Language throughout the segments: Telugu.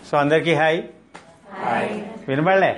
సో అందరికీ హాయ్ వినబడలే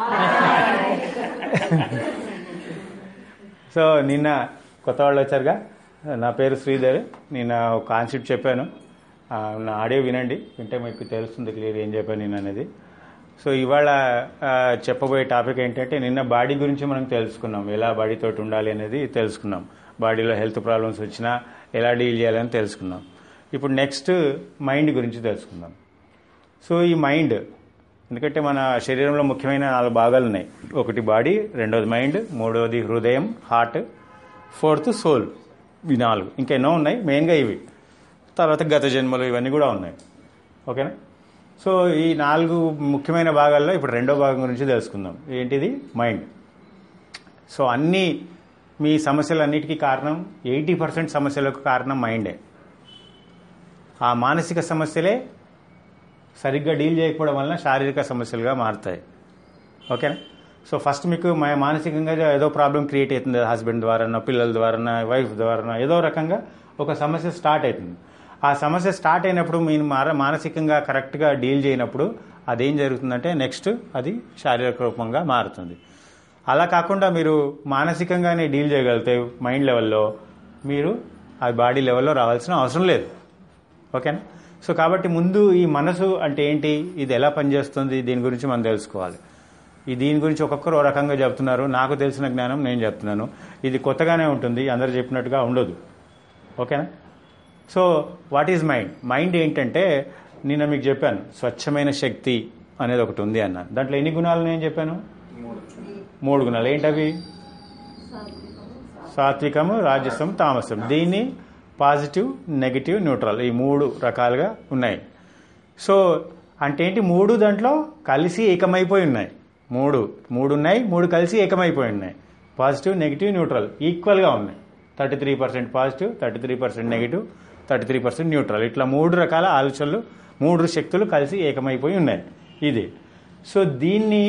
సో నిన్న కొత్త వాళ్ళు వచ్చారుగా నా పేరు శ్రీధర్ నేను ఒక కాన్సెప్ట్ చెప్పాను ఆ, నా ఆడియో వినండి వింటే మీకు తెలుస్తుంది క్లియర్ ఏం చెప్పాను నేను అనేది సో ఇవాళ ఆ, చెప్పబోయే టాపిక్ ఏంటంటే నిన్న బాడీ గురించి మనం తెలుసుకున్నాం ఎలా బాడీతో ఉండాలి అనేది తెలుసుకున్నాం బాడీలో హెల్త్ ప్రాబ్లమ్స్ వచ్చినా ఎలా డీల్ చేయాలని తెలుసుకున్నాం ఇప్పుడు నెక్స్ట్ మైండ్ గురించి తెలుసుకుందాం సో ఈ మైండ్ ఎందుకంటే మన శరీరంలో ముఖ్యమైన నాలుగు భాగాలు ఉన్నాయి ఒకటి బాడీ రెండోది మైండ్ మూడోది హృదయం హార్ట్ ఫోర్త్ సోల్ ఈ నాలుగు ఇంకా ఎన్నో ఉన్నాయి మెయిన్గా ఇవి తర్వాత గత జన్మలు ఇవన్నీ కూడా ఉన్నాయి ఓకేనా సో ఈ నాలుగు ముఖ్యమైన భాగాల్లో ఇప్పుడు రెండో భాగం గురించి తెలుసుకుందాం ఏంటిది మైండ్ సో అన్ని మీ సమస్యలన్నిటికీ కారణం ఎయిటీ పర్సెంట్ సమస్యలకు కారణం మైండే ఆ మానసిక సమస్యలే సరిగ్గా డీల్ చేయకపోవడం వలన శారీరక సమస్యలుగా మారుతాయి ఓకేనా సో ఫస్ట్ మీకు మా- మానసికంగా ఏదో ప్రాబ్లం క్రియేట్ అవుతుంది హస్బెండ్ ద్వారానో పిల్లల ద్వారానో వైఫ్ ద్వారానో ఏదో రకంగా ఒక సమస్య స్టార్ట్ అవుతుంది ఆ సమస్య స్టార్ట్ అయినప్పుడు మీరు మార- మానసికంగా కరెక్ట్గా డీల్ చేయనప్పుడు అదేం జరుగుతుందంటే నెక్స్ట్ అది శారీరక రూపంగా మారుతుంది అలా కాకుండా మీరు మానసికంగానే డీల్ చేయగలిగితే మైండ్ లెవెల్లో మీరు ఆ బాడీ లెవెల్లో రావాల్సిన అవసరం లేదు ఓకేనా సో కాబట్టి ముందు ఈ మనసు అంటే ఏంటి ఇది ఎలా పనిచేస్తుంది దీని గురించి మనం తెలుసుకోవాలి ఈ దీని గురించి ఒక్కొక్కరు ఓ రకంగా చెప్తున్నారు నాకు తెలిసిన జ్ఞానం నేను చెప్తున్నాను ఇది కొత్తగానే ఉంటుంది అందరు చెప్పినట్టుగా ఉండదు ఓకేనా so what is mind mind ఏంటంటే నిన్న మీకు చెప్పాను స్వచ్ఛమైన శక్తి అనేది ఒకటి ఉంది అన్నాను దాంట్లో ఎన్ని గుణాలు నేను చెప్పాను మూడు గుణాలు ఏంటవి సాత్వికము రాజసం తామసం దీన్ని పాజిటివ్ నెగిటివ్ న్యూట్రల్ ఈ మూడు రకాలుగా ఉన్నాయి సో అంటే ఏంటి మూడు దాంట్లో కలిసి ఏకమైపోయి ఉన్నాయి మూడు మూడు ఉన్నాయి మూడు కలిసి ఏకమైపోయి ఉన్నాయి పాజిటివ్ నెగిటివ్ న్యూట్రల్ ఈక్వల్గా ఉన్నాయి thirty three percent positive thirty three percent negative thirty three percent neutral ఇట్లా మూడు రకాల ఆలోచనలు మూడు శక్తులు కలిసి ఏకమైపోయి ఉన్నాయి ఇది సో దీన్ని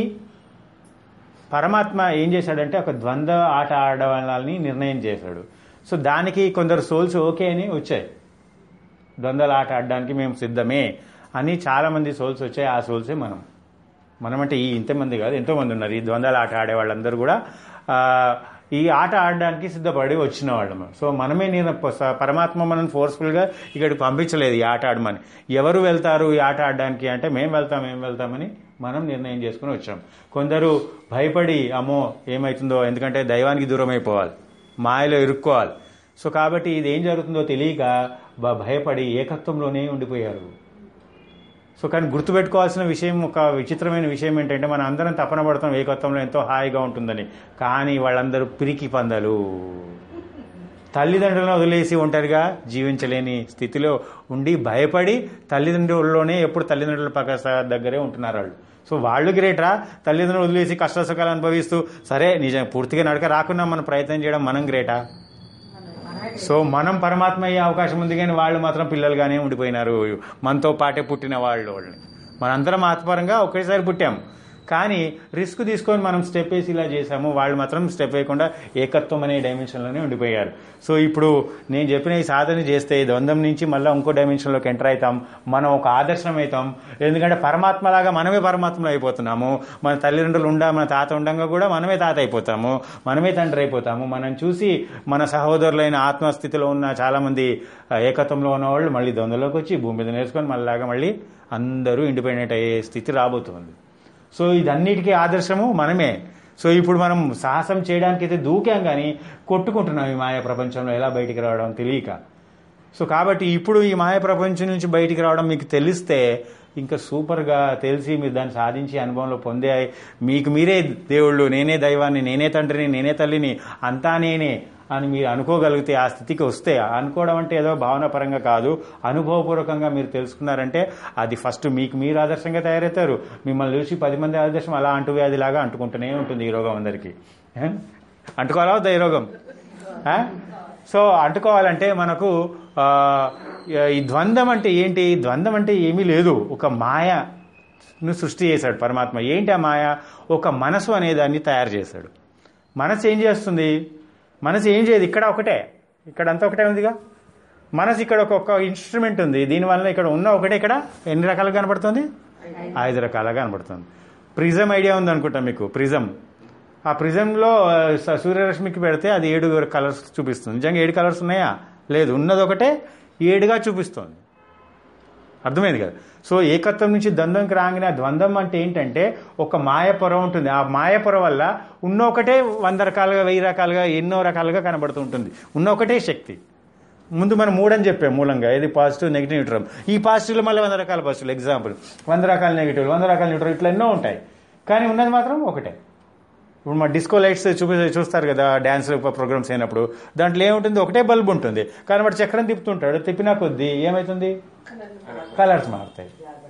పరమాత్మ ఏం చేశాడంటే ఒక ద్వంద్వ ఆట ఆడవాలని నిర్ణయం చేశాడు సో దానికి కొందరు సోల్స్ ఓకే అని వచ్చాయి ద్వంద్వల ఆట ఆడడానికి మేము సిద్ధమే అని చాలా మంది సోల్స్ వచ్చాయి ఆ సోల్సే మనం మనం అంటే ఈ ఇంతమంది కాదు ఎంతో మంది ఉన్నారు ఈ ద్వంద్వల ఆట ఆడే వాళ్ళందరూ కూడా ఆ, ఈ ఆట ఆడడానికి సిద్ధపడి వచ్చిన వాళ్ళము సో మనమే నేను ప- పరమాత్మ మనం ఫోర్స్ఫుల్గా ఇక్కడికి పంపించలేదు ఈ ఆట ఆడమని ఎవరు వెళ్తారు ఈ ఆట ఆడడానికి అంటే మేము వెళ్తాం మేము వెళ్తామని మనం నిర్ణయం చేసుకుని వచ్చాం కొందరు భయపడి అమ్మో ఏమవుతుందో ఎందుకంటే దైవానికి దూరం అయిపోవాలి మాయలో ఇరుక్కోవాలి సో కాబట్టి ఇది ఏం జరుగుతుందో తెలియక బ- భయపడి ఏకత్వంలోనే ఉండిపోయారు సో కానీ గుర్తుపెట్టుకోవాల్సిన విషయం ఒక విచిత్రమైన విషయం ఏంటంటే మనం అందరం తపన పడతాం ఏకత్వంలో ఎంతో హాయిగా ఉంటుందని కానీ వాళ్ళందరూ పిరికి పందలు తల్లిదండ్రులను వదిలేసి ఒంటరిగా జీవించలేని స్థితిలో ఉండి భయపడి తల్లిదండ్రుల్లోనే ఎప్పుడు తల్లిదండ్రుల పక్క స- దగ్గరే ఉంటున్నారు వాళ్ళు సో వాళ్ళు గ్రేటరా తల్లిదండ్రులు వదిలేసి కష్ట సుఖాలు అనుభవిస్తూ సరే నిజం పూర్తిగా నడక రాకుండా మనం ప్రయత్నం చేయడం మనం గ్రేటా సో మనం పరమాత్మ అయ్యే అవకాశం ఉంది కానీ వాళ్ళు మాత్రం పిల్లలుగానే ఉండిపోయినారు మనతో పాటే పుట్టిన వాళ్ళు వాళ్ళని మనందరం ఆత్మపరంగా ఒకేసారి పుట్టాం కానీ రిస్క్ తీసుకొని మనం స్టెప్ వేసి ఇలా చేసాము వాళ్ళు మాత్రం స్టెప్ వేయకుండా ఏకత్వం అనే డైమెన్షన్లోనే ఉండిపోయారు సో ఇప్పుడు నేను చెప్పిన ఈ సాధన చేస్తే ఈ ద్వంద్వం నుంచి మళ్ళీ ఇంకో డైమెన్షన్లోకి ఎంటర్ అవుతాం మనం ఒక ఆదర్శనం అవుతాం ఎందుకంటే పరమాత్మలాగా మనమే పరమాత్మలు అయిపోతున్నాము మన తల్లిదండ్రులు ఉండ మన తాత ఉండంగా కూడా మనమే తాత అయిపోతాము మనమే తండ్రి అయిపోతాము మనం చూసి మన సహోదరులైన ఆత్మస్థితిలో ఉన్న చాలామంది ఆ, ఏకత్వంలో ఉన్న వాళ్ళు మళ్ళీ దొందలోకి వచ్చి భూమి మీద నేర్చుకొని మళ్ళీలాగా మళ్ళీ అందరూ ఇండిపెండెంట్ అయ్యే స్థితి రాబోతుంది సో ఇదన్నిటికీ ఆదర్శము మనమే సో ఇప్పుడు మనం సాహసం చేయడానికి అయితే దూకాం కానీ కొట్టుకుంటున్నాం ఈ మాయ ప్రపంచంలో ఎలా బయటికి రావడం తెలియక సో కాబట్టి ఇప్పుడు ఈ మాయ ప్రపంచం నుంచి బయటికి రావడం మీకు తెలిస్తే ఇంకా సూపర్గా తెలిసి మీరు దాన్ని సాధించి అనుభవంలో పొందే మీకు మీరే దేవుళ్ళు నేనే దైవాన్ని నేనే తండ్రిని నేనే తల్లిని అంతా నేనే అని మీరు అనుకోగలిగితే ఆ స్థితికి వస్తే అనుకోవడం అంటే ఏదో భావనాపరంగా కాదు అనుభవపూర్వకంగా మీరు తెలుసుకున్నారంటే అది ఫస్ట్ మీకు మీరు ఆదర్శంగా తయారవుతారు మిమ్మల్ని చూసి పది మంది ఆదర్శం అలా అంటువ్యాధిలాగా అంటుకుంటూనే ఉంటుంది ఈ రోగం అందరికీ ఏ? అంటుకోవాలా వద్దా ఈ రోగం ఆ? సో అంటుకోవాలంటే మనకు ఆ, ఈ ద్వంద్వం అంటే ఏంటి ద్వంద్వం అంటే ఏమీ లేదు ఒక మాయను సృష్టి చేశాడు పరమాత్మ ఏంటి ఆ మాయ ఒక మనసు అనే దాన్ని తయారు చేశాడు మనసు ఏం చేస్తుంది మనసు ఏం చేయదు ఇక్కడ ఒకటే ఇక్కడంతా ఒకటే ఉందిగా మనసు ఇక్కడ ఒక ఒక ఇన్స్ట్రుమెంట్ ఉంది దీనివల్ల ఇక్కడ ఉన్న ఒకటే ఇక్కడ ఎన్ని రకాలుగా కనపడుతుంది ఐదు రకాలుగా కనబడుతుంది ప్రిజం ఐడియా ఉంది అనుకుంటా మీకు ప్రిజం ఆ ప్రిజంలో ఆ, స- సూర్యరశ్మికి పెడితే అది ఏడు కలర్స్ చూపిస్తుంది నిజంగా ఏడు కలర్స్ ఉన్నాయా లేదు ఉన్నది ఒకటే ఏడుగా చూపిస్తుంది అర్థమైంది కదా సో ఏకత్వం నుంచి ద్వంద్వంకి రాగానే ఆ ద్వంద్వం అంటే ఏంటంటే ఒక మాయపొర ఉంటుంది ఆ మాయపొర వల్ల ఉన్న ఒకటే వంద రకాలుగా వెయ్యి రకాలుగా ఎన్నో రకాలుగా కనబడుతూ ఉంటుంది ఉన్న ఒకటే శక్తి ముందు మనం మూడని చెప్పాం మూలంగా ఇది పాజిటివ్ నెగిటివ్ న్యూట్రల్ ఈ పాజిటివ్లో మళ్ళీ వంద రకాల పాజిటివ్ ఎగ్జాంపుల్ వంద రకాల నెగిటివ్ వంద రకాల న్యూట్రల్ ఇట్లా ఎన్నో ఉంటాయి కానీ ఉన్నది మాత్రం ఒకటే ఇప్పుడు మా డిస్కో లైట్స్ చూపి చూస్తారు కదా డ్యాన్స్ ప్రోగ్రామ్స్ అయినప్పుడు దాంట్లో ఏముంటుంది ఒకటే బల్బ్ ఉంటుంది కానీ వాడు చక్రం తిప్పుతుంటాడు తిప్పినా కొద్దీ ఏమవుతుంది కలర్స్ మారుతాయి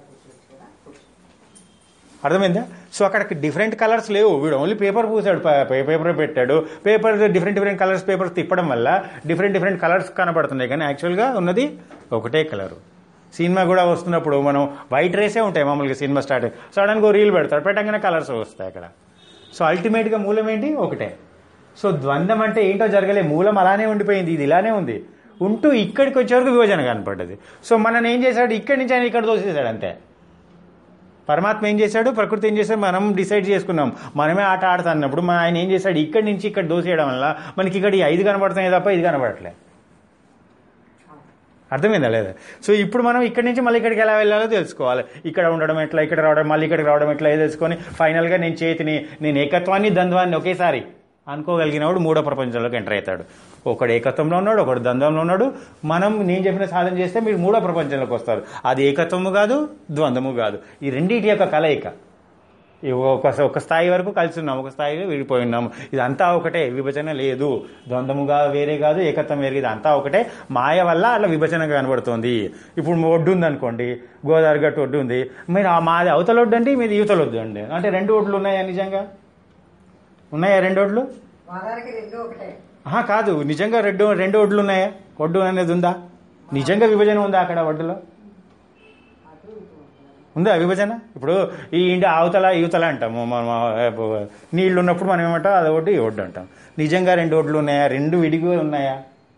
అర్థమైందా సో అక్కడ డిఫరెంట్ కలర్స్ లేవు వీడు ఓన్లీ పేపర్ పూసాడు పేపర్ పెట్టాడు paper different different colours paper తిప్పడం వల్ల డిఫరెంట్ డిఫరెంట్ కలర్స్ కనబడుతున్నాయి కానీ యాక్చువల్గా ఉన్నది ఒకటే కలరు సినిమా కూడా వస్తున్నప్పుడు మనం వైట్ రేసే ఉంటాయి మామూలుగా సినిమా స్టార్ట్ సడన్గా రీల్ పెడతాడు పెట్టగానే కలర్స్ వస్తాయి అక్కడ సో అల్టిమేట్గా మూలం ఏంటి ఒకటే సో ద్వంద్వం అంటే ఏంటో జరగలే మూలం అలానే ఉండిపోయింది ఇది ఇలానే ఉంది ఉంటూ ఇక్కడికి వచ్చే వరకు విభజన కనపడ్డది సో మనని ఏం చేశాడు ఇక్కడి నుంచి ఆయన ఇక్కడ దోసేశాడు అంతే పరమాత్మ ఏం చేశాడు ప్రకృతి ఏం చేశాడు మనం డిసైడ్ చేసుకున్నాం మనమే ఆట ఆడుతున్నప్పుడు మన ఆయన ఏం చేశాడు ఇక్కడి నుంచి ఇక్కడ దోసేయడం వల్ల మనకి ఇక్కడ ఈ ఐదు కనబడుతున్నాయి తప్ప ఇది కనబడట్లే అర్థమైందా లేదా సో ఇప్పుడు మనం ఇక్కడి నుంచి మళ్ళీ ఇక్కడికి ఎలా వెళ్ళాలో తెలుసుకోవాలి ఇక్కడ ఉండడం ఎట్లా ఇక్కడ రావడం మళ్ళీ ఇక్కడికి రావడం ఎట్లా ఇది తెలుసుకొని ఫైనల్గా నేను చేతిని నేను ఏకత్వాన్ని ద్వంద్వాన్ని ఒకేసారి అనుకోగలిగినవాడు మూడో ప్రపంచంలోకి ఎంటర్ అవుతాడు ఒకడు ఏకత్వంలో ఉన్నాడు ఒకడు ద్వంద్వంలో ఉన్నాడు మనం నేను చెప్పిన సాధన చేస్తే మీరు మూడో ప్రపంచంలోకి వస్తారు అది ఏకత్వము కాదు ద్వంద్వము కాదు ఈ రెండింటి యొక్క కలయిక ఈ ఒక ఒక స్థాయి వరకు కలిసి ఉన్నాం ఒక స్థాయిలో విడిపోయి ఉన్నాము ఇదంతా ఒకటే విభజన లేదు ద్వంద్వముగా వేరే కాదు ఏకత్వం వేరే ఇది అంతా ఒకటే మాయ వల్ల అలా విభజనగా కనబడుతుంది ఇప్పుడు ఒడ్డు ఉంది అనుకోండి గోదావరి గట్టు ఒడ్డు ఉంది మీరు ఆ మాది అవతల ఒడ్డు అండి మీది యువతల ఒడ్డు అండి అంటే రెండు ఒడ్లు ఉన్నాయా నిజంగా ఉన్నాయా రెండు ఒడ్లు వారానికి రెండు ఒకటే ఆహా కాదు నిజంగా రెండు రెండు ఒడ్లు ఉన్నాయా ఒడ్డు అనేది ఉందా నిజంగా విభజన ఉందా అక్కడ ఒడ్డులో అటు ఇటు ఉందా విభజన ఇప్పుడు ఈ ఇంటి అవతల యువతల అంటాము మనం నీళ్లు ఉన్నప్పుడు మనం ఏమంటాం అది ఒకటి ఈ ఒడ్డు అంటాం నిజంగా రెండు ఒడ్లు ఉన్నాయా రెండు విడిగా ఉన్నాయా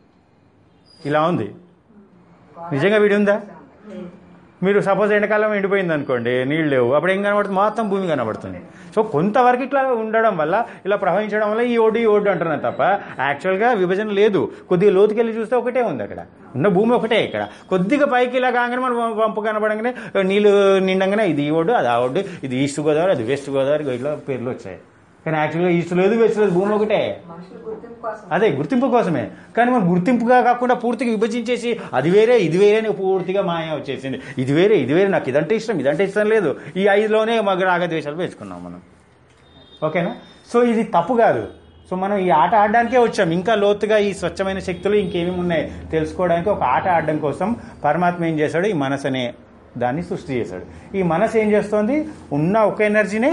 ఇలా ఉంది నిజంగా విడి ఉందా మీరు సపోజ్ ఎండాకాలం ఎండిపోయింది అనుకోండి నీళ్ళు లేవు అప్పుడు ఏం కనబడుతుంది మొత్తం భూమి కనబడుతుంది సో కొంతవరకు ఇట్లా ఉండడం వల్ల ఇలా ప్రవహించడం వల్ల ఈ ఓడి ఈ ఓడి అంటున్నాను తప్ప యాక్చువల్గా విభజన లేదు కొద్దిగా లోతుకెళ్ళి చూస్తే ఒకటే ఉంది అక్కడ ఉన్న భూమి ఒకటే ఇక్కడ కొద్దిగా పైకి ఇలా కాగానే మనం వంపు కనబడంగానే నీళ్ళు నిండంగానే ఇది ఈ ఓడు అది ఆ ఓడు ఇది ఈస్ట్ గోదావరి అది వెస్ట్ గోదావరి ఇట్లా పేర్లు వచ్చాయి కానీ యాక్చువల్గా ఈస్ట్ లేదు వెస్ట్ లేదు భూమి ఒకటే మనుషులు గుర్తింపు కోసం అదే గుర్తింపు కోసమే కానీ మనం గుర్తింపుగా కాకుండా పూర్తిగా విభజించేసి అది వేరే ఇది వేరే అని పూర్తిగా మాయ వచ్చేసింది ఇది వేరే ఇది వేరే నాకు ఇదంటే ఇష్టం ఇదంటే ఇష్టం లేదు ఈ ఐదులోనే మాకు రాగద్వేషాలు పెంచుకున్నాం మనం ఓకేనా సో ఇది తప్పు కాదు సో మనం ఈ ఆట ఆడడానికే వచ్చాం ఇంకా లోతుగా ఈ స్వచ్ఛమైన శక్తులు ఇంకేమేమి ఉన్నాయి తెలుసుకోవడానికి ఒక ఆట ఆడడం కోసం పరమాత్మ ఏం చేశాడు ఈ మనసు అనే దాన్ని సృష్టి చేశాడు ఈ మనసు ఏం చేస్తోంది ఉన్న ఒక ఎనర్జీనే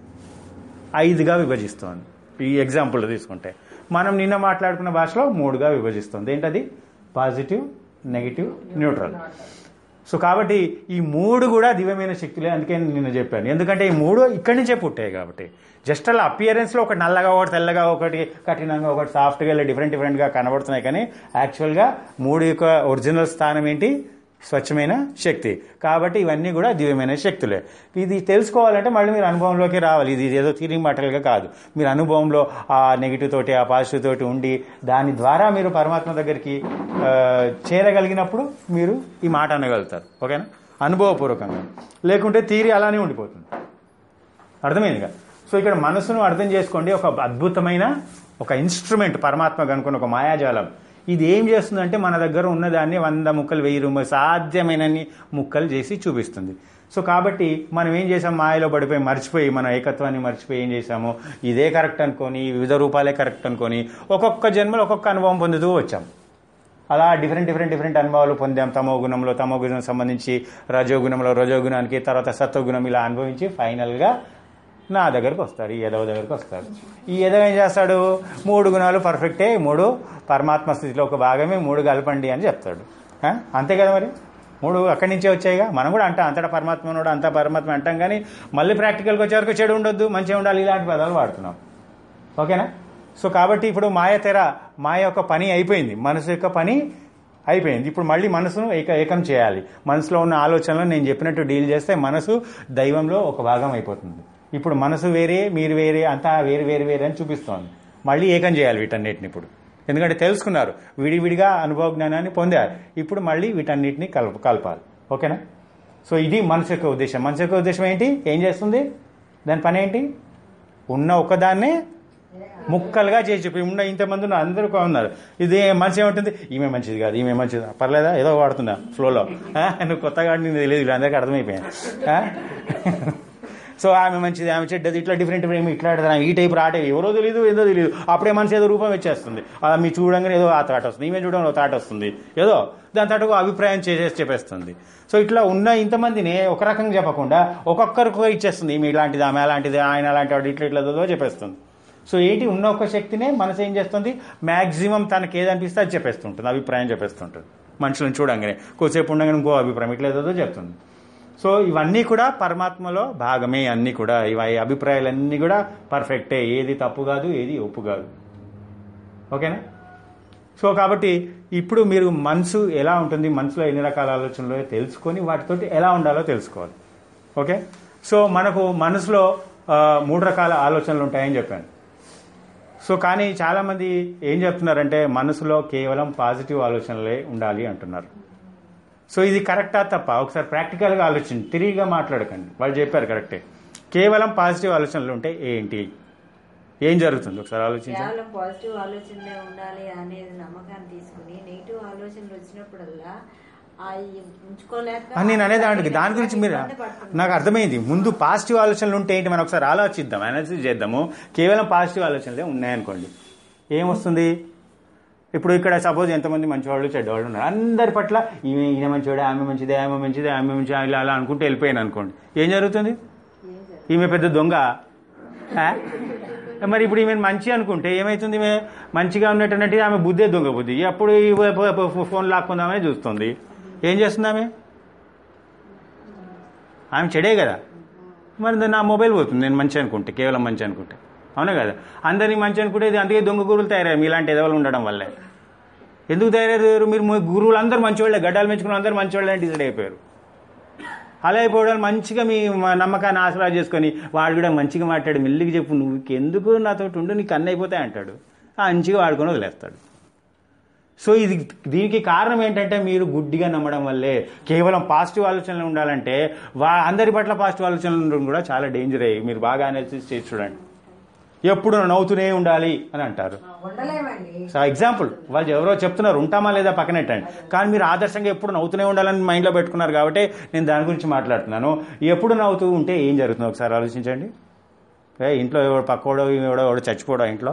ఐదుగా విభజిస్తోంది ఈ ఎగ్జాంపుల్ తీసుకుంటే మనం నిన్న మాట్లాడుకున్న భాషలో మూడుగా విభజిస్తుంది ఏంటది పాజిటివ్ నెగిటివ్ న్యూట్రల్ సో కాబట్టి ఈ మూడు కూడా దివ్యమైన శక్తులే అందుకే నేను నిన్న చెప్పాను ఎందుకంటే ఈ మూడు ఇక్కడి నుంచే పుట్టాయి కాబట్టి జస్ట్ అలా అపియరెన్స్లో ఒకటి నల్లగా ఒకటి తెల్లగా ఒకటి కఠినంగా ఒకటి సాఫ్ట్గా ఇలా డిఫరెంట్ డిఫరెంట్గా కనబడుతున్నాయి కానీ యాక్చువల్గా మూడు యొక్క ఒరిజినల్ స్థానం ఏంటి స్వచ్ఛమైన శక్తి కాబట్టి ఇవన్నీ కూడా దివ్యమైన శక్తులే ఇది తెలుసుకోవాలంటే మళ్ళీ మీరు అనుభవంలోకి రావాలి ఇది ఏదో తీరింగ్ మాటలుగా కాదు మీరు అనుభవంలో ఆ నెగిటివ్ తోటి ఆ పాజిటివ్ తోటి ఉండి దాని ద్వారా మీరు పరమాత్మ దగ్గరికి ఆ, చేరగలిగినప్పుడు మీరు ఈ మాట అనగలుగుతారు ఓకేనా అనుభవపూర్వకంగా లేకుంటే తీరి అలానే ఉండిపోతుంది అర్థమైందిగా సో ఇక్కడ మనసును అర్థం చేసుకోండి ఒక అద్భుతమైన ఒక ఇన్స్ట్రుమెంట్ పరమాత్మ కనుక్కున్న ఒక మాయాజాలం ఇది ఏం చేస్తుందంటే మన దగ్గర ఉన్నదాన్ని వంద ముక్కలు వెయ్యి రూపాయలు సాధ్యమైనన్ని ముక్కలు చేసి చూపిస్తుంది సో కాబట్టి మనం ఏం చేసాం మాయలో పడిపోయి మర్చిపోయి మన ఏకత్వాన్ని మర్చిపోయి ఏం చేసాము ఇదే కరెక్ట్ అనుకొని వివిధ రూపాలే కరెక్ట్ అనుకొని ఒక్కొక్క జన్మలో ఒక్కొక్క అనుభవం పొందుతూ వచ్చాం అలా డిఫరెంట్ డిఫరెంట్ డిఫరెంట్ అనుభవాలు పొందాం తమో గుణంలో తమో గుణం సంబంధించి రజోగుణంలో రజోగుణానికి తర్వాత సత్వగుణం ఇలా అనుభవించి ఫైనల్గా నా దగ్గరకు వస్తాడు ఈ ఎదవ దగ్గరకు వస్తాడు ఈ ఎదవ ఏం చేస్తాడు మూడు గుణాలు పర్ఫెక్టే మూడు పరమాత్మ స్థితిలో ఒక భాగమే మూడు కలపండి అని చెప్తాడు ఆ? అంతే కదా మరి మూడు అక్కడి నుంచే వచ్చాయిగా మనం కూడా అంటాం అంతటా పరమాత్మ ఉన్నాడు అంతా పరమాత్మ అంటాం కానీ మళ్ళీ ప్రాక్టికల్కి వచ్చే వరకు చెడు ఉండొద్దు మంచిగా ఉండాలి ఇలాంటి పదాలు వాడుతున్నాం ఓకేనా సో కాబట్టి ఇప్పుడు మాయ తెర మాయ యొక్క పని అయిపోయింది మనసు యొక్క పని అయిపోయింది ఇప్పుడు మళ్ళీ మనసును ఏక ఏకం చేయాలి మనసులో ఉన్న ఆలోచనలు నేను చెప్పినట్టు డీల్ చేస్తే మనసు దైవంలో ఒక భాగం అయిపోతుంది ఇప్పుడు మనసు వేరే మీరు వేరే అంతా వేరు వేరు వేరే అని చూపిస్తోంది మళ్ళీ ఏకం చేయాలి వీటన్నిటిని ఇప్పుడు ఎందుకంటే తెలుసుకున్నారు విడివిడిగా అనుభవ జ్ఞానాన్ని పొందారు ఇప్పుడు మళ్ళీ వీటన్నిటిని కలప కలపాలి ఓకేనా సో ఇది మనసు యొక్క ఉద్దేశం మనసు యొక్క ఉద్దేశం ఏంటి ఏం చేస్తుంది దాని పని ఏంటి ఉన్న ఒక్కదాన్నే ముక్కలుగా చేసి చెప్పి ఉన్న ఇంతమంది ఉన్నారు అందరూ ఒక ఉన్నారు ఇది మనిషి ఏమంటుంది ఈమె మంచిది కాదు ఈమె మంచిది పర్లేదా ఏదో వాడుతుందా ఫ్లోలో ఆ? నువ్వు కొత్తగా నీకు తెలియదు ఇలా అందరికీ అర్థమైపోయాను ఆ? సో ఆమె మంచిది ఆమె చెడ్డది ఇట్లా డిఫరెంట్ డిఫరెంట్ ఇట్లా ఆడతారు, ఆమె ఈ టైప్ ఆ టైప్ ఎవరో తెలియదు ఏదో తెలియదు అప్పుడే మనిషి ఏదో రూపం వచ్చేస్తుంది ఆ మీ చూడంగానే ఏదో ఆ తాట వస్తుంది ఈమె చూడంగానే తాట వస్తుంది ఏదో దాని తాట అభిప్రాయం చేసేసి చెప్పేస్తుంది సో ఇట్లా ఉన్న ఇంతమందిని ఒక రకంగా చెప్పకుండా ఒక్కొక్కరికి ఇచ్చేస్తుంది ఈమె ఇలాంటిది ఆమె అలాంటిది ఆయన అలాంటి వాడు ఇట్లా ఇట్లా ఏదో చెప్పేస్తుంది సో ఏంటి ఉన్న ఒక శక్తినే మనసు ఏం చేస్తుంది మాక్సిమం తనకి ఏదనిపిస్తే అది చెప్పేస్తుంటుంది అభిప్రాయం చెప్పేస్తుంటుంది మనుషులను చూడంగానే కొద్దిసేపు ఉండగానే ఇంకో అభిప్రాయం ఇట్లా ఏదో చెప్తుంది సో ఇవన్నీ కూడా పరమాత్మలో భాగమే అన్నీ కూడా ఇవి ఈ అభిప్రాయాలన్నీ కూడా పర్ఫెక్టే ఏది తప్పు కాదు ఏది ఒప్పు కాదు ఓకేనా సో కాబట్టి ఇప్పుడు మీరు మనసు ఎలా ఉంటుంది మనసులో ఎన్ని రకాల ఆలోచనలు తెలుసుకొని వాటితోటి ఎలా ఉండాలో తెలుసుకోవాలి ఓకే సో మనకు మనసులో ఆ, మూడు రకాల ఆలోచనలు ఉంటాయని చెప్పాను సో కానీ చాలామంది ఏం చెప్తున్నారంటే మనసులో కేవలం పాజిటివ్ ఆలోచనలే ఉండాలి అంటున్నారు సో ఇది కరెక్టా తప్ప ఒకసారి ప్రాక్టికల్గా ఆలోచించి తిరిగిగా మాట్లాడకండి వాళ్ళు చెప్పారు కరెక్టే కేవలం పాజిటివ్ ఆలోచనలు ఉంటే ఏంటి ఏం జరుగుతుంది ఒకసారి ఆలోచించండి కేవలం పాజిటివ్ ఆలోచనలే ఉండాలి అనేది నమ్మకాన్ని తీసుకుని నెగిటివ్ ఆలోచనలు వచ్చినప్పుడల్లా ఆ ఉంచుకోలేక ఆ, నేను అనేది దానికి దాని గురించి మీరు ఇబ్బంది పడుతున్నారు. నాకు అర్థమైంది ముందు పాజిటివ్ ఆలోచనలు ఉంటే ఏంటి మనం ఒకసారి ఆలోచిద్దాం అనాలిసిస్ చేద్దాము కేవలం పాజిటివ్ ఆలోచనలే ఉన్నాయనుకోండి ఏమొస్తుంది ఇప్పుడు ఇక్కడ సపోజ్ ఎంతమంది మంచివాళ్ళు చెడ్డవాళ్ళు ఉన్నారు అందరి పట్ల ఈమె ఈయన మంచివాడే ఆమె మంచిదే ఆమె మంచిదే ఆమె మంచిదే ఇలా అలా అనుకుంటూ వెళ్ళిపోయాను అనుకోండి ఏం జరుగుతుంది ఏం జరగదు. ఈమె పెద్ద దొంగ ఆ? మరి ఇప్పుడు ఈమె మంచి అనుకుంటే ఏమవుతుంది ఈమె మంచిగా ఉన్నట్టున్నట్టు ఆమె బుద్ధే దొంగ బుద్ధి అప్పుడు ఈ ఫో- ఫో- ఫోన్ లాక్కుందామని చూస్తుంది ఏం చేస్తుంది ఆమె ఆమె చెడే కదా మరి నా మొబైల్ పోతుంది నేను మంచి అనుకుంటే కేవలం మంచి అనుకుంటే అవునా కదా అందరినీ మంచి అనుకుంటే ఇది అందుకే దొంగ గురువులు తయారయ్యారు మీలాంటి ఎదవలు ఉండడం వల్లే ఎందుకు తయారయ్యారు మీరు మీ గురువులు అందరూ మంచివాళ్ళే గడ్డాలు మెచ్చుకున్న అందరూ మంచివాళ్ళే అని డిసైడ్ అయిపోయారు అలా అయిపోవడం మంచిగా మీ మ- నమ్మకాన్ని ఆసరా చేసుకొని వాడు కూడా మంచిగా మాట్లాడు మెల్లిగా చెప్పు నువ్వు ఎందుకు నాతో ఉండు నీకు అన్నీ అయిపోతాయి అంటాడు ఆ మంచిగా వాడుకొని వదిలేస్తాడు సో ఇది దీనికి కారణం ఏంటంటే మీరు గుడ్డిగా నమ్మడం వల్లే కేవలం పాజిటివ్ ఆలోచనలు ఉండాలంటే వా అందరి పట్ల పాజిటివ్ ఆలోచనలు ఉండడం కూడా చాలా డేంజర్ అయ్యి మీరు బాగా అనాలిసిస్ చేసి చూడండి ఎప్పుడు నవ్వుతూనే ఉండాలి అని అంటారు ఉండలేమండి సో ఎగ్జాంపుల్ వాళ్ళు ఎవరో చెప్తున్నారు ఉంటామా లేదా పక్కనెట్టండి కానీ మీరు ఆదర్శంగా ఎప్పుడు నవ్వుతూనే ఉండాలని మైండ్లో పెట్టుకున్నారు కాబట్టి నేను దాని గురించి మాట్లాడుతున్నాను ఎప్పుడు నవ్వుతూ ఉంటే ఏం జరుగుతుంది ఒకసారి ఆలోచించండి ఏ ఇంట్లో ఎవడు పక్కోడో ఎవడో ఎవడో చచ్చిపోడో ఇంట్లో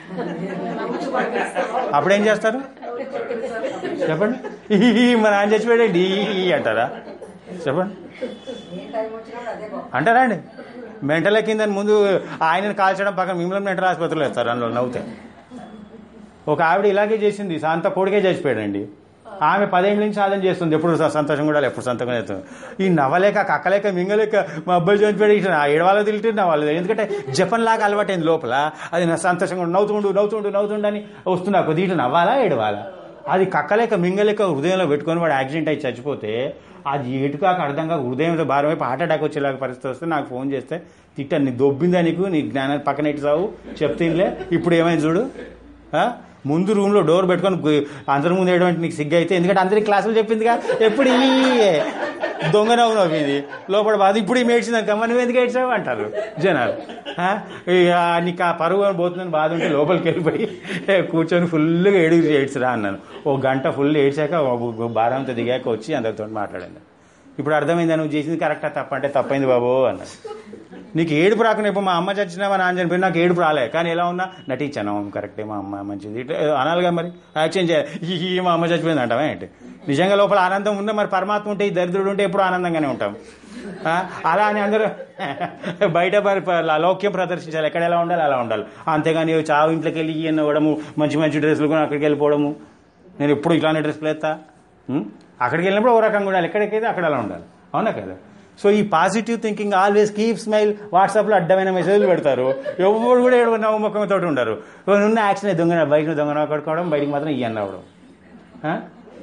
అప్పుడు ఏం చేస్తారు చెప్పండి ఈ మా నాన్న చచ్చిపోయాడండి ఈ అంటారా చెప్పండి ఏ టైం వచ్చినా అదే గొప్ప అంటారా అండి మెంటల కింద ముందు ఆయనను కాల్చడం పక్కన మిమ్మల్ని మెంటల్ ఆసుపత్రిలో వేస్తారు అందులో నవ్వుతే ఒక ఆవిడ ఇలాగే చేసింది శాంత కొడుకే చచ్చిపోయాడండి ఆమె పదేళ్ళ నుంచి సాధన చేస్తుంది ఎప్పుడు స- సంతోషం కూడా ఎప్పుడు సంతోషం చేస్తుంది ఈ నవ్వలేక కక్కలేక మింగలేక మా అబ్బాయి చనిపోయాడు ఇట్లా ఏడవాళ్ళ తింటే నవ్వాలి ఎందుకంటే జపన్ లాగా అలవాటైంది లోపల అది నా సంతోషంగా ఉండు, నవ్వుతుండు నవ్వుతుండు నవ్వుతుండు అని వస్తున్నా కొద్ది ఇట్లా నవ్వాలా ఏడవాలా అది కక్కలేక మింగలేక హృదయంలో పెట్టుకొని వాడు యాక్సిడెంట్ అయి చచ్చిపోతే అది ఎటుకాక అర్థం కాక హృదయంతో భారం అయిపోయి హార్ట్ అటాక్ వచ్చేలాగా పరిస్థితి వస్తే నాకు ఫోన్ చేస్తే తిట్టాను నీ దొబ్బిందా నీకు నీ జ్ఞానాన్ని పక్కన ఎట్టి సావు చెప్తేలే ఇప్పుడు ఏమైంది చూడు ఆ? ముందు రూమ్ లో డోర్ పెట్టుకొని గు- అందరి ముందు వేయడం అంటే నీకు సిగ్గు అయితే ఎందుకంటే అందరికి క్లాసులు చెప్పిందిగా ఎప్పుడు ఈ దొంగ నవ్వు నవ్వింది లోపల బాధ ఇప్పుడు ఈ ఏడ్చింది కమ్మ నువ్వు ఎందుకు ఏడ్చావు అంటారు జనాలు ఆ? ఇక నీకు ఆ పరువు అని పోతుందని బాధ ఉంటే లోపలికి వెళ్ళిపోయి ఏ, కూర్చొని ఫుల్గా ఏడు ఏడ్చిరా అన్నాను ఓ గంట ఫుల్ ఏడ్చాక ఓ భారంతో దిగాక వచ్చి అందరితో మాట్లాడాను ఇప్పుడు అర్థమైందా నువ్వు చేసింది కరెక్టా తప్ప అంటే తప్పైంది బాబు అన్నాడు నీకు ఏడుపు రాకుండా ఇప్పుడు మా అమ్మ చచ్చినా మా నాన్న చనిపోయినా నాకు ఏడుపు రాలే కానీ ఎలా ఉన్నా నటించాను అవును కరెక్టే మా అమ్మ మంచిది ఇట్లా ఏదో అనాలిగా మరి యాక్షన్ చేయాలి ఈ ఈ మా అమ్మ చచ్చిపోయింది అంటావా ఏంటి నిజంగా లోపల ఆనందం ఉందా మరి పరమాత్మ ఉంటే ఈ దరిద్రుడు ఉంటే ఎప్పుడు ఆనందంగానే ఉంటాం ఆ? అలా అని అందరూ బయట మరి ప- లౌక్యం ప్రదర్శించాలి ఎక్కడ ఎలా ఉండాలి అలా ఉండాలి అంతేగాని చావు ఇంట్లోకి వెళ్ళి ఈయన ఇవ్వడము మంచి మంచి డ్రెస్సులు కొని అక్కడికి వెళ్ళిపోవడము నేను ఎప్పుడు ఇట్లానే డ్రెస్సులు వేస్తా ఉం? అక్కడికి వెళ్ళినప్పుడు ఓ రకంగా ఉండాలి ఎక్కడికైతే అక్కడ అలా ఉండాలి అవునా కదా సో ఈ positive thinking always keep smile వాట్సాప్లో అడ్డమైన మెసేజ్లు పెడతారు ఎవరు కూడా ఏడు నవ్వుముఖంతో ఉండరు ఉన్న యాక్షన్ దొంగ బయట దొంగ కొడుకోవడం బయటికి మాత్రం ఇయ్యన్న అవ్వడం ఆ?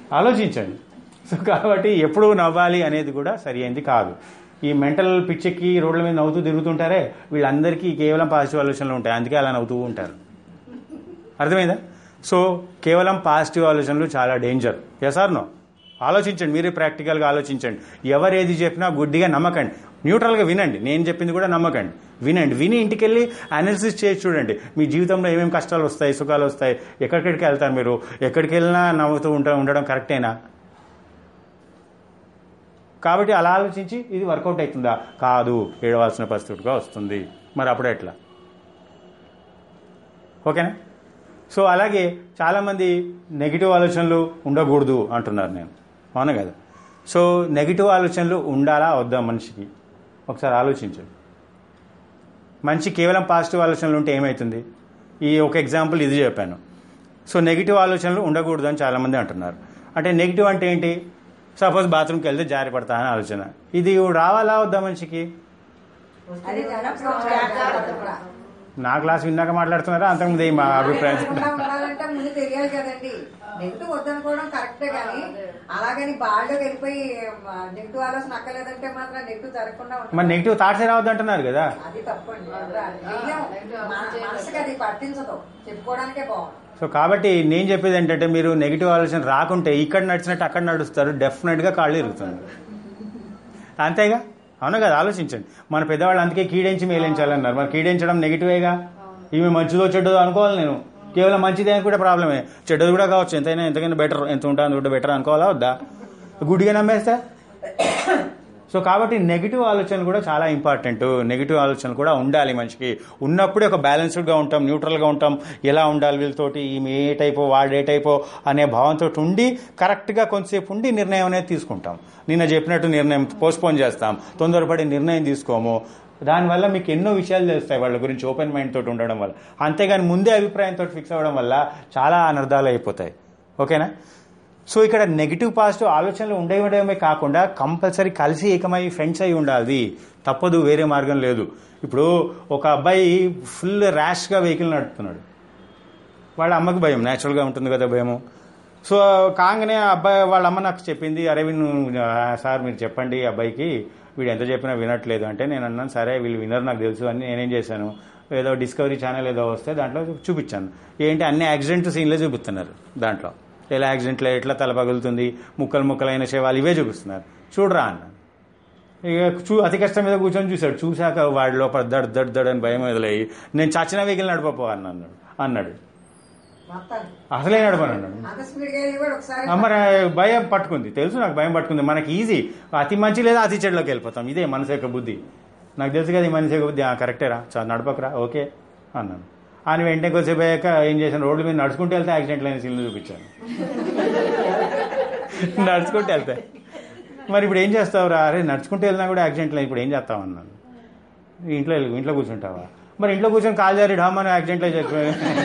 ఆలోచించండి సో కాబట్టి ఎప్పుడు నవ్వాలి అనేది కూడా సరి అయింది కాదు ఈ మెంటల్ పిచ్చెక్కి రోడ్ల మీద నవ్వుతూ తిరుగుతుంటారే వీళ్ళందరికీ కేవలం పాజిటివ్ ఆలోచనలు ఉంటాయి అందుకే అలా నవ్వుతూ ఉంటారు అర్థమైందా సో కేవలం పాజిటివ్ ఆలోచనలు చాలా డేంజర్ ఎస్ ఆర్ నో ఆలోచించండి మీరే ప్రాక్టికల్గా ఆలోచించండి ఎవరు ఏది చెప్పినా గుడ్డిగా నమ్మకండి న్యూట్రల్గా వినండి నేను చెప్పింది కూడా నమ్మకండి వినండి విని ఇంటికి వెళ్ళి అనాలిసిస్ చేసి చూడండి మీ జీవితంలో ఏమేమి కష్టాలు వస్తాయి సుఖాలు వస్తాయి ఎక్కడికెక్కడికి వెళ్తారు మీరు ఎక్కడికి వెళ్ళినా నవ్వుతూ ఉంటా ఉండడం కరెక్టేనా కాబట్టి అలా ఆలోచించి ఇది వర్కౌట్ అవుతుందా కాదు ఏడవలసిన పరిస్థితిగా వస్తుంది మరి అప్పుడు ఎట్లా ఓకేనా సో అలాగే చాలామంది నెగిటివ్ ఆలోచనలు ఉండకూడదు అంటున్నారు నేను అవునా కదా సో నెగిటివ్ ఆలోచనలు ఉండాలా వద్దా మనిషికి ఒకసారి ఆలోచించండి మంచి కేవలం పాజిటివ్ ఆలోచనలు ఉంటే ఏమవుతుంది ఈ ఒక ఎగ్జాంపుల్ ఇది చెప్పాను సో నెగిటివ్ ఆలోచనలు ఉండకూడదు అని చాలామంది అంటున్నారు అంటే నెగిటివ్ అంటే ఏంటి సపోజ్ బాత్రూమ్కి వెళ్తే జారి పడతా అని ఆలోచన ఇది రావాలా వద్దా మనిషికి అది జరగకుండా ఉండాలి కూడా. నా క్లాస్ విన్నాక మాట్లాడుతున్నారా అంతకుముందు ఏం మా అభిప్రాయం జరగకుండా ఉండాలంటే ముందు తెలియాలి కదండి నెగిటివ్ వద్దనుకోవడం కరెక్టే కానీ అలాగని బాగా వెళ్ళిపోయి నెగిటివ్ ఆలోచన అక్కలేదంటే మాత్రం నెగిటివ్ జరగకుండా మరి ఉంటుంది నెగిటివ్ థాట్సే రావద్దు అంటున్నారు కదా అది తప్పండి వెయ్యం. మన- మనసుకి అది పట్టించదు చెప్పుకోవడానికే బాగుంది సో కాబట్టి నేను చెప్పేది ఏంటంటే మీరు నెగిటివ్ ఆలోచన రాకుంటే ఇక్కడ నడిచినట్టు అక్కడ నడుస్తారు డెఫినెట్గా కాళ్ళు ఇరుగుతుంది అంతేగా అవునా కదా ఆలోచించండి మన పెద్దవాళ్ళు అందుకే కీడించి మేలించాలన్నారు మరి కీడించడం నెగిటివేగా ఈమె మంచిదో చెడ్డదో అనుకోవాలి నేను కేవలం మంచిదే అని కూడా ప్రాబ్లమే చెడ్డది కూడా కావచ్చు ఎంతైనా ఎంతకైనా బెటర్ ఎంత ఉంటుంది కూడా బెటర్ అనుకోవాలా వద్దా గుడ్డిగా నమ్మేస్తే సో కాబట్టి నెగిటివ్ ఆలోచనలు కూడా చాలా ఇంపార్టెంట్ నెగిటివ్ ఆలోచనలు కూడా ఉండాలి మనిషికి ఉన్నప్పుడే ఒక బ్యాలెన్స్డ్గా ఉంటాం న్యూట్రల్గా ఉంటాం ఎలా ఉండాలి వీళ్ళతోటి ఈమె ఏ టైపో వాడు ఏ టైపో అనే భావంతో ఉండి కరెక్ట్గా కొంతసేపు ఉండి నిర్ణయం అనేది తీసుకుంటాం నిన్న చెప్పినట్టు నిర్ణయం పోస్ట్పోన్ చేస్తాం తొందరపడి నిర్ణయం తీసుకోము దానివల్ల మీకు ఎన్నో విషయాలు తెలుస్తాయి వాళ్ళ గురించి ఓపెన్ మైండ్ తోటి ఉండడం వల్ల అంతేగాని ముందే అభిప్రాయంతో ఫిక్స్ అవ్వడం వల్ల చాలా అనర్థాలు అయిపోతాయి ఓకేనా సో ఇక్కడ నెగిటివ్ పాజిటివ్ ఆలోచనలు ఉండేవడమే కాకుండా కంపల్సరీ కలిసి ఏకమై ఫ్రెండ్స్ అయి ఉండాలి తప్పదు వేరే మార్గం లేదు ఇప్పుడు ఒక అబ్బాయి ఫుల్ ర్యాష్గా వెహికల్ నడుపుతున్నాడు వాళ్ళ అమ్మకి భయం న్యాచురల్గా ఉంటుంది కదా భయము సో కాగానే ఆ అబ్బాయి వాళ్ళ అమ్మ నాకు చెప్పింది అరే వీళ్ళు సార్ మీరు చెప్పండి ఈ అబ్బాయికి వీడు ఎంత చెప్పినా వినట్లేదు అంటే నేను అన్నాను సరే వీళ్ళు వినరు నాకు తెలుసు అని నేనేం చేశాను ఏదో డిస్కవరీ ఛానల్ ఏదో వస్తే దాంట్లో చూపించాను ఏంటి అన్ని యాక్సిడెంట్ సీన్లే చూపిస్తున్నారు దాంట్లో ఎలా యాక్సిడెంట్లో ఎట్లా తల పగులుతుంది ముక్కలు ముక్కలైన శవాలు ఇవే చూపిస్తున్నారు చూడరా అన్నాను ఇక చూ అతి కష్టం మీద కూర్చొని చూశాడు చూశాక వాడి లోపల దడ్ దడ్ దడ్ అని భయం మొదలయ్యి నేను చచ్చిన వెహికల్ నడపపో అన్నాడు అన్నాడు మొత్తం అసలే నడపను అన్నాడు అంత స్పీడ్ గా వెళ్ళి కూడా ఒకసారి ఆ, మరి భయం పట్టుకుంది తెలుసు నాకు భయం పట్టుకుంది మనకి ఈజీ అతి మంచి లేదా అతి చెడులోకి వెళ్ళిపోతాం ఇదే మనసు యొక్క బుద్ధి నాకు తెలుసు కదా ఈ మనిషి యొక్క బుద్ధి ఆ, కరెక్టేరా చా నడపకరా ఓకే అన్నాను ఆయన వెంటనే కొద్దిసేపు అయ్యాక ఏం చేశాను రోడ్ల మీద నడుచుకుంటూ వెళ్తే యాక్సిడెంట్ అయిన సీన్లు చూపించాను నడుచుకుంటూ వెళ్తే మరి ఇప్పుడు ఏం చేస్తావురా అరే నడుచుకుంటూ వెళ్ళినా కూడా యాక్సిడెంట్ లేదు ఇప్పుడు ఏం చేస్తావు అన్నాను ఇంట్లో వెళ్ళు, ఇంట్లో కూర్చుంటావా మరి ఇంట్లో కూర్చొని కాల్ జారి ఢమ్ అని యాక్సిడెంట్లో చెప్పి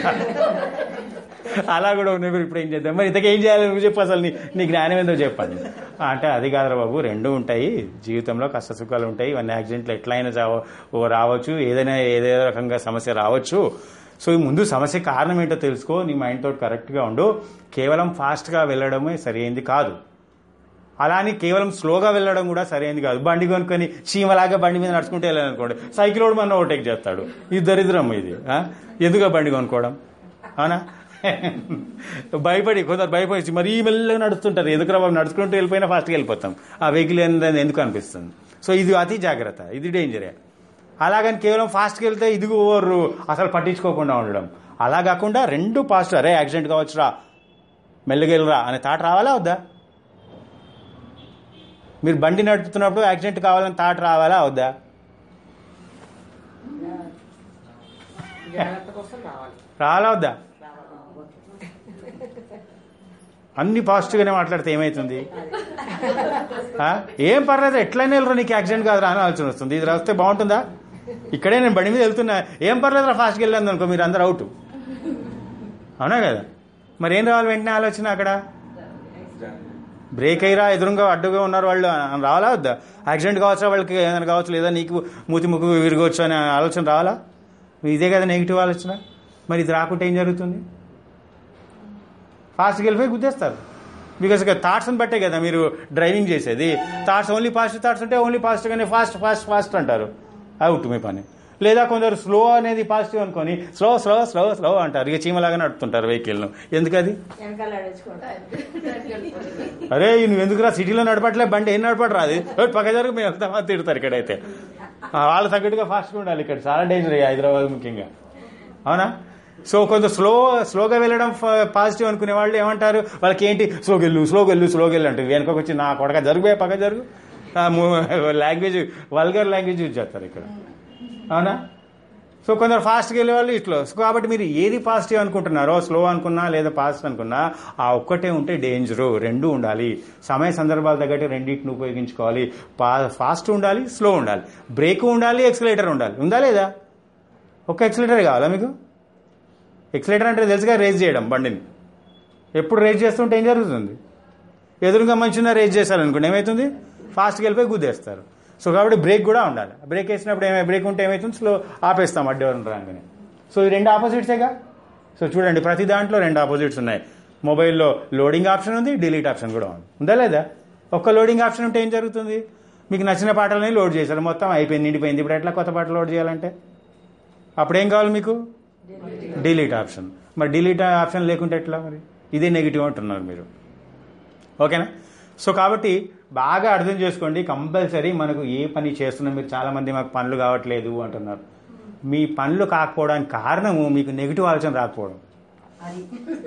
అలా కూడా ఉన్నాయి మరి ఇప్పుడు ఏం చేద్దాం మరి ఇంతకు ఏం చేయాలి నువ్వు చెప్పు అసలు నీ నీ జ్ఞానం ఏందో చెప్పండి అంటే అది కాదురా బాబు రెండు ఉంటాయి జీవితంలో కష్ట సుఖాలు ఉంటాయి ఇవన్నీ యాక్సిడెంట్లు ఎట్లయినా చావ- ఓ రావచ్చు ఏదైనా ఏదేదో రకంగా సమస్య రావచ్చు సో ఈ ముందు సమస్య కారణం ఏంటో తెలుసుకో నీ మైండ్ తోటి కరెక్ట్గా ఉండు కేవలం ఫాస్ట్గా వెళ్ళడమే సరైంది కాదు అలా అని కేవలం స్లోగా వెళ్ళడం కూడా సరైనది కాదు బండి కొనుక్కొని చీమలాగా బండి మీద నడుచుకుంటూ వెళ్ళాలనుకోండి సైకిల్ వాడు మన ఓవర్టేక్ చేస్తాడు ఇది దరిద్రం ఇది ఆ? ఎందుకు ఆ బండి కొనుక్కోవడం అవునా భయపడి కొందరు భయపడి మరీ మెల్లగా నడుస్తుంటారు ఎందుకు బాబు నడుచుకుంటూ వెళ్ళిపోయినా ఫాస్ట్గా వెళ్ళిపోతాం ఆ వెహికల్ ఏందని ఎందుకు అనిపిస్తుంది సో ఇది అతి జాగ్రత్త ఇది డేంజరే అలాగని కేవలం ఫాస్ట్కి వెళ్తే ఇది ఓవర్ అసలు పట్టించుకోకుండా ఉండడం అలా కాకుండా రెండు ఫాస్ట్ అరే యాక్సిడెంట్ కావచ్చురా మెల్లగా వెళ్ళరా అనే థాట్ రావాలా వద్దా మీరు బండి నడుపుతున్నప్పుడు యాక్సిడెంట్ కావాలని థాట్ రావాలా వద్దా జాగ్రత్త కోసం రావాలి రావాలా వద్దా అన్ని పాజిటివ్గానే మాట్లాడితే ఏమవుతుంది ఆ? ఏం పర్లేదు ఎట్లయినా వెళ్ళరు నీకు యాక్సిడెంట్ కాదురా అని ఆలోచన వస్తుంది ఇది వస్తే బాగుంటుందా ఇక్కడే నేను బండి మీద వెళ్తున్నా ఏం పర్లేదురా ఫాస్ట్గా వెళ్ళాను అనుకో మీరు అందరు అవుట్ అవునా కదా మరి ఏం రావాలి వెంటనే ఆలోచన అక్కడ బ్రేక్ అయ్యిరా ఎదురుగా అడ్డుగా ఉన్నారు వాళ్ళు అని రావాలా వద్దా యాక్సిడెంట్ కావచ్చా వాళ్ళకి ఏదైనా కావచ్చు లేదా నీకు మూతి ముక్కు విరగవచ్చు అనే ఆలోచన రావాలా ఇదే కదా నెగిటివ్ ఆలోచన మరి ఇది రాకుంటే ఏం జరుగుతుంది ఫాస్ట్గా వెళ్ళిపోయి గుద్దేస్తారు బికాస్ థాట్స్ని బట్టే కదా మీరు డ్రైవింగ్ చేసేది థాట్స్ ఓన్లీ పాజిటివ్ థాట్స్ ఉంటే ఓన్లీ పాజిటివ్గానే ఫాస్ట్ ఫాస్ట్ ఫాస్ట్ అంటారు అవుట్ మీ పని లేదా కొందరు స్లో అనేది పాజిటివ్ అనుకొని స్లో స్లో స్లో స్లో అంటారు ఇక చీమలాగా నడుపుతుంటారు వెహికల్ను ఎందుకది వెనకాల అడుచుకుంటారు అరే నువ్వు ఎందుకురా సిటీలో నడపట్లే బండి ఏం నడపడు రాదు పక్క జరుగు మేము వెళ్తామా తిడతారు ఇక్కడైతే ఆ, వాళ్ళ తగ్గట్టుగా ఫాస్ట్గా ఉండాలి ఇక్కడ చాలా డేంజర్ హైదరాబాద్ ముఖ్యంగా అవునా సో కొంత స్లో స్లోగా వెళ్ళడం పాజిటివ్ అనుకునే వాళ్ళు ఏమంటారు వాళ్ళకి ఏంటి స్లోగా వెళ్ళు స్లోగా వెళ్ళు స్లోగా వెళ్ళు అంటారు వెనకకి వచ్చి నా కొడక జరుగుబోయే పక్క జరుగు లాంగ్వేజ్ వల్గర్ లాంగ్వేజ్ యూజ్ చేస్తారు ఇక్కడ అవునా సో కొందరు ఫాస్ట్గా వెళ్ళే వాళ్ళు ఇట్లా సో కాబట్టి మీరు ఏది పాజిటివ్ అనుకుంటున్నారో స్లో అనుకున్నా లేదా పాజిటివ్ అనుకున్నా ఆ ఒక్కటే ఉంటే డేంజరు రెండు ఉండాలి సమయ సందర్భాల తగ్గట్టు రెండింటిని ఉపయోగించుకోవాలి పా ఫాస్ట్ ఉండాలి స్లో ఉండాలి బ్రేక్ ఉండాలి ఎక్సలేటర్ ఉండాలి ఉందా లేదా ఒక్క ఎక్సలేటర్ కావాలా మీకు ఎక్సలేటర్ అంటే తెలుసుగా రేజ్ చేయడం బండిని ఎప్పుడు రేజ్ చేస్తుంటే ఏం జరుగుతుంది ఎదురుగా మంచిగా రేజ్ చేశారనుకోండి ఏమవుతుంది ఫాస్ట్గా వెళ్ళిపోయి గుద్దేస్తారు సో కాబట్టి బ్రేక్ కూడా ఉండాలి బ్రేక్ వేసినప్పుడు ఏమై బ్రేక్ ఉంటే ఏమవుతుంది స్లో ఆపేస్తాం అడ్డవరం రాగానే సో ఈ రెండు ఆపోజిట్సేగా సో చూడండి ప్రతి దాంట్లో రెండు ఆపోజిట్స్ ఉన్నాయి మొబైల్లో లోడింగ్ ఆప్షన్ ఉంది డిలీట్ ఆప్షన్ కూడా ఉంది ఉందా లేదా ఒక్క లోడింగ్ ఆప్షన్ ఉంటే ఏం జరుగుతుంది మీకు నచ్చిన పాటలని లోడ్ చేశారు మొత్తం అయిపోయింది నిండిపోయింది ఇప్పుడు ఎట్లా కొత్త పాటలు లోడ్ చేయాలంటే అప్పుడు ఏం కావాలి మీకు డిలీట్ ఆప్షన్ మరి డిలీట్ ఆప్షన్ లేకుంటే ఎట్లా మరి ఇదే నెగిటివ్ అంటున్నారు మీరు ఓకేనా సో కాబట్టి బాగా అర్థం చేసుకోండి కంపల్సరీ మనకు ఏ పని చేస్తున్నా మీరు చాలా మంది మాకు పనులు కావట్లేదు అంటున్నారు మీ పనులు కాకపోవడానికి కారణము మీకు నెగిటివ్ ఆలోచన రాకపోవడం అది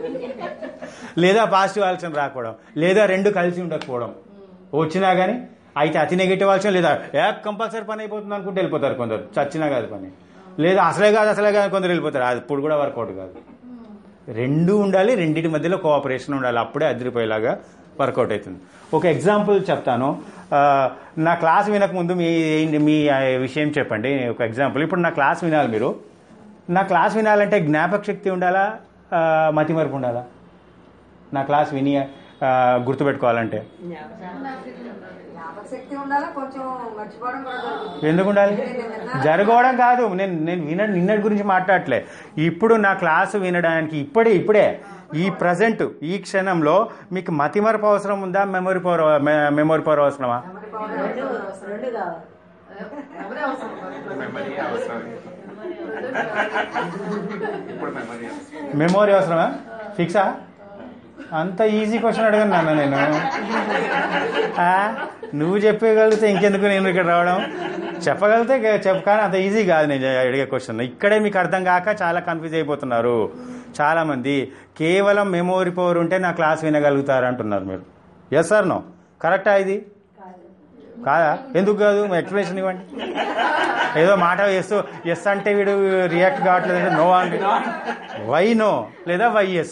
లేదా పాజిటివ్ ఆలోచన రాకపోవడం లేదా రెండు కలిసి ఉండకపోవడం వచ్చినా కానీ అయితే అతి నెగిటివ్ ఆలోచన లేదా ఏ కంపల్సరీ పని అయిపోతుంది అనుకుంటే వెళ్ళిపోతారు కొందరు చచ్చినా కాదు పని లేదా అసలే కాదు అసలే కాదు కొందరు వెళ్ళిపోతారు అది ఇప్పుడు కూడా వర్కౌట్ కాదు రెండు ఉండాలి రెండింటి మధ్యలో కోఆపరేషన్ ఉండాలి అప్పుడే అదిరిపోయేలాగా వర్కౌట్ అవుతుంది ఒక ఎగ్జాంపుల్ చెప్తాను ఆ, నా క్లాస్ వినక ముందు మీ ఏంటి- మీ ఆ, విషయం చెప్పండి ఒక ఎగ్జాంపుల్ ఇప్పుడు నా క్లాస్ వినాలి మీరు నా క్లాస్ వినాలంటే జ్ఞాపక శక్తి ఉండాలా ఆ, మతిమరుపు ఉండాలా నా క్లాస్ విని ఆ, గుర్తుపెట్టుకోవాలంటే జ్ఞాపక శక్తి ఉండాలా కొంచెం మర్చిపోవడం కూడా జరుగుతుంది ఎందుకు ఉండాలి జరగడం కాదు నేను నేను విన నిన్నటి గురించి మాట్లాడట్లే ఇప్పుడు నా క్లాసు వినడానికి ఇప్పుడే ఇప్పుడే ఈ ప్రజెంట్ ఈ క్షణంలో మీకు మతిమరపు అవసరం ఉందా మెమొరీ పవర్ మెమొరీ పవర్ అవసరమా మెమరీ పవర్ రెండు రెండు కావాలి మెమరీ అవసరం మెమరీ అవసరం ఇప్పుడు మెమరీ అవసరం మెమొరీ అవసరమా ఫిక్సా అంత ఈజీ క్వశ్చన్ అడగను నాన్న నేను ఆ, నువ్వు చెప్పగలిగితే ఇంకెందుకు నేను ఇక్కడ రావడం చెప్పగలిగితే గ- చెప్ప కానీ అంత ఈజీ కాదు నేను అడిగే క్వశ్చన్ ఇక్కడే మీకు అర్థం కాక చాలా కన్ఫ్యూజ్ అయిపోతున్నారు చాలా మంది కేవలం మెమోరీ పవర్ ఉంటే నా క్లాస్ వినగలుగుతారు అంటున్నారు మీరు ఎస్ సార్ నో కరెక్టా ఇది కాదా ఎందుకు కాదు ఎక్స్ప్లెనేషన్ ఇవ్వండి ఏదో మాట వేస్తూ ఎస్ అంటే వీడు రియాక్ట్ కావట్లేదు అంటే నో అంటే వై నో లేదా వై ఎస్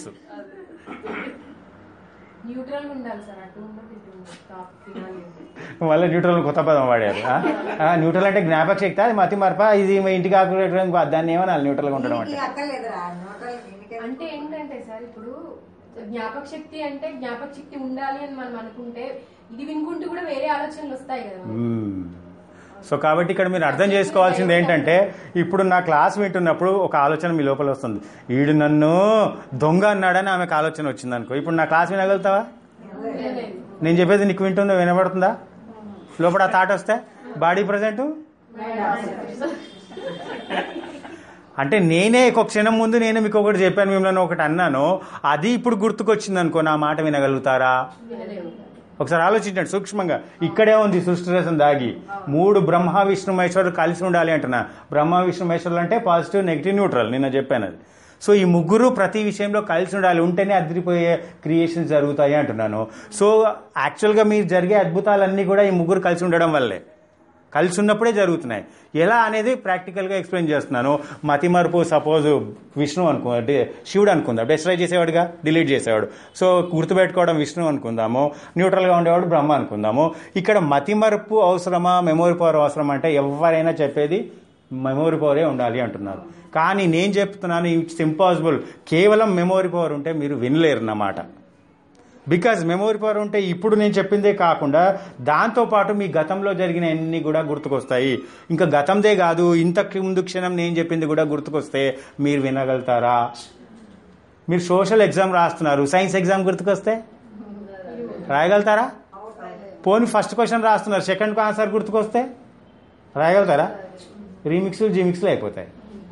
న్యూట్రల్ ఉండాలి సార్ అటు ఉండదు ఇటు టాప్ తినాలి మళ్ళీ న్యూట్రల్ కొత్త పదం వాడారు ఆ? ఆ, న్యూట్రల్ అంటే జ్ఞాపక శక్తి అది మతి మరప ఇది మా ఇంటికి ఆకునేటువంటి దాన్ని ఏమన్నా న్యూట్రల్గా ఉండడం అంటే ఈ అక్కర్లేదురా న్యూట్రల్ దీనికే అంటే ఏంటంటే సార్ ఇప్పుడు జ్ఞాపక శక్తి అంటే జ్ఞాపక శక్తి ఉండాలి అని మనం అనుకుంటే ఇది వినుకుంటూ కూడా వేరే ఆలోచనలు వస్తాయి కదా మనకి. మ్మ్. సో కాబట్టి ఇక్కడ మీరు అర్థం చేసుకోవాల్సింది ఏంటంటే ఇప్పుడు నా క్లాస్ వింటున్నప్పుడు ఒక ఆలోచన మీ లోపల వస్తుంది వీడు నన్ను దొంగ అన్నాడని ఆమెకు ఆలోచన వచ్చింది అనుకో ఇప్పుడు నా క్లాస్ వినగలుగుతావా లేదు. నేను చెప్పేది నీకు వింటుందో వినబడుతుందా లోపల ఆ థాట్ వస్తే బాడీ ప్రజెంట్ అంటే నేనే ఒక క్షణం ముందు నేను మీకు ఒకటి చెప్పాను మిమ్మల్ని ఒకటి అన్నాను అది ఇప్పుడు గుర్తుకొచ్చింది అనుకో నా మాట వినగలుగుతారా వినలేము. ఒకసారి ఆలోచించండి సూక్ష్మంగా ఇక్కడే ఉంది సృష్టి రసం దాగి మూడు బ్రహ్మ విష్ణు మహేశ్వరులు కలిసి ఉండాలి అంటున్నా బ్రహ్మ విష్ణు మహేశ్వరులు అంటే పాజిటివ్ నెగిటివ్ న్యూట్రల్ నిన్న చెప్పాను అది సో ఈ ముగ్గురు ప్రతి విషయంలో కలిసి ఉండాలి ఉంటేనే అదిరిపోయే క్రియేషన్స్ జరుగుతాయి అంటున్నాను సో యాక్చువల్గా మీరు జరిగే అద్భుతాలన్నీ కూడా ఈ ముగ్గురు కలిసి ఉండడం వల్లే కలిసి ఉన్నప్పుడే జరుగుతున్నాయి ఎలా అనేది ప్రాక్టికల్గా ఎక్స్ప్లెయిన్ చేస్తున్నాను మతి మరుపు సపోజ్ విష్ణు అనుకో డి- శివుడు అనుకుందాం డెస్ట్రాయ్ చేసేవాడుగా డిలీట్ చేసేవాడు సో గుర్తుపెట్టుకోవడం విష్ణు అనుకుందాము న్యూట్రల్గా ఉండేవాడు బ్రహ్మ అనుకుందాము ఇక్కడ మతి మరుపు అవసరమా మెమొరీ పవర్ అవసరమా అంటే ఎవరైనా చెప్పేది మెమొరీ పవరే ఉండాలి అంటున్నారు కానీ నేను చెప్తున్నాను ఇట్స్ ఇంపాసిబుల్ కేవలం మెమొరీ పవర్ ఉంటే మీరు వినలేరు అన్నమాట బికాజ్ మెమొరీ పవర్ ఉంటే ఇప్పుడు నేను చెప్పిందే కాకుండా దాంతో పాటు మీ గతంలో జరిగిన అన్ని కూడా గుర్తుకొస్తాయి ఇంకా గతందే కాదు ఇంతకు ముందు క్షణం నేను చెప్పింది కూడా గుర్తుకొస్తే మీరు వినగలుగుతారా మీరు సోషల్ ఎగ్జామ్ రాస్తున్నారు సైన్స్ ఎగ్జామ్ గుర్తుకొస్తే రాయగలుగుతారా పోనీ ఫస్ట్ క్వశ్చన్ రాస్తున్నారు సెకండ్ ఆన్సర్ గుర్తుకొస్తే రాయగలుగుతారా రీమిక్స్లు జీమిక్స్లు అయిపోతాయి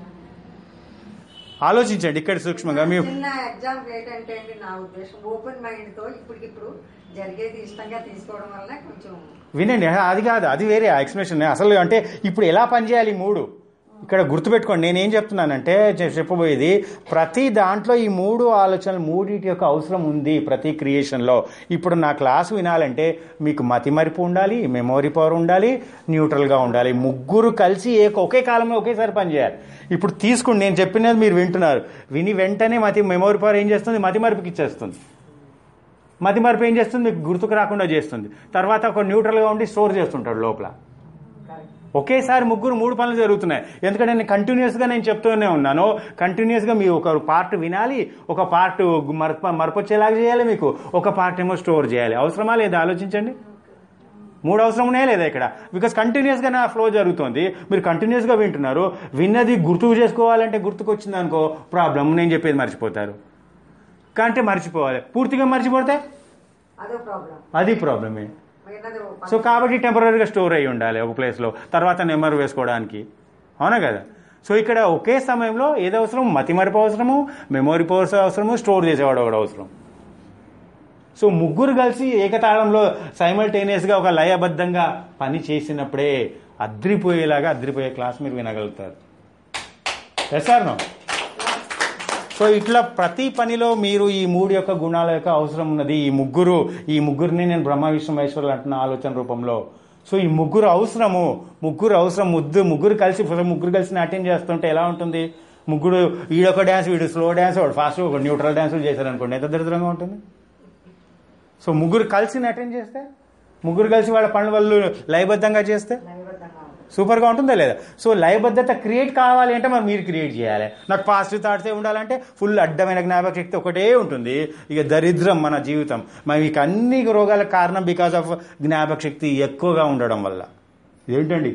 ఆలోచించండి ఇక్కడ సూక్ష్మంగా మీ చిన్న ఎగ్జామ్ ఏంటంటే అండి నా ఉద్దేశం ఓపెన్ మైండ్ తో ఇప్పటికిప్పుడు జరిగేది ఇష్టంగా తీసుకోవడం వల్ల కొంచెం వినండి అది కాదు అది వేరే ఎక్స్ప్లెనేషన్ అసలు అంటే ఇప్పుడు ఎలా పనిచేయాలి ఈ మూడు ఇక్కడ గుర్తుపెట్టుకోండి నేనేం చెప్తున్నానంటే చె- చెప్పబోయేది ప్రతి దాంట్లో ఈ మూడు ఆలోచనలు మూడింటి యొక్క అవసరం ఉంది ప్రతి క్రియేషన్లో ఇప్పుడు నా క్లాస్ వినాలంటే మీకు మతిమరిపు ఉండాలి మెమొరీ పవర్ ఉండాలి న్యూట్రల్గా ఉండాలి ముగ్గురు కలిసి ఏ ఒకే కాలంలో ఒకేసారి పనిచేయాలి ఇప్పుడు తీసుకుని నేను చెప్పినది మీరు వింటున్నారు విని వెంటనే మతి మెమొరీ పవర్ ఏం చేస్తుంది మతిమరుపుకి ఇచ్చేస్తుంది మతి మార్పు ఏం చేస్తుంది మీకు గుర్తుకు రాకుండా చేస్తుంది తర్వాత ఒక న్యూట్రల్గా ఉండి స్టోర్ చేస్తుంటాడు లోపల ఒకేసారి ముగ్గురు మూడు పనులు జరుగుతున్నాయి ఎందుకంటే నేను కంటిన్యూస్గా నేను చెప్తూనే ఉన్నాను కంటిన్యూస్గా మీరు ఒక పార్ట్ వినాలి ఒక పార్ట్ మరప మరపొచ్చేలాగా చేయాలి మీకు ఒక పార్ట్ ఏమో స్టోర్ చేయాలి అవసరమా లేదా ఆలోచించండి మూడు అవసరం ఉన్నాయా లేదా ఇక్కడ బికాస్ కంటిన్యూస్గా నా ఫ్లో జరుగుతుంది మీరు కంటిన్యూస్గా వింటున్నారు విన్నది గుర్తుకు చేసుకోవాలంటే గుర్తుకొచ్చింది అనుకో ప్రాబ్లం నేను చెప్పేది మర్చిపోతారు కంటే మర్చిపోవాలి పూర్తిగా మర్చిపోతే అదో ప్రాబ్లం అది ప్రాబ్లమే మిగిలినది ఓ పక్క- సో కాబట్టి టెంపరీగా స్టోర్ అయ్యి ఉండాలి ఒక ప్లేస్లో తర్వాత నెంబర్ వేసుకోవడానికి అవునా కదా సో ఇక్కడ ఒకే సమయంలో ఏది అవసరం మతిమరుపు అవసరము మెమొరీ పవర్స్ అవసరము స్టోర్ చేసేవాడు ఒకడు అవసరం సో ముగ్గురు కలిసి ఏకతాళంలో సైమల్టేనియస్గా ఒక లయబద్ధంగా పని చేసినప్పుడే అద్రిపోయేలాగా అద్రిపోయే క్లాస్ మీరు వినగలుగుతారు ఎస్ సార్ నో సో ఇట్లా ప్రతి పనిలో మీరు ఈ మూడు యొక్క గుణాల యొక్క అవసరం ఉన్నది ఈ ముగ్గురు ఈ ముగ్గురిని నేను బ్రహ్మ విష్ణు మహేశ్వరులు అంటున్న ఆలోచన రూపంలో సో ఈ ముగ్గురు అవసరము ముగ్గురు అవసరం ముద్దు ముగ్గురు కలిసి ముగ్గురు కలిసి నాట్యం చేస్తుంటే ఎలా ఉంటుంది ముగ్గురు వీడొక డ్యాన్స్ వీడు స్లో డ్యాన్స్ వాడు ఫాస్ట్ ఒక న్యూట్రల్ డ్యాన్సులు చేశారనుకోండి ఎంత దరిద్రంగా ఉంటుంది సో ముగ్గురు కలిసి నాట్యం చేస్తే ముగ్గురు కలిసి వాళ్ళ పనుల వాళ్ళు లయబద్ధంగా చేస్తే లయబద్ధంగా ఉంది. సూపర్గా ఉంటుందా లేదా సో లయబద్ధత క్రియేట్ కావాలి అంటే మరి మీరు క్రియేట్ చేయాలి నాకు పాజిటివ్ థాట్సే ఉండాలంటే ఫుల్ అడ్డమైన జ్ఞాపక శక్తి ఒకటే ఉంటుంది ఇక దరిద్రం మన జీవితం మరి మీకు అన్ని రోగాలకు కారణం బికాస్ ఆఫ్ జ్ఞాపక శక్తి ఎక్కువగా ఉండడం వల్ల ఏంటండి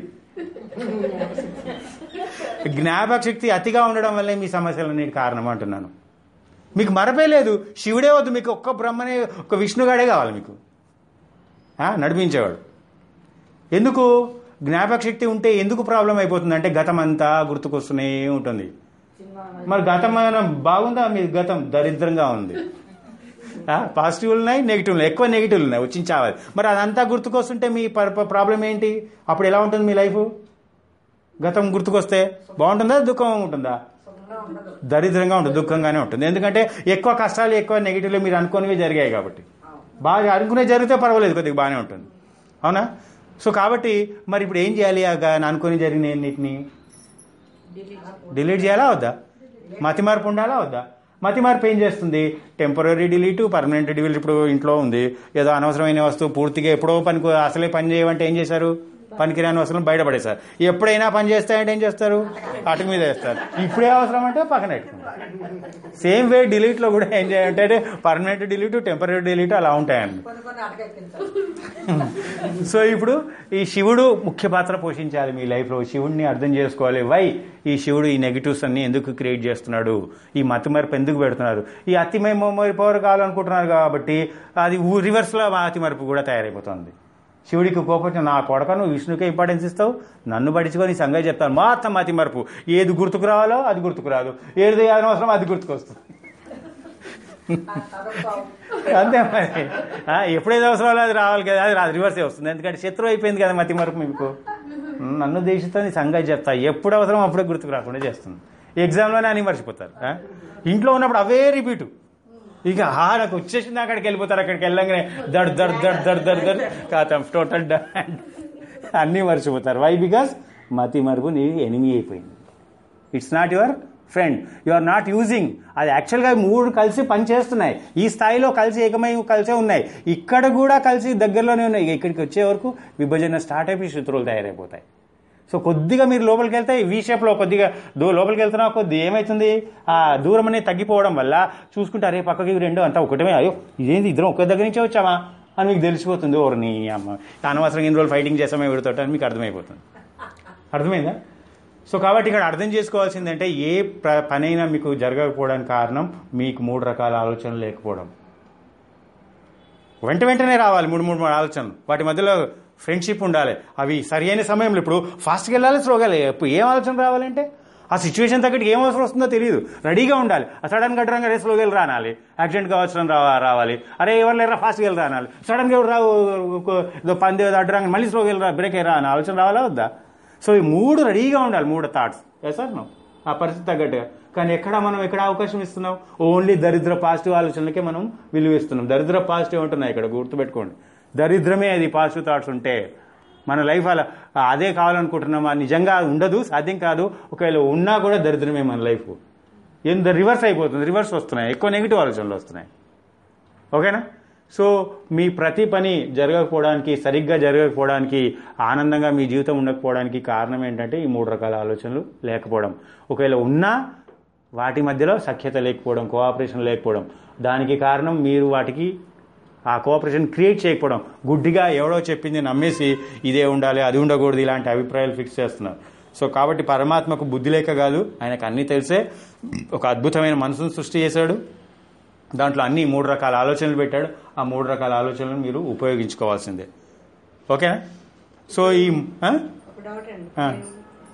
జ్ఞాపక శక్తి అతిగా ఉండడం వల్లే మీ సమస్యలన్నిటి కారణం అంటున్నాను మీకు మరపే లేదు శివుడే వద్దు మీకు ఒక్క బ్రహ్మనే ఒక విష్ణుగాడే కావాలి మీకు ఆ, నడిపించేవాడు ఎందుకు జ్ఞాపక శక్తి ఉంటే ఎందుకు ప్రాబ్లం అయిపోతుంది అంటే గతం అంతా గుర్తుకొస్తూనే ఉంటుంది మరి గతం ఏమైనా బాగుందా మీ గతం దరిద్రంగా ఉంది పాజిటివ్ ఉన్నాయి నెగిటివ్ ఉన్నాయి ఎక్కువ నెగిటివ్ ఉన్నాయి వచ్చి చావాలి మరి అదంతా గుర్తుకొస్తుంటే మీ ప్రాబ్లం ఏంటి అప్పుడు ఎలా ఉంటుంది మీ లైఫ్ గతం గుర్తుకొస్తే బాగుంటుందా దుఃఖం ఉంటుందా సుఖంగా ఉండదు దరిద్రంగా ఉంటుంది దుఃఖంగానే ఉంటుంది ఎందుకంటే ఎక్కువ కష్టాలు ఎక్కువ నెగిటివ్లు మీరు అనుకోనివి జరిగాయి కాబట్టి బాగా అనుకునే జరిగితే పర్వాలేదు కొద్దిగా బాగానే ఉంటుంది అవునా సో కాబట్టి మరి ఇప్పుడు ఏం చేయాలి ఆ గా- అనుకుని జరిగిన ఎన్నిటిని డిలీట్ చేయాలా వద్దా మతి మార్పు ఉండాలా వద్దా మతి మార్పు ఏం చేస్తుంది టెంపరీ డిలీట్ పర్మనెంట్ డిలీట్ ఇప్పుడు ఇంట్లో ఉంది ఏదో అనవసరమైన వస్తువు పూర్తిగా ఎప్పుడో పనికి అసలే పని చేయమంటే ఏం చేశారు పనికిరాని వస్తువులను బయటపడేశారు ఎప్పుడైనా పని చేస్తాయంటే ఏం చేస్తారు అటు మీద వేస్తారు ఇప్పుడే అవసరం అంటే పక్కన పెట్టుకుంటారు సేమ్ వే డిలీట్లో కూడా ఏం చేయాలంటే పర్మనెంట్ డిలీట్ టెంపరీ డిలీట్ అలా ఉంటాయండి కొన్ని కొన్ని అటకెక్కించాలి సో ఇప్పుడు ఈ శివుడు ముఖ్య పాత్ర పోషించాలి మీ లైఫ్లో శివుడిని అర్థం చేసుకోవాలి వై ఈ శివుడు ఈ నెగిటివ్స్ అన్ని ఎందుకు క్రియేట్ చేస్తున్నాడు ఈ మతిమరుపు ఎందుకు పెడుతున్నారు ఈ అతి మెమొరీ పవర్ కావాలనుకుంటున్నారు కాబట్టి అది రివర్స్లో అతిమరుపు కూడా తయారైపోతుంది శివుడికి కోపం నా కొడక నువ్వు విష్ణుకే ఇంపార్టెన్స్ ఇస్తావు నన్ను పడించుకొని సంగతి చెప్తాను మొత్తం అతిమరుపు ఏది గుర్తుకు రావాలో అది గుర్తుకు రాదు ఏది అనవసరం అది గుర్తుకొస్తుంది అదొక అంతే మరి ఆ, ఎప్పుడైతే అవసరాలో అది రావాలి కదా అది రాదు రివర్సే వస్తుంది ఎందుకంటే శత్రువు అయిపోయింది కదా మతి మరపు మీకు నన్ను దేశిస్తుంది సంగతి చెప్తా ఎప్పుడు అవసరం అప్పుడే గుర్తుకు రాకుండా చేస్తుంది ఎగ్జామ్లోనే అని మర్చిపోతారు ఆ? ఇంట్లో ఉన్నప్పుడు అవే రిపీటు ఇక ఆ నాకు వచ్చేసింది అక్కడికి వెళ్ళిపోతారు అక్కడికి వెళ్ళంగానే దడ్ దడ్ దడ్ దడ్ దడ్ దడ్ కాతాం టోటల్ అన్నీ మర్చిపోతారు వై బికాస్ మతి మరుపు నీ ఎనిమి అయిపోయింది it's not your friend you are not using అది యాక్చువల్గా మూడు కలిసి పనిచేస్తున్నాయి ఈ స్థాయిలో కలిసి ఏకమై కలిసే ఉన్నాయి ఇక్కడ కూడా కలిసి దగ్గరలోనే ఉన్నాయి ఇక ఇక్కడికి వచ్చే వరకు విభజన స్టార్ట్ అయిపోయి శత్రువులు తయారైపోతాయి సో కొద్దిగా మీరు లోపలికి వెళ్తే వీ షేప్లో కొద్దిగా దూ లోపలికి వెళ్తున్నా కొద్ది ఏమవుతుంది ఆ దూరం అనేది తగ్గిపోవడం వల్ల చూసుకుంటే అరే పక్కకి ఇవి రెండు అంతా ఒకటమే అయ్యో ఇదేంటి ఇద్దరం ఒక దగ్గర నుంచే వచ్చామా అని మీకు తెలిసిపోతుంది ఓరు నీ అమ్మ అనవసరంగా ఇన్ని రోజులు ఫైటింగ్ చేసామే వీడితో అని మీకు అర్థమైపోతుంది అర్థమైందా సో కాబట్టి ఇక్కడ అర్థం చేసుకోవాల్సిందంటే ఏ ప్ర పనైనా మీకు జరగకపోవడానికి కారణం మీకు మూడు రకాల ఆలోచనలు లేకపోవడం వెంట వెంటనే రావాలి మూడు మూడు మూడు ఆలోచనలు వాటి మధ్యలో ఫ్రెండ్షిప్ ఉండాలి అవి సరి అయిన సమయంలో ఇప్పుడు ఫాస్ట్గా వెళ్ళాలి స్లోగా వెళ్ళాలి ఎప్పుడు ఏం ఆలోచన రావాలంటే ఆ సిచ్యువేషన్ తగ్గట్టు ఏం అవసరం వస్తుందో తెలియదు రెడీగా ఉండాలి సడన్ గా డ్రంగా స్లోగా వెళ్ళి రానాలి యాక్సిడెంట్ కావచ్చు రావా రావాలి అరే ఎవరు లేరా ఫాస్ట్గా వెళ్ళి రానాలి సడన్ గా ఎవరు రావు ఏదో పంది అడ్డంగా మళ్ళీ స్లోగా వెళ్ళి రా బ్రేక్ అయ్యి రా అని ఆలోచన రావాలా వద్దా సో ఈ మూడు రెడీగా ఉండాలి మూడు థాట్స్ సార్ నో ఆ పరిస్థితి తగ్గట్టుగా కానీ ఎక్కడ మనం ఎక్కడ అవకాశం ఇస్తున్నాం ఓన్లీ దరిద్ర పాజిటివ్ ఆలోచనలకే మనం విలువ ఇస్తున్నాం దరిద్ర పాజిటివ్ ఉంటున్నాయి ఇక్కడ గుర్తుపెట్టుకోండి దరిద్రమే అది పాజిటివ్ థాట్స్ ఉంటే మన లైఫ్ అలా అదే కావాలనుకుంటున్నామా నిజంగా అది ఉండదు సాధ్యం కాదు ఒకవేళ ఉన్నా కూడా దరిద్రమే మన లైఫ్ ఎంత రివర్స్ అయిపోతుంది రివర్స్ వస్తున్నాయి ఎక్కువ నెగిటివ్ ఆలోచనలు వస్తున్నాయి ఓకేనా సో మీ ప్రతి పని జరగకపోవడానికి సరిగ్గా జరగకపోవడానికి ఆనందంగా మీ జీవితం ఉండకపోవడానికి కారణం ఏంటంటే ఈ మూడు రకాల ఆలోచనలు లేకపోవడం ఒకవేళ ఉన్నా వాటి మధ్యలో సఖ్యత లేకపోవడం కోఆపరేషన్ లేకపోవడం దానికి కారణం మీరు వాటికి ఆ కోఆపరేషన్ క్రియేట్ చేయకపోవడం గుడ్డిగా ఎవడో చెప్పింది నమ్మేసి ఇదే ఉండాలి అది ఉండకూడదు ఇలాంటి అభిప్రాయాలు ఫిక్స్ చేస్తున్నారు సో కాబట్టి పరమాత్మకు బుద్ధి లేక కాదు ఆయనకు అన్నీ తెలిసే ఒక అద్భుతమైన మనసును సృష్టి చేశాడు దాంట్లో అన్ని మూడు రకాల ఆలోచనలు పెట్టాడు ఆ మూడు రకాల ఆలోచనలను మీరు ఉపయోగించుకోవాల్సిందే ఓకేనా సో ఈ ఆ? ఒక డౌట్ అండి ఆ. నేను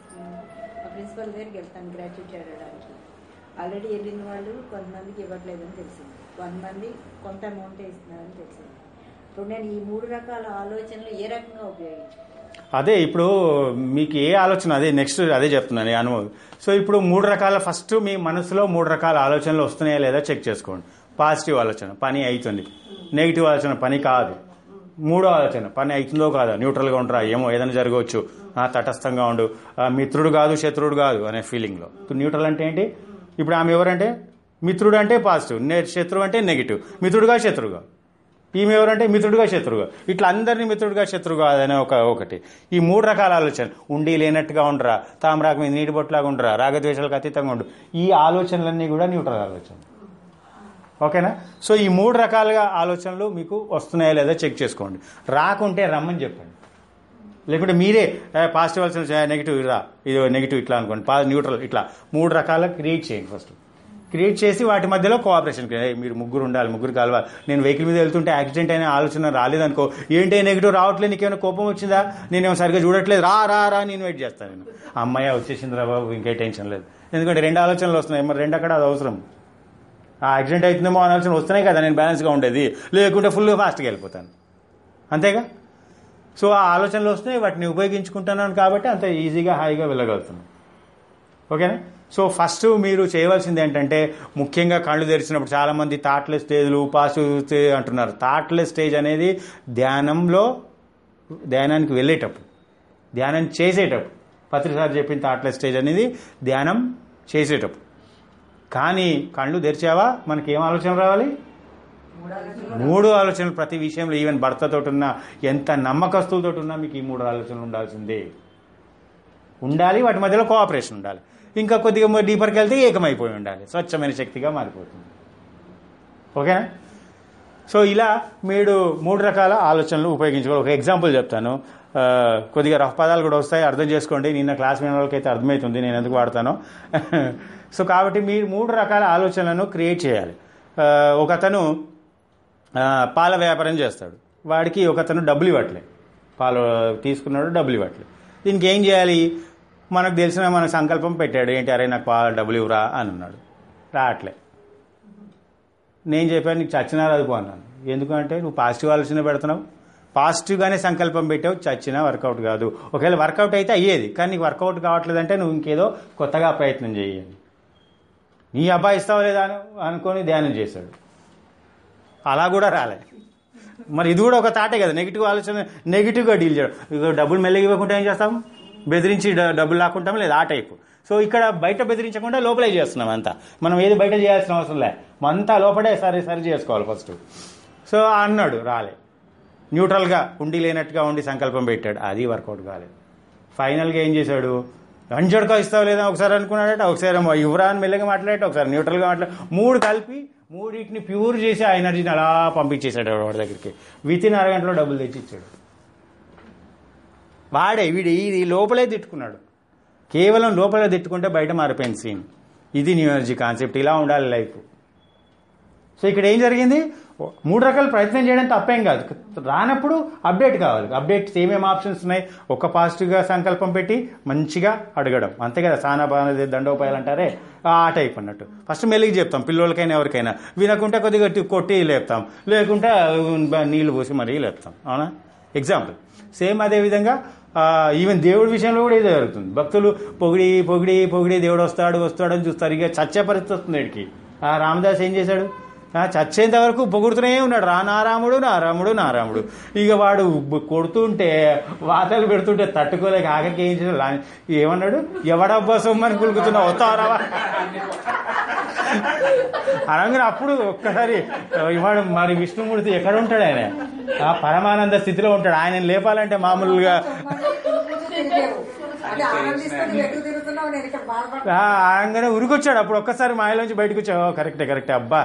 ఆ ప్రిన్సిపల్ దగ్గరికి వెళ్తాను గ్రాట్యుటీ అడగడానికి ఆల్రెడీ వెళ్ళిన వాళ్ళు కొంతమందికి ఇవ్వట్లేదని తెలిసింది కొంతమంది కొంత అమౌంట్ ఇస్తున్నారని తెలిసింది ఇప్పుడు నేను ఈ మూడు రకాల ఆలోచనలు ఏ రకంగా ఉపయోగించాను అదే ఇప్పుడు మీకు ఏ ఆలోచన అదే నెక్స్ట్ అదే చెప్తున్నాను ఈ అనుభవం సో ఇప్పుడు మూడు రకాల ఫస్ట్ మీ మనసులో మూడు రకాల ఆలోచనలు వస్తున్నాయా లేదా చెక్ చేసుకోండి పాజిటివ్ ఆలోచన పని అవుతుంది నెగిటివ్ ఆలోచన పని కాదు మూడో ఆలోచన పని అవుతుందో కాదో న్యూట్రల్గా ఉంటారా ఏమో ఏదైనా జరగవచ్చు ఆ, తటస్థంగా ఉండు ఆ, మిత్రుడు కాదు శత్రుడు కాదు అనే ఫీలింగ్లో న్యూట్రల్ అంటే ఏంటి ఇప్పుడు ఆమె ఎవరంటే మిత్రుడు అంటే పాజిటివ్ నే- శత్రువు అంటే నెగిటివ్ మిత్రుడుగా శత్రువుగా ఈమె ఎవరంటే మిత్రుడుగా శత్రువుగా ఇట్లా అందరినీ మిత్రుడుగా శత్రువుగా అనే ఒక ఒకటి ఈ మూడు రకాల ఆలోచన ఉండి లేనట్టుగా ఉండరా తామరాకు మీద నీటి బొట్టులాగా ఉండరా రాగద్వేషాలకు అతీతంగా ఉండు ఈ ఆలోచనలన్నీ కూడా న్యూట్రల్ ఆలోచన ఓకేనా సో ఈ మూడు రకాలుగా ఆలోచనలు మీకు వస్తున్నాయా లేదా చెక్ చేసుకోండి రాకుంటే రమ్మని చెప్పండి లేకుంటే మీరే పాజిటివ్ ఆలోచన నెగిటివ్ రా ఇది నెగిటివ్ ఇట్లా అనుకోండి పా న్యూట్రల్ ఇట్లా మూడు రకాల క్రియేట్ చేయండి ఫస్ట్ క్రియేట్ చేసి వాటి మధ్యలో కోఆపరేషన్ మీరు ముగ్గురు ఉండాలి ముగ్గురు కలవాలి నేను వెహికల్ మీద వెళ్తుంటే యాక్సిడెంట్ అయిన ఆలోచన రాలేదనుకో ఏంటి నెగిటివ్ రావట్లేదు నీకేమైనా కోపం వచ్చిందా నేనేమో సరిగ్గా చూడట్లేదు రా రా రా నేను వెయిట్ చేస్తాను నేను అమ్మాయి వచ్చేసింది రా బాబు ఇంకే టెన్షన్ లేదు ఎందుకంటే రెండు ఆలోచనలు వస్తున్నాయి మరి రెండు అక్కడ అది అవసరం ఆ యాక్సిడెంట్ అవుతుందేమో అని ఆలోచన వస్తున్నాయి కదా నేను బ్యాలెన్స్గా ఉండేది లేకుంటే ఫుల్ ఫాస్ట్గా వెళ్ళిపోతాను అంతేగా సో ఆ ఆలోచనలు వస్తున్నాయి వాటిని ఉపయోగించుకుంటున్నాను కాబట్టి అంత ఈజీగా హాయిగా వెళ్ళగలుగుతున్నాను ఓకేనా సో ఫస్ట్ మీరు చేయవలసింది ఏంటంటే ముఖ్యంగా కళ్ళు తెరిచినప్పుడు చాలా మంది థాట్లెస్ స్టేజ్లు పాజిటివ్ స్టేజ్ అంటున్నారు థాట్లెస్ స్టేజ్ అనేది ధ్యానంలో ధ్యానానికి వెళ్ళేటప్పుడు ధ్యానం చేసేటప్పుడు పత్రిసారి చెప్పిన థాట్లెస్ స్టేజ్ అనేది ధ్యానం చేసేటప్పుడు కానీ కళ్ళు తెరిచావా మనకి ఏం ఆలోచన రావాలి మూడు ఆలోచనలు ప్రతి విషయంలో ఈవెన్ భర్తతో ఉన్నా ఎంత నమ్మకస్తులతో ఉన్నా మీకు ఈ మూడు ఆలోచనలు ఉండాల్సిందే ఉండాలి వాటి మధ్యలో కోఆపరేషన్ ఉండాలి ఇంకా కొద్దిగా డీపర్కి వెళ్తే ఏకమైపోయి ఉండాలి స్వచ్ఛమైన శక్తిగా మారిపోతుంది ఓకేనా సో ఇలా మీరు మూడు రకాల ఆలోచనలు ఉపయోగించుకోవాలి ఒక ఎగ్జాంపుల్ చెప్తాను ఆ, కొద్దిగా రఫ్ పదాలు కూడా వస్తాయి అర్థం చేసుకోండి నిన్న క్లాస్ విన్న వాళ్ళకైతే అర్థమవుతుంది నేను ఎందుకు వాడతానో సో కాబట్టి మీరు మూడు రకాల ఆలోచనలను క్రియేట్ చేయాలి ఆ, ఒకతను ఆ, పాల వ్యాపారం చేస్తాడు వాడికి ఒకతను డబ్బులు ఇవ్వట్లే పాలు తీసుకున్నాడు డబ్బులు ఇవ్వట్లే దీనికి ఏం చేయాలి మనకు తెలిసిన మన సంకల్పం పెట్టాడు ఏంటి అరే నాకు పాల డబ్బులు ఇవ్వరా అని అన్నాడు రావట్లే నేను చెప్పాను నీకు చచ్చినా రాదుకో అన్నాను ఎందుకంటే నువ్వు పాజిటివ్ ఆలోచన పెడుతున్నావు పాజిటివ్గానే సంకల్పం పెట్టావు చచ్చినా వర్కౌట్ కాదు ఒకవేళ వర్కౌట్ అయితే అయ్యేది కానీ నీకు వర్కౌట్ కావట్లేదంటే నువ్వు ఇంకేదో కొత్తగా ప్రయత్నం చేయాలి నీ అబ్బాయి ఇస్తావు లేదా అని అనుకొని ధ్యానం చేశాడు అలా కూడా రాలే మరి ఇది కూడా ఒక తాటే కదా నెగిటివ్ ఆలోచన నెగిటివ్గా డీల్ చేయడం ఇక డబ్బులు మెల్లగా ఇవ్వకుండా ఏం చేస్తాం బెదిరించి డ- డబ్బులు లాక్కుంటాం లేదా ఆ టైపు సో ఇక్కడ బయట బెదిరించకుండా లోపలే చేస్తున్నాం అంతా మనం ఏది బయట చేయాల్సిన అవసరం లే అంతా లోపలే సరి సరి చేసుకోవాలి ఫస్ట్ సో అన్నాడు రాలే న్యూట్రల్గా ఉండి లేనట్టుగా ఉండి సంకల్పం పెట్టాడు అది వర్కౌట్ కాలేదు ఫైనల్గా ఏం చేశాడు అంజడ్కా ఇస్తావు లేదా ఒకసారి అనుకున్నాడట ఒకసారి ఏమో యువరా అని మెల్లగా మాట్లాడట ఒకసారి న్యూట్రల్గా మాట్లాడ మూడు కలిపి మూడింటిని ప్యూర్ చేసి ఆ ఎనర్జీని అలా పంపించేశాడు వాడి దగ్గరికి విత్ ఇన్ అరగంటలో డబ్బులు తెచ్చి ఇచ్చాడు వాడే వీడు ఇది లోపలే తిట్టుకున్నాడు కేవలం లోపలే తిట్టుకుంటే బయట మారిపోయింది సీన్ ఇది న్యూ ఎనర్జీ కాన్సెప్ట్ ఇలా ఉండాలి లైఫ్ సో ఇక్కడ ఏం జరిగింది మూడు రకాల ప్రయత్నం చేయడం తప్పేం కాదు రానప్పుడు అప్డేట్ కావాలి అప్డేట్స్ ఏమేమి ఆప్షన్స్ ఉన్నాయి ఒక పాజిటివ్గా సంకల్పం పెట్టి మంచిగా అడగడం అంతే కదా సానా బాగా దండోపాయాలు అంటారే ఆ టైప్ అన్నట్టు ఫస్ట్ మెల్లికి చెప్తాం పిల్లలకైనా ఎవరికైనా వినకుంటే కొద్దిగా గట్టి కొట్టి లేపుతాం లేకుంటే నీళ్లు పోసి మరీ లేపుతాం అవునా ఎగ్జాంపుల్ సేమ్ అదే విధంగా ఈవెన్ దేవుడి విషయంలో కూడా ఇదే జరుగుతుంది భక్తులు పొగిడి పొగిడి పొగిడి దేవుడు వస్తాడు వస్తాడు అని చూస్తారు ఇక చచ్చే పరిస్థితి వస్తుంది వీడికి ఆ రామదాస్ ఏం చేశాడు ఆ, చచ్చేంత వరకు పొగుడుతూనే ఉన్నాడు రా నారాముడు నారాముడు నారాముడు ఇక వాడు బ- కొడుతుంటే వాతలు పెడుతుంటే తట్టుకోలేక ఆఖరికి ఏం చేశాడు లా- ఏమన్నాడు ఎవడబ్బా సొమ్మని కులుకుతున్నావు వస్తావరావా అనగానే అప్పుడు ఒక్కసారి ఇవాడు మరి విష్ణుమూర్తి ఎక్కడ ఉంటాడు ఆయన ఆ పరమానంద స్థితిలో ఉంటాడు ఆయన లేపాలంటే మామూలుగా తిరిగావు. అంటే ఆనందిస్తుంది ఎటు తిరుగుతున్నావు నేను ఇక్కడ బాధపడుతున్నా ఆ, అనగానే ఉరికొచ్చాడు అప్పుడు ఒక్కసారి మాయలోంచి బయటకు వచ్చావు "ఓ, కరెక్టే కరెక్టే అబ్బా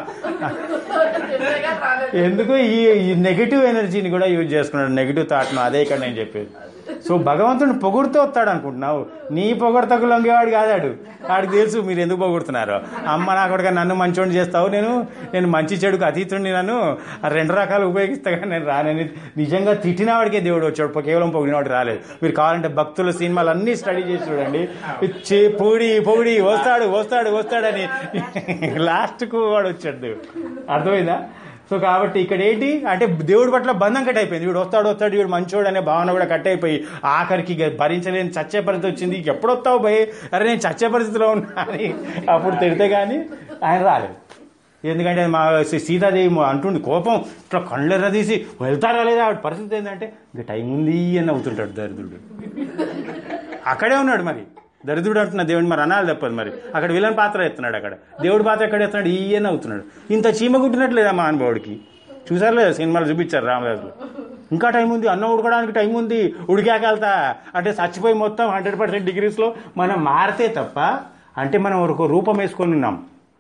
ఎందుకు ఈ ఈ నెగిటివ్ ఎనర్జీని కూడా యూజ్ చేసుకున్నాడు నెగిటివ్ థాట్ను అదే ఇక్కడ నేను చెప్పేది సో భగవంతుని పొగుడుతూ వస్తాడు అనుకుంటున్నావు నీ పొగడతకు లొంగేవాడు కాదాడు వాడికి తెలుసు మీరు ఎందుకు పొగుడుతున్నారు అమ్మ నా కొడుక నన్ను మంచోడిని చేస్తావు నేను నేను మంచి చెడుకు అతీతుడిని నన్ను ఆ రెండు రకాలు ఉపయోగిస్తా కానీ నేను రానని నిజంగా తిట్టిన వాడికే దేవుడు వచ్చాడు కేవలం పొగిడినవాడు రాలేదు మీరు కావాలంటే భక్తుల సినిమాలు అన్నీ స్టడీ చేసి చూడండి చే- పొగిడి పొగిడి వస్తాడు వస్తాడు వస్తాడని లాస్ట్కు వాడు వచ్చాడు దేవుడు అర్థమైందా సో కాబట్టి ఇక్కడ ఏంటి అంటే దేవుడి పట్ల బంధం కట్ అయిపోయింది వీడు వస్తాడు వస్తాడు వీడు మంచోడు అనే భావన కూడా కట్ అయిపోయి ఆఖరికి ఇక భరించలేని చచ్చే పరిస్థితి వచ్చింది ఇక ఎప్పుడు వస్తావు భయ్ అరే నేను చచ్చే పరిస్థితిలో ఉన్నా అని అప్పుడు తిడితే కానీ ఆయన రాలేదు ఎందుకంటే మా సీ- సీతాదేవి అంటుండి కోపం ఇట్లా కళ్ళెర్ర తీసి వెళ్తారా లేదా ఆవిడ పరిస్థితి ఏంటంటే ఇంకా టైం ఉంది అని అవుతుంటాడు దరిద్రుడు అక్కడే ఉన్నాడు మరి దరిద్రుడు అంటున్న దేవుడిని మరి అనాలి తప్పదు మరి అక్కడ విలన్ పాత్ర ఎత్తున్నాడు అక్కడ దేవుడి పాత్ర ఎక్కడ ఎత్తున్నాడు ఈయన అవుతున్నాడు ఇంత చీమ కుట్టినట్లేదా మా అనుభవుడికి చూసారు లేదా సినిమాలు చూపించారు రామదాసులు ఇంకా టైం ఉంది అన్నం ఉడకడానికి టైం ఉంది ఉడికాక వెళ్తా అంటే చచ్చిపోయి మొత్తం హండ్రెడ్ పర్సెంట్ డిగ్రీస్లో మనం మారితే తప్ప అంటే మనం ఒక రూపం వేసుకొని ఉన్నాం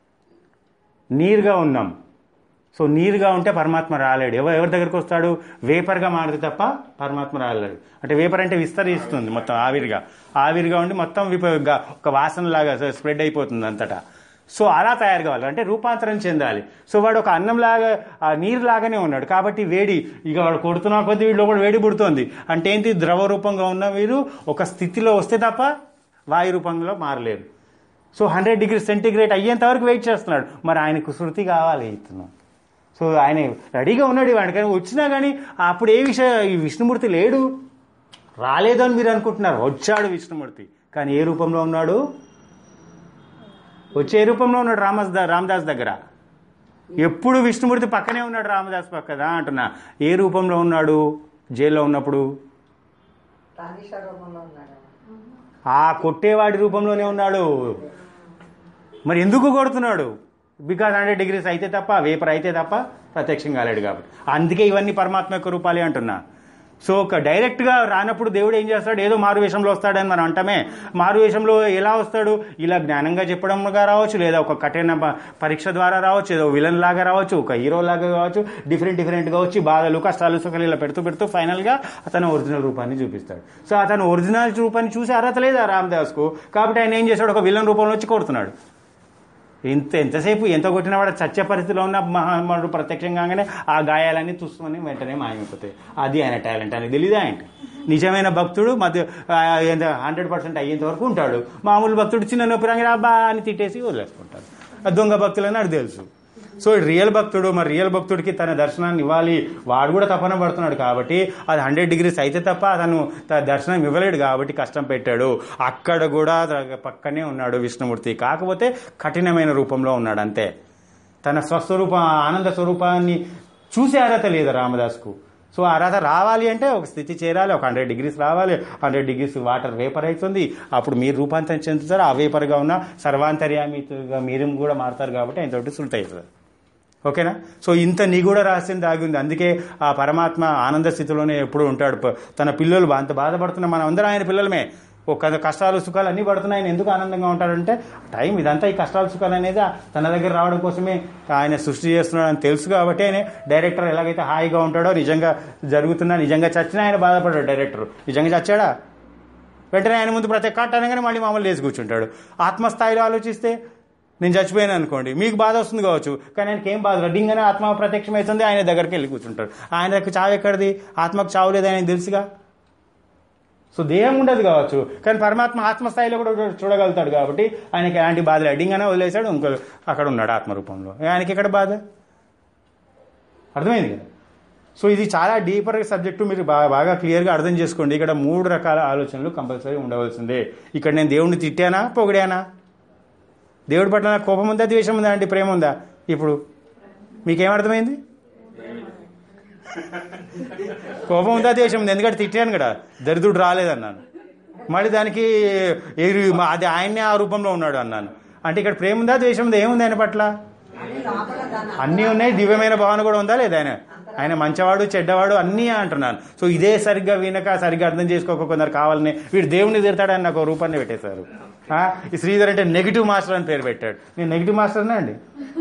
నీరుగా ఉన్నాం సో నీరుగా ఉంటే పరమాత్మ రాలేడు ఎవరు ఎవరి దగ్గరికి వస్తాడు వేపర్గా మారితే తప్ప పరమాత్మ రాలేడు అంటే వేపర్ అంటే విస్తరిస్తుంది మొత్తం ఆవిరిగా ఆవిరిగా ఉండి మొత్తం విప- గా- ఒక వాసనలాగా స్ప్రెడ్ అయిపోతుంది అంతటా సో అలా తయారు కావాలి అంటే రూపాంతరం చెందాలి సో వాడు ఒక అన్నంలాగా ఆ నీరు లాగానే ఉన్నాడు కాబట్టి వేడి ఇక వాడు కొడుతున్నా కొద్దీ వీళ్ళు కూడా వేడి పుడుతోంది అంటే ఏంటి ద్రవ రూపంగా ఉన్న వీరు ఒక స్థితిలో వస్తే తప్ప వాయు రూపంలో మారలేరు సో హండ్రెడ్ డిగ్రీ సెంటిగ్రేడ్ అయ్యేంత వరకు వెయిట్ చేస్తున్నాడు మరి ఆయనకు శృతి కావాలి ఇతను సో ఆయన రెడీగా ఉన్నాడు వాడికి కానీ వచ్చినా కానీ అప్పుడు ఏ విషయం ఈ విష్ణుమూర్తి లేడు రాలేదు అని మీరు అనుకుంటున్నారు వచ్చాడు విష్ణుమూర్తి కానీ ఏ రూపంలో ఉన్నాడు వచ్చే రూపంలో ఉన్నాడు రామదాస్ ద- రామదాస్ దగ్గర ఎప్పుడు విష్ణుమూర్తి పక్కనే ఉన్నాడు రామదాస్ పక్కదా అంటున్నా ఏ రూపంలో ఉన్నాడు జైల్లో ఉన్నప్పుడు తానీషా రూపంలో ఉన్నాడు ఆ కొట్టేవాడి రూపంలోనే ఉన్నాడు మరి ఎందుకు కొడుతున్నాడు బికాజ్ హండ్రెడ్ డిగ్రీస్ అయితే తప్ప వేపర్ అయితే తప్ప ప్రత్యక్షం కాలేడు కాబట్టి అందుకే ఇవన్నీ పరమాత్మ యొక్క రూపాలే అంటున్నా సో ఒక డైరెక్ట్గా రానప్పుడు దేవుడు ఏం చేస్తాడు ఏదో మారువేషంలో వస్తాడని మనం అంటామే మారువేషంలో ఎలా వస్తాడు ఇలా జ్ఞానంగా చెప్పడంగా రావచ్చు లేదా ఒక కఠిన ప- పరీక్ష ద్వారా రావచ్చు ఏదో విలన్ లాగా రావచ్చు ఒక హీరో లాగా కావచ్చు డిఫరెంట్ డిఫరెంట్గా వచ్చి బాధలు కష్టాలు సుఖాలు ఇలా పెడుతూ పెడుతూ ఫైనల్గా అతను ఒరిజినల్ రూపాన్ని చూపిస్తాడు సో అతను ఒరిజినల్ రూపాన్ని చూసి అర్హత లేదా రామదాస్కు కాబట్టి ఆయన ఏం చేశాడు ఒక విలన్ రూపంలో వచ్చి కొడుతున్నాడు ఇంత ఎంతసేపు ఎంత కొట్టినా వాడు చచ్చే పరిస్థితిలో ఉన్న మహాత్ముడు ప్రత్యక్షం కాగానే ఆ గాయాలన్నీ చూసుకొని వెంటనే మాయమైపోతాయి అది ఆయన టాలెంట్ అని తెలియదు ఆయన నిజమైన భక్తుడు మధ్య హండ్రెడ్ పర్సెంట్ అయ్యేంత వరకు ఉంటాడు మామూలు భక్తుడు చిన్న నొప్పి రంగి అబ్బా అని తిట్టేసి వదిలేసుకుంటాడు ఆ దొంగ భక్తులని నాకు తెలుసు సో రియల్ భక్తుడు మరి రియల్ భక్తుడికి తన దర్శనాన్ని ఇవ్వాలి వాడు కూడా తపన పడుతున్నాడు కాబట్టి అది హండ్రెడ్ డిగ్రీస్ అయితే తప్ప అతను తన దర్శనం ఇవ్వలేడు కాబట్టి కష్టం పెట్టాడు అక్కడ కూడా ద- పక్కనే ఉన్నాడు విష్ణుమూర్తి కాకపోతే కఠినమైన రూపంలో ఉన్నాడు అంతే తన స్వస్వరూప ఆనంద స్వరూపాన్ని చూసే అర్హత లేదు రామదాస్కు సో ఆ అర్హత రావాలి అంటే ఒక స్థితి చేరాలి ఒక హండ్రెడ్ డిగ్రీస్ రావాలి హండ్రెడ్ డిగ్రీస్ వాటర్ వేపర్ అవుతుంది అప్పుడు మీరు రూపాంతరం చెందుతారు ఆ వేపర్గా ఉన్న సర్వాంతర్యామిగా మీరు కూడా మారుతారు కాబట్టి ఆయన తోటి సుల్ట్ అవుతుంది ఓకేనా సో ఇంత నిగూఢ రహస్యం దాగి ఉంది అందుకే ఆ పరమాత్మ ఆనంద స్థితిలోనే ఎప్పుడు ఉంటాడు ప- తన పిల్లలు బా- అంత బాధపడుతున్న మనం అందరం ఆయన పిల్లలమే ఒక కష్టాలు సుఖాలు అన్నీ పడుతున్నాయి ఆయన ఎందుకు ఆనందంగా ఉంటాడంటే టైం ఇదంతా ఈ కష్టాలు సుఖాలు అనేది తన దగ్గర రావడం కోసమే ఆయన సృష్టి చేస్తున్నాడు అని తెలుసు కాబట్టి ఆయన డైరెక్టర్ ఎలాగైతే హాయిగా ఉంటాడో నిజంగా జరుగుతున్నా నిజంగా చచ్చినా ఆయన బాధపడ్డాడు డైరెక్టర్ నిజంగా చచ్చాడా వెంటనే ఆయన ముందు ప్రతి కట్ అనగానే మళ్ళీ మామూలు లేచి కూర్చుంటాడు ఆత్మస్థాయిలో ఆలోచిస్తే నేను చచ్చిపోయాను అనుకోండి మీకు బాధ వస్తుంది కావచ్చు కానీ ఆయనకి ఏం బాధ రాదు. డింగ్ అని ఆత్మ ప్రత్యక్షమవుతుంది ఆయన దగ్గరికి వెళ్ళి కూర్చుంటాడు ఆయనకు చావు ఎక్కడిది ఆత్మకు చావు లేదు ఆయన తెలుసుగా సో దేహం ఉండదు కావచ్చు కానీ పరమాత్మ ఆత్మస్థాయిలో కూడా చూ- చూడగలుగుతాడు కాబట్టి ఆయనకి ఎలాంటి బాధ లేదు డింగ్ అనే వదిలేశాడు ఇంకో అక్కడ ఉన్నాడు ఆత్మరూపంలో ఆయనకి ఎక్కడ బాధ అర్థమైంది కదా సో ఇది చాలా డీపర్ సబ్జెక్టు మీరు బాగా బాగా క్లియర్గా అర్థం చేసుకోండి ఇక్కడ మూడు రకాల ఆలోచనలు కంపల్సరీ ఉండవలసిందే ఇక్కడ నేను దేవుడిని తిట్టానా పొగిడానా దేవుడి పట్ల నాకు కోపం ఉందా ద్వేషం ఉందా అంటే ప్రేమ ఉందా ఇప్పుడు మీకేమర్థమైంది కోపం ఉందా ద్వేషం ఉంది ఎందుకంటే తిట్టాను కదా దరిద్రుడు రాలేదన్నాను మళ్ళీ దానికి ఏ- అది ఆయన్నే ఆ రూపంలో ఉన్నాడు అన్నాను అంటే ఇక్కడ ప్రేమ ఉందా ద్వేషం ఉందా ఏముంది ఆయన పట్ల అని లోపల దాన్ని అన్నీ ఉన్నాయి దివ్యమైన భావన కూడా ఉందా లేదా ఆయన ఆయన మంచివాడు చెడ్డవాడు అన్నీ అంటున్నాను సో ఇదే సరిగ్గా వినక సరిగ్గా అర్థం చేసుకోక కొందరు కావాలని వీడు దేవుడిని తిడతాడని నాకు ఒక రూపాన్ని పెట్టేశారు ఆ, ఈ శ్రీధర్ అంటే నెగిటివ్ మాస్టర్ అని పేరు పెట్టాడు నేను నెగిటివ్ మాస్టర్నే అండి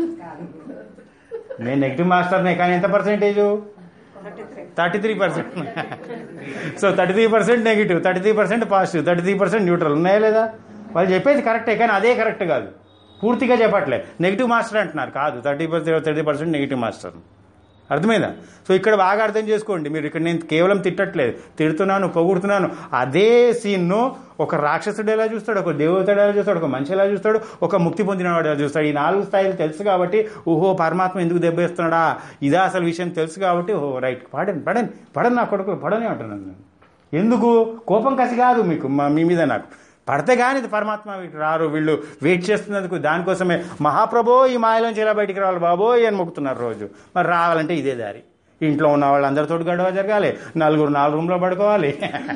నేను నెగిటివ్ మాస్టర్నే కానీ ఎంత percentage thirty three percent so thirty three percent negative thirty three percent positive thirty three percent neutral ఉన్నాయా లేదా వాళ్ళు చెప్పేది కరెక్టే కానీ అదే కరెక్ట్ కాదు పూర్తిగా చెప్పట్లే నెగిటివ్ మాస్టర్ అంటున్నారు కాదు thirty percent thirty percent negative master అర్థమైందా సో ఇక్కడ బాగా అర్థం చేసుకోండి మీరు ఇక్కడ నేను కేవలం తిట్టట్లేదు తిడుతున్నాను పొగుడుతున్నాను అదే సీన్ను ఒక రాక్షసుడు ఎలా చూస్తాడు ఒక దేవతడు ఎలా చూస్తాడు ఒక మనిషి ఎలా చూస్తాడు ఒక ముక్తి పొందినవాడు ఎలా చూస్తాడు ఈ నాలుగు స్థాయిలు తెలుసు కాబట్టి ఓహో పరమాత్మ ఎందుకు దెబ్బేస్తున్నాడా ఇదా అసలు విషయం తెలుసు కాబట్టి ఓహో రైట్ పడండి పడండి పడని నా కొడుకు పడని అంటున్నాను నేను ఎందుకు కోపం కసి కాదు మీకు మా- మీ మీద నాకు పడితే కానీ ఇది పరమాత్మ వీటి రారు వీళ్ళు వెయిట్ చేస్తున్నందుకు దానికోసమే మహాప్రభో ఈ మాయలోంచి ఎలా బయటికి రావాలి బాబోయ్ అని మొక్కుతున్నారు రోజు మరి రావాలంటే ఇదే దారి ఇంట్లో ఉన్న వాళ్ళందరితో గడవ జరగాలి నలుగురు నాలుగు రూమ్లో పడుకోవాలి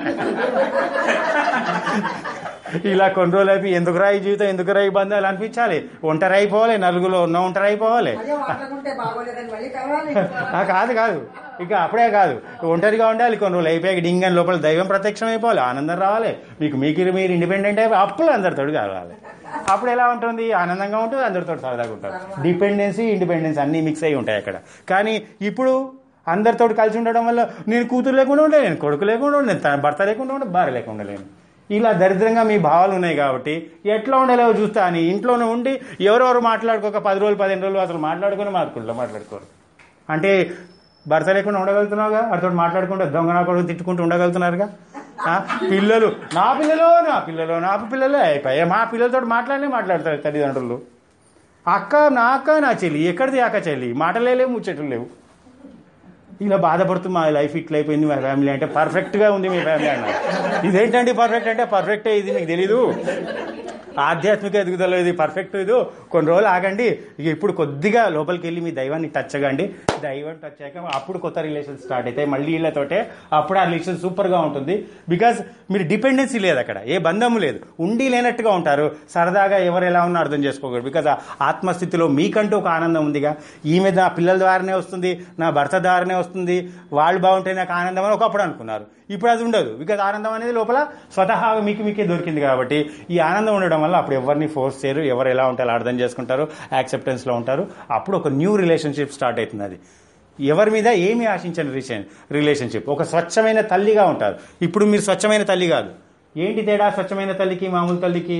ఇలా కొన్ని రోజులు అయిపోయి ఎందుకురా ఈ జీవితం ఎందుకురా ఈ బంధాలు అనిపించాలి ఒంటరి అయిపోవాలి నలుగులో ఉన్న ఒంటరి అయిపోవాలి అదే మాట్లాడుకుంటే బాగోలేదని మళ్ళీ కలవాలి ఆ, కాదు కాదు ఇక అప్పుడే కాదు ఒంటరిగా ఉండాలి కొన్ని రోజులు అయిపోయాక డింగన్ లోపల దైవం ప్రత్యక్షం అయిపోవాలి ఆనందం రావాలి మీకు మీకు మీరు ఇండిపెండెంట్ అయిపోయి అప్పుడు అందరితో కావాలి అప్పుడు ఎలా ఉంటుంది ఆనందంగా ఉంటుంది అందరితో సరదాగా ఉంటారు డిపెండెన్సీ ఇండిపెండెన్స్ అన్నీ మిక్స్ అయి ఉంటాయి అక్కడ కానీ ఇప్పుడు అందరితో కలిసి ఉండడం వల్ల నేను కూతురు లేకుండా ఉండలేను నేను కొడుకు లేకుండా ఉండలేను తన భర్త లేకుండా ఉండే భార్య లేకుండా ఉండలేను ఇలా దరిద్రంగా మీ భావాలు ఉన్నాయి కాబట్టి ఎట్లా ఉండలేవో చూస్తా అని ఇంట్లోనే ఉండి ఎవరెవరు మాట్లాడుకోక పది రోజులు పదిహేను రోజులు అసలు మాట్లాడుకొని మాట్లాడుకుంటా మాట్లాడుకోరు అంటే భర్త లేకుండా ఉండగలుగుతున్నావుగా అతడు మాట్లాడుకుంటూ దొంగ నా కొడుకు తిట్టుకుంటూ ఉండగలుగుతున్నారుగా ఆ, పిల్లలు నా పిల్లలు నా పిల్లలు నా పిల్లలు అయిపోయా మా పిల్లలతో మాట్లాడలే మాట్లాడతారు తల్లిదండ్రులు అక్క నా అక్క నా చెల్లి ఎక్కడిది అక్క చెల్లి మాటలే లేవు ముచ్చట్లు లేవు ఇలా బాధపడుతూ మా లైఫ్ ఇట్లా అయిపోయింది మా ఫ్యామిలీ అంటే పర్ఫెక్ట్గా ఉంది మీ ఫ్యామిలీ అన్నారు ఇదేంటండి పర్ఫెక్ట్ అంటే పర్ఫెక్టే ఇది మీకు తెలీదు ఆధ్యాత్మిక ఎదుగుదల ఇది పర్ఫెక్ట్ ఇది కొన్ని రోజులు ఆగండి ఇక ఇప్పుడు కొద్దిగా లోపలికి వెళ్ళి మీ దైవాన్ని టచ్ అవ్వండి దైవం టచ్ అయ్యాక అప్పుడు కొత్త రిలేషన్ స్టార్ట్ అవుతాయి మళ్ళీ వీళ్ళతోటే అప్పుడు ఆ రిలేషన్ సూపర్గా ఉంటుంది బికాజ్ మీరు డిపెండెన్సీ లేదు అక్కడ ఏ బంధము లేదు ఉండి లేనట్టుగా ఉంటారు సరదాగా ఎవరు ఎలా ఉన్నా అర్థం చేసుకోకూడదు బికాజ్ ఆ ఆత్మస్థితిలో మీకంటూ ఒక ఆనందం ఉందిగా ఈమె నా పిల్లల ద్వారానే వస్తుంది నా భర్త ద్వారానే వస్తుంది వాళ్ళు బాగుంటే నాకు ఆనందం అని ఒకప్పుడు అనుకున్నారు ఇప్పుడు అది ఉండదు బికాజ్ ఆనందం అనేది లోపల స్వతహాగా మీకు మీకే దొరికింది కాబట్టి ఈ ఆనందం ఉండడం వల్ల అప్పుడు ఎవరిని ఫోర్స్ చేయరు ఎవరు ఎలా ఉంటే అలా అర్థం చేసుకుంటారు యాక్సెప్టెన్స్లో ఉంటారు అప్పుడు ఒక న్యూ రిలేషన్షిప్ స్టార్ట్ అవుతుంది అది ఎవరి మీద ఏమీ ఆశించని రిలేషన్ రిలేషన్షిప్ ఒక స్వచ్ఛమైన తల్లిగా ఉంటారు ఇప్పుడు మీరు స్వచ్ఛమైన తల్లి కాదు ఏంటి తేడా స్వచ్ఛమైన తల్లికి మామూలు తల్లికి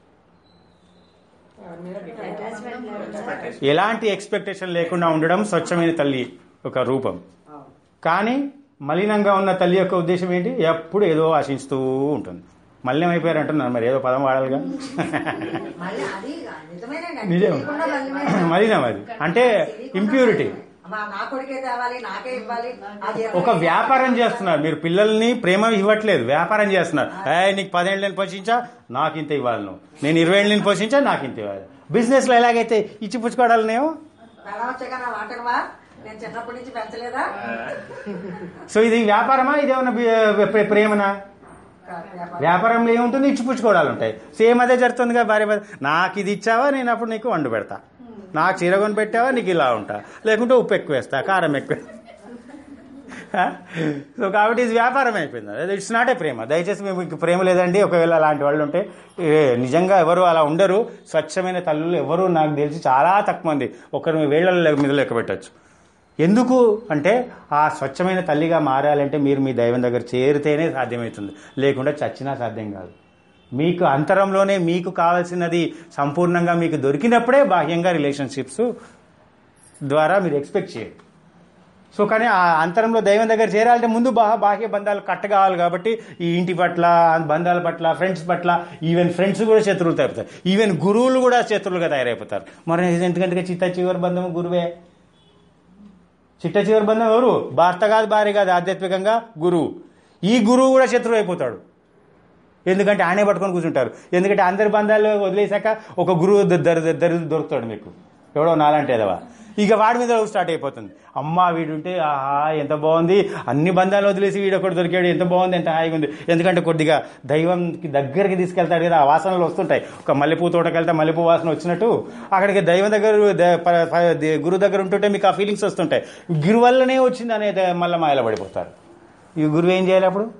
ఎలాంటి ఎక్స్పెక్టేషన్ లేకుండా ఉండడం స్వచ్ఛమైన తల్లి ఒక రూపం కానీ మలినంగా ఉన్న తల్లి యొక్క ఉద్దేశం ఏంటి ఎప్పుడు ఏదో ఆశిస్తూ ఉంటుంది మలినం అయిపోయారు అంటున్నారు మరి ఏదో పదం వాడాలిగా మళ్ళీ అది నిజమేనండి నిజం తెలియకుండా మళ్ళీ మలినం అది అంటే ఇంప్యూరిటీ మా నా కొడుకే తేవాలి నాకే ఇవ్వాలి అది ఒక వ్యాపారం చేస్తున్నారు మీరు పిల్లల్ని ప్రేమ ఇవ్వట్లేదు వ్యాపారం చేస్తున్నారు ఏ నీకు పదేళ్ళు నేను పోషించా నాకు ఇంత ఇవ్వాలి నువ్వు నేను ఇరవై ఏళ్ళు నేను పోషించా నాకు ఇంత ఇవ్వాలి బిజినెస్ లో ఎలాగైతే ఇచ్చి పుచ్చుకోవడాలనేమో ఎలా వచ్చాక నా వాటకమా నేను చిన్నప్పటి నుంచి పెంచలేదా సో ఇది వ్యాపారమా ఇదేమన్నా బి- ప్రే- ప్రేమనా వ్యాపారంలో ఏముంటుంది ఇచ్చిపుచ్చుకోవడాలు ఉంటాయి సేమ్ అదే జరుగుతుందిగా భార్య భర్త నాకు ఇది ఇచ్చావా నేను అప్పుడు నీకు వండు పెడతా నాకు చీర కొని పెట్టావా నీకు ఇలా ఉంటా లేకుంటే ఉప్పు ఎక్కువ వేస్తా కారం ఎక్కువ వేస్తా. సో కాబట్టి ఇది వ్యాపారం అయిపోయింది ఇట్స్ నాట్ ఏ ప్రేమ దయచేసి మీకు ప్రేమ లేదండి ఒకవేళ అలాంటి వాళ్ళు ఉంటే ఏ, నిజంగా ఎవరు అలా ఉండరు స్వచ్ఛమైన తల్లులు ఎవరు నాకు తెలిసి చాలా తక్కువ మంది ఒకరి వేళ్ల మీద లెక్క పెట్టచ్చు ఎందుకు అంటే ఆ స్వచ్ఛమైన తల్లిగా మారాలంటే మీరు మీ దైవం దగ్గర చేరితేనే సాధ్యమవుతుంది లేకుండా చచ్చినా సాధ్యం కాదు మీకు అంతరంలోనే మీకు కావాల్సినది సంపూర్ణంగా మీకు దొరికినప్పుడే బాహ్యంగా రిలేషన్షిప్స్ ద్వారా మీరు ఎక్స్పెక్ట్ చేయండి సో కానీ ఆ అంతరంలో దైవం దగ్గర చేరాలంటే ముందు బా బాహ్య బంధాలు కట్ట కావాలి కాబట్టి ఈ ఇంటి పట్ల బంధాల పట్ల ఫ్రెండ్స్ పట్ల ఈవెన్ ఫ్రెండ్స్ కూడా శత్రువులు తయారవుతారు ఈవెన్ గురువులు కూడా శత్రువులుగా తయారైపోతారు మరి ఎందుకంటే చిట్ట చివరి బంధం గురువే చిట్ట చివరి బంధం ఎవరు భర్త కాదు భార్య కాదు ఆధ్యాత్మికంగా గురువు ఈ గురువు కూడా శత్రువు అయిపోతాడు ఎందుకంటే ఆయనే పట్టుకొని కూర్చుంటారు ఎందుకంటే అందరి బంధాలు వదిలేశాక ఒక గురువు ద- దరి దరి దొరుకుతాడు మీకు ఎవడో నాలంటే ఎదవా ఇక వాడి మీద లవ్ స్టార్ట్ అయిపోతుంది అమ్మ వీడుంటే ఆహా ఎంత బాగుంది అన్ని బంధాలు వదిలేసి వీడు ఒకటి దొరికాడు ఎంత బాగుంది ఎంత హాయిగా ఉంది ఎందుకంటే కొద్దిగా దైవంకి దగ్గరికి తీసుకెళ్తాడు కదా ఆ వాసనలు వస్తుంటాయి ఒక మల్లెపూ తోటకి వెళ్తే మల్లెపూ వాసన వచ్చినట్టు అక్కడికి దైవం దగ్గర ద- ప- ప- ది- గురువు దగ్గర ఉంటుంటే మీకు ఆ ఫీలింగ్స్ వస్తుంటాయి గురు వల్లనే వచ్చింది అనేది మళ్ళీ మాయలో పడిపోతారు ఈ గురువు ఏం చేయాలి అప్పుడు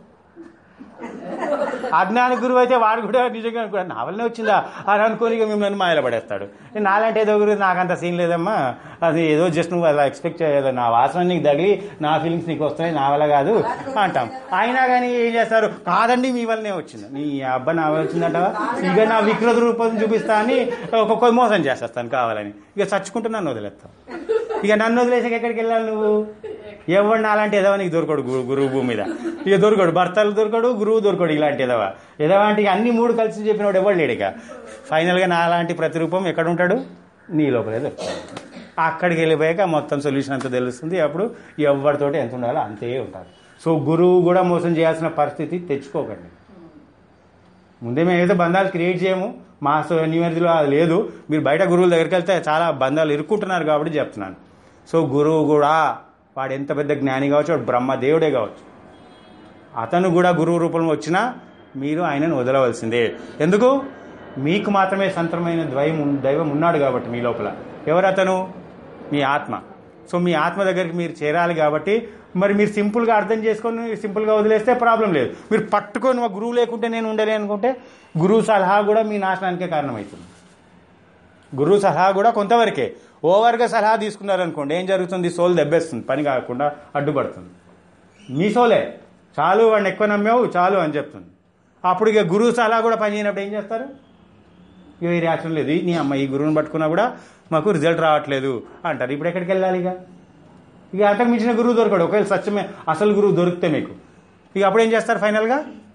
అజ్ఞాని గురువు అయితే వాడు కూడా నిజంగా అనుకో నా వల్లనే వచ్చిందా అని అనుకోని ఇక మిమ్మల్ని మాయలో పడేస్తాడు నాలంటే ఏదో గురువు నాకంత సీన్ లేదమ్మా అది ఏదో జస్ట్ నువ్వు అలా ఎక్స్పెక్ట్ చేయలేదు నా వాసన నీకు తగిలి నా ఫీలింగ్స్ నీకు వస్తున్నాయి నా వల్ల కాదు అంటాం అయినా కానీ ఏం చేస్తారు కాదండి మీ వల్లనే వచ్చింది నీ అబ్బా నా వల్ల వచ్చిందంటవా ఇక నా వికృత రూపం చూపిస్తా అని ఒక్కొక్క మోసం చేసేస్తాను కావాలని ఇక చచ్చుకుంటూ నన్ను వదిలేస్తావు ఇక నన్ను వదిలేసాక ఎక్కడికి వెళ్ళాలి నువ్వు ఎవడు అలాంటి ఎదవా నీకు దొరకడు గురు- గురువు భూమి మీద ఇక దొరకడు భర్తలు దొరకడు గురువు దొరకడు ఇలాంటి ఎదవా ఎదవా అంటే ఇక అన్ని మూడు కలిసి చెప్పినవాడు ఎవడు లేడు ఇక ఫైనల్గా నా అలాంటి ప్రతిరూపం ఎక్కడ ఉంటాడు నీ లోపలే దొరుకుతాడు అక్కడికి వెళ్ళిపోయాక మొత్తం సొల్యూషన్ అంతా తెలుస్తుంది అప్పుడు ఎవరితోటి ఎంత ఉండాలో అంతే ఉంటారు సో గురువు కూడా మోసం చేయాల్సిన పరిస్థితి తెచ్చుకోకండి ముందే మేము ఏదో బంధాలు క్రియేట్ చేయము మా న్యూ ఇయర్లో అది లేదు మీరు బయట గురువుల దగ్గరికి వెళ్తే చాలా బంధాలు ఇరుక్కుంటున్నారు కాబట్టి చెప్తున్నాను సో గురువు కూడా వాడు ఎంత పెద్ద జ్ఞాని కావచ్చు వాడు బ్రహ్మదేవుడే కావచ్చు అతను కూడా గురువు రూపంలో వచ్చినా మీరు ఆయనను వదలవలసిందే ఎందుకు మీకు మాత్రమే సంతరమైన ద్వయం ఉన్- దైవం ఉన్నాడు కాబట్టి మీ లోపల ఎవరు అతను మీ ఆత్మ సో మీ ఆత్మ దగ్గరికి మీరు చేరాలి కాబట్టి మరి మీరు సింపుల్గా అర్థం చేసుకొని సింపుల్గా వదిలేస్తే ప్రాబ్లం లేదు మీరు పట్టుకొని మా గురువు లేకుంటే నేను ఉండలే అనుకుంటే గురువు సలహా కూడా మీ నాశనానికే కారణమవుతుంది గురువు సలహా కూడా కొంతవరకే ఓవర్గా సలహా తీసుకున్నారనుకోండి ఏం జరుగుతుంది సోల్ దెబ్బేస్తుంది పని కాకుండా అడ్డుపడుతుంది మీ సోలే చాలు వాడిని ఎక్కువ నమ్మావు చాలు అని చెప్తుంది అప్పుడు ఇక గురువు సలహా కూడా పని చేయనప్పుడు ఏం చేస్తారు ఇక ఈ రియాక్షన్ లేదు ఈ నీ అమ్మ ఈ గురువుని పట్టుకున్నా కూడా మాకు రిజల్ట్ రావట్లేదు అంటారు ఇప్పుడు ఎక్కడికి వెళ్ళాలి ఇక ఇక అంతకు మించిన గురువు దొరకడు ఒకవేళ సత్యమే అసలు గురువు దొరికితే మీకు ఇక అప్పుడు ఏం చేస్తారు ఫైనల్గా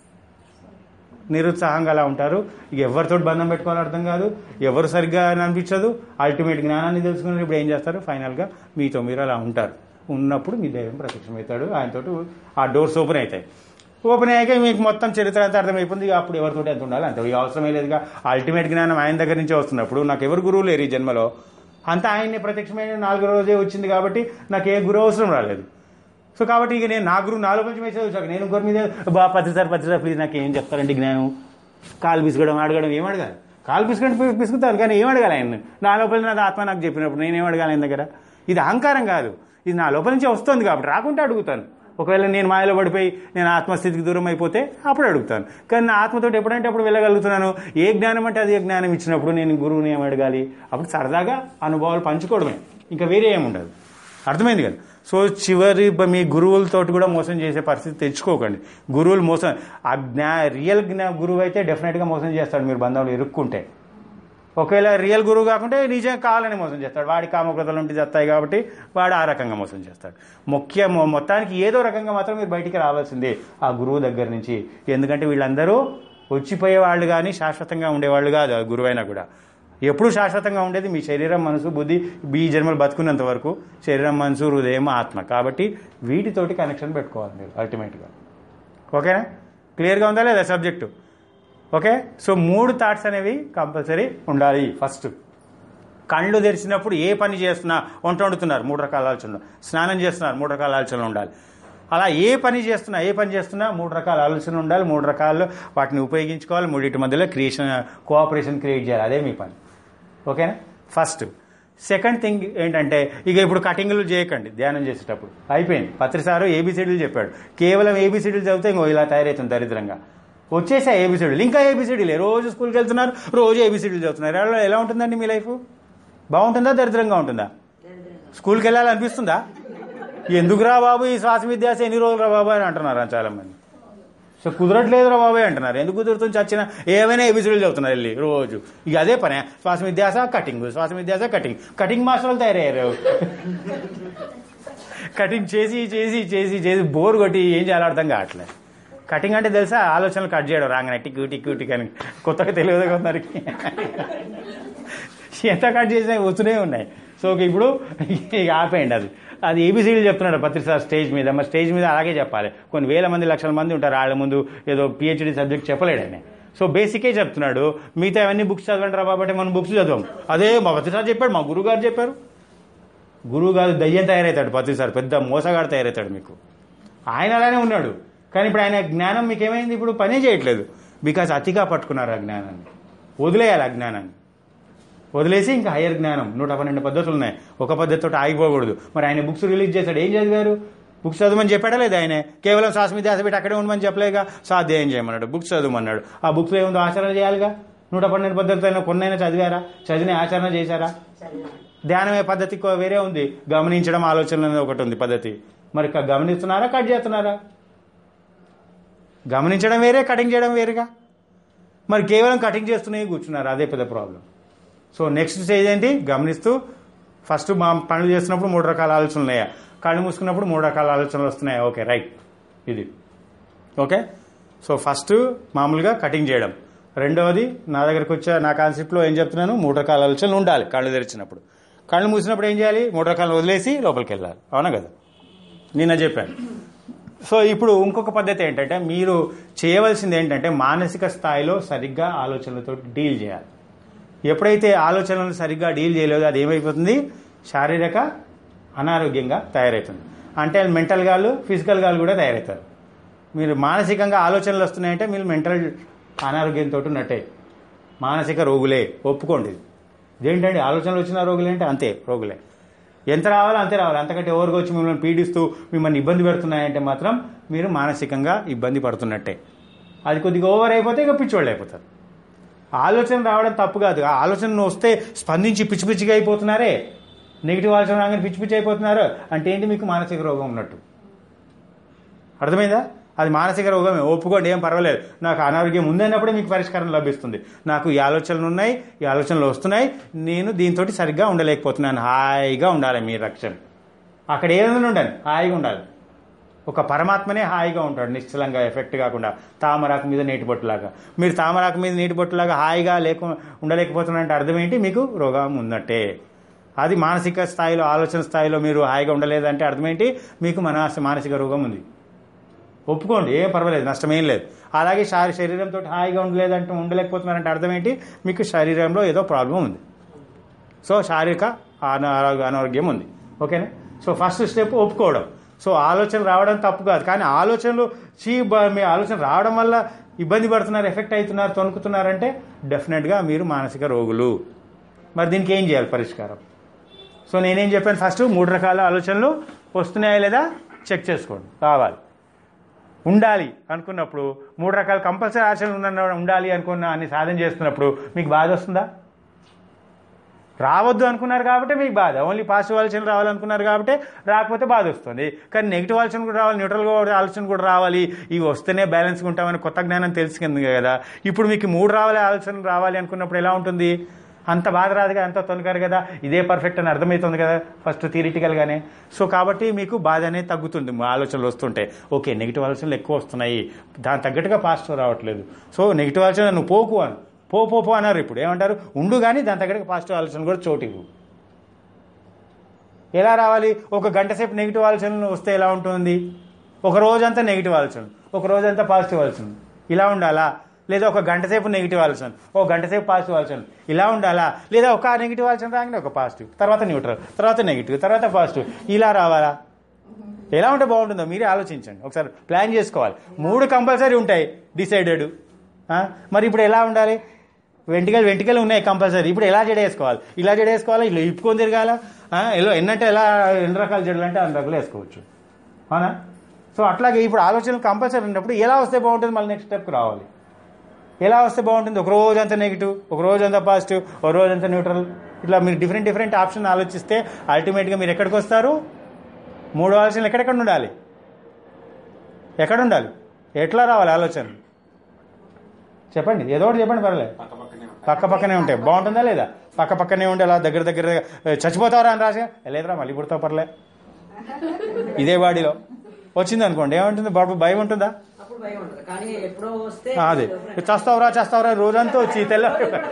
నిరుత్సాహంగా అలా ఉంటారు ఇక ఎవరితో బంధం పెట్టుకోవాలో అర్థం కాదు ఎవరు సరిగ్గా అని అనిపించదు అల్టిమేట్ జ్ఞానాన్ని తెలుసుకుని ఇప్పుడు ఏం చేస్తారు ఫైనల్గా మీతో మీరు అలా ఉంటారు ఉన్నప్పుడు మీ దైవం ప్రత్యక్షమవుతాడు ఆయనతో ఆ డోర్స్ ఓపెన్ అవుతాయి ఓపెన్ అయ్యాక మీకు మొత్తం చరిత్ర అంతా అర్థమైపోతుంది ఇక అప్పుడు ఎవరితో ఎంత ఉండాలి అంత ఇక అవసరమే లేదుగా అల్టిమేట్ జ్ఞానం ఆయన దగ్గర నుంచే వస్తున్నప్పుడు నాకు ఎవరు గురువు లేరు ఈ జన్మలో అంతా ఆయన్ని ప్రత్యక్షమైన నాలుగో రోజే వచ్చింది కాబట్టి నాకు ఏ గురువు అవసరం రాలేదు సో కాబట్టి ఇక నేను నా గురువు నాలో కొంచెం వేసేది వచ్చాక నేను ఇంకోరి మీద బా పత్రిసారి పత్రిసారి ప్లీజ్ నాకు ఏం చెప్తారండి జ్ఞానం కాలు పిసుకడం అడగడం ఏం అడగాలి కాలు పిసుకడం పి- పిసుకుతాను కానీ ఏం అడగాలి ఆయన నా లోపల నా ఆత్మ నాకు చెప్పినప్పుడు నేనేం అడగాలి ఆయన దగ్గర ఇది అహంకారం కాదు ఇది నా లోపల నుంచి వస్తుంది కాబట్టి రాకుంటే అడుగుతాను ఒకవేళ నేను మాయలో పడిపోయి నేను ఆత్మస్థితికి దూరం అయిపోతే అప్పుడు అడుగుతాను కానీ నా ఆత్మతో ఎప్పుడంటే అప్పుడు వెళ్ళగలుగుతున్నాను ఏ జ్ఞానం అంటే అది ఏ జ్ఞానం ఇచ్చినప్పుడు నేను గురువుని ఏం అడగాలి అప్పుడు సరదాగా అనుభవాలు పంచుకోవడమే ఇంకా వేరే ఏముండదు అర్థమైంది కదా సో చివరి బ- మీ గురువులతోటి కూడా మోసం చేసే పరిస్థితి తెచ్చుకోకండి గురువులు మోసం ఆ జ్ఞా రియల్ జ్ఞా గురువు అయితే డెఫినెట్గా మోసం చేస్తాడు మీరు బంధంలో ఇరుక్కుంటే ఒకవేళ రియల్ గురువు కాకుంటే నిజంగా కావాలని మోసం చేస్తాడు వాడి కామక్రతలు ఉంటే చేస్తాయి కాబట్టి వాడు ఆ రకంగా మోసం చేస్తాడు ముఖ్య మొ- మొత్తానికి ఏదో రకంగా మాత్రం మీరు బయటికి రావాల్సిందే ఆ గురువు దగ్గర నుంచి ఎందుకంటే వీళ్ళందరూ వచ్చిపోయే వాళ్ళు కానీ శాశ్వతంగా ఉండేవాళ్ళు కాదు ఆ గురువైనా కూడా ఎప్పుడు శాశ్వతంగా ఉండేది మీ శరీరం మనసు బుద్ధి ఈ జన్మలు బతుకున్నంత వరకు శరీరం మనసు హృదయం ఆత్మ కాబట్టి వీటితోటి కనెక్షన్ పెట్టుకోవాలి మీరు అల్టిమేట్గా ఓకేనా క్లియర్గా ఉందా లేదా సబ్జెక్టు ఓకే సో మూడు థాట్స్ అనేవి కంపల్సరీ ఉండాలి ఫస్ట్ కళ్ళు తెరిచినప్పుడు ఏ పని చేస్తున్నా వంట వండుతున్నారు మూడు రకాల ఆలోచనలు స్నానం చేస్తున్నారు మూడు రకాల ఆలోచనలు ఉండాలి అలా ఏ పని చేస్తున్నా ఏ పని చేస్తున్నా మూడు రకాల ఆలోచనలు ఉండాలి మూడు రకాల్లో వాటిని ఉపయోగించుకోవాలి మూడింటి మధ్యలో క్రియేషన్ కోఆపరేషన్ క్రియేట్ చేయాలి అదే మీ పని ఓకేనా ఫస్ట్ సెకండ్ థింగ్ ఏంటంటే ఇక ఇప్పుడు కటింగ్లు చేయకండి ధ్యానం చేసేటప్పుడు అయిపోయింది పత్రిసారు ఏబిసిడీలు చెప్పాడు కేవలం ఏబిసిడీలు చదివితే ఇంకో ఇలా తయారవుతుంది దరిద్రంగా వచ్చేసా ఏబిసిడీలు ఇంకా ఏబిసిడీలే రోజు స్కూల్కి వెళ్తున్నారు రోజు ఏబిసిడీలు చదువుతున్నారు ఎలా ఎలా ఉంటుందండి మీ లైఫ్ బాగుంటుందా దరిద్రంగా ఉంటుందా స్కూల్కి వెళ్ళాలనిపిస్తుందా ఎందుకురా బాబు ఈ శ్వాస విద్యాస ఎన్ని రోజులు రా బాబు అని అంటున్నారు చాలా మంది సో కుదరట్లేదురా బాబాయ్ అంటున్నారు ఎందుకు కుదురుతుంది చచ్చిన ఏమైనా ఎబిసిడీలు చెబుతున్నారు వెళ్ళి రోజు ఇక అదే పనే శ్వాస విద్యాస కటింగ్ శ్వాస విద్యాస కటింగ్ కటింగ్ మాస్టర్లు తయారయ్యారు కటింగ్ చేసి చేసి చేసి చేసి బోర్ కొట్టి ఏం చేయాలో అర్థం కావట్లేదు కటింగ్ అంటే తెలుసా ఆలోచనలు కట్ చేయడం రాగానే టిక్కు టిక్కు టిక్ అని కొత్తగా తెలియదు కొందరికి ఎంత కట్ చేసినా వస్తూనే ఉన్నాయి సో ఓకే ఇప్పుడు ఇక ఆపేయండి అది అది ఏబీసీలు చెప్తున్నాడు పత్రిక స్టేజ్ మీద మరి స్టేజ్ మీద అలాగే చెప్పాలి కొన్ని వేల మంది లక్షల మంది ఉంటారు వాళ్ళ ముందు ఏదో పిహెచ్డి సబ్జెక్ట్ చెప్పలేడు ఆయన సో బేసికే చెప్తున్నాడు మిగతా అవన్నీ బుక్స్ చదవండి రా బాబట్టి మనం బుక్స్ చదవం అదే మా పత్రిక చెప్పాడు మా గురువు గారు చెప్పారు గురువు గారు దయ్యం తయారవుతాడు పత్రిసారి పెద్ద మోసగాడు తయారవుతాడు మీకు ఆయన అలానే ఉన్నాడు కానీ ఇప్పుడు ఆయన జ్ఞానం మీకు ఏమైంది ఇప్పుడు పనే చేయట్లేదు బికాజ్ అతిగా పట్టుకున్నారు ఆ జ్ఞానాన్ని వదిలేయాలి ఆ జ్ఞానాన్ని వదిలేసి ఇంకా హయ్యర్ జ్ఞానం నూట పన్నెండు పద్ధతులు ఉన్నాయి ఒక పద్ధతితో ఆగిపోకూడదు మరి ఆయన బుక్స్ రిలీజ్ చేశాడు ఏం చదివారు బుక్స్ చదవమని చెప్పాడా లేదా ఆయన కేవలం శ్వాస మీద ధ్యాస పెట్టి అక్కడే ఉండమని చెప్పలేగా స్వాధ్యాయం చేయమన్నాడు బుక్స్ చదవమన్నాడు ఆ బుక్స్ ఏముందో ఆచరణ చేయాలిగా నూట పన్నెండు పద్ధతులైనా కొన్నైనా చదివారా చదివిన ఆచరణ చేశారా ధ్యానమే పద్ధతి కో- వేరే ఉంది గమనించడం ఆలోచన అనేది ఒకటి ఉంది పద్ధతి మరి క- గమనిస్తున్నారా కట్ చేస్తున్నారా గమనించడం వేరే కటింగ్ చేయడం వేరుగా మరి కేవలం కటింగ్ చేస్తూనే కూర్చున్నారు అదే పెద్ద ప్రాబ్లం సో నెక్స్ట్ స్టేజ్ ఏంటి గమనిస్తూ ఫస్ట్ మా పనులు చేస్తున్నప్పుడు మూడు రకాల ఆలోచనలు ఉన్నాయా కళ్ళు మూసుకున్నప్పుడు మూడు రకాల ఆలోచనలు వస్తున్నాయా ఓకే రైట్ ఇది ఓకే సో ఫస్ట్ మామూలుగా కటింగ్ చేయడం రెండవది నా దగ్గరకు వచ్చే నా కాన్సెప్ట్లో ఏం చెప్తున్నాను మూడు రకాల ఆలోచనలు ఉండాలి కళ్ళు తెరిచినప్పుడు కళ్ళు మూసినప్పుడు ఏం చేయాలి మూడు రకాలు వదిలేసి లోపలికి వెళ్ళాలి అవునా కదా నిన్న చెప్పాను సో ఇప్పుడు ఇంకొక పద్ధతి ఏంటంటే మీరు చేయవలసింది ఏంటంటే మానసిక స్థాయిలో సరిగ్గా ఆలోచనలతో డీల్ చేయాలి ఎప్పుడైతే ఆలోచనలను సరిగ్గా డీల్ చేయలేదో అది ఏమైపోతుంది శారీరక అనారోగ్యంగా తయారవుతుంది అంటే మెంటల్ గాళ్ళు ఫిజికల్ గాళ్ళు కూడా తయారవుతారు మీరు మానసికంగా ఆలోచనలు వస్తున్నాయంటే మీరు మెంటల్ అనారోగ్యంతో ఉన్నట్టే మానసిక రోగులే ఒప్పుకోండి ఇది. ఇదేంటండి ఆలోచనలు వచ్చిన రోగులే అంటే అంతే రోగులే ఎంత రావాలో అంతే రావాలి అంతకంటే ఎవరికి వచ్చి మిమ్మల్ని పీడిస్తూ మిమ్మల్ని ఇబ్బంది పెడుతున్నాయంటే మాత్రం మీరు మానసికంగా ఇబ్బంది పడుతున్నట్టే అది కొద్దిగా ఓవర్ అయిపోతే ఇక పిచ్చోళ్ళు అయిపోతారు ఆలోచన రావడం తప్పు కాదు ఆ ఆలోచన వస్తే స్పందించి పిచ్చి పిచ్చిగా అయిపోతున్నారే నెగిటివ్ ఆలోచన రాగానే పిచ్చి పిచ్చి అయిపోతున్నారు అంటే ఏంటి మీకు మానసిక రోగం ఉన్నట్టు అర్థమైందా అది మానసిక రోగమే ఒప్పుకోండి ఏం పర్వాలేదు నాకు అనారోగ్యం ఉందన్నప్పుడే మీకు పరిష్కారం లభిస్తుంది నాకు ఈ ఆలోచనలు ఉన్నాయి ఈ ఆలోచనలు వస్తున్నాయి నేను దీంతో సరిగ్గా ఉండలేకపోతున్నాను హాయిగా ఉండాలి మీ రక్షణ అక్కడ ఏదైనా ఉండాలి హాయిగా ఉండాలి ఒక పరమాత్మనే హాయిగా ఉంటాడు నిశ్చలంగా ఎఫెక్ట్ కాకుండా తామరాకు మీద నీటి బొట్టులాగా మీరు తామరాకు మీద నీటి బొట్టులాగా హాయిగా లేక ఉండలేకపోతున్నారంటే అర్థం ఏంటి మీకు రోగం ఉన్నట్టే అది మానసిక స్థాయిలో ఆలోచన స్థాయిలో మీరు హాయిగా ఉండలేదంటే అర్థం ఏంటి మీకు మన మానసిక రోగం ఉంది ఒప్పుకోండి ఏం పర్వాలేదు నష్టమేం లేదు అలాగే శారీ శరీరంతో హాయిగా ఉండలేదంటే ఉండలేకపోతున్నారంటే అర్థం ఏంటి మీకు శరీరంలో ఏదో ప్రాబ్లం ఉంది సో శారీరక అనారో- అనారోగ్యం ఉంది ఓకేనా సో ఫస్ట్ స్టెప్ ఒప్పుకోవడం సో ఆలోచన రావడం తప్పు కాదు కానీ ఆలోచనలు చీ బ- మీ ఆలోచన రావడం వల్ల ఇబ్బంది పడుతున్నారు ఎఫెక్ట్ అవుతున్నారు తొనుకుతున్నారంటే డెఫినెట్గా మీరు మానసిక రోగులు మరి దీనికి ఏం చేయాలి పరిష్కారం సో నేనేం చెప్పాను ఫస్ట్ మూడు రకాల ఆలోచనలు వస్తున్నాయా లేదా చెక్ చేసుకోండి కావాలి ఉండాలి అనుకున్నప్పుడు మూడు రకాల కంపల్సరీ ఆలోచనలు ఉన్న ఉండాలి అనుకున్న అన్ని సాధన చేస్తున్నప్పుడు మీకు బాధ వస్తుందా రావద్దు అనుకున్నారు కాబట్టి మీకు బాధ ఓన్లీ పాజిటివ్ ఆలోచనలు రావాలనుకున్నారు కాబట్టి రాకపోతే బాధ వస్తుంది కానీ నెగిటివ్ ఆలోచన కూడా రావాలి న్యూట్రల్ ఆలోచన కూడా రావాలి ఇవి వస్తేనే బ్యాలెన్స్గా ఉంటామని కొత్త జ్ఞానం తెలుసుకుంది కదా ఇప్పుడు మీకు మూడు రావాలి ఆలోచనలు రావాలి అనుకున్నప్పుడు ఎలా ఉంటుంది అంత బాధ రాదు కదా అంత తొనకారు కదా ఇదే పర్ఫెక్ట్ అని అర్థమవుతుంది కదా ఫస్ట్ థియరిటికల్గానే సో కాబట్టి మీకు బాధ అనేది తగ్గుతుంది మా ఆలోచనలు వస్తుంటే ఓకే నెగిటివ్ ఆలోచనలు ఎక్కువ వస్తున్నాయి దాని తగ్గట్టుగా పాజిటివ్ రావట్లేదు సో నెగిటివ్ ఆలోచన నువ్వు పోకు అని పో పో పో అన్నారు ఇప్పుడు ఏమంటారు ఉండు కానీ దాని తగ్గట్టుగా పాజిటివ్ ఆలోచన కూడా చోటు ఇవ్వు ఎలా రావాలి ఒక గంట సేపు నెగిటివ్ ఆలోచనలు వస్తే ఎలా ఉంటుంది ఒక రోజంతా నెగిటివ్ ఆలోచనలు ఒక రోజంతా పాజిటివ్ ఆలోచనలు ఇలా ఉండాలా లేదా ఒక గంట సేపు నెగిటివ్ ఆలోచన ఒక గంట సేపు పాజిటివ్ ఆలోచన ఇలా ఉండాలా లేదా ఒక నెగిటివ్ ఆలోచన రాగానే ఒక పాజిటివ్ తర్వాత న్యూట్రల్ తర్వాత నెగిటివ్ తర్వాత పాజిటివ్ ఇలా రావాలా ఎలా ఉంటే బాగుంటుందో మీరే ఆలోచించండి ఒకసారి ప్లాన్ చేసుకోవాలి మూడు కంపల్సరీ ఉంటాయి డిసైడెడ్ మరి ఇప్పుడు ఎలా ఉండాలి వెంటికలు వెంటికలు ఉన్నాయి కంపల్సరీ ఇప్పుడు ఎలా జడేసుకోవాలి ఇలా జడేసుకోవాలా ఇలా ఇప్పుకొని తిరగాల ఎలా ఎన్నంటే ఎలా ఎన్ని రకాల జడలు అంటే అన్ని రకాలు వేసుకోవచ్చు అవునా సో అట్లాగే ఇప్పుడు ఆలోచనలు కంపల్సరీ ఉన్నప్పుడు ఎలా వస్తే బాగుంటుంది మళ్ళీ నెక్స్ట్ స్టెప్కి రావాలి ఎలా వస్తే బాగుంటుంది ఒక రోజు అంతా నెగిటివ్ ఒక రోజు అంతా పాజిటివ్ ఒక రోజు అంతా న్యూట్రల్ ఇట్లా మీరు డిఫరెంట్ డిఫరెంట్ ఆప్షన్ ఆలోచిస్తే అల్టిమేట్గా మీరు ఎక్కడికి వస్తారు మూడు ఆలోచనలు ఎక్కడెక్కడ ఉండాలి ఎక్కడ ఉండాలి ఎట్లా రావాలి ఆలోచన చెప్పండి ఏదో ఒకటి చెప్పండి పర్లేదు పక్క పక్కనే ఉంటాయి పక్క పక్కనే ఉంటాయి బాగుంటుందా లేదా పక్క పక్కనే ఉండి అలా దగ్గర దగ్గర ఏ, చచ్చిపోతావరా అని రాసా లేదురా మళ్ళీ పుడతావు పర్లే ఇదే వాడిలో వచ్చింది అనుకోండి ఏముంటుంది బాబు భయం ఉంటుందా అప్పుడు భయం ఉండదు కానీ ఎప్పుడో వస్తే ఆ, అదే చేస్తావురా చేస్తావురా రోజంతా వచ్చి తెల్ల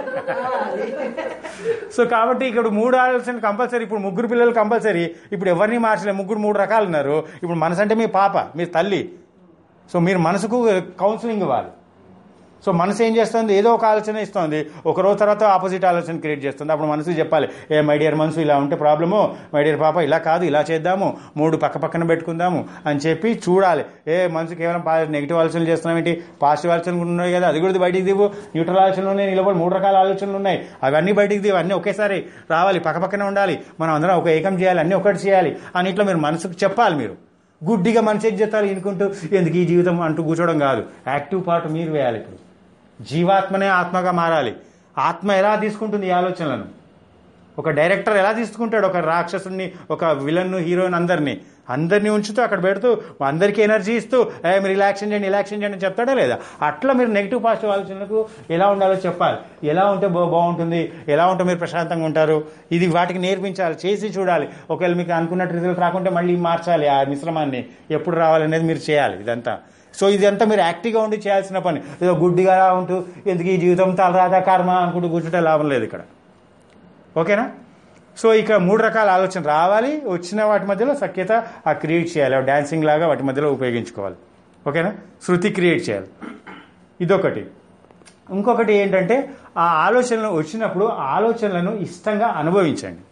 సో కాబట్టి ఇక్కడ మూడు ఆలోచన కంపల్సరీ ఇప్పుడు ముగ్గురు పిల్లలు కంపల్సరీ ఇప్పుడు ఎవరిని మార్చలేదు ముగ్గురు మూడు రకాలు ఉన్నారు ఇప్పుడు మనసు అంటే మీ పాప మీ తల్లి సో మీరు మనసుకు కౌన్సిలింగ్ ఇవ్వాలి సో మనసు ఏం చేస్తుంది ఏదో ఒక ఆలోచన ఇస్తుంది ఒక రోజు తర్వాత ఆపోజిట్ ఆలోచన క్రియేట్ చేస్తుంది అప్పుడు మనసుకు చెప్పాలి ఏ మై డియర్ మనసు ఇలా ఉంటే ప్రాబ్లము మై డియర్ పాప ఇలా కాదు ఇలా చేద్దాము మూడు పక్క పక్కన పెట్టుకుందాము అని చెప్పి చూడాలి ఏ మనసు కేవలం నెగిటివ్ ఆలోచనలు చేస్తున్నాం ఏంటి పాజిటివ్ ఆలోచనలు కూడా ఉన్నాయి కదా అది కూడా బయటికి దివు న్యూట్రల్ ఆలోచనలు ఉన్నాయి నిలబడి మూడు రకాల ఆలోచనలు ఉన్నాయి అవన్నీ బయటికి దివు అన్నీ ఒకేసారి రావాలి పక్క పక్కనే ఉండాలి మనం అందరం ఒక ఏకం చేయాలి అన్నీ ఒకటి చేయాలి అని ఇట్లా మీరు మనసుకు చెప్పాలి మీరు గుడ్డిగా మనసు ఏం చేస్తారు ఇనుకుంటూ ఎందుకు ఈ జీవితం అంటూ కూర్చోవడం కాదు యాక్టివ్ పార్ట్ మీరు వేయాలి ఇప్పుడు జీవాత్మనే ఆత్మగా మారాలి ఆత్మ ఎలా తీసుకుంటుంది ఈ ఆలోచనలను ఒక డైరెక్టర్ ఎలా తీసుకుంటాడు ఒక రాక్షసుని ఒక విలన్ హీరోయిన్ అందరినీ అందరినీ ఉంచుతూ అక్కడ పెడుతూ అందరికీ ఎనర్జీ ఇస్తూ ఏ మీరు రిలాక్షన్ చేయండి రిలాక్షన్ చేయండి అని చెప్తాడా లేదా అట్లా మీరు నెగిటివ్ పాజిటివ్ ఆలోచనలకు ఎలా ఉండాలో చెప్పాలి ఎలా ఉంటే బా- బాగుంటుంది ఎలా ఉంటే మీరు ప్రశాంతంగా ఉంటారు ఇది వాటికి నేర్పించాలి చేసి చూడాలి ఒకవేళ మీకు అనుకున్నట్టు రిజల్ట్ రాకుంటే మళ్ళీ మార్చాలి ఆ మిశ్రమాన్ని ఎప్పుడు రావాలనేది మీరు చేయాలి ఇదంతా సో ఇదంతా మీరు యాక్టివ్గా ఉండి చేయాల్సిన పని ఏదో గుడ్డిగా ఉంటూ ఎందుకు ఈ జీవితం తలరాత కర్మ అనుకుంటూ కూర్చుంటే లాభం లేదు ఇక్కడ ఓకేనా సో ఇక మూడు రకాల ఆలోచన రావాలి వచ్చిన వాటి మధ్యలో సఖ్యత ఆ క్రియేట్ చేయాలి డాన్సింగ్ లాగా వాటి మధ్యలో ఉపయోగించుకోవాలి ఓకేనా శృతి క్రియేట్ చేయాలి ఇదొకటి ఇంకొకటి ఏంటంటే ఆ ఆలోచనలు వచ్చినప్పుడు ఆ ఆలోచనలను ఇష్టంగా అనుభవించండి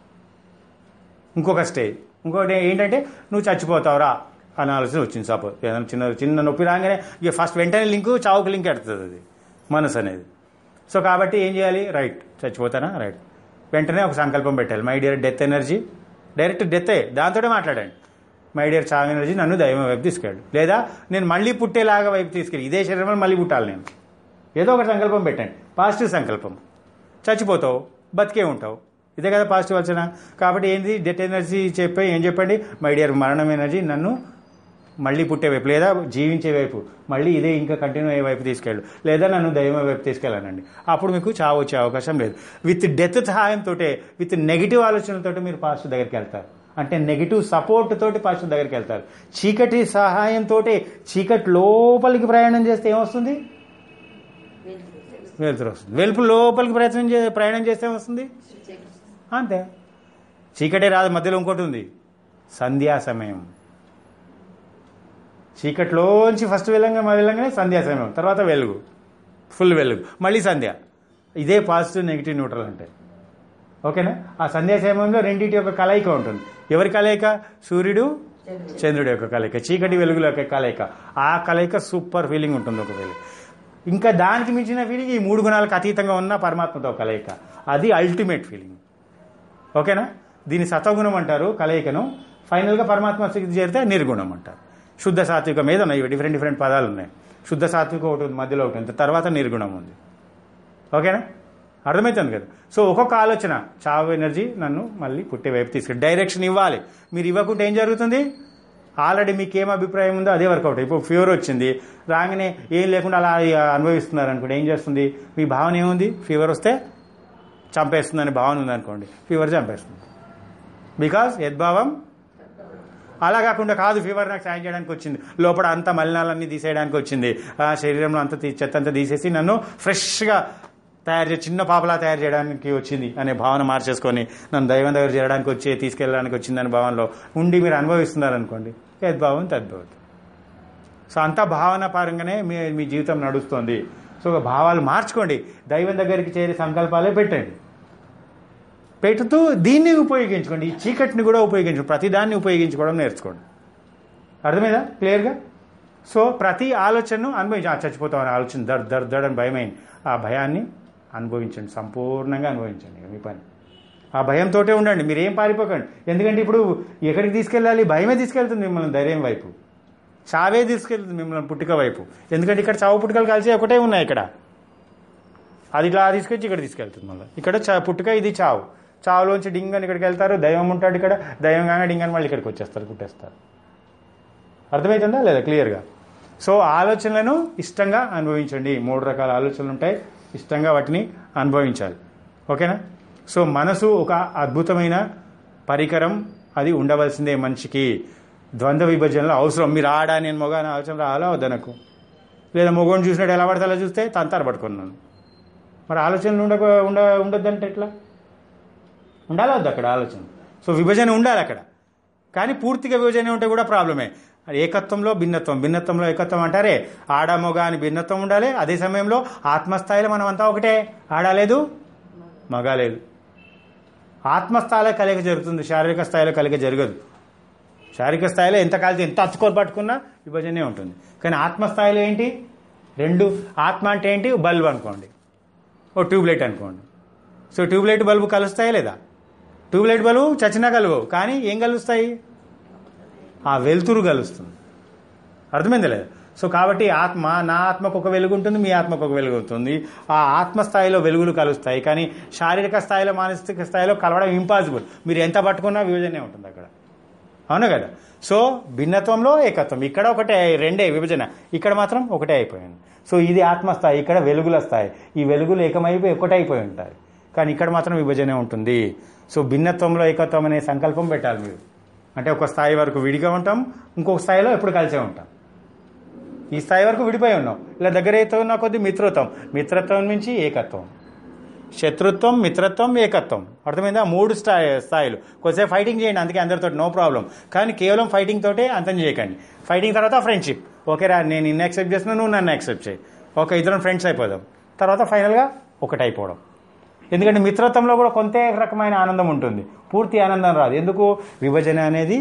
ఇంకొక స్టేజ్ ఇంకొకటి ఏంటంటే నువ్వు చచ్చిపోతావురా అనే ఆలోచన వచ్చింది సపోజ్ ఏదైనా చిన్న చిన్న నొప్పి రాగానే ఇక ఫస్ట్ వెంటనే లింకు చావుకు లింక్ ఎడుతుంది అది మనసు అనేది సో కాబట్టి ఏం చేయాలి రైట్ చచ్చిపోతానా రైట్ వెంటనే ఒక సంకల్పం పెట్టాలి my dear death energy direct డెత్తే దాంతోనే మాట్లాడండి మై డియర్ చావు ఎనర్జీ నన్ను దైవం వైపు తీసుకెళ్ళి లేదా నేను మళ్ళీ పుట్టేలాగా వైపు తీసుకెళ్ళి ఇదే శరీరంలో మళ్ళీ పుట్టాలి నేను ఏదో ఒక సంకల్పం పెట్టండి పాజిటివ్ సంకల్పం చచ్చిపోతావు బతికే ఉంటావు ఇదే కదా పాజిటివ్ ఆలోచన కాబట్టి ఏంది డెత్ ఎనర్జీ చెప్పే ఏం చెప్పండి మై డియర్ మరణం ఎనర్జీ నన్ను మళ్ళీ పుట్టే వైపు లేదా జీవించే వైపు మళ్ళీ ఇదే ఇంకా కంటిన్యూ అయ్యే వైపు తీసుకెళ్ళు లేదా నన్ను దైవం వైపు తీసుకెళ్ళానండి అప్పుడు మీకు చావు వచ్చే అవకాశం లేదు విత్ డెత్ సహాయంతో విత్ నెగిటివ్ ఆలోచనలతో మీరు పాస్ట్ దగ్గరికి వెళ్తారు అంటే నెగిటివ్ సపోర్ట్ తోటి పాస్ట్ దగ్గరికి వెళ్తారు చీకటి సహాయంతో చీకటి లోపలికి ప్రయాణం చేస్తే ఏమొస్తుంది వెలుతురు వస్తుంది వెలుపు లోపలికి ప్రయత్నం చే ప్రయాణం చేస్తే ఏమొస్తుంది అంతే చీకటే రాదు మధ్యలో ఇంకోటి ఉంది సంధ్యా సమయం చీకట్లోంచి ఫస్ట్ వెళ్ళంగా వెళ్ళంగానే సంధ్యా సమయం తర్వాత వెలుగు ఫుల్ వెలుగు మళ్ళీ సంధ్య ఇదే పాజిటివ్ నెగిటివ్ న్యూట్రల్ అంటే ఓకేనా ఆ సంధ్యా సమయంలో రెండింటి యొక్క కలయిక ఉంటుంది ఎవరి కలయిక సూర్యుడు చంద్రుడి యొక్క కలయిక చీకటి వెలుగుల యొక్క కలయిక ఆ కలయిక సూపర్ ఫీలింగ్ ఉంటుంది ఒకవేళ ఇంకా దానికి మించిన ఫీలింగ్ ఈ మూడు గుణాలకు అతీతంగా ఉన్న పరమాత్మతో కలయిక అది అల్టిమేట్ ఫీలింగ్ ఓకేనా దీని సత్వగుణం అంటారు కలయికను ఫైనల్గా పరమాత్మ స్థితికి చేరితే నిర్గుణం అంటారు శుద్ధ సాత్వికం ఏదన్నా ఇవి డిఫరెంట్ డిఫరెంట్ పదాలు ఉన్నాయి శుద్ధ సాత్వికం ఒకటి ఉంది మధ్యలో ఒకటి ఉంది తర్వాత నిర్గుణం ఉంది ఓకేనా అర్థమవుతుంది కదా సో ఒక్కొక్క ఆలోచన చావు ఎనర్జీ నన్ను మళ్ళీ పుట్టే వైపు తీసుకెళ్ళి డైరెక్షన్ ఇవ్వాలి మీరు ఇవ్వకుంటే ఏం జరుగుతుంది ఆల్రెడీ మీకు ఏం అభిప్రాయం ఉందో అదే వర్కౌట్ ఇప్పుడు ఫీవర్ వచ్చింది రాగానే ఏం లేకుండా అలా అనుభవిస్తున్నారు అనుకోండి ఏం చేస్తుంది మీ భావన ఏముంది ఫీవర్ వస్తే చంపేస్తుందని భావన ఉందనుకోండి ఫీవర్ చంపేస్తుంది బికాస్ యద్భావం అలా కాకుండా కాదు ఫీవర్ నాకు సాయం చేయడానికి వచ్చింది లోపల అంత మలినాలన్నీ తీసేయడానికి వచ్చింది ఆ శరీరంలో అంత తీ- చెత్త అంతా తీసేసి నన్ను ఫ్రెష్గా తయారు చే చిన్న పాపలా తయారు చేయడానికి వచ్చింది అనే భావన మార్చేసుకొని నన్ను దైవం దగ్గర చేరడానికి వచ్చి తీసుకెళ్ళడానికి వచ్చిందనే భావనలో ఉండి మీరు అనుభవిస్తున్నారు అనుకోండి యద్భావం తద్భవతి సో అంతా భావన పరంగానే మీ మీ జీవితం నడుస్తుంది సో భావాలు మార్చుకోండి దైవం దగ్గరికి చేరే సంకల్పాలే పెట్టండి పెట్టుతూ దీన్ని ఉపయోగించుకోండి ఈ చీకటిని కూడా ఉపయోగించండి ప్రతిదాన్ని ఉపయోగించుకోవడం నేర్చుకోండి అర్థమైందా క్లియర్గా సో ప్రతి ఆలోచనను అనుభవించి ఆ చచ్చిపోతామని ఆలోచన దర్ దర్ దర్ అని భయమైంది ఆ భయాన్ని అనుభవించండి సంపూర్ణంగా అనుభవించండి ఇక మీ పని ఆ భయంతో ఉండండి మీరేం పారిపోకండి ఎందుకంటే ఇప్పుడు ఎక్కడికి తీసుకెళ్ళాలి భయమే తీసుకెళ్తుంది మిమ్మల్ని ధైర్యం వైపు చావే తీసుకెళ్తుంది మిమ్మల్ని పుట్టుక వైపు ఎందుకంటే ఇక్కడ చావు పుట్టుకలు కలిసి ఒకటే ఉన్నాయి ఇక్కడ అది ఇట్లా తీసుకొచ్చి ఇక్కడ తీసుకెళ్తుంది మళ్ళీ ఇక్కడ చా- పుట్టుక ఇది చావు చావులోంచి డింగ్ అని ఇక్కడికి వెళ్తారు దైవం ఉంటాడు ఇక్కడ దైవం కానీ డింగ్ అని మళ్ళీ ఇక్కడికి వచ్చేస్తారు పుట్టేస్తారు అర్థమవుతుందా లేదా క్లియర్గా సో ఆలోచనలను ఇష్టంగా అనుభవించండి మూడు రకాల ఆలోచనలు ఉంటాయి ఇష్టంగా వాటిని అనుభవించాలి ఓకేనా సో మనసు ఒక అద్భుతమైన పరికరం అది ఉండవలసిందే మనిషికి ద్వంద్వ విభజనలో అవసరం మీరు ఆడ నేను మొగ అనే ఆలోచన రావాలా వద్దా నాకు లేదా మొగోని చూసినట్టు ఎలా పడితే అలా చూస్తే తంతారు పట్టుకున్నాను మరి ఆలోచనలు ఉండక ఉండ ఉండొద్దంటే ఎట్లా ఉండాలి వద్దు అక్కడ ఆలోచన సో విభజన ఉండాలి అక్కడ కానీ పూర్తిగా విభజన ఉంటే కూడా ప్రాబ్లమే ఏకత్వంలో భిన్నత్వం భిన్నత్వంలో ఏకత్వం అంటారే ఆడ మొగ అని భిన్నత్వం ఉండాలి అదే సమయంలో ఆత్మస్థాయిలో మనం అంతా ఒకటే ఆడలేదు మగ లేదు ఆత్మస్థాయిలో కలిగ జరుగుతుంది శారీరక స్థాయిలో కలిగ జరగదు శారీరక స్థాయిలో ఎంత కాలితే ఎంత అచ్చుకొని పట్టుకున్నా విభజనే ఉంటుంది కానీ ఆత్మస్థాయిలో ఏంటి రెండు ఆత్మ అంటే ఏంటి బల్బ్ అనుకోండి ఓ ట్యూబ్లైట్ అనుకోండి సో ట్యూబ్లైట్ బల్బు కలుస్తాయా లేదా ట్యూబ్లైట్ బల్బు చచ్చినా కలవవు కానీ ఏం కలుస్తాయి ఆ వెలుతురు కలుస్తుంది అర్థమైంది లేదా సో కాబట్టి ఆత్మ నా ఆత్మకు ఒక వెలుగు ఉంటుంది మీ ఆత్మకు ఒక వెలుగు ఉంటుంది ఆ ఆత్మ స్థాయిలో వెలుగులు కలుస్తాయి కానీ శారీరక స్థాయిలో మానసిక స్థాయిలో కలవడం ఇంపాసిబుల్ మీరు ఎంత పట్టుకున్నా విభజనే ఉంటుంది అక్కడ అవును కదా సో భిన్నత్వంలో ఏకత్వం ఇక్కడ ఒకటే రెండే విభజన ఇక్కడ మాత్రం ఒకటే అయిపోయింది సో ఇది ఆత్మస్థాయి ఇక్కడ వెలుగుల స్థాయి ఈ వెలుగులు ఏకమైపోయి ఒకటైపోయి ఉంటాయి కానీ ఇక్కడ మాత్రం విభజనే ఉంటుంది సో భిన్నత్వంలో ఏకత్వం అనే సంకల్పం పెట్టాలి మీరు అంటే ఒక స్థాయి వరకు విడిగా ఉంటాం ఇంకొక స్థాయిలో ఎప్పుడు కలిసే ఉంటాం ఈ స్థాయి వరకు విడిపోయి ఉన్నాం ఇలా దగ్గర అయితే ఉన్న కొద్ది మిత్రత్వం మిత్రత్వం నుంచి ఏకత్వం శత్రుత్వం మిత్రత్వం ఏకత్వం అర్థమైందా మూడు స్థాయి స్థాయిలు కొద్దిసేపు ఫైటింగ్ చేయండి అందుకే అందరితో నో ప్రాబ్లం కానీ కేవలం ఫైటింగ్ తోటే అంతం చేయకండి ఫైటింగ్ తర్వాత ఫ్రెండ్షిప్ ఓకే రా నేను నిన్ను యాక్సెప్ట్ చేస్తున్నా నువ్వు నన్ను యాక్సెప్ట్ చేయి ఓకే ఇద్దరం ఫ్రెండ్స్ అయిపోదాం తర్వాత ఫైనల్గా ఒకటైపోవడం ఎందుకంటే మిత్రత్వంలో కూడా కొంత రకమైన ఆనందం ఉంటుంది పూర్తి ఆనందం రాదు ఎందుకు విభజన అనేది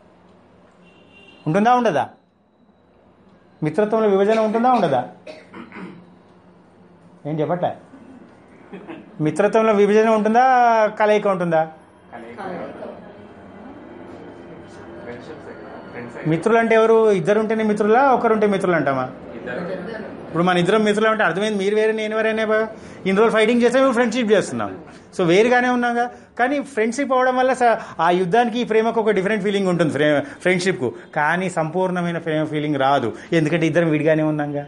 ఉంటుందా ఉండదా మిత్రత్వంలో విభజన ఉంటుందా ఉండదా ఏం చెప్పట్లే మిత్రత్వంలో విభజన ఉంటుందా కలయిక ఉంటుందా ఫ్రెండ్షిప్స్ ఫ్రెండ్స్ మిత్రులు అంటే ఎవరు ఇద్దరు ఉంటేనే మిత్రులా ఒకరుంటే మిత్రులు అంటామా ఇప్పుడు మన ఇద్దరం మిత్రులు అంటే అర్థమైంది మీరు వేరే నేను వేరేనే బా. ఇన్ని రోజులు ఫైటింగ్ చేస్తే మేము ఫ్రెండ్షిప్ చేస్తున్నాం సో వేరుగానే ఉన్నాగా కానీ ఫ్రెండ్షిప్ అవ్వడం వల్ల స- ఆ యుద్ధానికి ఈ ప్రేమకు ఒక డిఫరెంట్ ఫీలింగ్ ఉంటుంది ఫ్రే ఫ్రెండ్షిప్కు కానీ సంపూర్ణమైన ప్రేమ ఫీలింగ్ రాదు ఎందుకంటే ఇద్దరం విడిగానే ఉన్నాగా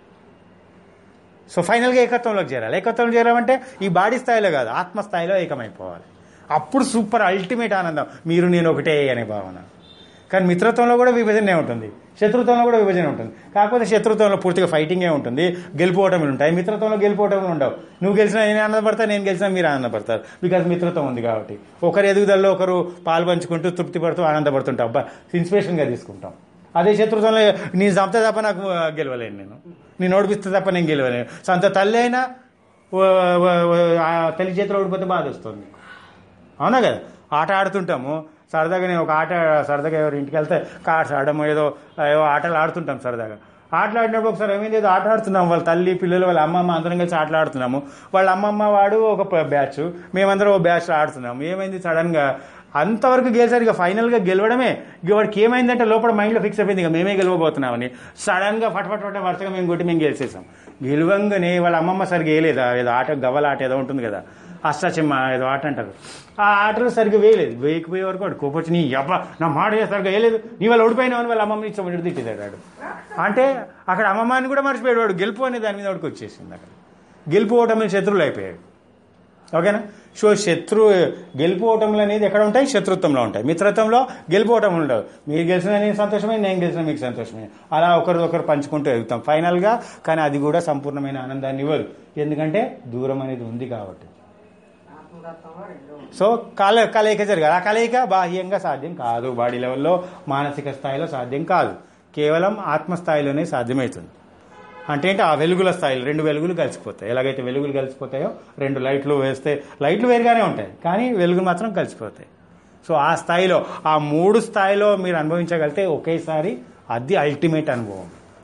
సో ఫైనల్గా ఏకత్వంలోకి చేరాలి ఏకత్వంలో చేరాలంటే ఈ బాడీ స్థాయిలో కాదు ఆత్మ స్థాయిలో ఏకమైపోవాలి అప్పుడు సూపర్ అల్టిమేట్ ఆనందం మీరు నేను ఒకటే అనే భావన కానీ మిత్రత్వంలో కూడా విభజనే ఉంటుంది శత్రుత్వంలో కూడా విభజన ఉంటుంది కాకపోతే శత్రుత్వంలో పూర్తిగా ఫైటింగే ఉంటుంది గెలుపోవటములు ఉంటాయి మిత్రత్వంలో గెలుపోవటములు ఉండవు నువ్వు గెలిచినా నేను ఆనందపడతా నేను గెలిచినా మీరు ఆనందపడతారు బికాజ్ మిత్రత్వం ఉంది కాబట్టి ఒకరి ఎదుగుదలలో ఒకరు పాలు పంచుకుంటూ తృప్తి పడుతూ ఆనందపడుతుంటాం అబ్బా ఇన్స్పిరేషన్గా తీసుకుంటాం అదే శత్రుత్వంలో నేను చంపితే తప్ప నాకు ఆ, గెలవలేను నేను నేను ఓడిపిస్తే తప్ప నేను గెలవలేను సొంత తల్లి అయినా ఓ- ఓ- ఓ- ఆ తల్లి చేతిలో ఓడిపోతే బాధ వస్తుంది అవునా కదా ఆట ఆడుతుంటాము సరదాగా నేను ఒక ఆట సరదాగా ఎవరి ఇంటికి వెళ్తే కార్డ్స్ ఆడము ఏదో ఏవో ఆటలు ఆడుతుంటాం సరదాగా ఆటలు ఆడినప్పుడు ఒకసారి ఏమైంది ఏదో ఆట ఆడుతున్నాం వాళ్ళ తల్లి పిల్లలు వాళ్ళ అమ్మమ్మ అందరం కలిసి ఆటలు ఆడుతున్నాము వాళ్ళ అమ్మమ్మ వాడు ఒక బ్యాచ్ మేమందరం ఒక బ్యాచ్ ఆడుతున్నాము ఏమైంది సడన్గా అంతవరకు గెలిచారు ఇక ఫైనల్గా గెలవడమే ఇక వాడికి ఏమైందంటే లోపల మైండ్లో ఫిక్స్ అయిపోయింది ఇక మేమే గెలవబోతున్నామని సడన్గా ఫట్ ఫట్ వరుసగా మేము కొట్టి మేము గెలిచేసాం గెలవంగానే వాళ్ళ అమ్మమ్మ సరిగ్గా వేయలేదా ఏదో ఆట గవ్వల ఆట ఏదో ఉంటుంది కదా అష్టాచెమ్మ ఏదో ఆట అంటారు ఆ ఆటలో సరిగ్గా వేయలేదు వేయకపోయే వరకు వాడు కోపొచ్చి నీ అబ్బా నా మాట సరిగ్గా వేయలేదు నీ వాళ్ళు ఓడిపోయినావు అని వాళ్ళ అమ్మమ్మని ఇచ్చి తిట్టేదాడు వాడు అంటే అక్కడ అమ్మమ్మని కూడా మర్చిపోయాడు వాడు గెలుపు అనే దాని మీద వాడికి వచ్చేసింది అక్కడ గెలుపు ఓటమి శత్రువులు అయిపోయాడు ఓకేనా సో శత్రు గెలుపు ఓటములు అనేది ఎక్కడ ఉంటాయి శత్రుత్వంలో ఉంటాయి మిత్రత్వంలో గెలుపు ఓటములు ఉండవు మీరు గెలిచిన నేను సంతోషమే నేను గెలిచిన మీకు సంతోషమే అలా ఒకరు ఒకరు పంచుకుంటూ ఎదుగుతాం ఫైనల్గా కానీ అది కూడా సంపూర్ణమైన ఆనందాన్ని ఇవ్వదు ఎందుకంటే దూరం అనేది ఉంది కాబట్టి ఆత్మతత్వంలో రెండు ఉంటాయి. సో కల కలయిక జరగాలి ఆ కలయిక బాహ్యంగా సాధ్యం కాదు బాడీ లెవెల్లో మానసిక స్థాయిలో సాధ్యం కాదు కేవలం ఆత్మస్థాయిలోనే సాధ్యమవుతుంది అంటే ఏంటి ఆ వెలుగుల స్థాయిలో రెండు వెలుగులు కలిసిపోతాయి ఎలాగైతే వెలుగులు కలిసిపోతాయో రెండు లైట్లు వేస్తే లైట్లు వేరుగానే ఉంటాయి కానీ వెలుగులు మాత్రం కలిసిపోతాయి సో ఆ స్థాయిలో ఆ మూడు స్థాయిలో మీరు అనుభవించగలిగితే ఒకేసారి అది అల్టిమేట్ అనుభవం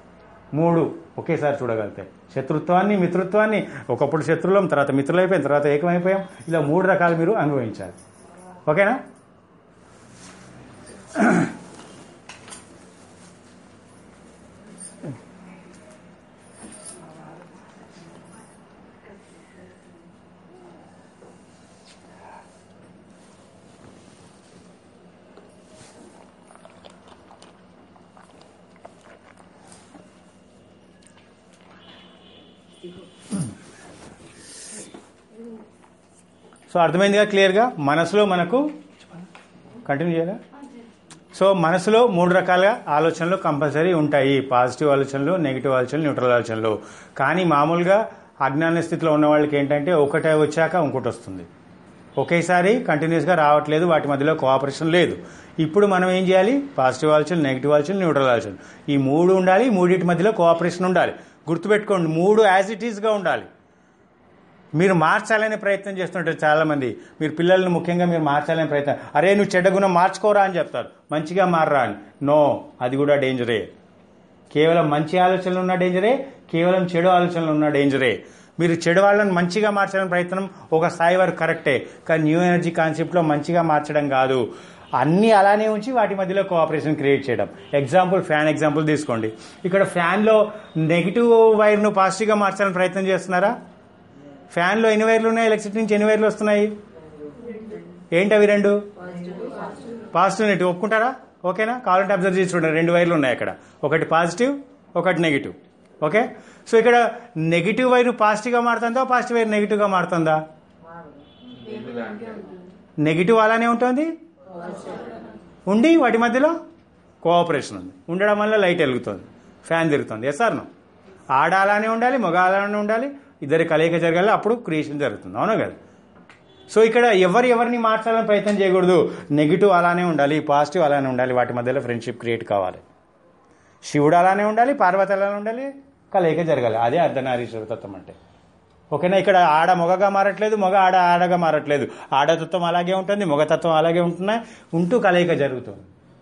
మూడు ఒకేసారి చూడగలుగుతాయి శత్రుత్వాన్ని మిత్రత్వాన్ని ఒకప్పుడు శత్రులం తర్వాత మిత్రులైపోయిన తర్వాత ఏకమైపోయాం ఇలా మూడు రకాలు మీరు అనుభవించాలి ఓకేనా సో అర్థమైందిగా క్లియర్గా మనసులో మనకు కంటిన్యూ చేయాలా సో మనసులో మూడు రకాల ఆలోచనలు కంపల్సరీ ఉంటాయి పాజిటివ్ ఆలోచనలు నెగిటివ్ ఆలోచనలు న్యూట్రల్ ఆలోచనలు కానీ మామూలుగా అజ్ఞాన స్థితిలో ఉన్న వాళ్ళకి ఏంటంటే ఒకటే వచ్చాక ఇంకోటి వస్తుంది ఒకేసారి కంటిన్యూస్గా రావట్లేదు వాటి మధ్యలో కోఆపరేషన్ లేదు ఇప్పుడు మనం ఏం చేయాలి పాజిటివ్ ఆలోచనలు నెగిటివ్ ఆలోచనలు న్యూట్రల్ ఆలోచనలు ఈ మూడు ఉండాలి మూడింటి మధ్యలో కోఆపరేషన్ ఉండాలి గుర్తుపెట్టుకోండి మూడు యాజ్ ఇట్ ఈస్గా ఉండాలి మీరు మార్చాలనే ప్రయత్నం చేస్తుంటారు చాలా మంది మీరు పిల్లల్ని ముఖ్యంగా మీరు మార్చాలనే ప్రయత్నం అరే నువ్వు చెడ్డ గుణం మార్చుకోరా అని చెప్తారు మంచిగా మారరా అని నో అది కూడా డేంజరే కేవలం మంచి ఆలోచనలు ఉన్న డేంజరే కేవలం చెడు ఆలోచనలు ఉన్న డేంజరే మీరు చెడు వాళ్ళని మంచిగా మార్చాలని ప్రయత్నం ఒక స్థాయి వరకు కరెక్టే కానీ న్యూ ఎనర్జీ కాన్సెప్ట్లో మంచిగా మార్చడం కాదు అన్నీ అలానే ఉంచి వాటి మధ్యలో కోఆపరేషన్ క్రియేట్ చేయడం ఎగ్జాంపుల్ ఫ్యాన్ ఎగ్జాంపుల్ తీసుకోండి ఇక్కడ ఫ్యాన్లో నెగిటివ్ వైర్ను పాజిటివ్గా మార్చాలని ప్రయత్నం చేస్తున్నారా ఫ్యాన్లో ఎన్ని వైర్లు ఉన్నాయి ఎలక్ట్రిసిటీ నుంచి ఎన్ని వైర్లు వస్తున్నాయి ఏంటి అవి రెండు పాజిటివ్ నెగిటివ్ ఒప్పుకుంటారా ఓకేనా కావాలంటే అబ్జర్వ్ చేసి చూడండి రెండు వైర్లు ఉన్నాయి అక్కడ ఒకటి పాజిటివ్ ఒకటి నెగిటివ్ ఓకే సో ఇక్కడ నెగిటివ్ వైర్ పాజిటివ్గా మారుతుందా పాజిటివ్ వైర్ నెగిటివ్గా మారుతుందా నెగిటివ్ అలానే ఉంటుంది ఉండి వాటి మధ్యలో కోఆపరేషన్ ఉంది ఉండడం వల్ల లైట్ వెలుగుతుంది ఫ్యాన్ తిరుగుతుంది ఎస్ సార్ ఆడ అలానే ఉండాలి మగ అలానే ఉండాలి ఇద్దరి కలయిక జరగాలి అప్పుడు క్రియేషన్ జరుగుతుంది అవునా కదా సో ఇక్కడ ఎవరు ఎవరిని మార్చాలని ప్రయత్నం చేయకూడదు నెగిటివ్ అలానే ఉండాలి పాజిటివ్ అలానే ఉండాలి వాటి మధ్యలో ఫ్రెండ్షిప్ క్రియేట్ కావాలి శివుడు అలానే ఉండాలి పార్వతి అలానే ఉండాలి కలయిక జరగాలి అదే అర్ధనారీశ్వర తత్వం అంటే ఓకేనా ఇక్కడ ఆడ మొగగా మారట్లేదు మొగ ఆడ ఆడగా మారట్లేదు ఆడతత్వం అలాగే ఉంటుంది మొగతత్వం అలాగే ఉంటున్నాయి ఉంటూ కలయిక జరుగుతుంది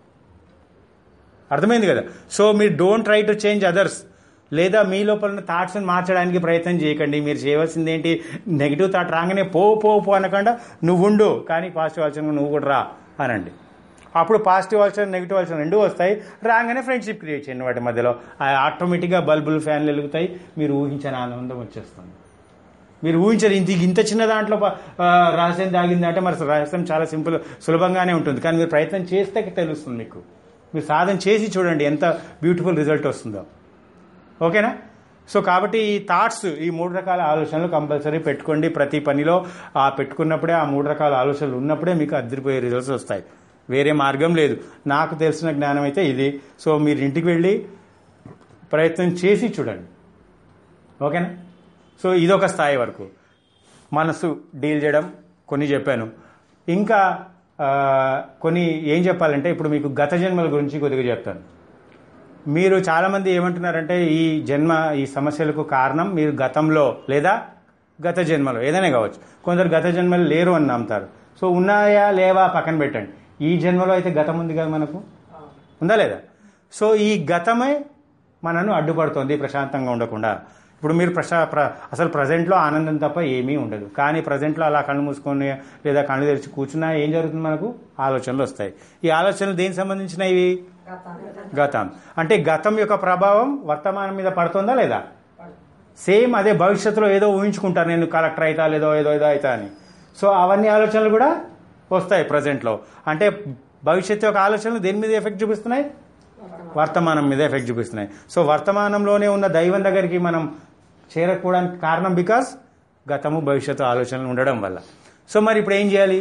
అర్థమైంది కదా సో మీరు don't try to change others లేదా మీ లోపల ఉన్న థాట్స్ని మార్చడానికి ప్రయత్నం చేయకండి మీరు చేయవలసింది ఏంటి నెగిటివ్ థాట్ రాగానే పో పో పో అనకుండా నువ్వు ఉండు కానీ పాజిటివ్ ఆలోచన నువ్వు కూడా రా అనండి అప్పుడు పాజిటివ్ ఆలోచన నెగిటివ్ ఆలోచన రెండు వస్తాయి రాగానే ఫ్రెండ్షిప్ క్రియేట్ చేయండి వాటి మధ్యలో ఆటోమేటిక్గా బల్బులు ఫ్యాన్లు వెలుగుతాయి మీరు ఊహించని ఆనందం వచ్చేస్తుంది మీరు ఊహించరు ఇంత ఇంత చిన్న దాంట్లో ప- ఆ, రహస్యం దాగింది అంటే మరి రహస్యం చాలా సింపుల్ సులభంగానే ఉంటుంది కానీ మీరు ప్రయత్నం చేస్తే తెలుస్తుంది మీకు మీరు సాధన చేసి చూడండి ఎంత బ్యూటిఫుల్ రిజల్ట్ వస్తుందో ఓకేనా సో కాబట్టి ఈ థాట్స్ ఈ మూడు రకాల ఆలోచనలు కంపల్సరీ పెట్టుకోండి ప్రతి పనిలో ఆ పెట్టుకున్నప్పుడే ఆ మూడు రకాల ఆలోచనలు ఉన్నప్పుడే మీకు అద్దరిపోయే రిజల్ట్స్ వస్తాయి వేరే మార్గం లేదు నాకు తెలిసిన జ్ఞానం అయితే ఇది సో మీరు ఇంటికి వెళ్ళి ప్రయత్నం చేసి చూడండి ఓకేనా సో ఇదొక స్థాయి వరకు మనసు డీల్ చేయడం కొన్ని చెప్పాను ఇంకా ఆ, కొన్ని ఏం చెప్పాలంటే ఇప్పుడు మీకు గత జన్మల గురించి కొద్దిగా చెప్తాను మీరు చాలామంది ఏమంటున్నారంటే ఈ జన్మ ఈ సమస్యలకు కారణం మీరు గతంలో లేదా గత జన్మలో ఏదైనా కావచ్చు కొందరు గత జన్మలు లేరు అని నమ్ముతారు సో ఉన్నాయా లేవా పక్కన పెట్టండి ఈ జన్మలో అయితే గతం ఉంది కదా మనకు ఉందా లేదా సో ఈ గతమే మనను అడ్డుపడుతోంది ప్రశాంతంగా ఉండకుండా ఇప్పుడు మీరు ప్రశా ప్ర అసలు ప్రజెంట్లో ఆనందం తప్ప ఏమీ ఉండదు కానీ ప్రజెంట్లో అలా కళ్ళు మూసుకొని లేదా కళ్ళు తెరిచి కూర్చున్నా ఏం జరుగుతుంది మనకు ఆలోచనలు వస్తాయి ఈ ఆలోచనలు దేనికి సంబంధించినవి గతం అంటే గతం యొక్క ప్రభావం వర్తమానం మీద పడుతుందా లేదా సేమ్ అదే భవిష్యత్తులో ఏదో ఊహించుకుంటారు నేను కలెక్టర్ అవుతా లేదో ఏదో ఏదో అవుతా అని సో అవన్నీ ఆలోచనలు కూడా వస్తాయి ప్రజెంట్లో అంటే భవిష్యత్తు యొక్క ఆలోచనలు దేని మీద ఎఫెక్ట్ చూపిస్తున్నాయి వర్తమానం మీద ఎఫెక్ట్ చూపిస్తున్నాయి సో వర్తమానంలోనే ఉన్న దైవం దగ్గరికి మనం చేరకపోవడానికి కారణం బికాస్ గతము భవిష్యత్తు ఆలోచనలు ఉండడం వల్ల సో మరి ఇప్పుడు ఏం చేయాలి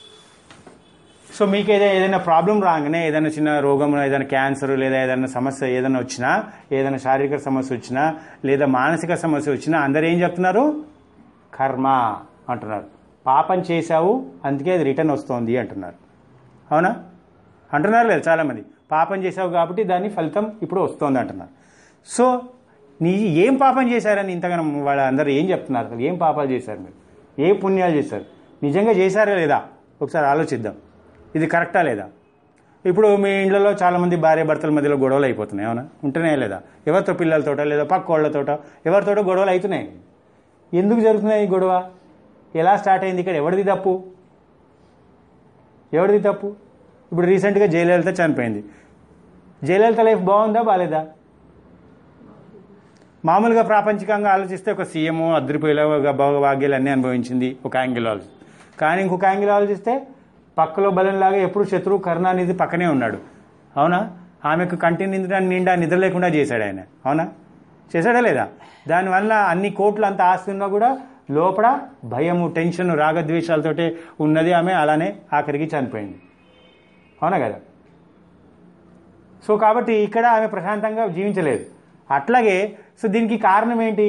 సో మీకు ఏదైనా ఏదైనా ప్రాబ్లం రాగానే ఏదైనా చిన్న రోగం ఏదైనా క్యాన్సర్ లేదా ఏదైనా సమస్య ఏదైనా వచ్చినా ఏదైనా శారీరక సమస్య వచ్చినా లేదా మానసిక సమస్య వచ్చినా అందరు ఏం చెప్తున్నారు కర్మ అంటున్నారు పాపం చేశావు అందుకే అది రిటర్న్ వస్తోంది అంటున్నారు అవునా అంటున్నారు లేదు చాలామంది పాపం చేశావు కాబట్టి దాని ఫలితం ఇప్పుడు వస్తోంది అంటున్నారు సో నీ ఏం పాపం చేశారని ఇంతగానో వాళ్ళందరూ ఏం చెప్తున్నారు అసలు ఏం పాపాలు చేశారు మీరు ఏ పుణ్యాలు చేశారు నిజంగా చేశారా లేదా ఒకసారి ఆలోచిద్దాం ఇది కరెక్టా లేదా ఇప్పుడు మీ ఇండ్లలో చాలామంది భార్య భర్తల మధ్యలో గొడవలు అయిపోతున్నాయి అవునా ఉంటున్నాయా లేదా ఎవరితో పిల్లలతోట లేదా పక్క వాళ్ళతోట ఎవరితోటో గొడవలు అవుతున్నాయి ఎందుకు జరుగుతున్నాయి ఈ గొడవ ఎలా స్టార్ట్ అయింది ఇక్కడ ఎవరిది తప్పు ఎవరిది తప్పు ఇప్పుడు రీసెంట్గా జయలలిత చనిపోయింది జయలలిత లైఫ్ బాగుందా బాగాలేదా మామూలుగా ప్రాపంచికంగా ఆలోచిస్తే ఒక సీఎం అద్దరిపోయేలా భోగభాగ్యాలు అన్నీ అనుభవించింది ఒక యాంగిల్ ఆలోచి కానీ ఇంకొక యాంగిల్ ఆలోచిస్తే పక్కలో బలంలాగా ఎప్పుడు శత్రువు కరుణానిధి పక్కనే ఉన్నాడు అవునా ఆమెకు కంటి నిండా నిండా నిద్ర లేకుండా చేశాడు ఆయన అవునా చేశాడా లేదా దానివల్ల అన్ని కోట్లు అంత ఆస్తి ఉన్నా కూడా లోపల భయము టెన్షన్ రాగద్వేషాలతోటే ఉన్నది ఆమె అలానే ఆఖరికి చనిపోయింది అవునా కదా సో కాబట్టి ఇక్కడ ఆమె ప్రశాంతంగా జీవించలేదు అట్లాగే సో దీనికి కారణం ఏంటి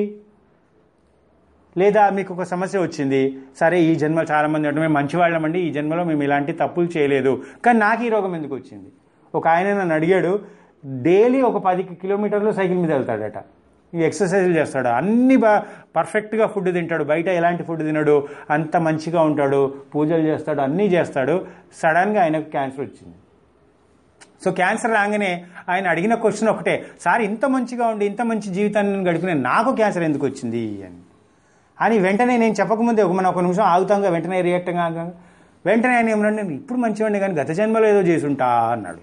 లేదా మీకు ఒక సమస్య వచ్చింది సరే ఈ జన్మ చాలా మంది అంటే మేము మంచి వాళ్ళమండి ఈ జన్మలో మేము ఇలాంటి తప్పులు చేయలేదు కానీ నాకు ఈ రోగం ఎందుకు వచ్చింది ఒక ఆయన నన్ను అడిగాడు డైలీ ఒక పది కిలోమీటర్లు సైకిల్ మీద వెళ్తాడట ఈ ఎక్సర్సైజ్లు చేస్తాడు అన్ని బా పర్ఫెక్ట్గా ఫుడ్ తింటాడు బయట ఎలాంటి ఫుడ్ తినడు అంత మంచిగా ఉంటాడు పూజలు చేస్తాడు అన్నీ చేస్తాడు సడన్గా ఆయనకు క్యాన్సర్ వచ్చింది సో క్యాన్సర్ రాగానే ఆయన అడిగిన క్వశ్చన్ ఒకటే సార్ ఇంత మంచిగా ఉండి ఇంత మంచి జీవితాన్ని నేను గడిపిన నాకు క్యాన్సర్ ఎందుకు వచ్చింది అని అని వెంటనే నేను చెప్పకముందే ఒక మనం ఒక నిమిషం ఆగుతాంగా వెంటనే రియాక్ట్ కాగా వెంటనే ఆయన ఏమన్నాడు నేను ఇప్పుడు మంచివాడిని కానీ గత జన్మలో ఏదో చేసుంటా అన్నాడు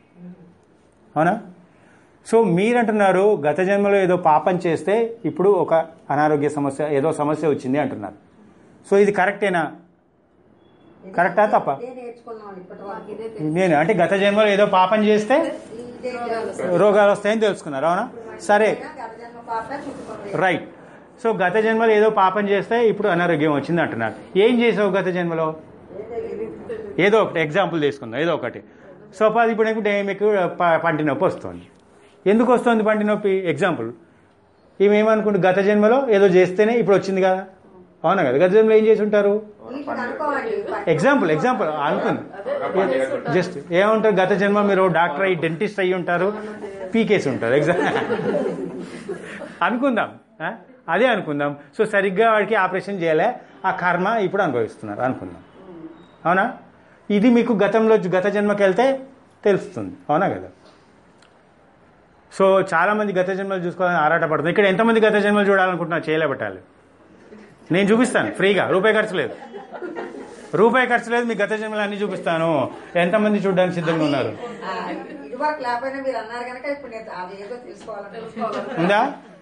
అవునా సో మీరంటున్నారు గత జన్మలో ఏదో పాపం చేస్తే ఇప్పుడు ఒక అనారోగ్య సమస్య ఏదో సమస్య వచ్చింది అంటున్నారు సో ఇది కరెక్టేనా కరెక్టా తప్ప ఇదే నేర్చుకున్నాం ఇప్పటి వరకు నేను అంటే గత జన్మలో ఏదో పాపం చేస్తే ఇదే తెలుసు. రోగాలు వస్తాయని తెలుసుకున్నారు అవునా సరే గత జన్మ పాప చుట్టుకుంది రైట్ సో గత జన్మలో ఏదో పాపం చేస్తే ఇప్పుడు అనారోగ్యం వచ్చింది అంటున్నారు ఏం చేసావు గత జన్మలో ఏదో ఒకటి ఎగ్జాంపుల్ తీసుకుందాం ఏదో ఒకటి సపోజ్ ఇప్పుడు నీకు డే- మీకు ప- పంటి నొప్పి వస్తుంది ఎందుకు వస్తుంది పంటి నొప్పి ఎగ్జాంపుల్ ఈమె ఏమనుకుంటు గత జన్మలో ఏదో చేస్తేనే ఇప్పుడు వచ్చింది కదా అవునా కదా గత జన్మలో ఏం చేసి ఉంటారు వీటిని అనుకోవాలి ఎగ్జాంపుల్ ఎగ్జాంపుల్ అనుకుంది జస్ట్ ఏమంటారు గత జన్మ మీరు డాక్టర్ అయ్యి డెంటిస్ట్ అయ్యి ఉంటారు పీకేసి ఉంటారు ఎగ్జామ్ అనుకుందాం ఆ? అదే అనుకుందాం సో సరిగ్గా వాడికి ఆపరేషన్ చేయలే ఆ కర్మ ఇప్పుడు అనుభవిస్తున్నారు అనుకుందాం అవునా ఇది మీకు గతంలో గత జన్మకి వెళ్తే తెలుస్తుంది అవునా కదా సో చాలా మంది గత జన్మలు చూసుకోవాలని ఆరాటపడుతుంది ఇక్కడ ఎంతమంది గత జన్మలు చూడాలనుకుంటున్నా చేయలేబట్టాలి నేను చూపిస్తాను ఫ్రీగా రూపాయి ఖర్చు లేదు రూపాయి ఖర్చు లేదు మీ గత జన్మలు అన్ని చూపిస్తాను ఎంతమంది చూడడానికి సిద్ధంగా ఉన్నారు ఆ, ఇది వరకు లేకపోయినా మీరు అన్నారు కనుక ఇప్పుడు నేను అది ఏదో తెలుసుకోవాలనుకుంటున్నాను ఉందా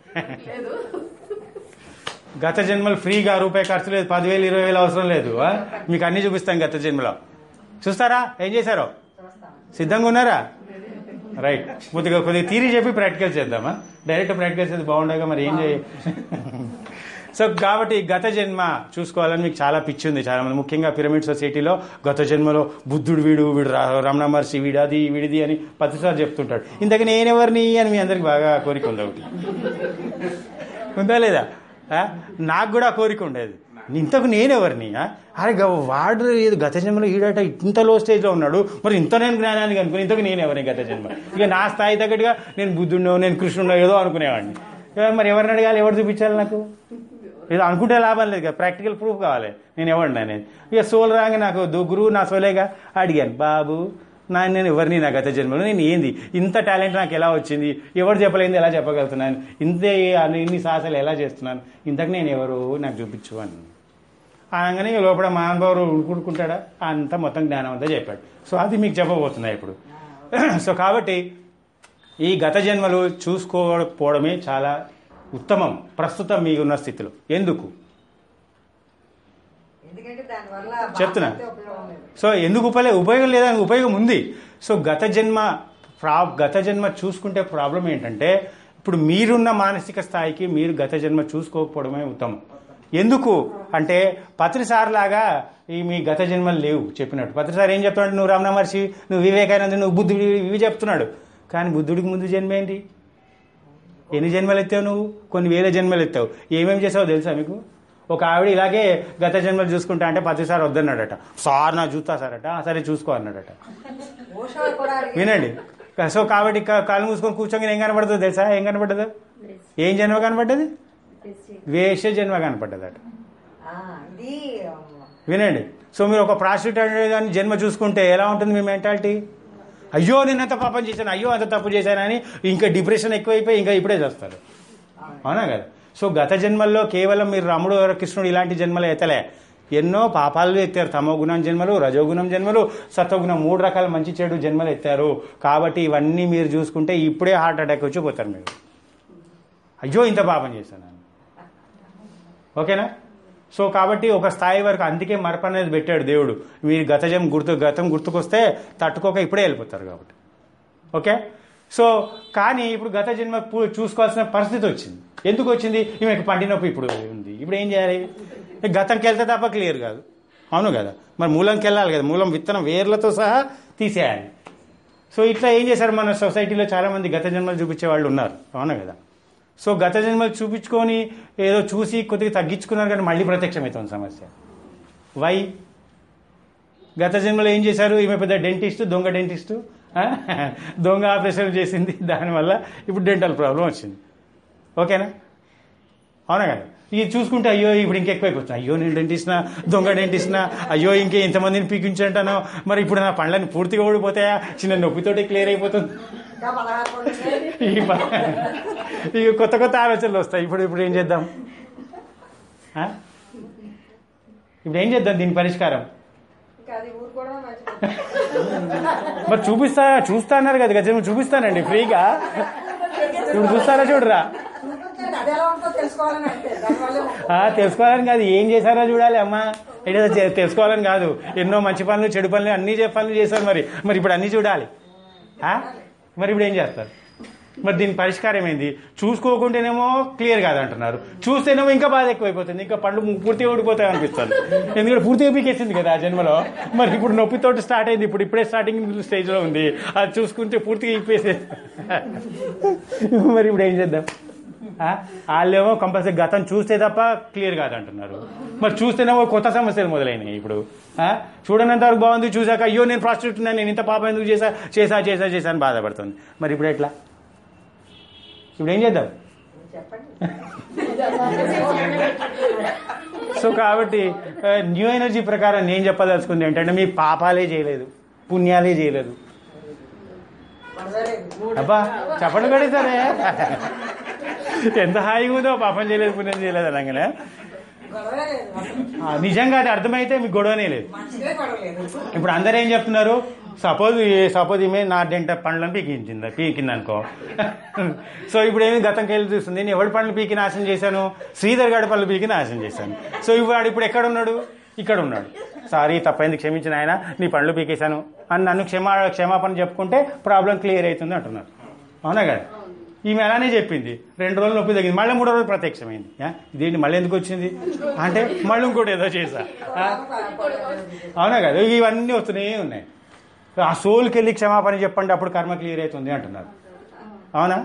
గత జన్మలు ఫ్రీగా రూపాయి ఖర్చు లేదు పదివేలు ఇరవై వేలు అవసరం లేదు ఆ? మీకు అన్ని చూపిస్తాం గత జన్మలో చూస్తారా ఏం చేశారో సిద్ధంగా ఉన్నారా రైట్ కొద్దిగా కొద్దిగా తీరి చెప్పి ప్రాక్టికల్ చేద్దామా డైరెక్ట్ ప్రాక్టికల్ చేస్తే బాగుండగా మరి ఏం చేయ సో కాబట్టి గత జన్మ చూసుకోవాలని మీకు చాలా పిచ్చి ఉంది చాలా మంది ముఖ్యంగా పిరమిడ్ సొసైటీలో గత జన్మలో బుద్ధుడు వీడు వీడు రా- రమణ మహర్షి వీడది వీడిది అని ప్రతిసారి చెప్తుంటాడు ఇంతకు నేనెవరిని అని మీ అందరికి బాగా కోరిక ఉంది ఒకటి ఉందా లేదా ఆ? నాకు కూడా ఆ కోరిక ఉండేది ఇంతకు నేనెవరిని ఆ? అరే గ- వాడు ఏదో గత జన్మలో ఈడట ఇంత లో స్టేజ్లో ఉన్నాడు మరి ఇంత నేను జ్ఞానానికి అనుకుని ఇంతకు నేనెవరిని గత జన్మ ఇక నా స్థాయి తగ్గట్టుగా నేను బుద్ధుడినో నేను కృష్ణుడో ఏదో అనుకునేవాడిని ఇక మరి ఎవరిని అడగాలి ఎవరు చూపించాలి నాకు ఏదో అనుకుంటే లాభం లేదు కదా ప్రాక్టికల్ ప్రూఫ్ కావాలి నేను ఎవరిని అనేది ఇక సోల్ రాగా నాకు దు- గురువు నా సోలేగా అడిగాను బాబు నా నేను ఎవరిని నా గత జన్మలో నేను ఏంది ఇంత టాలెంట్ నాకు ఎలా వచ్చింది ఎవరు చెప్పలేంది ఎలా చెప్పగలుగుతున్నాను ఇంతే అన్ని- ఇన్ని సాహసాలు ఎలా చేస్తున్నాను ఇంతకు నేను ఎవరు నాకు చూపించు అని అనగానే ఇక లోపల మహానుభావుడు ఉడుకుంటాడా అంతా మొత్తం జ్ఞానం అంతా చెప్పాడు సో అది మీకు చెప్పబోతున్నా ఇప్పుడు సో కాబట్టి ఈ గత జన్మలు చూసుకోకపోవడమే చాలా ఉత్తమం ప్రస్తుతం మీకున్న స్థితిలో ఎందుకు ఎందుకంటే దానివల్ల చెప్తున్నా. బాధపడితే ఉపయోగం లేదు సో ఎందుకు ఉపయోగం ఉపయోగం లేదా ఉపయోగం ఉంది సో గత జన్మ ప్రా గత జన్మ చూసుకుంటే ప్రాబ్లం ఏంటంటే ఇప్పుడు మీరున్న మానసిక స్థాయికి మీరు గత జన్మ చూసుకోకపోవడమే ఉత్తమం ఎందుకు అంటే పత్రిసార్ లాగా ఈ మీ గత జన్మలు లేవు చెప్పినట్టు పత్రిసార్ ఏం చెప్తున్నాడు నువ్వు రమణ మహర్షి నువ్వు వివేకానంద నువ్వు బుద్ధుడు ఇవి చెప్తున్నాడు కానీ బుద్ధుడికి ముందు జన్మ ఏంటి ఎన్ని జన్మలు ఎత్తావు నువ్వు కొన్ని వేల జన్మలు ఎత్తావు ఏమేమి చేసావో తెలుసా మీకు ఒక ఆవిడ ఇలాగే గత జన్మలు చూసుకుంటా అంటే ప్రతిసారి వద్దన్నాడట సార్ నా చూస్తా సార్ అట "ఆ, సరే చూసుకో అన్నాడట ఓషో కూడా అడిగారు. వినండి సో కాబట్టి క- కళ్ళు మూసుకొని కూర్చొని ఏం కనపడుతుందో తెలుసా ఏం కనపడ్డదు ఏం జన్మ కనపడ్డది వేష జన్మ కనపడ్డదట ఆ, ఇది వినండి సో మీరు ఒక ప్రాస్టిట్యూట్ అనే జన్మ చూసుకుంటే ఎలా ఉంటుంది మీ మెంటాలిటీ అయ్యో నేను అంత పాపం చేశాను అయ్యో అంత తప్పు చేశానని ఇంకా డిప్రెషన్ ఎక్కువైపోయి ఇంకా ఇప్పుడే చేస్తారు అవునా కదా సో గత జన్మల్లో కేవలం మీరు రాముడు కృష్ణుడు ఇలాంటి జన్మలు ఎత్తలే ఎన్నో పాపాలు ఎత్తారు తమో గుణం జన్మలు రజోగుణం జన్మలు సత్వగుణం మూడు రకాల మంచి చెడు జన్మలు ఎత్తారు కాబట్టి ఇవన్నీ మీరు చూసుకుంటే ఇప్పుడే హార్ట్ అటాక్ వచ్చి పోతారు మీరు అయ్యో ఇంత పాపం చేశాను ఓకేనా సో కాబట్టి ఒక స్థాయి వరకు అందుకే మరప అనేది పెట్టాడు దేవుడు మీరు గత జన్మ గుర్తు గతం గుర్తుకొస్తే తట్టుకోక ఇప్పుడే వెళ్ళిపోతారు కాబట్టి ఓకే సో కానీ ఇప్పుడు గత జన్మ పూ- చూసుకోవాల్సిన పరిస్థితి వచ్చింది ఎందుకు వచ్చింది ఈమెకు పంటి నొప్పి ఇప్పుడు ఉంది ఇప్పుడు ఏం చేయాలి గతంకి వెళ్తే తప్ప క్లియర్ కాదు అవును కదా మరి మూలంకి వెళ్ళాలి కదా మూలం విత్తనం వేర్లతో సహా తీసేయాలి సో ఇట్లా ఏం చేశారు మన సొసైటీలో చాలా మంది గత జన్మలు చూపించే వాళ్ళు ఉన్నారు అవును కదా సో గత జన్మలు చూపించుకొని ఏదో చూసి కొద్దిగా తగ్గించుకున్నారు కానీ మళ్ళీ ప్రత్యక్షమవుతుంది సమస్య వై గత జన్మలో ఏం చేశారు ఈమె పెద్ద డెంటిస్ట్ దొంగ డెంటిస్ట్ దొంగ ఆపరేషన్ చేసింది దానివల్ల ఇప్పుడు డెంటల్ ప్రాబ్లం వచ్చింది ఓకేనా అవునా కదా ఇది చూసుకుంటే అయ్యో ఇప్పుడు ఇంకెక్కువైపోతుంది అయ్యో నేను డెంటిస్ట్నా దొంగ డెంటిస్ట్నా అయ్యో ఇంకే ఇంతమందిని పీకించంటాను మరి ఇప్పుడు నా పండ్లని పూర్తిగా ఓడిపోతాయా చిన్న నొప్పితోటి క్లియర్ అయిపోతుంది ఇంకా పదహారు కోట్లు ఉన్నాయి. ఈ ప- ఇక కొత్త కొత్త ఆలోచనలు వస్తాయి ఇప్పుడు ఇప్పుడు ఏం చేద్దాం ఆ? ఇప్పుడు ఏం చేద్దాం దీని పరిష్కారం ఇంకా అది ఊరుకోవడం మంచిది మరి చూపిస్తా చూస్తా అన్నారు కదా గజం చూపిస్తానండి ఫ్రీగా ఇప్పుడు చూస్తారా చూడరా చూపించండి అది ఎలా ఉంటుందో తెలుసుకోవాలని అంటే దానివల్ల ఆ, తెలుసుకోవాలని కాదు ఏం చేశారో చూడాలి అమ్మా ఏదో చే- తెలుసుకోవాలని కాదు ఎన్నో మంచి పనులు చెడు పనులు అన్ని చే- పనులు చేశారు మరి మరి ఇప్పుడు అన్ని చూడాలి ఆ? మరి ఇప్పుడు ఏం చేస్తారు మరి దీని పరిష్కారం ఏంది చూసుకోకుంటేనేమో క్లియర్ కాదంటున్నారు చూస్తేనేమో ఇంకా బాధ ఎక్కువైపోతుంది ఇంకా పండ్లు ము- పూర్తిగా ఊడిపోతాయి అనిపిస్తుంది ఎందుకంటే పూర్తిగా పీకేసింది కదా ఆ జన్మలో మరి ఇప్పుడు నొప్పితోటి స్టార్ట్ అయింది ఇప్పుడు ఇప్పుడే స్టార్టింగ్ స్టేజ్లో ఉంది అది చూసుకుంటే పూర్తిగా ఇప్పేసే మరి ఇప్పుడు ఏం చేద్దాం ఆ? వాళ్ళేమో కంపల్సరీ గతం చూస్తే తప్ప క్లియర్ కాదంటున్నారు మరి చూస్తేనేమో కొత్త సమస్యలు మొదలైనాయి ఇప్పుడు ఆ? చూడనంత వరకు బాగుంది చూసాక అయ్యో నేను ప్రాస్టిట్యూట్ ఉన్నాను నేను ఇంత పాపం ఎందుకు చేసా చేసా చేసా చేసా అని బాధపడుతుంది మరి ఇప్పుడు ఎట్లా ఇప్పుడు ఏం చేద్దాం సో కాబట్టి ఆ, న్యూ ఎనర్జీ ప్రకారం నేను చెప్పదలుచుకుంది ఏంటంటే మీ పాపాలే చేయలేదు పుణ్యాలే చేయలేదు అబ్బా చెప్పండి కూడా సరే ఎంత హాయిగా ఉందో పాపం చేయలేదు పుణ్యం చేయలేదు అనగానే గొడవే లేదు అసలు. ఆ, నిజంగా అది అర్థమైతే మీకు గొడవనే లేదు మనిషికే గొడవలేదు ఇప్పుడు అందరూ ఏం చెప్తున్నారు సపోజ్ సపోజ్ ఈమె నా డెంట పండ్లను పీకించింది పీకింది అనుకో సో ఇప్పుడు ఏమి గతంకి వెళ్ళి చూస్తుంది నేను ఎవరి పండ్లు పీకి నాశనం చేశాను శ్రీధర్ గారి పళ్ళు పీకి నాశనం చేశాను సో ఇప్పుడు ఇప్పుడు ఎక్కడ ఉన్నాడు ఇక్కడ ఉన్నాడు సారీ తప్పైంది క్షమించిన ఆయన నీ పండ్లు పీకేశాను అని నన్ను క్షమా క్షమాపణ చెప్పుకుంటే ప్రాబ్లం క్లియర్ అవుతుంది అంటున్నారు అవునా కదా ఈమె అలానే చెప్పింది రెండు రోజులు నొప్పి తగ్గింది మళ్ళీ మూడో రోజు ప్రత్యక్షమైంది యా, ఇదేంటి మళ్ళీ ఎందుకు వచ్చింది అంటే మళ్ళీ ఇంకోటి ఏదో చేశా ఆ? అవునా కదా ఇవన్నీ వస్తూనే ఉన్నాయి ఆ సోల్కి వెళ్ళి క్షమాపణ చెప్పండి అప్పుడు కర్మ క్లియర్ అవుతుంది అంటున్నారు అవునా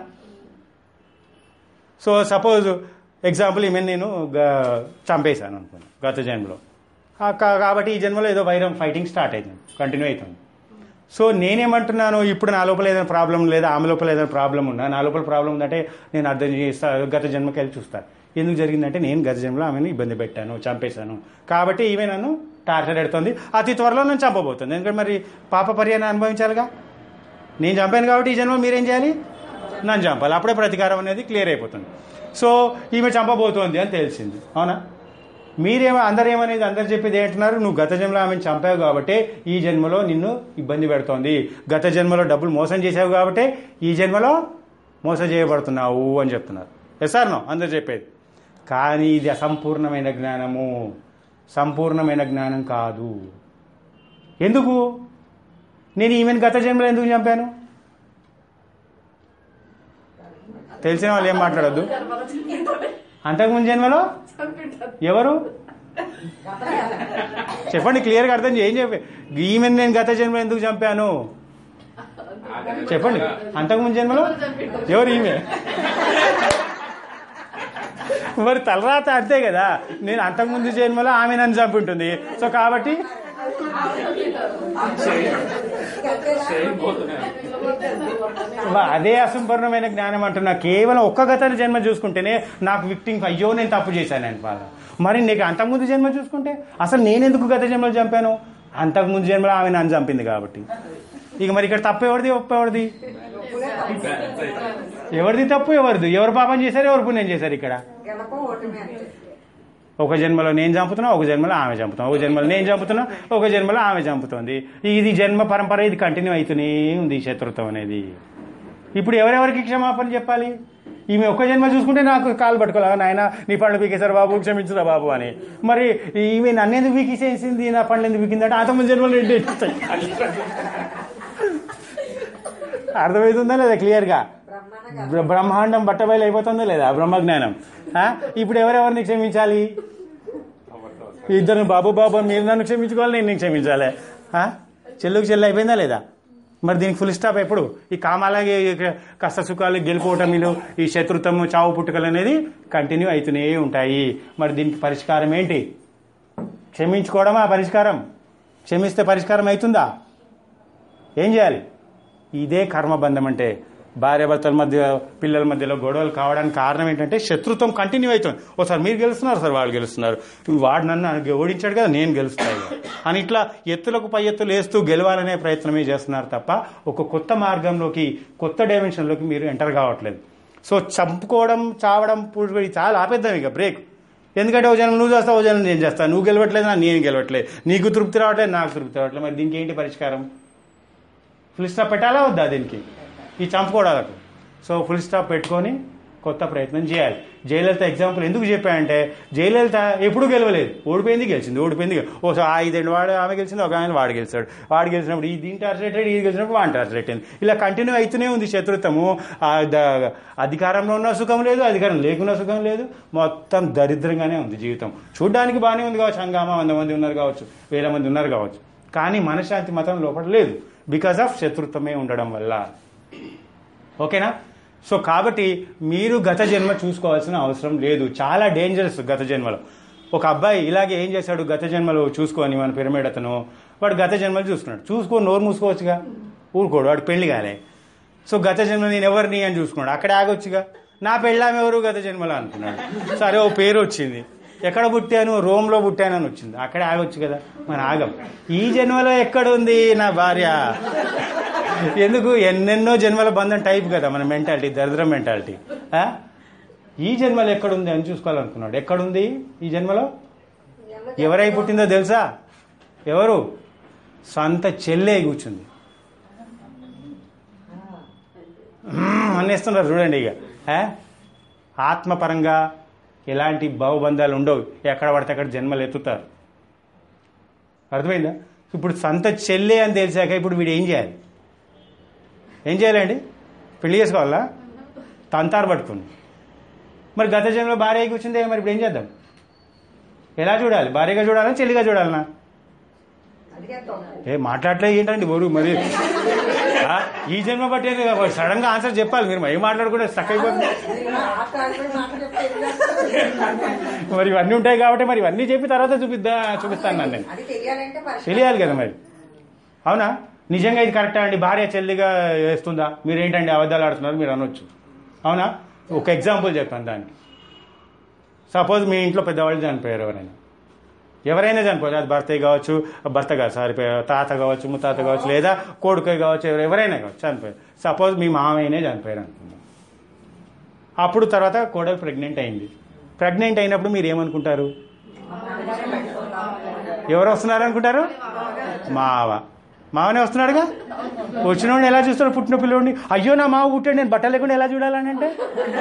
సో సపోజ్ ఎగ్జాంపుల్ ఈమె నేను గ- చంపేశాను అనుకున్నాను గత జన్మలో ఆ కా- కాబట్టి ఈ జన్మలో ఏదో వైరం ఫైటింగ్ స్టార్ట్ అవుతుంది కంటిన్యూ అవుతుంది సో నేనేమంటున్నాను ఇప్పుడు నా లోపల ఏదైనా ప్రాబ్లం లేదా ఆమె లోపల ఏదైనా ప్రాబ్లం ఉన్నా నా లోపల ప్రాబ్లం ఉందంటే నేను అర్థం చేస్తా గత జన్మకి వెళ్ళి చూస్తాను ఎందుకు జరిగిందంటే నేను గత జన్మలో ఆమెను ఇబ్బంది పెట్టాను చంపేశాను కాబట్టి ఈమె నన్ను టార్చర్ పెడుతుంది అతి త్వరలో నన్ను చంపబోతుంది ఎందుకంటే మరి పాప పర్యాన్ని అనుభవించాలిగా నేను చంపాను కాబట్టి ఈ జన్మ మీరేం చేయాలి నన్ను చంపాలి అప్పుడే ప్రతీకారం అనేది క్లియర్ అయిపోతుంది సో ఈమె చంపబోతోంది అని తెలిసింది అవునా మీరేమో అందరేమనేది అందరు చెప్పేది ఏంటున్నారు నువ్వు గత జన్మలో ఆమెను చంపావు కాబట్టి ఈ జన్మలో నిన్ను ఇబ్బంది పెడుతోంది గత జన్మలో డబ్బులు మోసం చేసావు కాబట్టి ఈ జన్మలో మోసం చేయబడుతున్నావు అని చెప్తున్నారు ఎస్ సార్ నో అందరు చెప్పేది కానీ ఇది అసంపూర్ణమైన జ్ఞానము సంపూర్ణమైన జ్ఞానం కాదు ఎందుకు నేను ఈమెను గత జన్మలో ఎందుకు చంపాను తెలిసిన వాళ్ళు ఏం మాట్లాడద్దు అంతకుముందు జన్మలో ఎవరు చెప్పండి క్లియర్గా అర్థం చేయి. ఏం చెప్పి ఈమెను నేను గత జన్మలో ఎందుకు చంపాను చెప్పండి అంతకుముందు జన్మలో ఎవరు ఈమె మరి తలరాత అంతే కదా నేను అంతకుముందు జన్మలో ఆమె నన్ను చంపుంటుంది సో కాబట్టి వా, అదే అసంపూర్ణమైన జ్ఞానం అంటున్నా కేవలం ఒక్క గత జన్మ చూసుకుంటేనే నాకు విక్టింగ్ అయ్యో నేను తప్పు చేశాను అని బాధ మరి నీకు అంతకుముందు జన్మ చూసుకుంటే అసలు నేనెందుకు గత జన్మలో చంపాను అంతకుముందు జన్మలో ఆమె నన్ను చంపింది కాబట్టి ఇక మరి ఇక్కడ తప్పు ఎవరిది ఒప్పు ఎవరిది ఎవరిది తప్పు ఎవరిది ఎవరు పాపం చేశారు ఎవరు పుణ్యం చేశారు ఇక్కడ గెలపం ఓటమి అంతే ఒక జన్మలో నేను చంపుతున్నా ఒక జన్మలో ఆమె చంపుతున్నా ఒక జన్మలో నేను చంపుతున్నా ఒక జన్మలో ఆమె చంపుతుంది ఇది జన్మ పరంపర ఇది కంటిన్యూ అవుతూనే ఉంది ఈ శత్రుత్వం అనేది ఇప్పుడు ఎవరెవరికి క్షమాపణ చెప్పాలి ఈమె ఒక్క జన్మ చూసుకుంటే నాకు కాలు పట్టుకోలే నాయన నీ పండ్లు పీకేశారు బాబు క్షమించురా బాబు అని మరి ఈమె నన్ను ఎందుకు పీకేసేసింది నా పండ్లు ఎందుకు పీకిందంటే అంతకుముందు జన్మలో ఏంటి అర్థమవుతుందా లేదా క్లియర్గా బ్రహ్మాండంగా బ్ర- బ్రహ్మాండం బట్టబయలు అయిపోతుందా లేదా బ్రహ్మజ్ఞానం ఆ? ఇప్పుడు ఎవరెవరిని క్షమించాలి ఇద్దరు బాబు బాబు అని మీరు నన్ను క్షమించుకోవాలి నేను నీకు క్షమించాలి ఆ? చెల్లుకు చెల్లు అయిపోయిందా లేదా మరి దీనికి ఫుల్ స్టాప్ ఎప్పుడు ఈ కామాలకి కష్ట సుఖాలు గెలుపోవటమిలు ఈ శత్రుత్వము చావు పుట్టుకలు అనేది కంటిన్యూ అవుతూనే ఉంటాయి మరి దీనికి పరిష్కారం ఏంటి క్షమించుకోవడమా పరిష్కారం క్షమిస్తే పరిష్కారం అవుతుందా ఏం చేయాలి ఇదే కర్మబంధం అంటే భార్యాభర్తల మధ్య పిల్లల మధ్యలో గొడవలు కావడానికి కారణం ఏంటంటే శత్రుత్వం కంటిన్యూ అవుతుంది ఒకసారి మీరు గెలుస్తున్నారు సార్ వాళ్ళు గెలుస్తున్నారు వాడు నన్ను ఓడించాడు కదా నేను గెలుస్తాను అని ఇట్లా ఎత్తులకు పై ఎత్తులు వేస్తూ గెలవాలనే ప్రయత్నమే చేస్తున్నారు తప్ప ఒక కొత్త మార్గంలోకి కొత్త డైమెన్షన్లోకి మీరు ఎంటర్ కావట్లేదు సో చంపుకోవడం చావడం పూడి చాలా ఆపేద్దాం ఇక బ్రేక్ ఎందుకంటే ఓ జనం నువ్వు చేస్తావు ఓ జనం నేను చేస్తాను నువ్వు గెలవట్లేదు నా నేను గెలవట్లేదు నీకు తృప్తి రావట్లేదు నాకు తృప్తి రావట్లేదు మరి దీనికి ఏంటి పరిష్కారం ఫుల్ స్టాప్ పెట్టాలా వద్దా దీనికి ఈ చంపుకోవడానికి సో ఫుల్ స్టాప్ పెట్టుకొని కొత్త ప్రయత్నం చేయాలి జయలలిత ఎగ్జాంపుల్ ఎందుకు చెప్పాయంటే జయలలిత ఎప్పుడు గెలవలేదు ఓడిపోయింది గెలిచింది ఓడిపోయింది గె- ఓ సో ఐదేండు వాడు ఆమె గెలిచింది ఒక ఆయన వాడు గెలిచాడు వాడు గెలిచినప్పుడు ఈ దీని టార్చర్ అయ్యాడు ఇది గెలిచినప్పుడు వాడిని టార్చర్ అయ్యింది ఇలా కంటిన్యూ అవుతూనే ఉంది శత్రుత్వము ఆ ద- అధికారంలో ఉన్న సుఖం లేదు అధికారం లేకున్నా సుఖం లేదు మొత్తం దరిద్రంగానే ఉంది జీవితం చూడ్డానికి బాగానే ఉంది కావచ్చు హంగామా వంద మంది ఉన్నారు కావచ్చు వేల మంది ఉన్నారు కావచ్చు కానీ మనశ్శాంతి మాత్రం లోపల లేదు బికాస్ ఆఫ్ శత్రుత్వమే ఉండడం వల్ల ఓకేనా సో కాబట్టి మీరు గత జన్మ చూసుకోవాల్సిన అవసరం లేదు చాలా డేంజరస్ గత జన్మలో ఒక అబ్బాయి ఇలాగే ఏం చేశాడు గత జన్మలో చూసుకొని మన పిరమిడ్ అతను వాడు గత జన్మలు చూసుకున్నాడు చూసుకొని నోరు మూసుకోవచ్చుగా ఊరుకోడు వాడు పెళ్లి కాలే సో గత జన్మ నేను ఎవరిని అని చూసుకున్నాడు అక్కడ ఆగొచ్చుగా నా పెళ్ళాం ఎవరు గత జన్మలో అనుకున్నాడు సరే ఓ పేరు వచ్చింది ఎక్కడ పుట్టాను రోమ్లో పుట్టాను అని వచ్చింది అక్కడే ఆగొచ్చు కదా మన ఆగం ఈ జన్మలో ఎక్కడ ఉంది నా భార్య ఎందుకు ఎన్నెన్నో జన్మల బంధం టైప్ కదా మన మెంటాలిటీ దరిద్రం మెంటాలిటీ ఆ? ఈ జన్మలో ఎక్కడుంది అని చూసుకోవాలనుకున్నాడు ఎక్కడుంది ఈ జన్మలో ఎవరై పుట్టిందో తెలుసా ఎవరు సొంత చెల్లె కూర్చుంది మ్మ్ అనేస్తున్నారు చూడండి ఇక ఆ? ఆత్మపరంగా ఎలాంటి భావబంధాలు ఉండవు ఎక్కడ పడితే అక్కడ జన్మలు ఎత్తుతారు అర్థమైందా ఇప్పుడు సొంత చెల్లె అని తెలిసాక ఇప్పుడు వీడు ఏం చేయాలి ఏం చేయాలండి పెళ్లి చేసుకోవాలా తంతారు పట్టుకుని మరి గత జన్మలో భార్య అయి కూర్చుందే మరి ఇప్పుడు ఏం చేద్దాం ఎలా చూడాలి భార్యగా చూడాలా చెల్లిగా చూడాలనా అందుకే తప్పు ఏ మాట్లాడలే ఏంటండి బోరు మరి ఆ, ఈ జన్మ బట్టి సడన్ గా ఆన్సర్ చెప్పాలి మీరు ఏం మాట్లాడుకుంటే స్టక్ అయిపోతుంది మాట్లాడుకుని మాట చెప్తే ఏం చేస్తారు? మరి ఇవన్నీ ఉంటాయి కాబట్టి మరి ఇవన్నీ చెప్పి తర్వాత చూపిద్దా చూపిస్తాను నన్ను నేను అది తెలియాలంటే పరిష్కారం తెలియాలి కదా మరి అవునా నిజంగా ఇది కరెక్టా అండి భార్య చెల్లిగా వేస్తుందా మీరు ఏంటండి అబద్ధాలు ఆడుతున్నారు మీరు అనొచ్చు అవునా ఒక ఎగ్జాంపుల్ చెప్పాను దానికి సపోజ్ మీ ఇంట్లో పెద్దవాళ్ళు చనిపోయారు ఎవరైనా ఎవరైనా చనిపోయారు అది భర్త కావచ్చు భర్త కాదు సారీ తాత కావచ్చు ముత్తాత కావచ్చు లేదా కొడుకు కావచ్చు ఎవరు- ఎవరైనా కావచ్చు చనిపోయారు సపోజ్ మీ మామయ్యనే చనిపోయారు అనుకుందాం అప్పుడు తర్వాత కోడలు ప్రెగ్నెంట్ అయింది ప్రెగ్నెంట్ అయినప్పుడు మీరు ఏమనుకుంటారు ఎవరు వస్తున్నారు అనుకుంటారు మావ మావనే వస్తున్నాడుగా వచ్చినోడిని ఎలా చూస్తాడు పుట్టిన పిల్లోడిని అయ్యో నా మావ పుట్టాడు నేను బట్టలు లేకుండా ఎలా చూడాలని అంటే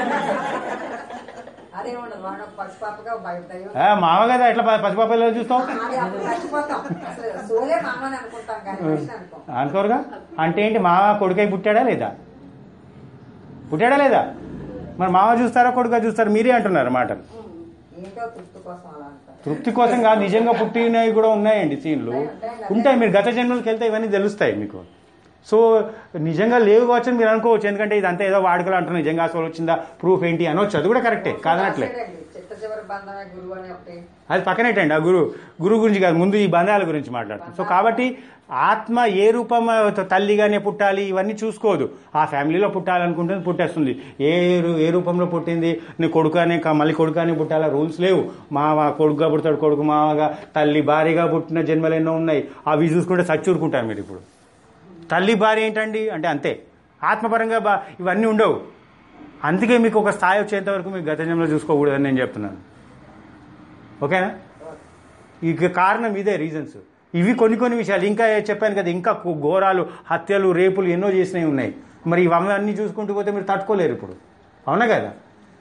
అదే ఉండదు వాడు ఒక పసిపాపగా భయపడతాయి ఆ, మావ కదా ఎట్లా ప- పసిపాపలు ఎలా చూస్తావు అది అప్పుడు మర్చిపోతాం అసలు సోలే మామని అనుకుంటాం కానీ మనిషిని అనుకోం అనుకోరుగా అంటే ఏంటి మావ కొడుకై పుట్టాడా లేదా పుట్టాడా లేదా మరి మావ చూస్తారా కొడుక చూస్తారా మీరే అంటున్నారు మాట ఏంటో తృప్తి కోసం అలా అంటారు తృప్తి కోసం కాదు నిజంగా పుట్టినవి కూడా ఉన్నాయండి సీన్లు ఉంటాయి మీరు గత జన్మలకు వెళ్తే ఇవన్నీ తెలుస్తాయి మీకు సో నిజంగా లేవు కావచ్చు అని మీరు అనుకోవచ్చు ఎందుకంటే ఇదంతా ఏదో వాడుకలు అంటున్నారు నిజంగా అసలు వచ్చిందా ప్రూఫ్ ఏంటి అనొచ్చు అది కూడా కరెక్టే కాదనట్లే రాశాడండి, చిట్ట చివరి బంధమే గురువు అని ఒకటి అది పక్కనేటండి ఆ గురు గురువు గురించి కాదు ముందు ఈ బంధాల గురించి మాట్లాడుతాం సో కాబట్టి ఆత్మ ఏ రూపం తల్లిగానే పుట్టాలి ఇవన్నీ చూసుకోదు ఆ ఫ్యామిలీలో పుట్టాలనుకుంటుంది పుట్టేస్తుంది ఏ రూ- ఏ రూపంలో పుట్టింది నీ కొడుకానే కా- మళ్ళీ కొడుకానే పుట్టాలా రూల్స్ లేవు మావ కొడుకుగా పుడతాడు కొడుకు మావగా తల్లి భార్యగా పుట్టిన జన్మలు ఎన్నో ఉన్నాయి అవి చూసుకుంటే సచ్చూరుకుంటారు మీరు ఇప్పుడు తల్లి భార్య ఏంటండి అంటే అంతే ఆత్మపరంగా బా ఇవన్నీ ఉండవు అందుకే మీకు ఒక స్థాయి వచ్చేంత వరకు మీకు గత జన్మలో చూసుకోకూడదని నేను చెప్తున్నాను ఓకేనా ఇక కారణం ఇదే రీజన్స్ ఇవి కొన్ని కొన్ని విషయాలు ఇంకా చెప్పాను కదా ఇంకా కు- ఘోరాలు హత్యలు రేపులు ఎన్నో చేసినవి ఉన్నాయి మరి ఇవన్నీ చూసుకుంటూ పోతే మీరు తట్టుకోలేరు ఇప్పుడు అవునా కదా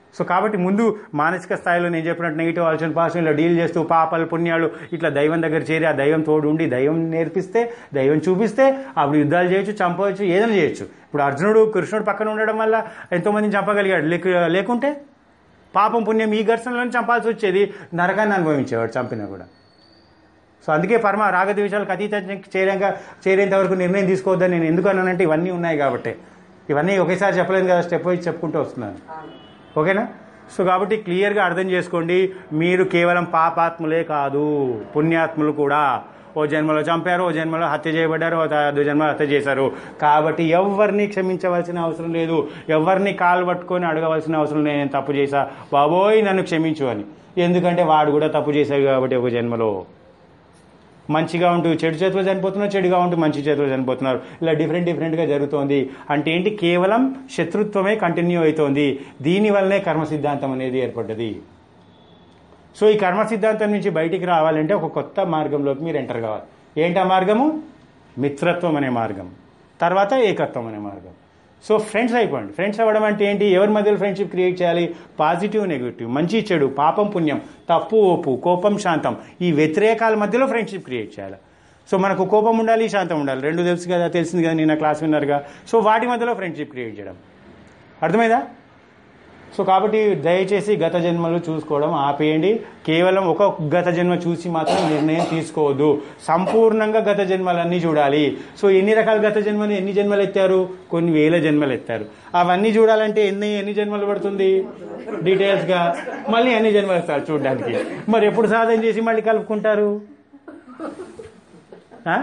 సో కాబట్టి ముందు మానసిక స్థాయిలో నేను చెప్పినట్టు నెగిటివ్ ఆలోచన పాజిటివ్ ఇలా డీల్ చేస్తూ పాపాలు పుణ్యాలు ఇట్లా దైవం దగ్గర చేరి ఆ దైవం తోడు ఉండి దైవం నేర్పిస్తే దైవం చూపిస్తే అప్పుడు యుద్ధాలు చేయొచ్చు చంపవచ్చు ఏదైనా చేయొచ్చు ఇప్పుడు అర్జునుడు కృష్ణుడు పక్కన ఉండడం వల్ల ఎంతోమందిని చంపగలిగాడు లేక లేకుంటే పాపం పుణ్యం ఈ ఘర్షణలను చంపాల్సి వచ్చేది నరకాన్ని అనుభవించేవాడు చంపినా కూడా సో అందుకే పరమ రాగద్వేషాలకు అతీత చేరాక చేరేంత వరకు నిర్ణయం తీసుకోవద్దని నేను ఎందుకు అన్నానంటే ఇవన్నీ ఉన్నాయి కాబట్టి ఇవన్నీ ఒకేసారి చెప్పలేను కదా స్టెప్ వైజ్ చెప్పుకుంటూ వస్తున్నాను ఓకేనా సో కాబట్టి క్లియర్గా అర్థం చేసుకోండి మీరు కేవలం పాపాత్ములే కాదు పుణ్యాత్ములు కూడా ఓ జన్మలో చంపారు ఓ జన్మలో హత్య చేయబడ్డారు ఓ త- జన్మలో హత్య చేశారు కాబట్టి ఎవరిని క్షమించవలసిన అవసరం లేదు ఎవరిని కాలు పట్టుకొని అడగవలసిన అవసరం లేదు నేను తప్పు చేశా బాబోయ్ నన్ను క్షమించు అని ఎందుకంటే వాడు కూడా తప్పు చేశాడు కాబట్టి ఒక జన్మలో మంచిగా ఉంటూ చెడు చేతిలో చనిపోతున్నారు చెడుగా ఉంటూ మంచి చేతిలో చనిపోతున్నారు ఇలా డిఫరెంట్ డిఫరెంట్గా జరుగుతోంది అంటే ఏంటి కేవలం శత్రుత్వమే కంటిన్యూ అవుతోంది దీనివల్లనే కర్మ సిద్ధాంతం అనేది ఏర్పడ్డది సో ఈ కర్మ సిద్ధాంతం నుంచి బయటికి రావాలంటే ఒక కొత్త మార్గంలోకి మీరు ఎంటర్ కావాలి ఏంటి ఆ మార్గము మిత్రత్వం అనే మార్గం తర్వాత ఏకత్వం అనే మార్గం సో ఫ్రెండ్స్ అయిపోండి ఫ్రెండ్స్ అవ్వడం అంటే ఏంటి ఎవరి మధ్యలో ఫ్రెండ్షిప్ క్రియేట్ చేయాలి పాజిటివ్ నెగిటివ్ మంచి చెడు పాపం పుణ్యం తప్పు ఓపు కోపం శాంతం ఈ వ్యతిరేకాల మధ్యలో ఫ్రెండ్షిప్ క్రియేట్ చేయాలి సో మనకు కోపం ఉండాలి శాంతం ఉండాలి రెండు తెలుసు కదా తెలిసింది కదా నిన్న క్లాస్ విన్నారుగా సో వాటి మధ్యలో ఫ్రెండ్షిప్ క్రియేట్ చేయడం అర్థమైందా సో కాబట్టి దయచేసి గత జన్మలు చూసుకోవడం ఆపేయండి కేవలం ఒక గత జన్మ చూసి మాత్రం నిర్ణయం తీసుకోవద్దు సంపూర్ణంగా గత జన్మలన్నీ చూడాలి సో ఎన్ని రకాల గత జన్మలు ఎన్ని జన్మలు ఎత్తారు కొన్ని వేల జన్మలు ఎత్తారు అవన్నీ చూడాలంటే ఎన్ని ఎన్ని జన్మలు పడుతుంది డీటెయిల్స్ గా మళ్ళీ అన్ని జన్మలు ఇస్తారు చూడడానికి మరి ఎప్పుడు సాధన చేసి మళ్ళీ కలుపుకుంటారు ఆ?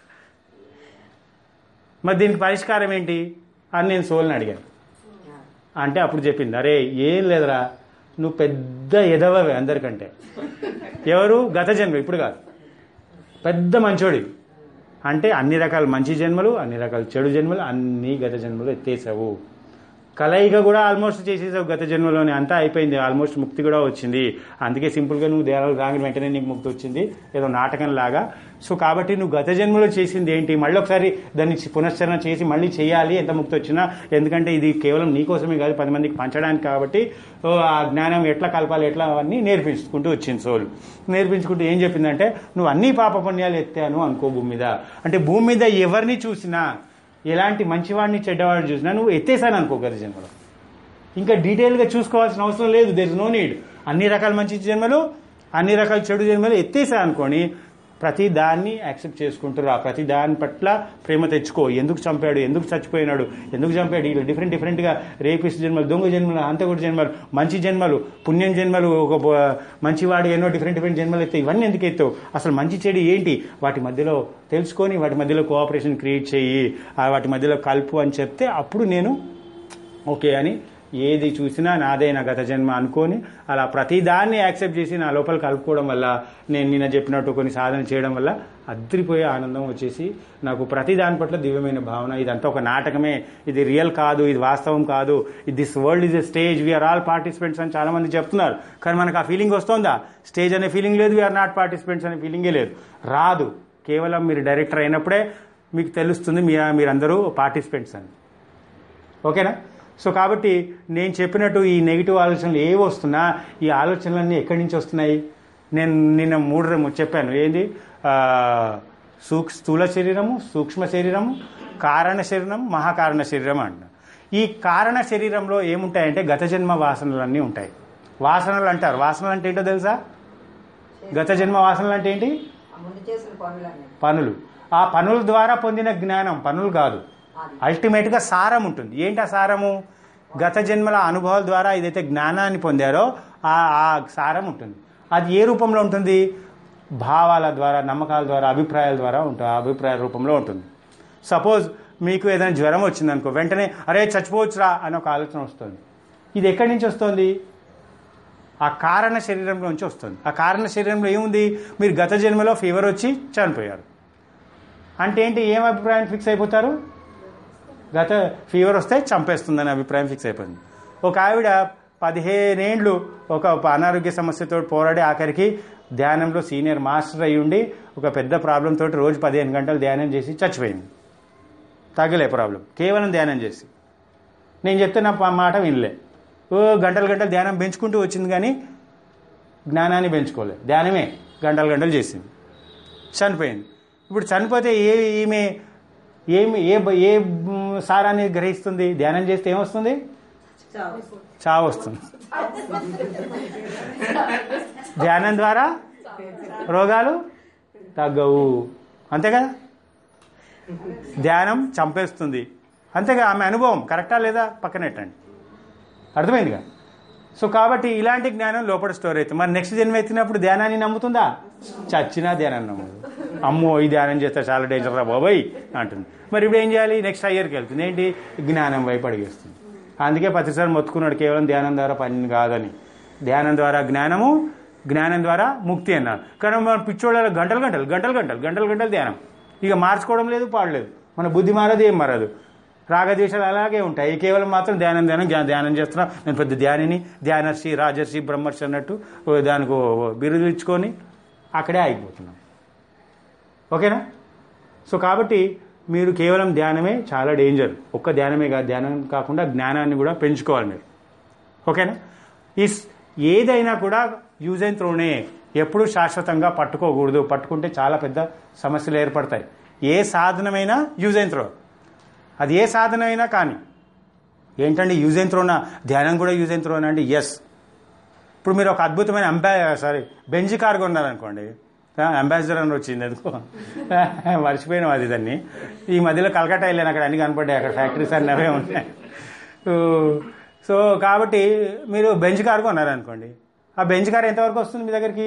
మరి దీనికి పరిష్కారం ఏంటి అని నేను సోల్ని అడిగాను అంటే అప్పుడు చెప్పింది అరే ఏం లేదురా నువ్వు పెద్ద ఎదవవే అందరికంటే ఎవరు గత జన్మ ఇప్పుడు కాదు పెద్ద మంచోడి అంటే అన్ని రకాల మంచి జన్మలు అన్ని రకాల చెడు జన్మలు అన్ని గత జన్మలు ఎత్తేసావు కలయిక కూడా ఆల్మోస్ట్ చేసేసావు గత జన్మలోనే అంతా అయిపోయింది ఆల్మోస్ట్ ముక్తి కూడా వచ్చింది అందుకే సింపుల్గా నువ్వు దేవాలు రాగిన వెంటనే నీకు ముక్తి వచ్చింది ఏదో నాటకం లాగా సో కాబట్టి నువ్వు గత జన్మలో చేసింది ఏంటి మళ్ళీ ఒకసారి దాన్ని పునశ్చరణ చేసి మళ్ళీ చేయాలి ఎంత ముక్తి వచ్చినా ఎందుకంటే ఇది కేవలం నీకోసమే కాదు పది మందికి పంచడానికి కాబట్టి ఓ, ఆ జ్ఞానం ఎట్లా కలపాలి ఎట్లా అవన్నీ నేర్పించుకుంటూ వచ్చింది సోల్ నేర్పించుకుంటూ ఏం చెప్పిందంటే నువ్వు అన్ని పాప పుణ్యాలు ఎత్తాను అనుకో భూమి మీద అంటే భూమి మీద ఎవరిని చూసినా ఎలాంటి మంచివాడిని చెడ్డవాడిని చూసినా నువ్వు ఎత్తేసాను అనుకో గత జన్మలో ఇంకా డీటెయిల్గా చూసుకోవాల్సిన అవసరం లేదు దెర్ ఇస్ నో నీడ్ అన్ని రకాల మంచి జన్మలు అన్ని రకాల చెడు జన్మలు ఎత్తేసా అనుకోని ప్రతి దాన్ని యాక్సెప్ట్ చేసుకుంటూ రా ప్రతి దాని పట్ల ప్రేమ తెచ్చుకో ఎందుకు చంపాడు ఎందుకు చచ్చిపోయినాడు ఎందుకు చంపాడు ఇలా డిఫరెంట్ డిఫరెంట్గా రేపిస్ట్ జన్మలు దొంగ జన్మలు అంతకుడు జన్మలు మంచి జన్మలు పుణ్యం జన్మలు ఒక బ- మంచివాడు ఎన్నో డిఫరెంట్ డిఫరెంట్ జన్మలు ఎత్తాయి ఇవన్నీ ఎందుకు ఎత్తావు అసలు మంచి చెడు ఏంటి వాటి మధ్యలో తెలుసుకొని వాటి మధ్యలో కోఆపరేషన్ క్రియేట్ చేయి ఆ వాటి మధ్యలో కలుపు అని చెప్తే అప్పుడు నేను ఓకే అని ఏది చూసినా నాదే నా గత జన్మ అనుకొని అలా ప్రతిదాన్ని యాక్సెప్ట్ చేసి నా లోపల కలుపుకోవడం వల్ల నేను నిన్న చెప్పినట్టు కొన్ని సాధన చేయడం వల్ల అద్రిపోయే ఆనందం వచ్చేసి నాకు ప్రతి దాని పట్ల దివ్యమైన భావన ఇదంతా ఒక నాటకమే ఇది రియల్ కాదు ఇది వాస్తవం కాదు this world is a stage we are all participants అని చాలా మంది చెప్తున్నారు కానీ మనకు ఆ ఫీలింగ్ వస్తుందా స్టేజ్ అనే ఫీలింగ్ లేదు వీఆర్ నాట్ పార్టిసిపెంట్స్ అనే ఫీలింగే లేదు రాదు కేవలం మీరు డైరెక్టర్ అయినప్పుడే మీకు తెలుస్తుంది మీ మీరందరూ పార్టిసిపెంట్స్ అని ఓకేనా సో కాబట్టి నేను చెప్పినట్టు ఈ నెగిటివ్ ఆలోచనలు ఏవి వస్తున్నా ఈ ఆలోచనలన్నీ ఎక్కడి నుంచి వస్తున్నాయి నేను నిన్న మూడు రెము చెప్పాను ఏంది ఆ, సూక్ స్థూల శరీరము సూక్ష్మ శరీరము కారణ శరీరం మహాకారణ శరీరం అంట ఈ కారణ శరీరంలో ఏముంటాయంటే గత జన్మ వాసనలన్నీ ఉంటాయి వాసనలు అంటారు వాసనలు అంటే ఏంటో తెలుసా గత జన్మ వాసనలు అంటే ఏంటి ఆ ముందు చేసిన పనులన్నీ పనులు ఆ పనుల ద్వారా పొందిన జ్ఞానం పనులు కాదు అది. అల్టిమేట్ గా సారం ఉంటుంది ఏంటి ఆ సారము గత జన్మల అనుభవాల ద్వారా ఏదైతే జ్ఞానాన్ని పొందారో ఆ ఆ సారం ఉంటుంది అది ఏ రూపంలో ఉంటుంది భావాల ద్వారా నమ్మకాల ద్వారా అభిప్రాయాల ద్వారా ఉంటుంది ఆ అభిప్రాయ రూపంలో ఉంటుంది సపోజ్ మీకు ఏదైనా జ్వరం వచ్చింది అనుకో వెంటనే అరే చచ్చిపోవచ్చురా అని ఒక ఆలోచన వస్తుంది ఇది ఎక్కడి నుంచి వస్తుంది ఆ కారణ శరీరంలో నుంచి వస్తుంది ఆ కారణ శరీరంలో ఏముంది మీరు గత జన్మలో ఫీవర్ వచ్చి చనిపోయారు అంటే ఏంటి ఏం అభిప్రాయం ఫిక్స్ అయిపోతారు గత ఫీవర్ వస్తే చంపేస్తుందని అభిప్రాయం ఫిక్స్ అయిపోయింది ఒక ఆవిడ పదిహేనేండ్లు ఒక అనారోగ్య సమస్యతో పోరాడి ఆఖరికి ధ్యానంలో సీనియర్ మాస్టర్ అయి ఉండి ఒక పెద్ద ప్రాబ్లం తోటి రోజు పదిహేను గంటలు ధ్యానం చేసి చచ్చిపోయింది తగ్గలే ప్రాబ్లం కేవలం ధ్యానం చేసి నేను చెప్తే నా ప- మాట వినలే ఓ గంటలు గంటలు ధ్యానం పెంచుకుంటూ వచ్చింది కానీ జ్ఞానాన్ని పెంచుకోలేదు ధ్యానమే గంటలు గంటలు చేసింది చనిపోయింది ఇప్పుడు చనిపోతే ఏ ఈమె ఏమి ఏ బ- ఏ మ్, సారాన్ని గ్రహిస్తుంది ధ్యానం చేస్తే ఏమొస్తుంది చావు వస్తుంది ధ్యానం ద్వారా రోగాలు తగ్గవు అంతే కదా ధ్యానం చంపేస్తుంది అంతేగా ఆమె అనుభవం కరెక్టా లేదా పక్కనెట్టండి అర్థమైందిగా సో కాబట్టి ఇలాంటి జ్ఞానం లోపల స్టోర్ అవుతుంది మరి నెక్స్ట్ జన్మ ఎత్తినప్పుడు ధ్యానాన్ని నమ్ముతుందా చచ్చినా ధ్యానాన్ని నమ్మదు అమ్మో ఈ ధ్యానం చేస్తే చాలా డేంజర్ రా బాబోయ్ అంటుంది మరి ఇప్పుడు ఏం చేయాలి నెక్స్ట్ ఇయర్కి వెళ్తుంది ఏంటి జ్ఞానం వైపు అడిగేస్తుంది అందుకే ప్రతిసారి మొత్తుకున్నాడు కేవలం ధ్యానం ద్వారా పని కాదని ధ్యానం ద్వారా జ్ఞానము జ్ఞానం ద్వారా ముక్తి అన్నారు కానీ మన పిచ్చోళ్ళ గంటలు గంటలు గంటలు గంటలు గంటలు గంటలు ధ్యానం ఇక మార్చుకోవడం లేదు పాడలేదు మన బుద్ధి మారదు ఏం మారదు రాగద్వేషాలు అలాగే ఉంటాయి కేవలం మాత్రం ధ్యానం ధ్యానం ధ్యా- ధ్యానం చేస్తున్నా నేను పెద్ద ధ్యానిని ధ్యానర్షి రాజర్షి బ్రహ్మర్షి అన్నట్టు ఓ దానికి ఓ బిరుదు ఇచ్చుకొని అక్కడే ఆగిపోతున్నాం ఓకేనా సో కాబట్టి మీరు కేవలం ధ్యానమే చాలా డేంజర్ ఒక్క ధ్యానమే కాదు ధ్యానం కాకుండా జ్ఞానాన్ని కూడా పెంచుకోవాలి మీరు ఓకేనా ఈ స్- ఏదైనా కూడా యూజ్ అండ్ త్రోనే ఎప్పుడు శాశ్వతంగా పట్టుకోకూడదు పట్టుకుంటే చాలా పెద్ద సమస్యలు ఏర్పడతాయి ఏ సాధనమైనా యూజ్ అండ్ త్రో అది ఏ సాధన అయినా కానీ ఏంటంటే యూజ్ అండ్ త్రోనా ధ్యానం కూడా యూజ్ అండ్ త్రోనా అంటే ఎస్ ఇప్పుడు మీరు ఒక అద్భుతమైన అంబా సారీ బెంజ్ కార్ కొన్నారనుకోండి అంబాసిడర్ అని వచ్చింది ఎందుకో మర్చిపోయినాం అది దాన్ని ఈ మధ్యలో కలకట్టా వెళ్ళాను అక్కడ అన్ని కనపడ్డాయి అక్కడ ఫ్యాక్టరీస్ అన్నీ అవే ఉన్నాయి సో, సో కాబట్టి మీరు బెంచ్ కార్ కొన్నారనుకోండి ఆ బెంచ్ కార్ ఎంతవరకు వస్తుంది మీ దగ్గరికి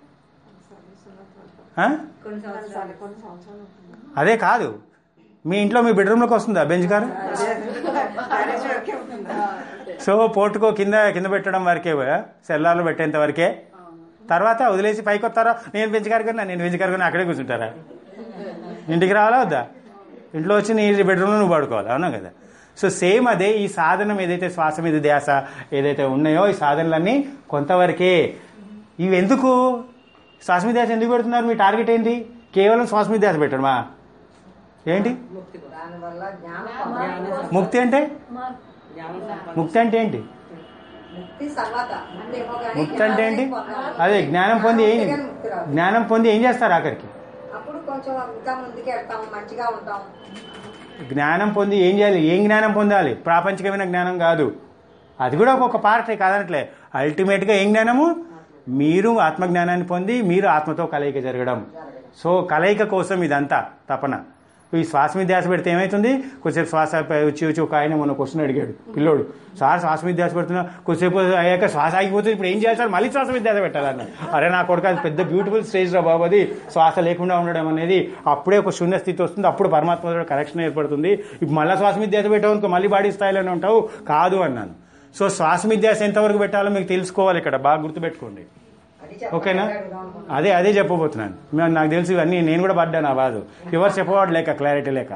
ఆ? కొన్ని సంవత్సరాలు కొన్ని సంవత్సరాలు ఉంటుంది అదే కాదు మీ ఇంట్లో మీ బెడ్రూమ్లోకి వస్తుందా బెంచ్ కార్ మ్యారేజ్ వరకే ఉంటుంది సో పోర్టుకో కింద కింద పెట్టడం వరకే సెల్లార్లో పెట్టేంత వరకే తర్వాత వదిలేసి పైకి వస్తారా నేను బెంచ్ కారు కొన్నా నేను బెంచ్ కారు కొన్నా అక్కడే కూర్చుంటారా ఇంటికి రావాలా వద్దా ఇంట్లో వచ్చి నీ బెడ్రూమ్లో నువ్వు పడుకోవాలి అవునా కదా సో సేమ్ అదే ఈ సాధనం ఏదైతే శ్వాస మీద ధ్యాస ఏదైతే ఉన్నాయో ఈ సాధనలన్నీ కొంతవరకే ఇవి ఎందుకు శ్వాస మీద ధ్యాస ఎందుకు పెడుతున్నారు మీ టార్గెట్ ఏంటి కేవలం శ్వాస మీద ధ్యాస పెట్టడమా ఏంటి దానివల్ల జ్ఞానం ముక్తి అంటే జ్ఞానం సంపాదించాలి. ముక్తి అంటే ఏంటి ముక్తి తర్వాత అంతేమో కానీ ముక్తి అంటే ఏంటి జ్ఞానాన్ని పొందాలి. అదే జ్ఞానం పొంది ఏం అంతేగాని ముక్తి రాదు. జ్ఞానం పొంది ఏం చేస్తారు ఆఖరికి అప్పుడు కొంచెం ఇంకా ముందుకు వెళ్తాం మంచిగా ఉంటాం జ్ఞానం పొంది ఏం చేయాలి ఏం జ్ఞానం పొందాలి ప్రాపంచికమైన జ్ఞానం కాదు అది కూడా ఒక పార్ట్ కాదనట్లే అల్టిమేట్గా ఏం జ్ఞానము మీరు ఆత్మజ్ఞానాన్ని పొంది మీరు ఆత్మతో కలయిక జరగడం సో కలయిక కోసం ఇదంతా తపన ఈ శ్వాస మీద ధ్యాస పెడితే ఏమవుతుంది కొద్దిసేపు శ్వాస పై వచ్చి వచ్చి ఒక ఆయన మొన్న క్వశ్చన్ అడిగాడు పిల్లోడు సార్ శ్వాస మీద ధ్యాస పెడుతున్నా కొద్దిసేపు అయ్యాక శ్వాస ఆగిపోతుంది ఇప్పుడు ఏం చేయాలి సార్ మళ్ళీ శ్వాస మీద ధ్యాస పెట్టాలన్న అరే నా కొడుకు అది పెద్ద బ్యూటిఫుల్ స్టేజ్ రా బాబు అది శ్వాస లేకుండా ఉండడం అనేది అప్పుడే ఒక శూన్య స్థితి వస్తుంది అప్పుడు పరమాత్మ కనెక్షన్ ఏర్పడుతుంది ఇప్పుడు మళ్ళీ శ్వాస మీద ధ్యాస పెట్టావు అనుకో మళ్ళీ బాడీ స్థాయిలోనే ఉంటావు కాదు అన్నాను సో శ్వాస మీద ధ్యాస ఎంతవరకు పెట్టాలో మీకు తెలుసుకోవాలి ఇక్కడ బాగా గుర్తుపెట్టుకోండి అది ఓకేనా చెప్పాలి అదే అదే చెప్పబోతున్నాను మేము నాకు తెలిసి ఇవన్నీ నేను కూడా పడ్డాను ఆ బాధ ఎవరు చెప్పవాడు లేక క్లారిటీ లేక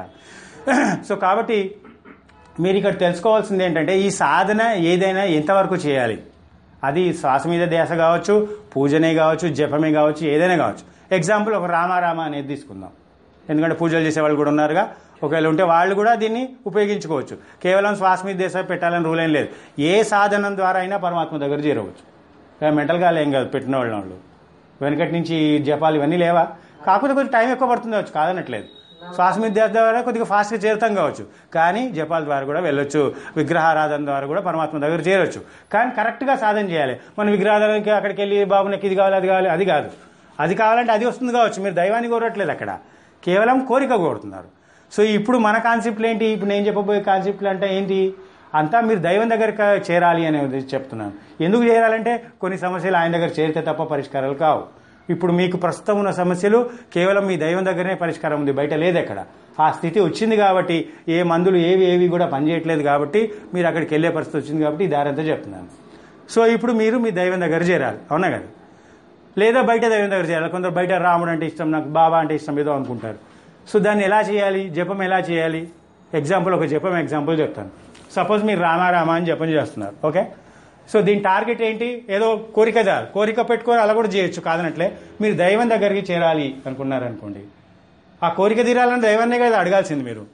సో కాబట్టి మీరు ఇక్కడ తెలుసుకోవాల్సింది ఏంటంటే ఈ సాధన ఏదైనా ఎంతవరకు చేయాలి అది శ్వాస మీద ధ్యాస కావచ్చు పూజనే కావచ్చు జపమే కావచ్చు ఏదైనా కావచ్చు ఎగ్జాంపుల్ ఒక రామారామ అనేది తీసుకుందాం ఎందుకంటే పూజలు చేసే వాళ్ళు కూడా ఉన్నారుగా ఒకవేళ ఉంటే వాళ్ళు కూడా దీన్ని ఉపయోగించుకోవచ్చు కేవలం శ్వాస మీద ధ్యాస పెట్టాలని రూల్ ఏం లేదు ఏ సాధనం ద్వారా అయినా పరమాత్మ దగ్గర చేరవచ్చు మెంటల్గా ఏం కాదు పెట్టిన వాళ్ళు వాళ్ళు వెనకటి నుంచి జపాలు ఇవన్నీ లేవా కాకపోతే కొంచెం టైం ఎక్కువ పడుతుంది కావచ్చు కాదనట్లేదు శ్వాస మీద ధ్యాస ద్వారా కొద్దిగా ఫాస్ట్గా చేరుతాం కావచ్చు కానీ జపాల ద్వారా కూడా వెళ్ళొచ్చు విగ్రహారాధన ద్వారా కూడా పరమాత్మ దగ్గర చేరొచ్చు కానీ కరెక్ట్గా సాధన చేయాలి మన విగ్రహారాధనకి అక్కడికి వెళ్ళి బాబు నాకు ఇది కావాలి అది కావాలి అది కాదు అది కావాలంటే అది వస్తుంది కావచ్చు మీరు దైవాన్ని కోరట్లేదు అక్కడ కేవలం కోరిక కోరుతున్నారు సో ఇప్పుడు మన కాన్సెప్ట్లు ఏంటి ఇప్పుడు నేను చెప్పబోయే కాన్సెప్ట్లు అంటే ఏంటి అంతా మీరు దైవం దగ్గర చేరాలి అనేది చెప్తున్నాను ఎందుకు చేరాలంటే కొన్ని సమస్యలు ఆయన దగ్గర చేరితే తప్ప పరిష్కారాలు కావు ఇప్పుడు మీకు ప్రస్తుతం ఉన్న సమస్యలు కేవలం మీ దైవం దగ్గరనే పరిష్కారం ఉంది బయట లేదు ఎక్కడ ఆ స్థితి వచ్చింది కాబట్టి ఏ మందులు ఏవి ఏవి కూడా పనిచేయట్లేదు కాబట్టి మీరు అక్కడికి వెళ్ళే పరిస్థితి వచ్చింది కాబట్టి ఈ దారంతా చెప్తున్నాను సో ఇప్పుడు మీరు మీ దైవం దగ్గర చేరాలి అవునా కదా లేదా బయట దైవం దగ్గర చేయాలి కొందరు బయట రాముడు అంటే ఇష్టం నాకు బాబా అంటే ఇష్టం ఏదో అనుకుంటారు సో దాన్ని ఎలా చేయాలి జపం ఎలా చేయాలి ఎగ్జాంపుల్ ఒక జపం ఎగ్జాంపుల్ చెప్తాను సపోజ్ మీరు రామా రామా అని జపం చేస్తున్నారు ఓకే సో దీని టార్గెట్ ఏంటి ఏదో కోరిక చాలు కోరిక పెట్టుకొని అలా కూడా చేయొచ్చు కాదనట్లే మీరు దైవం దగ్గరికి చేరాలి అనుకున్నారు అనుకోండి ఆ కోరిక తీరాలని దైవాన్నే కదా అడగాల్సింది మీరు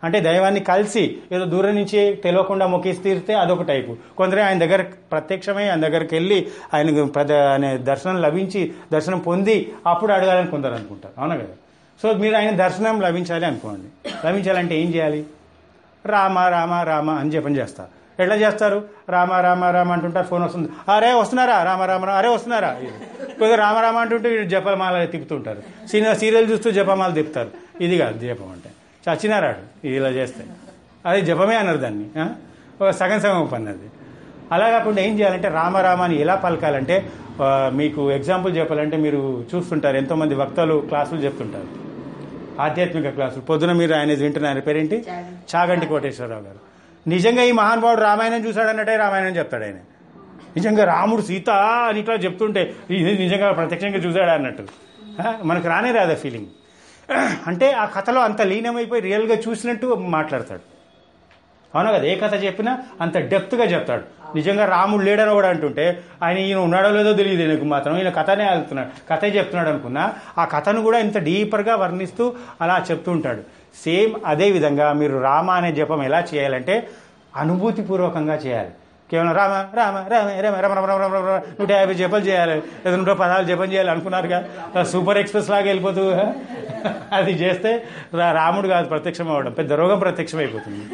అంటే దైవాన్ని కలిసి ఏదో దూరం నుంచి తెలియకుండా మొక్కేసి తీరితే అదొక టైపు కొందరు ఆయన దగ్గర ప్రత్యక్షమై ఆయన దగ్గరికి వెళ్ళి ఆయనకు ప్రద ఆయన దర్శనం లభించి దర్శనం పొంది అప్పుడు అడగాలని కొందరు అనుకుంటారు అవునా కదా సో మీరు ఆయన దర్శనం లభించాలి అనుకోండి లభించాలంటే ఏం చేయాలి రామ రామ రామ అని జపం చేస్తారు ఎట్లా చేస్తారు రామ రామ రామ అంటుంటారు ఫోన్ వస్తుంది అరే వస్తున్నారా రామ రామ రామ, అరే వస్తున్నారా కొద్దిగా రామ రామ అంటుంటే వీడు జపమాల తిప్పుతుంటారు సీనియర్ సీరియల్ చూస్తూ జపమాల తిప్పుతారు ఇది కాదు జపం అంటే చచ్చినారాడు ఇది ఇలా చేస్తే అది జపమే అన్నారు దాన్ని ఆ? ఒక సగం సగం పని అది అలా కాకుండా ఏం చేయాలంటే రామ రామ అని ఎలా పలకాలంటే ఆ, మీకు ఎగ్జాంపుల్ చెప్పాలంటే మీరు చూస్తుంటారు ఎంతోమంది వక్తలు క్లాసులు చెప్తుంటారు ఆధ్యాత్మిక క్లాసులు పొద్దున మీరు ఆయన వింటున్నారు పేరేంటి చాగంటి కోటేశ్వరరావు గారు నిజంగా ఈ మహానుభావుడు రామాయణం చూశాడన్నట్టే రామాయణం చెప్తాడు ఆయన నిజంగా రాముడు సీత అని ఇట్లా చెప్తుంటే ఇది నిజంగా ప్రత్యక్షంగా చూశాడా అన్నట్టు ఆ, మనకు రానే రాదా ఫీలింగ్ అంటే ఆ కథలో అంత లీనమైపోయి రియల్గా చూసినట్టు మాట్లాడతాడు అవునా కదా ఏ కథ చెప్పినా అంత డెప్త్గా చెప్తాడు నిజంగా రాముడు లేడని కూడా అంటుంటే ఆయన ఈయన ఉన్నాడో లేదో తెలియదు ఈయనకు మాత్రం ఈయన కథనే వెళ్తున్నాడు కథే చెప్తున్నాడు అనుకున్నా ఆ కథను కూడా ఇంత డీపర్గా వర్ణిస్తూ అలా చెప్తూ ఉంటాడు సేమ్ అదే విధంగా మీరు రామ అనే జపం ఎలా చేయాలంటే అనుభూతిపూర్వకంగా చేయాలి కేవలం రామ రామ రామ రామ రామ రామ రామ రామ రామ నూట యాభై జపాలు చేయాలి లేదా నూట పదహారు జపం చేయాలి అనుకున్నారుగా సూపర్ ఎక్స్ప్రెస్ లాగా వెళ్ళిపోతూ అది చేస్తే రా- రాముడు కాదు ప్రత్యక్షం అవ్వడం పెద్ద రోగం ప్రత్యక్షం అయిపోతుంది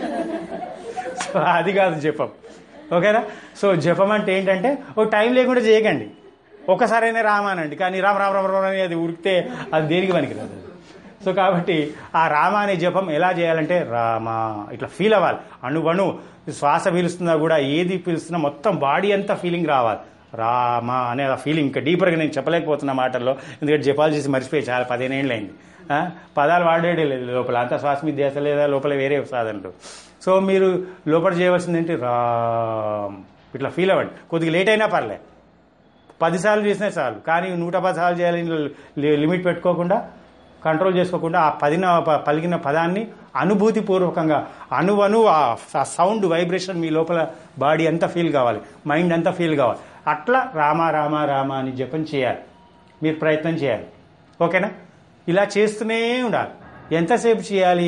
సో అది కాదు జపం ఓకేనా సో జపం అంటే ఏంటంటే ఓ టైం లేకుండా చేయకండి ఒకసారైనా రామ అనండి కానీ రామ రామ రామ రామ అని అది ఉరికితే అది దేనికి పనికిరాదు అది. సో కాబట్టి ఆ రామ అనే జపం ఎలా చేయాలంటే రామ ఇట్లా ఫీల్ అవ్వాలి అణువణు శ్వాస పీలుస్తున్నా కూడా ఏది పీలుస్తున్నా మొత్తం బాడీ అంతా ఫీలింగ్ రావాలి రామ అనే ఆ ఫీలింగ్ ఇంకా డీపర్గా నేను చెప్పలేకపోతున్నా మాటల్లో ఎందుకంటే జపాలు చేసి మర్చిపోయి చాలా పదిహేనేళ్ళు అయింది ఆ, పదాలు వాడేడే లేదు లోపల అంతా శ్వాస మీద ధ్యాస లేదా లోపల వేరే సాధనలు సో మీరు లోపల చేయవలసింది ఏంటి రామ్ ఇట్లా ఫీల్ అవ్వండి కొద్దిగా లేట్ అయినా పర్లే పదిసార్లు చేసినా చాలు కానీ నూట పది సార్లు చేయాలని లి- లిమిట్ పెట్టుకోకుండా కంట్రోల్ చేసుకోకుండా ఆ పదిన ప- పలికిన పదాన్ని అనుభూతిపూర్వకంగా అణువను ఆ ఆ సౌండ్ వైబ్రేషన్ మీ లోపల బాడీ అంతా ఫీల్ కావాలి మైండ్ అంతా ఫీల్ కావాలి అట్లా రామ రామ రామ అని జపం చేయాలి మీరు ప్రయత్నం చేయాలి ఓకేనా ఇలా చేస్తూనే ఉండాలి ఎంతసేపు చేయాలి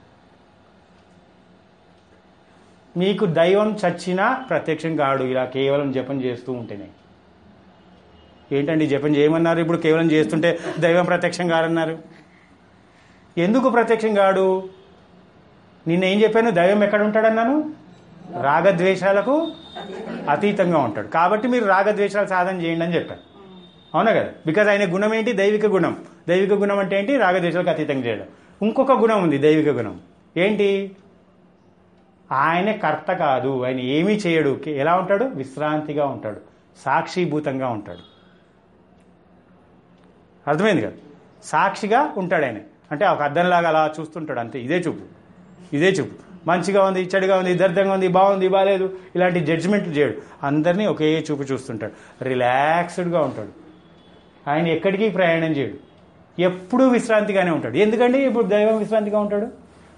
మీకు దైవం చచ్చినా ప్రత్యక్షం కాడు ఇలా కేవలం జపం చేస్తూ ఉంటేనే ఏంటండి జపం చేయమన్నారు ఇప్పుడు కేవలం చేస్తుంటే దైవం ప్రత్యక్షం కాడన్నారు ఎందుకు ప్రత్యక్షం కాడు నిన్న ఏం చెప్పాను దైవం ఎక్కడ ఉంటాడన్నాను రాగద్వేషాలకు అతీతంగా ఉంటాడు కాబట్టి మీరు రాగద్వేషాలు సాధన చేయండి అని చెప్పాను అవునా కదా బికాజ్ ఆయన గుణం ఏంటి దైవిక గుణం దైవిక గుణం అంటే ఏంటి రాగద్వేషాలకు అతీతంగా చేయడం ఇంకొక గుణం ఉంది దైవిక గుణం ఏంటి ఆయనే కర్త కాదు ఆయన ఏమీ చేయడు ఎలా ఉంటాడు విశ్రాంతిగా ఉంటాడు సాక్షిభూతంగా ఉంటాడు అర్థమైంది కదా సాక్షిగా ఉంటాడు ఆయన అంటే ఒక అద్దంలాగా అలా చూస్తుంటాడు అంతే ఇదే చూపు ఇదే చూపు మంచిగా ఉంది చెడుగా ఉంది దర్దంగా ఉంది బాగుంది బాగాలేదు ఇలాంటి జడ్జిమెంట్లు చేయడు అందరినీ ఒకే చూపు చూస్తుంటాడు రిలాక్స్డ్గా ఉంటాడు ఆయన ఎక్కడికి ప్రయాణం చేయడు ఎప్పుడూ విశ్రాంతిగానే ఉంటాడు ఎందుకండి ఇప్పుడు దైవం విశ్రాంతిగా ఉంటాడు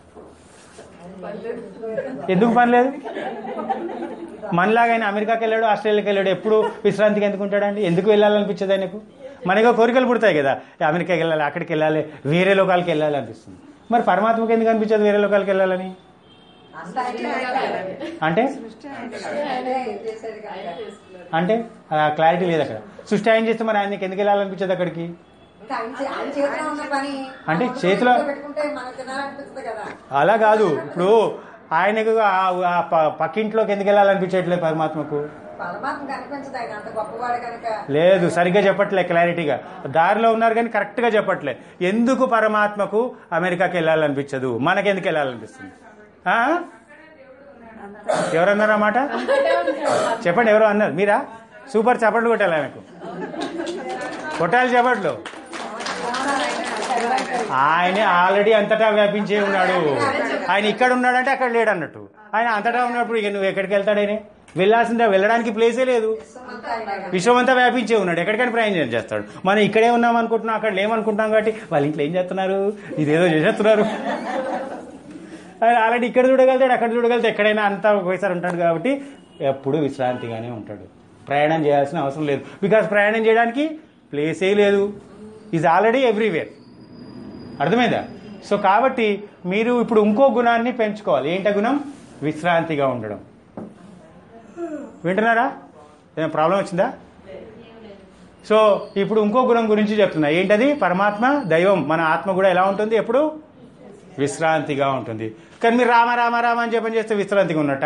ఎందుకు పని లేదు మనలాగా ఆయన అమెరికాకి వెళ్ళాడు ఆస్ట్రేలియాకి వెళ్ళాడు ఎప్పుడు విశ్రాంతికి ఎందుకు ఉంటాడండి ఎందుకు వెళ్ళాలనిపించదు ఆయనకు మనకు కోరికలు పుడతాయి కదా అమెరికాకి వెళ్ళాలి అక్కడికి వెళ్ళాలి వేరే లోకాలకి వెళ్ళాలి అనిపిస్తుంది మరి పరమాత్మకి ఎందుకు అనిపించదు వేరే లోకాలకి వెళ్ళాలని అంత ఆయన అంటే ఆయనే చేశాడు కనుక. అంటే క్లారిటీ లేదు అక్కడ సృష్టి ఆయన చేస్తే మరి ఆయనకి ఎందుకు వెళ్ళాలనిపించదు అక్కడికి ఇంకా ఆయన చే- ఆయన చేతిలో ఉన్న పని అంటే మనం చేతిలో- ఇంట్లో పెట్టుకుంటే మనకు తినాలనిపిస్తుంది కదా అలా కాదు ఇప్పుడు ఆయనకు ఆ- ఆ ప- పక్కింట్లోకి ఎందుకు వెళ్ళాలనిపించట్లేదు పరమాత్మకు పరమాత్మ కనిపించదు ఆయన అంత గొప్పవాడు కనుక లేదు సరిగ్గా చెప్పట్లే క్లారిటీగా దారిలో ఉన్నారు కానీ కరెక్ట్గా చెప్పట్లే ఎందుకు పరమాత్మకు అమెరికాకి వెళ్ళాలనిపించదు మనకెందుకు వెళ్ళాలనిపిస్తుంది ఆ? ఎవరన్నారు ఆ మాట చెప్పండి ఎవరో అన్నారు మీరా సూపర్ చప్పట్లు కొట్టాలి ఆయనకు కొట్టాలి చప్పట్లు ఆయనే ఆల్రెడీ అంతటా వ్యాపించే ఉన్నాడు ఆయన ఇక్కడ ఉన్నాడంటే అక్కడ లేడు అన్నట్టు ఆయన అంతటా ఉన్నప్పుడు ఇక నువ్వు ఎక్కడికి వెళ్తాడని వెళ్ళాల్సిందే వెళ్ళడానికి ప్లేసే లేదు విశ్వమంతా ఆయన కదా. విశ్వమంతా వ్యాపించే ఉన్నాడు ఎక్కడికైనా ప్రయాణం చేస్తాడు మనం ఇక్కడే ఉన్నాం అనుకుంటున్నాం అక్కడ లేమనుకుంటున్నాం కాబట్టి వాళ్ళ ఇంట్లో ఏం చేస్తున్నారు ఇదేదో చేసేస్తున్నారు ఆయన ఆల్రెడీ ఇక్కడ చూడగలుగుతాడు అక్కడ చూడగలుగుతాడు ఎక్కడైనా అంతా ఒకేసారి ఉంటాడు కాబట్టి ఎప్పుడు విశ్రాంతిగానే ఉంటాడు ప్రయాణం చేయాల్సిన అవసరం లేదు బికాస్ ప్రయాణం చేయడానికి ప్లేసే లేదు ఈజ్ ఆల్రెడీ ఎవ్రీవేర్ అర్థమైందా సో కాబట్టి మీరు ఇప్పుడు ఇంకో గుణాన్ని పెంచుకోవాలి ఏంట గుణం విశ్రాంతిగా ఉండడం వింటున్నారా ఏమైనా ప్రాబ్లం వచ్చిందా సో ఇప్పుడు ఇంకో గుణం గురించి చెప్తున్నా ఏంటది పరమాత్మ దైవం మన ఆత్మ కూడా ఎలా ఉంటుంది ఎప్పుడు విశ్రాంతిగా ఉంటుంది కానీ మీరు రామ రామ రామ అని చెప్పని చేస్తే విశ్రాంతిగా ఉన్నట్ట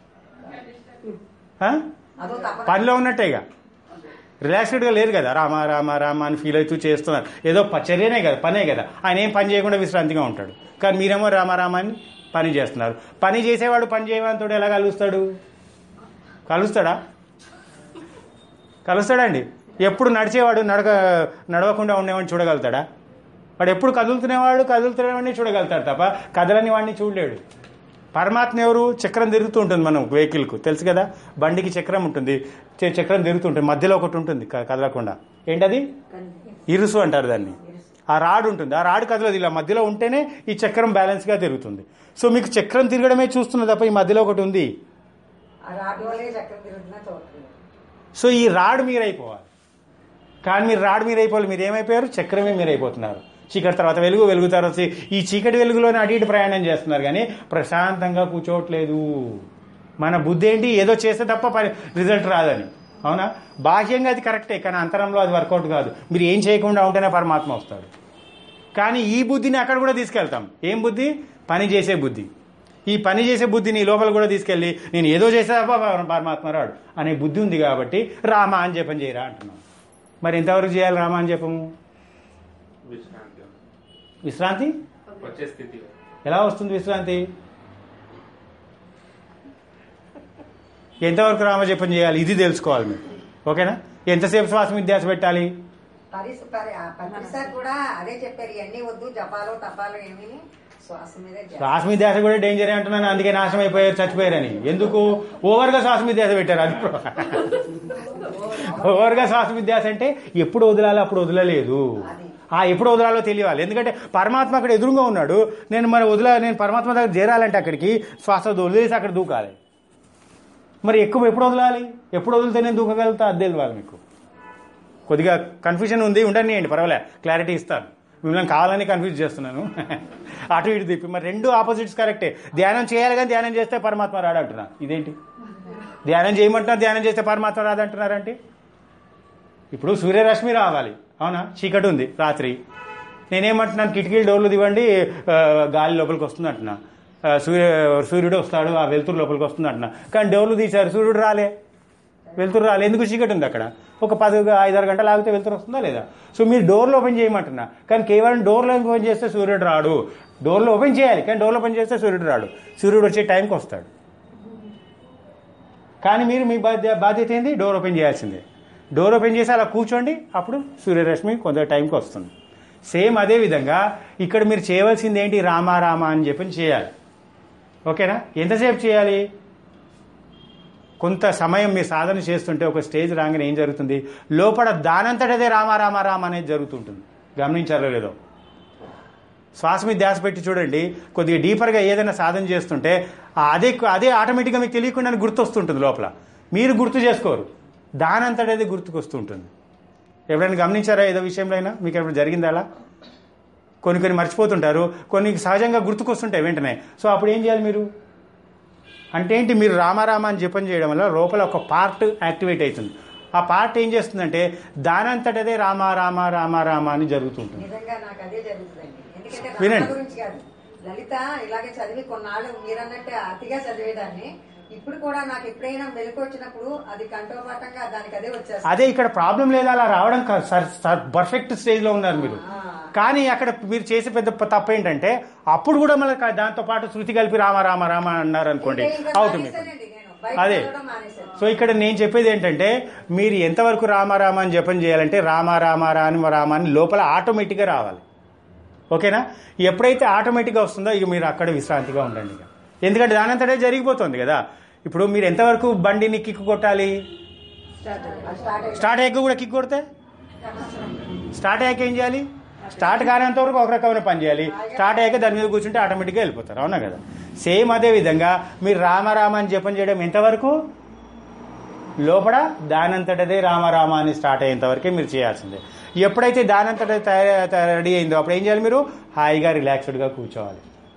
ఆ? అదో తప్ప పనిలో ఉన్నట్టే ఇక రిలాక్స్డ్గా లేరు కదా రామ రామ రామ అని ఫీల్ అవుతూ చేస్తున్నారు ఏదో పచ్చర్యనే కదా పనే కదా ఆయన ఏం పని చేయకుండా విశ్రాంతిగా ఉంటాడు కానీ మీరేమో రామ రామ అని పని చేస్తున్నారు పని చేసేవాడు పని చేయవంతుడు ఎలా కలుస్తాడు కలుస్తాడా కలుస్తాడండి ఎప్పుడు నడిచేవాడు నడక నడవకుండా ఉండేవాడిని చూడగలుగుతాడా వాడు ఎప్పుడు కదులుతునేవాడు కదులుతునేవాడిని చూడగలుగుతాడు తప్ప కదలని వాడిని చూడలేడు పరమాత్మ ఎవరు చక్రం తిరుగుతూ ఉంటుంది మనం వెహికల్కు తెలుసు కదా బండికి చక్రం ఉంటుంది చ- చక్రం తిరుగుతుంటుంది మధ్యలో ఒకటి ఉంటుంది క- కదలకుండా ఏంటది ఇరుసు అంటారు దాన్ని ఆ రాడ్ ఉంటుంది ఆ రాడ్ కదలదు ఇలా మధ్యలో ఉంటేనే ఈ చక్రం బ్యాలెన్స్గా తిరుగుతుంది సో మీకు చక్రం తిరగడమే చూస్తున్నది తప్ప ఈ మధ్యలో ఒకటి ఉంది ఆ రాడ్డు వల్లే చక్రం తిరుగుతున్నా చూడట్లేదు సో ఈ రాడ్ మీరైపోవాలి కానీ మీరు రాడ్ మీరు అయిపోవాలి మీరు ఏమైపోయారు చక్రమే మీరు అయిపోతున్నారు చీకటి తర్వాత వెలుగు వెలుగు తర్వాత చీ- ఈ చీకటి వెలుగులోనే అటు ఇటు ప్రయాణం చేస్తున్నారు కానీ ప్రశాంతంగా కూర్చోవట్లేదు మన బుద్ధి ఏంటి ఏదో చేస్తే తప్ప పని- రిజల్ట్ రాదని అవునా బాహ్యంగా అది కరెక్టే కానీ అంతరంలో అది వర్కౌట్ కాదు మీరు ఏం చేయకుండా ఉంటేనే పరమాత్మ వస్తాడు కానీ ఈ బుద్ధిని అక్కడ కూడా తీసుకెళ్తాం ఏం బుద్ధి పని చేసే బుద్ధి ఈ పని చేసే బుద్ధిని లోపల కూడా తీసుకెళ్ళి నేను ఏదో చేసే తప్ప పరమాత్మ రాడు అనే బుద్ధి ఉంది కాబట్టి రామ అని జపం చేయరా అంటున్నాం మరి ఎంతవరకు చేయాలి రామ అని జపము విశ్రాంతి విశ్రాంతి వచ్చే స్థితి ఎలా వస్తుంది విశ్రాంతి ఎంతవరకు రామజపం చేయాలి ఇది తెలుసుకోవాలి మీరు ఓకేనా ఎంతసేపు శ్వాస విద్యాస పెట్టాలి పరిస్ పరి ఆ ప్రతిసారి కూడా అదే చెప్పారు ఇవన్నీ వద్దు జపాలు తపాలు ఏమి శ్వాస మీదే ధ్యాస. శ్వాస మీద ధ్యాస కూడా డేంజర్ అంటున్నాను అందుకే నాశనం అయిపోయారు చచ్చిపోయారని ఎందుకు ఓవర్గా శ్వాస మీద ధ్యాస పెట్టారు అది ఓవర్గా శ్వాస మీద ధ్యాస అంటే ఎప్పుడు వదలాలో అప్పుడు వదలలేదు ఆ ఎప్పుడు వదలాలో తెలియాలి ఎందుకంటే పరమాత్మ అక్కడ ఎదురుగా ఉన్నాడు నేను మరి వదిల నేను పరమాత్మ దగ్గర చేరాలంటే అక్కడికి శ్వాస వదిలేసి అక్కడ దూకాలి మరి ఎక్కువ ఎప్పుడు వదలాలి ఎప్పుడు వదిలితే నేను దూకగలుగుతా అది తెలియాలి మీకు కొద్దిగా కన్ఫ్యూజన్ ఉంది ఉండనియండి పర్వాలే క్లారిటీ ఇస్తాను మిమ్మల్ని కావాలని కన్ఫ్యూజ్ చేస్తున్నాను అటు ఇటు తిప్పి మరి రెండు ఆపోజిట్స్ కరెక్టే ధ్యానం చేయాలి కానీ ధ్యానం చేస్తే పరమాత్మ రాడు అంటున్నా ఇదేంటి ధ్యానం చేయమంటున్నారు ధ్యానం చేస్తే పరమాత్మ రాదంటున్నారంటే ఇప్పుడు సూర్యరశ్మి రావాలి అవునా చీకటి ఉంది రాత్రి నేనేమంటున్నాను కిటికీలు డోర్లు దివ్వండి ఆ, గాలి లోపలికి వస్తుంది అంటున్నా ఆ, సూర్య సూర్యుడు వస్తాడు ఆ వెలుతురు లోపలికి వస్తుంది అంటున్నా కానీ డోర్లు తీశారు సూర్యుడు రాలే వెలుతురు రాలే ఎందుకు చీకటి ఉంది అక్కడ ఒక పది ఐదారు గంటలు ఆగితే వెలుతురు వస్తుందా లేదా సో మీరు డోర్లు ఓపెన్ చేయమంటున్నా కానీ కేవలం డోర్లు ఓపెన్ చేస్తే సూర్యుడు రాడు డోర్లు ఓపెన్ చేయాలి కానీ డోర్లు ఓపెన్ చేస్తే సూర్యుడు రాడు సూర్యుడు వచ్చే టైంకి వస్తాడు కానీ మీరు మీ బాధ్య బాధ్యత ఏంది డోర్ ఓపెన్ చేయాల్సిందే డోర్ ఓపెన్ చేసి అలా కూర్చోండి అప్పుడు సూర్యరశ్మి కొంత టైంకి వస్తుంది సేమ్ అదే విధంగా ఇక్కడ మీరు చేయవలసింది ఏంటి రామా రామ అని చెప్పి చేయాలి ఓకేనా ఎంతసేపు చేయాలి కొంత సమయం మీరు సాధన చేస్తుంటే ఒక స్టేజ్ రాగానే ఏం జరుగుతుంది లోపల దానంతటదే రామ రామ రామ అనేది జరుగుతుంటుంది గమనించారో లేదో శ్వాస మీద ధ్యాస పెట్టి చూడండి కొద్దిగా డీపర్గా ఏదైనా సాధన చేస్తుంటే ఆ అదే అదే ఆటోమేటిక్గా మీకు తెలియకుండా గుర్తొస్తుంటుంది లోపల మీరు గుర్తు చేసుకోరు దానంతటదే గుర్తుకొస్తుంటుంది ఎవరైనా గమనించారా ఏదో విషయంలో అయినా మీకు ఎప్పుడు జరిగిందా అలా కొన్ని కొన్ని మర్చిపోతుంటారు కొన్ని సహజంగా గుర్తుకొస్తుంటాయి వెంటనే సో అప్పుడు ఏం చేయాలి మీరు అంటే ఏంటి మీరు రామారామ అని జపం చేయడం వల్ల లోపల ఒక పార్ట్ యాక్టివేట్ అవుతుంది ఆ పార్ట్ ఏం చేస్తుందంటే దానంతటదే రామ రామ రామ రామ అని జరుగుతుంటుంది నిజంగా నాకు అదే జరుగుతుందండి ఎందుకంటే వినండి. రామ గురించి కాదు లలిత ఇలాగే చదివి కొన్నాళ్ళు మీరన్నట్టే అతిగా చదివేదాన్ని ఇప్పుడు కూడా నాకు ఎప్పుడైనా వెలుగు వచ్చినప్పుడు అది కంఠోపాఠంగా దానికి అదే వచ్చేస్తుంది అదే ఇక్కడ ప్రాబ్లం లేదా అలా రావడం కాదు సార్ సార్ పర్ఫెక్ట్ స్టేజ్ లో ఉన్నారు మీరు కానీ అక్కడ మీరు చేసే పెద్ద తప్పు ఏంటంటే అప్పుడు కూడా మళ్ళీ దాంతో పాటు శృతి కలిపి రామ రామ రామ అన్నారు అనుకోండి ఇంకా- ఇంకా అవుట్ మీకు మానేశానండి నేను. బయట అదే చదవడం మానేశాను. సో ఇక్కడ నేను చెప్పేది ఏంటంటే మీరు ఎంతవరకు రామ రామ అని జపం చేయాలంటే రామ రామ రాని రామ అని లోపల ఆటోమేటిక్గా రావాలి ఓకేనా ఎప్పుడైతే ఆటోమేటిక్గా వస్తుందో ఇక మీరు అక్కడ విశ్రాంతిగా ఉండండి ఇక ఎందుకంటే దానంతటే జరిగిపోతుంది కదా ఇప్పుడు మీరు ఎంతవరకు బండిని కిక్కు కొట్టాలి స్టార్ట్ అయ్యింది. స్టార్ట్ అయ్యాక కూడా కిక్ కొడితే స్టార్ట్ అయ్యాక ఏం చేయాలి స్టార్ట్ కానంత వరకు ఒక రకమైన పని చేయాలి స్టార్ట్ అయ్యాక దాని మీద కూర్చుంటే ఆటోమేటిక్గా వెళ్ళిపోతారు అవునా కదా సేమ్ అదే విధంగా మీరు రామ రామ అని జపం చేయడం ఎంతవరకు లోపల దానంతటదే రామ రామ అని స్టార్ట్ అయ్యేంత వరకే మీరు చేయాల్సిందే ఎప్పుడైతే దానంతట రెడీ అయిందో అప్పుడు ఏం చేయాలి మీరు హాయిగా రిలాక్స్డ్గా కూర్చోవాలి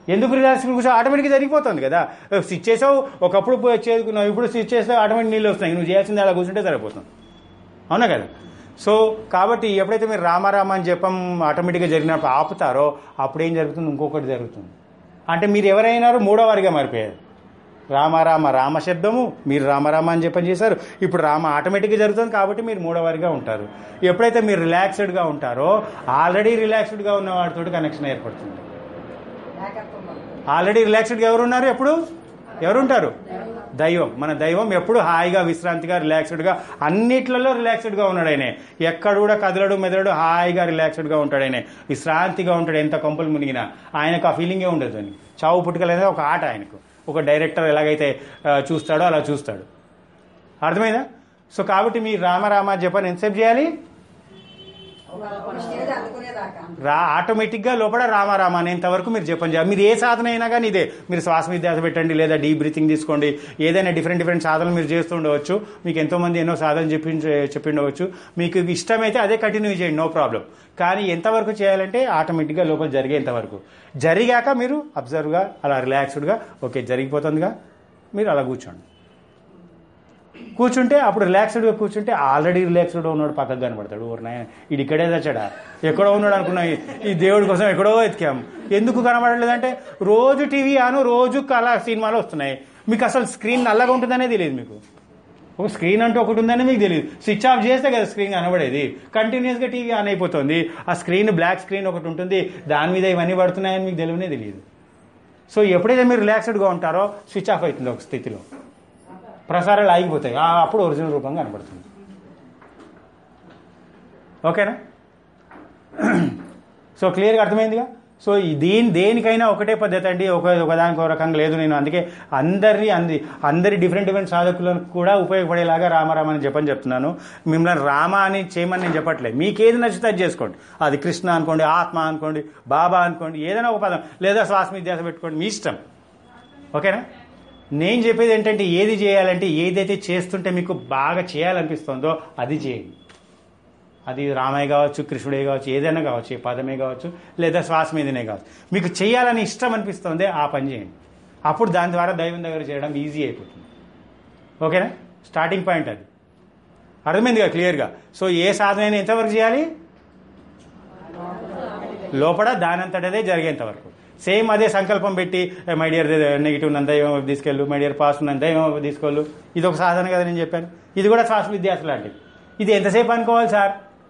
ఎందుకు రిలాక్స్ కూర్చో ఆటోమేటిక్గా జరిగిపోతుంది కదా స్విచ్ చేసావు ఒకప్పుడు పోయి చేసుకున్నావు ఇప్పుడు స్విచ్ చేస్తే ఆటోమేటిక్ నీళ్ళు వస్తున్నాయి నువ్వు చేయాల్సింది అలా కూర్చుంటే సరిపోతుంది అవునా కదా సో కాబట్టి ఎప్పుడైతే మీరు రామారామ అని చెప్పం ఆటోమేటిక్గా జరిగినప్పుడు ఆపుతారో అప్పుడు ఏం జరుగుతుంది ఇంకొకటి జరుగుతుంది అంటే మీరు ఎవరైనారు మూడో వారిగా మారిపోయారు రామారామ రామ శబ్దము మీరు రామరామ అని చెప్పని చేశారు ఇప్పుడు రామ ఆటోమేటిక్గా జరుగుతుంది కాబట్టి మీరు మూడోవారిగా ఉంటారు ఎప్పుడైతే మీరు రిలాక్స్డ్గా ఉంటారో ఆల్రెడీ రిలాక్స్డ్గా ఉన్న వాడితో కనెక్షన్ ఏర్పడుతుంది ఏకత్వం వల్ల. ఆల్రెడీ రిలాక్స్డ్గా ఎవరున్నారు ఎప్పుడు ఎవరుంటారు దైవం మన దైవం ఎప్పుడు హాయిగా విశ్రాంతిగా రిలాక్స్డ్గా అన్నిట్లలో రిలాక్స్డ్గా ఉన్నాడు ఆయన ఎక్కడ కూడా కదలడు మెదలడు హాయిగా రిలాక్స్డ్గా ఉంటాడు ఆయన విశ్రాంతిగా ఉంటాడు ఎంత కొంపలు మునిగినా ఆయనకు ఆ ఫీలింగే ఉండదు అని చావు పుట్టుకలేదా ఒక ఆట ఆయనకు ఒక డైరెక్టర్ ఎలాగైతే ఆ, చూస్తాడో అలా చూస్తాడు అర్థమైందా సో కాబట్టి మీ రామరామ జపన్ ఎంతసేపు చేయాలి ఒక ఒక స్టేజ్ అందుకునేదాకా రా ఆటోమేటిక్గా లోపల రామారామ అనేంత వరకు మీరు జపం చేయాలి మీరు ఏ సాధన అయినా కానీ ఇదే మీరు శ్వాస మీద ధ్యాస పెట్టండి లేదా డీప్ బ్రీతింగ్ తీసుకోండి ఏదైనా డిఫరెంట్ డిఫరెంట్ సాధనలు మీరు చేస్తూ ఉండవచ్చు మీకు ఎంతో మంది ఎన్నో సాధన చెప్పి చెప్పి ఉండవచ్చు మీకు ఇష్టమైతే అదే కంటిన్యూ చేయండి నో ప్రాబ్లం కానీ ఎంతవరకు చేయాలంటే ఆటోమేటిక్గా లోపల జరిగేంత వరకు జరిగాక మీరు అబ్జర్వ్గా అలా రిలాక్స్డ్గా ఓకే జరిగిపోతుందిగా మీరు అలా కూర్చోండి కూర్చుంటే అప్పుడు రిలాక్స్డ్గా కూర్చుంటే ఆల్రెడీ రిలాక్స్డ్గా ఉన్నాడు పక్కకు కనబడతాడు ఓరు నాయన ఇది ఇక్కడే తెచ్చాడా ఎక్కడో ఉన్నాడు అనుకున్నా ఈ- ఈ దేవుడి కోసం ఎక్కడో ఎతికాం ఎందుకు కనబడలేదంటే రోజు టీవీ ఆను రోజు కళ సినిమాలు వస్తున్నాయి మీకు అసలు స్క్రీన్ నల్లగా ఉంటుందనే తెలియదు మీకు ఒక స్క్రీన్ అంటూ ఒకటి ఉందని మీకు తెలియదు స్విచ్ ఆఫ్ చేస్తే కదా స్క్రీన్ కనబడేది కంటిన్యూస్గా టీవీ ఆన్ అయిపోతుంది ఆ స్క్రీన్ బ్లాక్ స్క్రీన్ ఒకటి ఉంటుంది దాని మీద ఇవన్నీ పడుతున్నాయని మీకు తెలియనే తెలియదు సో ఎప్పుడైతే మీరు రిలాక్స్డ్గా ఉంటారో స్విచ్ ఆఫ్ అవుతుంది ఒక స్థితిలో ప్రసారాలు ఆగిపోతాయి ఆ అప్పుడు ఒరిజినల్ రూపంగా కనబడుతుంది ఓకేనా సో క్లియర్గా అర్థమైందిగా సో ఈ దీని దేనికైనా ఒకటే పద్ధతి అండి ఒక ఒకదానికి ఒక రకంగా లేదు నేను అందుకే అందరి అంది అందరి డిఫరెంట్ డిఫరెంట్ సాధకులను కూడా ఉపయోగపడేలాగా రామారామ అని చెప్పని చెప్తున్నాను మిమ్మల్ని రామ అని చేయమని నేను చెప్పట్లేదు మీకు ఏది నచ్చితే అది చేసుకోండి అది కృష్ణ అనుకోండి ఆత్మ అనుకోండి బాబా అనుకోండి ఏదైనా ఒక పదం లేదా శ్వాస మీద ధ్యాస పెట్టుకోండి మీ ఇష్టం ఓకేనా నేను చెప్పేది ఏంటంటే ఏది చేయాలంటే ఏదైతే చేస్తుంటే మీకు బాగా చేయాలనిపిస్తుందో అది చేయండి అది రామయ్య కావచ్చు కృష్ణుడే కావచ్చు ఏదైనా కావచ్చు ఏ పదమే కావచ్చు లేదా శ్వాస మీదనే కావచ్చు మీకు చేయాలని ఇష్టం అనిపిస్తుంది ఆ పని చేయండి అప్పుడు దాని ద్వారా దైవం దగ్గర చేయడం ఈజీ అయిపోతుంది ఓకేనా స్టార్టింగ్ పాయింట్ అది అర్థమైంది కదా క్లియర్గా సో ఏ సాధన అయినా ఎంతవరకు చేయాలి లోపల దానంతటదే జరిగేంత వరకు సేమ్ అదే సంకల్పం పెట్టి మై డియర్ నెగిటివ్ నంద ఏమో తీసుకెళ్ళు మై డియర్ పాస్ నంద ఏమో తీసుకెళ్ళు ఇది ఒక సాధన కదా నేను చెప్పాను ఇది కూడా శ్వాస విద్యాస లాంటిది ఇది ఎంతసేపు అనుకోవాలి సార్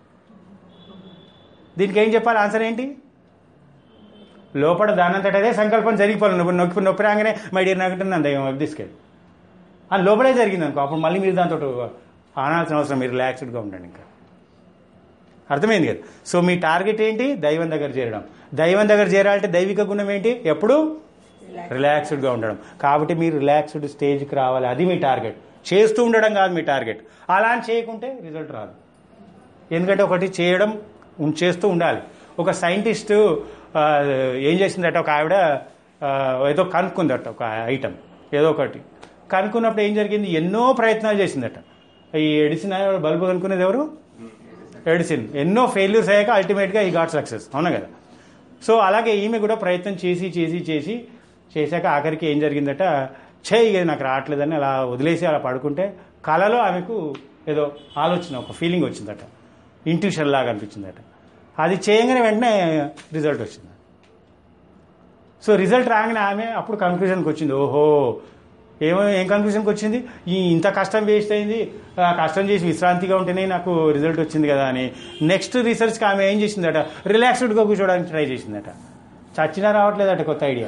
దీనికి ఏం చెప్పాలి ఆన్సర్ ఏంటి లోపల దానంతటదే సంకల్పం జరిగిపోవాలి నొప్పి నొప్పి నొప్పి రాగానే మై డియర్ నెగిటివ్ నంద ఏమో తీసుకెళ్ళి ఆ లోపలే జరిగింది అనుకో అప్పుడు మళ్ళీ మీరు దాంతో ఆనాల్సిన అవసరం మీరు రిలాక్స్డ్గా ఉండండి ఇంకా అర్థమైంది కదా సో మీ టార్గెట్ ఏంటి దైవం దగ్గర చేరడం దైవం దగ్గర చేరాలంటే దైవిక గుణం ఏంటి ఎప్పుడు రిలాక్స్డ్గా ఉండడం కాబట్టి మీరు రిలాక్స్డ్ స్టేజ్కి రావాలి అది మీ టార్గెట్ చేస్తూ ఉండడం కాదు మీ టార్గెట్ అలా అని చేయకుంటే రిజల్ట్ రాదు ఎందుకంటే ఒకటి చేయడం ఉం- చేస్తూ ఉండాలి ఒక సైంటిస్ట్ ఏం చేసిందట ఒక ఆవిడ ఆ, ఏదో కనుక్కుందట ఒక ఐటమ్ ఏదో ఒకటి కనుక్కున్నప్పుడు ఏం జరిగింది ఎన్నో ప్రయత్నాలు చేసిందట ఈ ఎడిసిన్ బల్బు కనుక్కునేది ఎవరు ఎడిసిన్ ఎన్నో ఫెయిల్యూర్స్ అయ్యాక అల్టిమేట్గా ఈ గాట్ సక్సెస్ అవునా కదా సో అలాగే ఈమె కూడా ప్రయత్నం చేసి చేసి చేసి చేశాక ఆఖరికి ఏం జరిగిందట చేయి ఇది నాకు రావట్లేదని అలా వదిలేసి అలా పడుకుంటే కళలో ఆమెకు ఏదో ఆలోచన ఒక ఫీలింగ్ వచ్చిందట ఇంట్యూషన్ లాగా అనిపించిందట అది చేయగానే వెంటనే రిజల్ట్ వచ్చింది సో రిజల్ట్ రాగానే ఆమె అప్పుడు కన్క్లూజన్కి వచ్చింది ఓహో ఏమో ఏం కన్క్లూజన్కి వచ్చింది ఈ ఇంత కష్టం వేస్ట్ అయింది ఆ కష్టం చేసి విశ్రాంతిగా ఉంటేనే నాకు రిజల్ట్ వచ్చింది కదా అని నెక్స్ట్ రీసెర్చ్కి ఆమె ఏం చేసిందట రిలాక్స్డ్గా కూర్చోడానికి ట్రై చేసిందట చచ్చినా రావట్లేదట కొత్త ఐడియా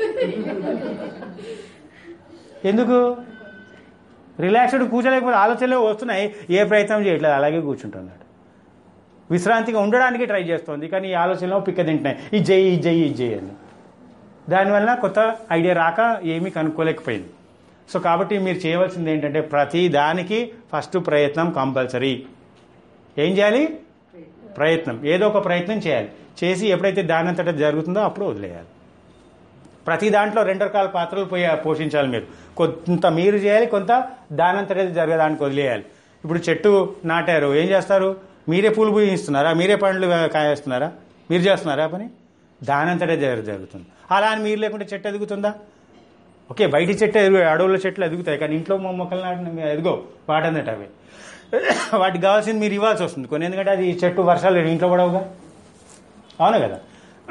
ఎందుకు రిలాక్స్డ్ కూర్చోలేకపోతే ఆలోచనలే వస్తున్నాయి ఏ ప్రయత్నం చేయట్లేదు అలాగే కూర్చుంటున్నాడు విశ్రాంతిగా ఉండడానికి ట్రై చేస్తోంది కానీ ఈ ఆలోచనలో పిక్క తింటున్నాయి ఈ జై ఈ జై ఈ జై అని దానివల్ల కొత్త ఐడియా రాక ఏమీ కనుక్కోలేకపోయింది సో కాబట్టి మీరు చేయవలసింది ఏంటంటే ప్రతి దానికి ఫస్ట్ ప్రయత్నం కంపల్సరీ ఏం చేయాలి ప్రయత్నం ఏదో ఒక ప్రయత్నం చేయాలి చేసి ఎప్పుడైతే దానంతట జరుగుతుందో అప్పుడు వదిలేయాలి ప్రతి దాంట్లో రెండు రకాల పాత్రలు పోయి పోషించాలి మీరు కొంత మీరు చేయాలి కొంత దానంతట జరగడానికి వదిలేయాలి ఇప్పుడు చెట్టు నాటారు ఏం చేస్తారు మీరే పూలు పూయిస్తున్నారా మీరే పండ్లు కాయేస్తున్నారా మీరు చేస్తున్నారా ఆ పని దానంతటే జరు- జరుగుతుంది అలా అని మీరు లేకుంటే చెట్టు ఎదుగుతుందా ఓకే బయట చెట్టు ఎదుగు అడవుల చెట్లు ఎదుగుతాయి కానీ ఇంట్లో మొ- మొక్కలు నాటిన ఎదుగో వాటందట అవి వాటికి కావాల్సింది మీరు ఇవ్వాల్సి వస్తుంది కొన్ని ఎందుకంటే అది చెట్టు వర్షాలు ఇంట్లో పడవుగా అవును కదా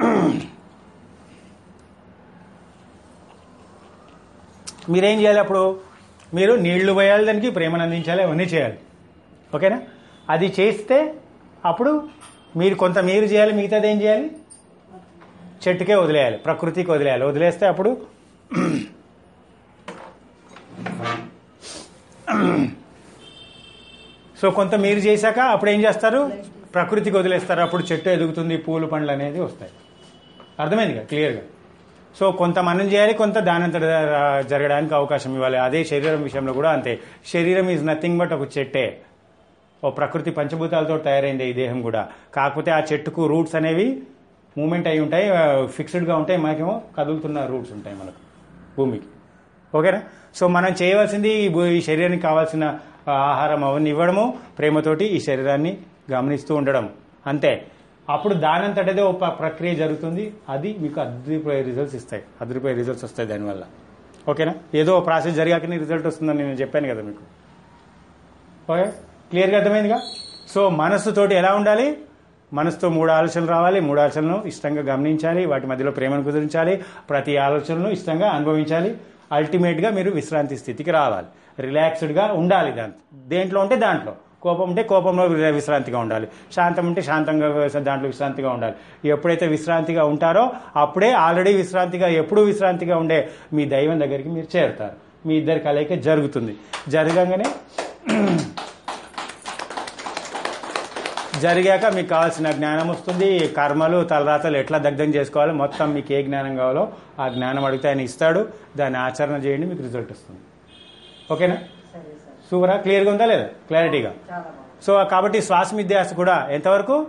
మీరేం చేయాలి అప్పుడు మీరు నీళ్లు పోయాలి దానికి ప్రేమను అందించాలి అవన్నీ చేయాలి ఓకేనా అది చేస్తే అప్పుడు మీరు కొంత మీరు చేయాలి మిగతాది ఏం చేయాలి చెట్టుకే వదిలేయాలి ప్రకృతికి వదిలేయాలి వదిలేస్తే అప్పుడు సో కొంత మీరు చేశాక అప్పుడు ఏం చేస్తారు ప్రకృతికి వదిలేస్తారు అప్పుడు చెట్టు ఎదుగుతుంది పూలు పండ్లు అనేది వస్తాయి అర్థమైందిగా క్లియర్గా సో కొంత మనం చేయాలి కొంత దానంతట జరగడానికి అవకాశం ఇవ్వాలి అదే శరీరం విషయంలో కూడా అంతే శరీరం ఈజ్ నథింగ్ బట్ ఒక చెట్టే ఓ ప్రకృతి పంచభూతాలతో తయారైంది ఈ దేహం కూడా కాకపోతే ఆ చెట్టుకు రూట్స్ అనేవి మూమెంట్ అయి ఉంటాయి ఫిక్స్డ్గా ఉంటాయి మనకేమో కదులుతున్న రూట్స్ ఉంటాయి మనకు భూమికి ఓకేనా సో మనం చేయవలసింది ఈ భూ- ఈ శరీరానికి కావాల్సిన ఆ, ఆహారం అవన్నీ ఇవ్వడము ప్రేమతోటి ఈ శరీరాన్ని గమనిస్తూ ఉండడం అంతే అప్పుడు దానంతటదే ఒక ప్రక్రియ జరుగుతుంది అది మీకు అద్భుతమైన రిజల్ట్స్ ఇస్తాయి అద్భుతమైన రిజల్ట్స్ వస్తాయి దానివల్ల ఓకేనా ఏదో ప్రాసెస్ జరిగాకనే రిజల్ట్ వస్తుందని నేను చెప్పాను కదా మీకు ఓకే క్లియర్గా అర్థమైందిగా సో మనస్సుతోటి ఎలా ఉండాలి మనసుతో మూడు ఆలోచనలు రావాలి మూడు ఆలోచనలను ఇష్టంగా గమనించాలి వాటి మధ్యలో ప్రేమను కుదిరించాలి ప్రతి ఆలోచనను ఇష్టంగా అనుభవించాలి అల్టిమేట్గా మీరు విశ్రాంతి స్థితికి రావాలి రిలాక్స్డ్గా ఉండాలి దాంట్లో దేంట్లో ఉంటే దాంట్లో కోపం ఉంటే కోపంలో వి- విశ్రాంతిగా ఉండాలి శాంతం ఉంటే శాంతంగా వి- దాంట్లో విశ్రాంతిగా ఉండాలి ఎప్పుడైతే విశ్రాంతిగా ఉంటారో అప్పుడే ఆల్రెడీ విశ్రాంతిగా ఎప్పుడూ విశ్రాంతిగా ఉండే మీ దైవం దగ్గరికి మీరు చేరుతారు మీ ఇద్దరి కలయిక జరుగుతుంది జరగంగానే జరిగాక మీకు కావాల్సిన జ్ఞానం వస్తుంది కర్మలు తలరాతలు ఎట్లా దగ్ధం చేసుకోవాలో మొత్తం మీకు ఏ జ్ఞానం కావాలో ఆ జ్ఞానం అడిగితే ఆయన ఇస్తాడు దాన్ని ఆచరణ చేయండి మీకు రిజల్ట్ వస్తుంది ఓకేనా సరే సార్ సూపరా క్లియర్గా ఉందా లేదా క్లారిటీగా చాలా బాగుంది సో కాబట్టి శ్వాస మీద ధ్యాస కూడా ఎంతవరకు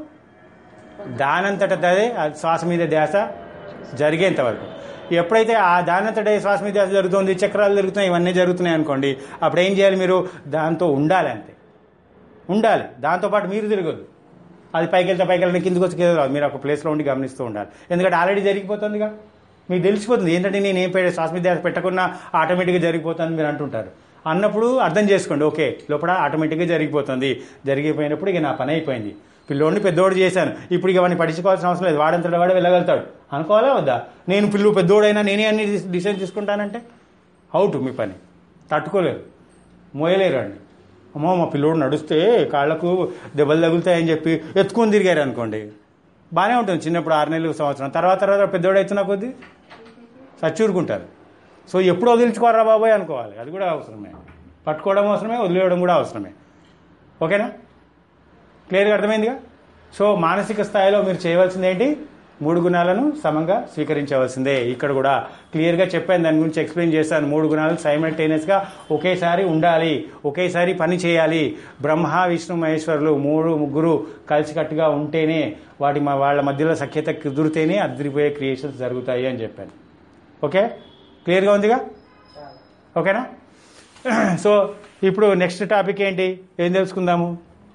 దానంతట అదే ఆ శ్వాస మీద ధ్యాస జరిగేంత వరకు ఎప్పుడైతే ఆ దానంతట శ్వాస మీద ధ్యాస జరుగుతుంది చక్రాలు జరుగుతున్నాయి ఇవన్నీ జరుగుతున్నాయి అనుకోండి అప్పుడు ఏం చేయాలి మీరు దాంతో ఉండాలి అంతే ఉండాలి దాంతోపాటు మీరు తిరగదు అది పైకి వెళ్తే పైకి వెళ్తే కిందకి వచ్చి కింద రాదు మీరు ఒక ప్లేస్లో ఉండి గమనిస్తూ ఉండాలి ఎందుకంటే ఆల్రెడీ జరిగిపోతుందిగా మీకు తెలిసిపోతుంది ఏంటంటే నేను ఏం పె- శ్వాస మీద ధ్యాస పెట్టకున్నా ఆటోమేటిక్గా జరిగిపోతుంది మీరు అంటుంటారు అన్నప్పుడు అర్థం చేసుకోండి ఓకే లోపల ఆటోమేటిక్గా జరిగిపోతుంది జరిగిపోయినప్పుడు ఇక నా పని అయిపోయింది పిల్లోడిని పెద్దోడు చేశాను ఇప్పుడు ఇక వాడిని పట్టించుకోవాల్సిన అవసరం లేదు వాడంతటా వాడు వెళ్ళగలుగుతాడు అనుకోవాలా వద్దా నేను పిల్లు పెద్దోడైనా నేనే అన్ని డిసైడ్ తీసుకుంటానంటే అవుట్ మీ పని తట్టుకోలేరు మోయలేరు అండి అమ్మో మా పిల్లోడు నడుస్తే కాళ్ళకు దెబ్బలు తగులుతాయని చెప్పి ఎత్తుకొని తిరిగారు అనుకోండి బాగానే ఉంటుంది చిన్నప్పుడు ఆరు నెలలు సంవత్సరం తర్వాత తర్వాత పెద్దోడు అవుతున్న కొద్దీ సచ్చూరుకుంటారు సో ఎప్పుడు వదిలించుకోరా బాబాయ్ అనుకోవాలి అది కూడా అవసరమే పట్టుకోవడం అవసరమే వదిలేయడం కూడా అవసరమే ఓకేనా క్లియర్గా అర్థమైందిగా సో మానసిక స్థాయిలో మీరు చేయవలసింది ఏంటి మూడు గుణాలను సమంగా స్వీకరించవలసిందే ఇక్కడ కూడా క్లియర్గా చెప్పాను దాని గురించి ఎక్స్ప్లెయిన్ చేశాను మూడు గుణాలు సైమల్టేనియస్గా ఒకేసారి ఉండాలి ఒకేసారి పని చేయాలి బ్రహ్మ విష్ణు మహేశ్వరులు మూడు ముగ్గురు కలిసికట్టుగా ఉంటేనే వాటి మా వాళ్ళ మధ్యలో సఖ్యత కుదిరితేనే అదిరిపోయే క్రియేషన్స్ జరుగుతాయి అని చెప్పాను ఓకే క్లియర్గా ఉందిగా ఓకేనా సో ఇప్పుడు నెక్స్ట్ టాపిక్ ఏంటి ఏం తెలుసుకుందాము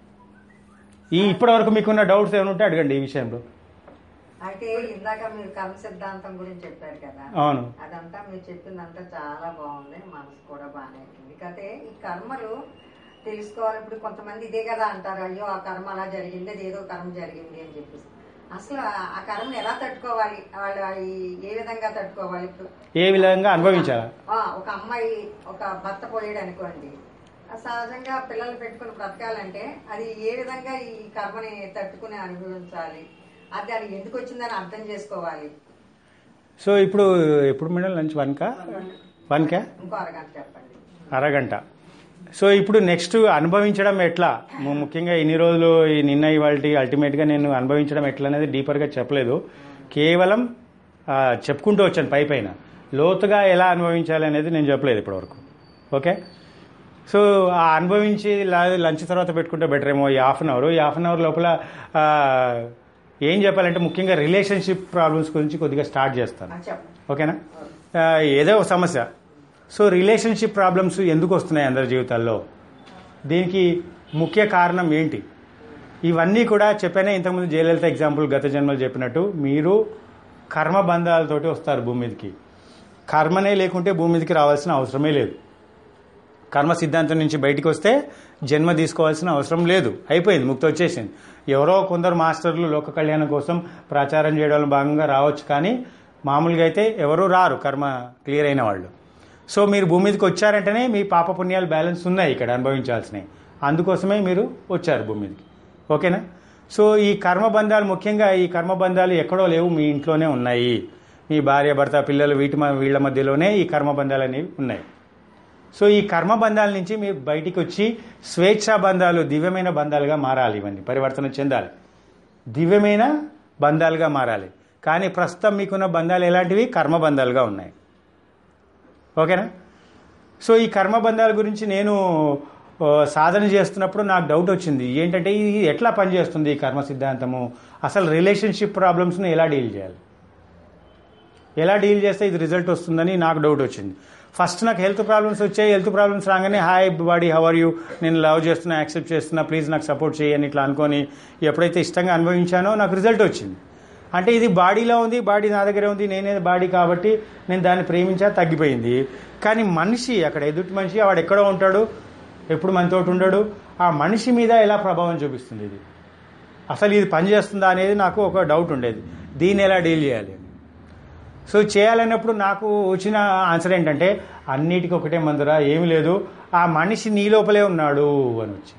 ఈ ఇప్పటివరకు మీకున్న డౌట్స్ ఏమైనా ఉంటే అడగండి ఈ విషయంలో అయితే ఇందాక మీరు కర్మ సిద్ధాంతం గురించి చెప్పారు కదా అవును అదంతా మీరు చెప్పిందంతా చాలా బాగుంది మనసు కూడా బాగానే ఉంటుంది కాకపోతే ఈ కర్మలు తెలుసుకోవాలి ఇప్పుడు కొంతమంది ఇదే కదా అంటారు అయ్యో ఆ కర్మ అలా జరిగింది అది ఏదో కర్మ జరిగింది అని చెప్పేసి అసలు ఆ- ఆ కర్మను ఎలా తట్టుకోవాలి వాళ్ళు అవి ఏ విధంగా తట్టుకోవాలి ఇప్పుడు ఏ విధంగా అనుభవించాలా ఆ, ఒక అమ్మాయి ఒక భర్త పోయాడు అనుకోండి ఆ సహజంగా పిల్లలు పెట్టుకుని బ్రతకాలంటే అది ఏ విధంగా ఈ కర్మని తట్టుకుని అనుభవించాలి అది అది ఎందుకు వచ్చిందని అర్థం చేసుకోవాలి సో ఇప్పుడు ఎప్పుడు మేడం లంచ్ వన్కా వన్కా ఇంకో అరగంట చెప్పండి అరగంట సో ఇప్పుడు నెక్స్ట్ అనుభవించడం ఎట్లా ము- ముఖ్యంగా ఇన్ని రోజులు ఈ నిన్న ఇవాళ అల్టిమేట్గా నేను అనుభవించడం ఎట్లా అనేది డీపర్గా చెప్పలేదు కేవలం ఆ, చెప్పుకుంటూ వచ్చాను పై పైన లోతుగా ఎలా అనుభవించాలి అనేది నేను చెప్పలేదు ఇప్పటివరకు ఓకే సో ఆ అనుభవించి లా- లంచ్ తర్వాత పెట్టుకుంటే బెటర్ ఏమో ఈ హాఫ్ అన్ అవర్ ఈ హాఫ్ అన్ అవర్ లోపల ఆ, ఏం చెప్పాలంటే ముఖ్యంగా రిలేషన్షిప్ ప్రాబ్లమ్స్ గురించి కొద్దిగా స్టార్ట్ చేస్తాను ఆ, చెప్పండి ఓకేనా ఆ, ఏదో ఒక సమస్య సో రిలేషన్షిప్ ప్రాబ్లమ్స్ ఎందుకు వస్తున్నాయి అందరి జీవితాల్లో దీనికి ముఖ్య కారణం ఏంటి ఇవన్నీ కూడా చెప్పానే ఇంతకుముందు జయలలిత ఎగ్జాంపుల్ గత జన్మలు చెప్పినట్టు మీరు కర్మ బంధాలతోటి వస్తారు భూమి మీదకి కర్మనే లేకుంటే భూమి మీదకి రావాల్సిన అవసరమే లేదు కర్మ సిద్ధాంతం నుంచి బయటికి వస్తే జన్మ తీసుకోవాల్సిన అవసరం లేదు అయిపోయింది ముక్తి వచ్చేసింది ఎవరో కొందరు మాస్టర్లు లోక కళ్యాణం కోసం ప్రచారం చేయడంలో భాగంగా రావచ్చు కానీ మామూలుగా అయితే ఎవరు రారు కర్మ క్లియర్ అయిన వాళ్ళు సో మీరు భూమి మీదకి వచ్చారంటేనే మీ పాప పుణ్యాలు బ్యాలెన్స్ ఉన్నాయి ఇక్కడ అనుభవించాల్సినవి అందుకోసమే మీరు వచ్చారు భూమి మీదకి ఓకేనా సో ఈ కర్మ బంధాలు ముఖ్యంగా ఈ కర్మ బంధాలు ఎక్కడో లేవు మీ ఇంట్లోనే ఉన్నాయి మీ భార్య భర్త పిల్లలు వీటి మ- వీళ్ళ మధ్యలోనే ఈ కర్మ బంధాలు అనేవి ఉన్నాయి సో ఈ కర్మ బంధాల నుంచి మీరు బయటికి వచ్చి స్వేచ్ఛా బంధాలు దివ్యమైన బంధాలుగా మారాలి ఇవన్నీ పరివర్తన చెందాలి దివ్యమైన బంధాలుగా మారాలి కానీ ప్రస్తుతం మీకున్న బంధాలు ఎలాంటివి కర్మ బంధాలుగా ఉన్నాయి ఓకేనా సో ఈ కర్మ బంధాల గురించి నేను ఆ, సాధన చేస్తున్నప్పుడు నాకు డౌట్ వచ్చింది ఏంటంటే ఇది ఎట్లా పనిచేస్తుంది ఈ కర్మ సిద్ధాంతము అసలు రిలేషన్షిప్ ప్రాబ్లమ్స్ని ఎలా డీల్ చేయాలి ఎలా డీల్ చేస్తే ఇది రిజల్ట్ వస్తుందని నాకు డౌట్ వచ్చింది ఫస్ట్ నాకు హెల్త్ ప్రాబ్లమ్స్ వచ్చాయి హెల్త్ ప్రాబ్లమ్స్ రాగానే హాయ్ బాడీ హవర్ యూ నేను లవ్ చేస్తున్నా యాక్సెప్ట్ చేస్తున్నా ప్లీజ్ నాకు సపోర్ట్ చేయని ఇట్లా అనుకొని ఎప్పుడైతే ఇష్టంగా అనుభవించానో నాకు రిజల్ట్ వచ్చింది అంటే ఇది బాడీలో ఉంది బాడీ నా దగ్గరే ఉంది నేనే బాడీ కాబట్టి నేను దాన్ని ప్రేమించా తగ్గిపోయింది కానీ మనిషి అక్కడ ఎదుటి మనిషి వాడు ఎక్కడో ఉంటాడు ఎప్పుడు మనతోటి ఉండడు ఆ మనిషి మీద ఎలా ప్రభావం చూపిస్తుంది ఇది అసలు ఇది పనిచేస్తుందా అనేది నాకు ఒక డౌట్ ఉండేది దీన్ని ఎలా డీల్ చేయాలి అని సో చేయాలన్నప్పుడు నాకు వచ్చిన ఆన్సర్ ఏంటంటే అన్నిటికీ ఒకటే మందురా ఏమీ లేదు ఆ మనిషి నీ లోపలే ఉన్నాడు అని వచ్చి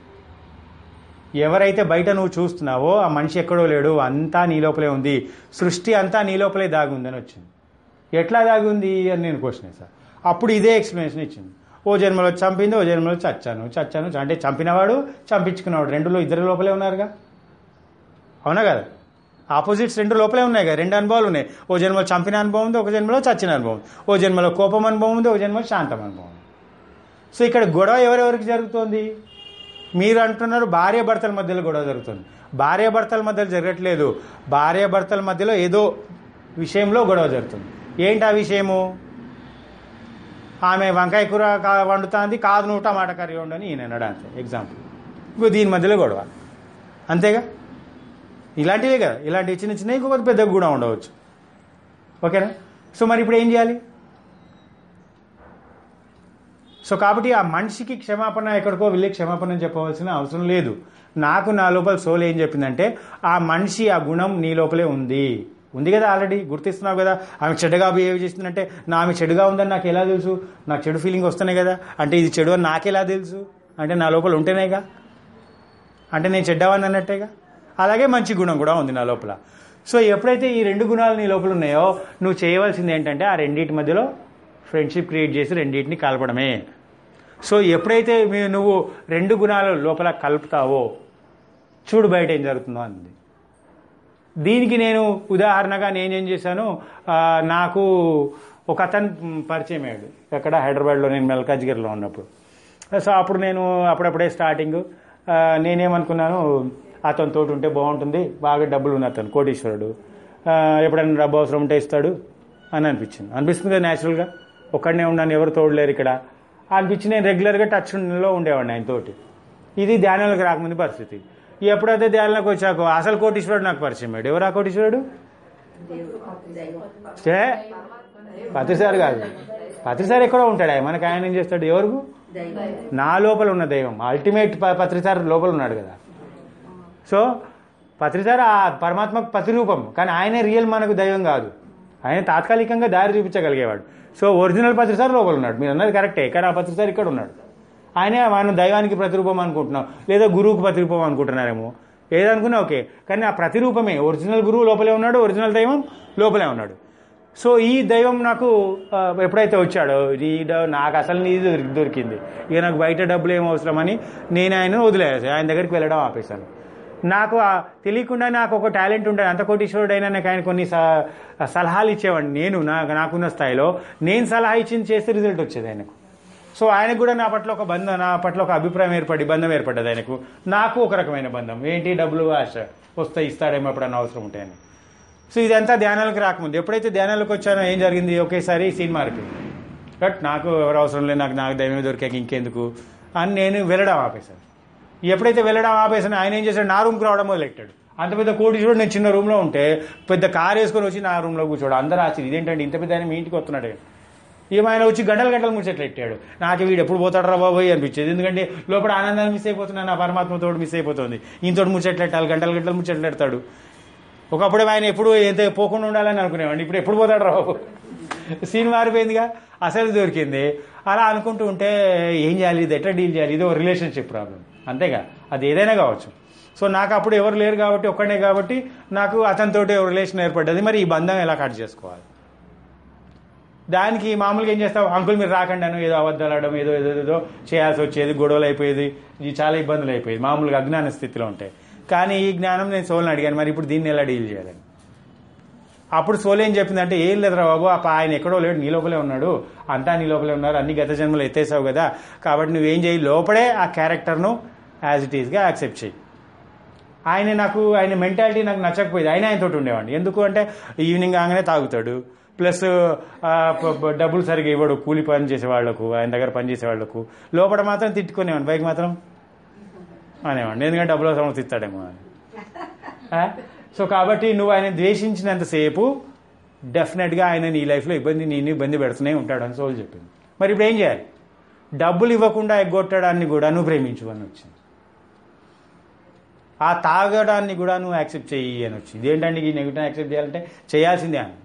ఎవరైతే బయట నువ్వు చూస్తున్నావో ఆ మనిషి ఎక్కడో లేడు అంతా నీ లోపలే ఉంది సృష్టి అంతా నీ లోపలే దాగి ఉందని వచ్చింది ఎట్లా దాగి ఉంది అని నేను క్వశ్చన్ వేసా అప్పుడు ఇదే ఎక్స్ప్లెనేషన్ ఇచ్చింది ఓ జన్మలో చంపింది ఓ జన్మలో చచ్చాను చచ్చాను అంటే చంపినవాడు చంపించుకున్నవాడు రెండులో ఇద్దరు లోపలే ఉన్నారుగా అవునా కదా ఆపోజిట్స్ రెండు లోపలే ఉన్నాయి కదా రెండు అనుభవాలు ఉన్నాయి ఓ జన్మలో చంపిన అనుభవం ఉంది ఒక జన్మలో చచ్చిన అనుభవం ఉంది. ఓ జన్మలో కోపం అనుభవం ఉంది ఒక జన్మలో శాంతం అనుభవం ఉంది. సో ఇక్కడ గొడవ ఎవరెవరికి జరుగుతోంది మీరు అంటున్నారు భార్య భర్తల మధ్యలో గొడవ జరుగుతుంది భార్య భర్తల మధ్యలో జరగట్లేదు భార్య భర్తల మధ్యలో ఏదో విషయంలో గొడవ జరుగుతుంది ఏంటి ఆ విషయము ఆమె వంకాయ కూర కా- వండుతాంది కాదు నువ్వు టమాటా కర్రీ వండని ఈయన అన్నాడు అంతే ఎగ్జాంపుల్ ఇంకో దీని మధ్యలో గొడవ అంతేగా ఇలాంటివే కదా ఇలాంటివి చిన్న చిన్నవి ఇంకొక పెద్దవి కూడా ఉండవచ్చు ఓకేనా సో మరి ఇప్పుడు ఏం చేయాలి సో కాబట్టి ఆ మనిషికి క్షమాపణ ఎక్కడికో వెళ్ళి క్షమాపణ చెప్పవలసిన అవసరం లేదు నాకు నా లోపల సోల్ ఏం చెప్పిందంటే ఆ మనిషి ఆ గుణం నీ లోపలే ఉంది ఉంది కదా ఆల్రెడీ గుర్తిస్తున్నావు కదా ఆమె చెడుగా బిహేవ్ చేస్తుందంటే నా ఆమె చెడుగా ఉందని నాకు ఎలా తెలుసు నాకు చెడు ఫీలింగ్ వస్తున్నాయి కదా అంటే ఇది చెడు అని నాకెలా తెలుసు అంటే నా లోపల ఉంటేనేగా అంటే నేను చెడ్డవాడిని అన్నట్టేగా అలాగే మంచి గుణం కూడా ఉంది నా లోపల సో ఎప్పుడైతే ఈ రెండు గుణాలు నీ లోపల ఉన్నాయో నువ్వు చేయవలసింది ఏంటంటే ఆ రెండింటి మధ్యలో ఫ్రెండ్షిప్ క్రియేట్ చేసి రెండింటిని కలపడమే సో ఎప్పుడైతే మీ నువ్వు రెండు గుణాలు లోపల కలుపుతావో చూడు బయట ఏం జరుగుతుందో అంది దీనికి నేను ఉదాహరణగా నేనేం చేశాను ఆ, నాకు ఒక అతను మ్, పరిచయం అయ్యాడు ఎక్కడ హైదరాబాద్లో నేను మెల్కాజ్గిరిలో ఉన్నప్పుడు సో అప్పుడు నేను అప్పుడప్పుడే స్టార్టింగ్ ఆ, నేనేమనుకున్నాను అతని తోటి ఉంటే బాగుంటుంది బాగా డబ్బులు ఉన్న అతను కోటీశ్వరుడు ఆ, ఎప్పుడైనా డబ్బు అవసరం ఉంటే ఇస్తాడు అని అనిపించింది అనిపిస్తుంది కదా న్యాచురల్గా ఒక్కడనే ఉన్నాను ఎవరు తోడలేరు ఇక్కడ అనిపించి నేను రెగ్యులర్గా టచ్లో ఉండేవాడిని ఆయన తోటి ఇది ధ్యానంలోకి రాకముందు పరిస్థితి ఎప్పుడైతే ధ్యానంలోకి వచ్చాకో అసలు కోటీశ్వరుడు నాకు పరిచయం అయ్యాడు ఎవరు ఆ కోటీశ్వరుడు చే పత్రిసారి కాదు పత్రిసారి ఎక్కడో ఉంటాడు ఆయన మనకి ఆయన ఏం చేస్తాడు ఎవరు నా లోపల ఉన్న దైవం అల్టిమేట్ పత్రిసారి లోపల ఉన్నాడు కదా సో పత్రిసారి ఆ పరమాత్మకు ప్రతిరూపం కానీ ఆయనే రియల్ మనకు దైవం కాదు ఆయన తాత్కాలికంగా దారి చూపించగలిగేవాడు సో ఒరిజినల్ పత్రిసారి లోపల ఉన్నాడు మీరు అన్నది కరెక్టే కానీ ఆ పత్రిసారి ఇక్కడ ఉన్నాడు ఆయనే మనం దైవానికి ప్రతిరూపం అనుకుంటున్నాం లేదా గురువుకు ప్రతిరూపం అనుకుంటున్నారేమో ఏదనుకున్నా ఓకే కానీ ఆ ప్రతిరూపమే ఒరిజినల్ గురువు లోపలే ఉన్నాడు ఒరిజినల్ దైవం లోపలే ఉన్నాడు సో ఈ దైవం నాకు ఆ, ఎప్పుడైతే వచ్చాడో ఈ ద- నాకు అసలు నీది దొరికి- దొరికింది ఇక నాకు బయట డబ్బులు ఏం అవసరం అని నేను ఆయన వదిలేసాను ఆయన దగ్గరికి వెళ్ళడం ఆపేశాను నాకు ఆ తెలియకుండా నాకు ఒక టాలెంట్ ఉంటుంది అంత కోటీశ్వరుడైనా నాకు ఆయన కొన్ని స- సలహాలు ఇచ్చేవాడిని నేను నా నాకున్న స్థాయిలో నేను సలహా ఇచ్చింది చేస్తే రిజల్ట్ వచ్చేది ఆయనకు సో ఆయనకు కూడా నా పట్ల ఒక బంధం నా పట్ల ఒక అభిప్రాయం ఏర్పడి బంధం ఏర్పడ్డది ఆయనకు నాకు ఒక రకమైన బంధం ఏంటి డబ్బులు ఆశ వస్తే ఇస్తాడేమో ఎప్పుడన్నా అవసరం ఉంటాయని సో ఇదంతా ధ్యానాలకు రాకముందు ఎప్పుడైతే ధ్యానాలకు వచ్చానో ఏం జరిగింది ఒకేసారి సీన్ మారిపోయింది బట్ నాకు ఎవరు అవసరం లేదు నాకు నాకు దైవమే దొరికాక ఇంకెందుకు అని నేను వెళ్ళడం ఆపేశాను ఎప్పుడైతే వెళ్ళడం ఆపేసాను ఆయన ఏం చేశాడు నా రూమ్కి రావడం మొదలెట్టాడు అంత పెద్ద కోటీశ్వరుడు నేను చిన్న రూమ్లో ఉంటే పెద్ద కార్ వేసుకొని వచ్చి నా రూమ్లో కూర్చోడు అందరూ ఆశ్చర్యం ఇదేంటంటే ఇంత పెద్ద ఆయన మీ ఇంటికి వస్తున్నాడు ఏమైనా వచ్చి గంటలు గంటలు ముచ్చట్లు పెట్టాడు నాకు వీడు ఎప్పుడు పోతాడు రా బాబోయ్ అనిపించేది ఎందుకంటే లోపల ఆనందాన్ని మిస్ అయిపోతున్నాను నా పరమాత్మతో మిస్ అయిపోతుంది ఇంతోటి ముచ్చట్లు పెట్టాలి గంటలు గంటలు ముచ్చట్లు పెడతాడు ఒకప్పుడు ఆయన ఎప్పుడు ఎంత పోకుండా ఉండాలని అనుకునేవాడిని ఇప్పుడు ఎప్పుడు పోతాడు రా బాబు సీన్ మారిపోయిందిగా అసలు దొరికింది అలా అనుకుంటూ ఉంటే ఏం చేయాలి ఇది ఎట్లా డీల్ చేయాలి ఇది ఒక రిలేషన్షిప్ ప్రాబ్లం అంతేగా అది ఏదైనా కావచ్చు సో నాకు అప్పుడు ఎవరు లేరు కాబట్టి ఒక్కడే కాబట్టి నాకు అతనితోటి రిలేషన్ ఏర్పడ్డది మరి ఈ బంధం ఎలా కట్ చేసుకోవాలి దానికి మామూలుగా ఏం చేస్తావు అంకుల్ మీరు రాకండి అను ఏదో అబద్ధాలు ఆడడం ఏదో ఏదో ఏదో చేయాల్సి వచ్చేది గొడవలు అయిపోయేది ఇది చాలా ఇబ్బందులు అయిపోయేది మామూలుగా అజ్ఞాన స్థితిలో ఉంటాయి కానీ ఈ జ్ఞానం నేను సోల్ని అడిగాను మరి ఇప్పుడు దీన్ని ఎలా డీల్ చేయాలని అప్పుడు సోల్ ఏం చెప్పిందంటే ఏం లేదురా బాబు ఆ ఆయన ఎక్కడో లేడు నీ లోపలే ఉన్నాడు అంతా నీ లోపలే ఉన్నారు అన్ని గత జన్మలు ఎత్తేసావు కదా కాబట్టి నువ్వేం చేయి లోపలే ఆ క్యారెక్టర్ను యాజ్ ఇట్ ఈస్గా యాక్సెప్ట్ చేయి ఆయన నాకు ఆయన మెంటాలిటీ నాకు నచ్చకపోయేది ఆయన ఆయనతోటి ఉండేవాడిని ఎందుకు అంటే ఈవినింగ్ కాగానే తాగుతాడు ప్లస్ ఆ, ప- ప- డబ్బులు సరిగా ఇవ్వడు కూలి పని చేసే వాళ్లకు ఆయన దగ్గర పని చేసే వాళ్లకు లోపల మాత్రం తిట్టుకునేవాడిని బైక్ మాత్రం అనేవాడిని ఎందుకంటే డబ్బులు అవసరం తిస్తాడేమో అని ఆ? సో కాబట్టి నువ్వు ఆయన ద్వేషించినంతసేపు డెఫినెట్గా ఆయన నీ లైఫ్లో ఇబ్బంది నేను ఇబ్బంది పెడుతూనే ఉంటాడు అని సోల్ చెప్పింది మరి ఇప్పుడు ఏం చేయాలి డబ్బులు ఇవ్వకుండా ఎగ్గొట్టడాన్ని కూడా నువ్వు ప్రేమించు అని వచ్చింది ఆ తాగడాన్ని కూడా నువ్వు యాక్సెప్ట్ చెయ్యి అని వచ్చింది ఇదేంటండి ఈ నెగిటివ్ యాక్సెప్ట్ చేయాలంటే చేయాల్సిందే అని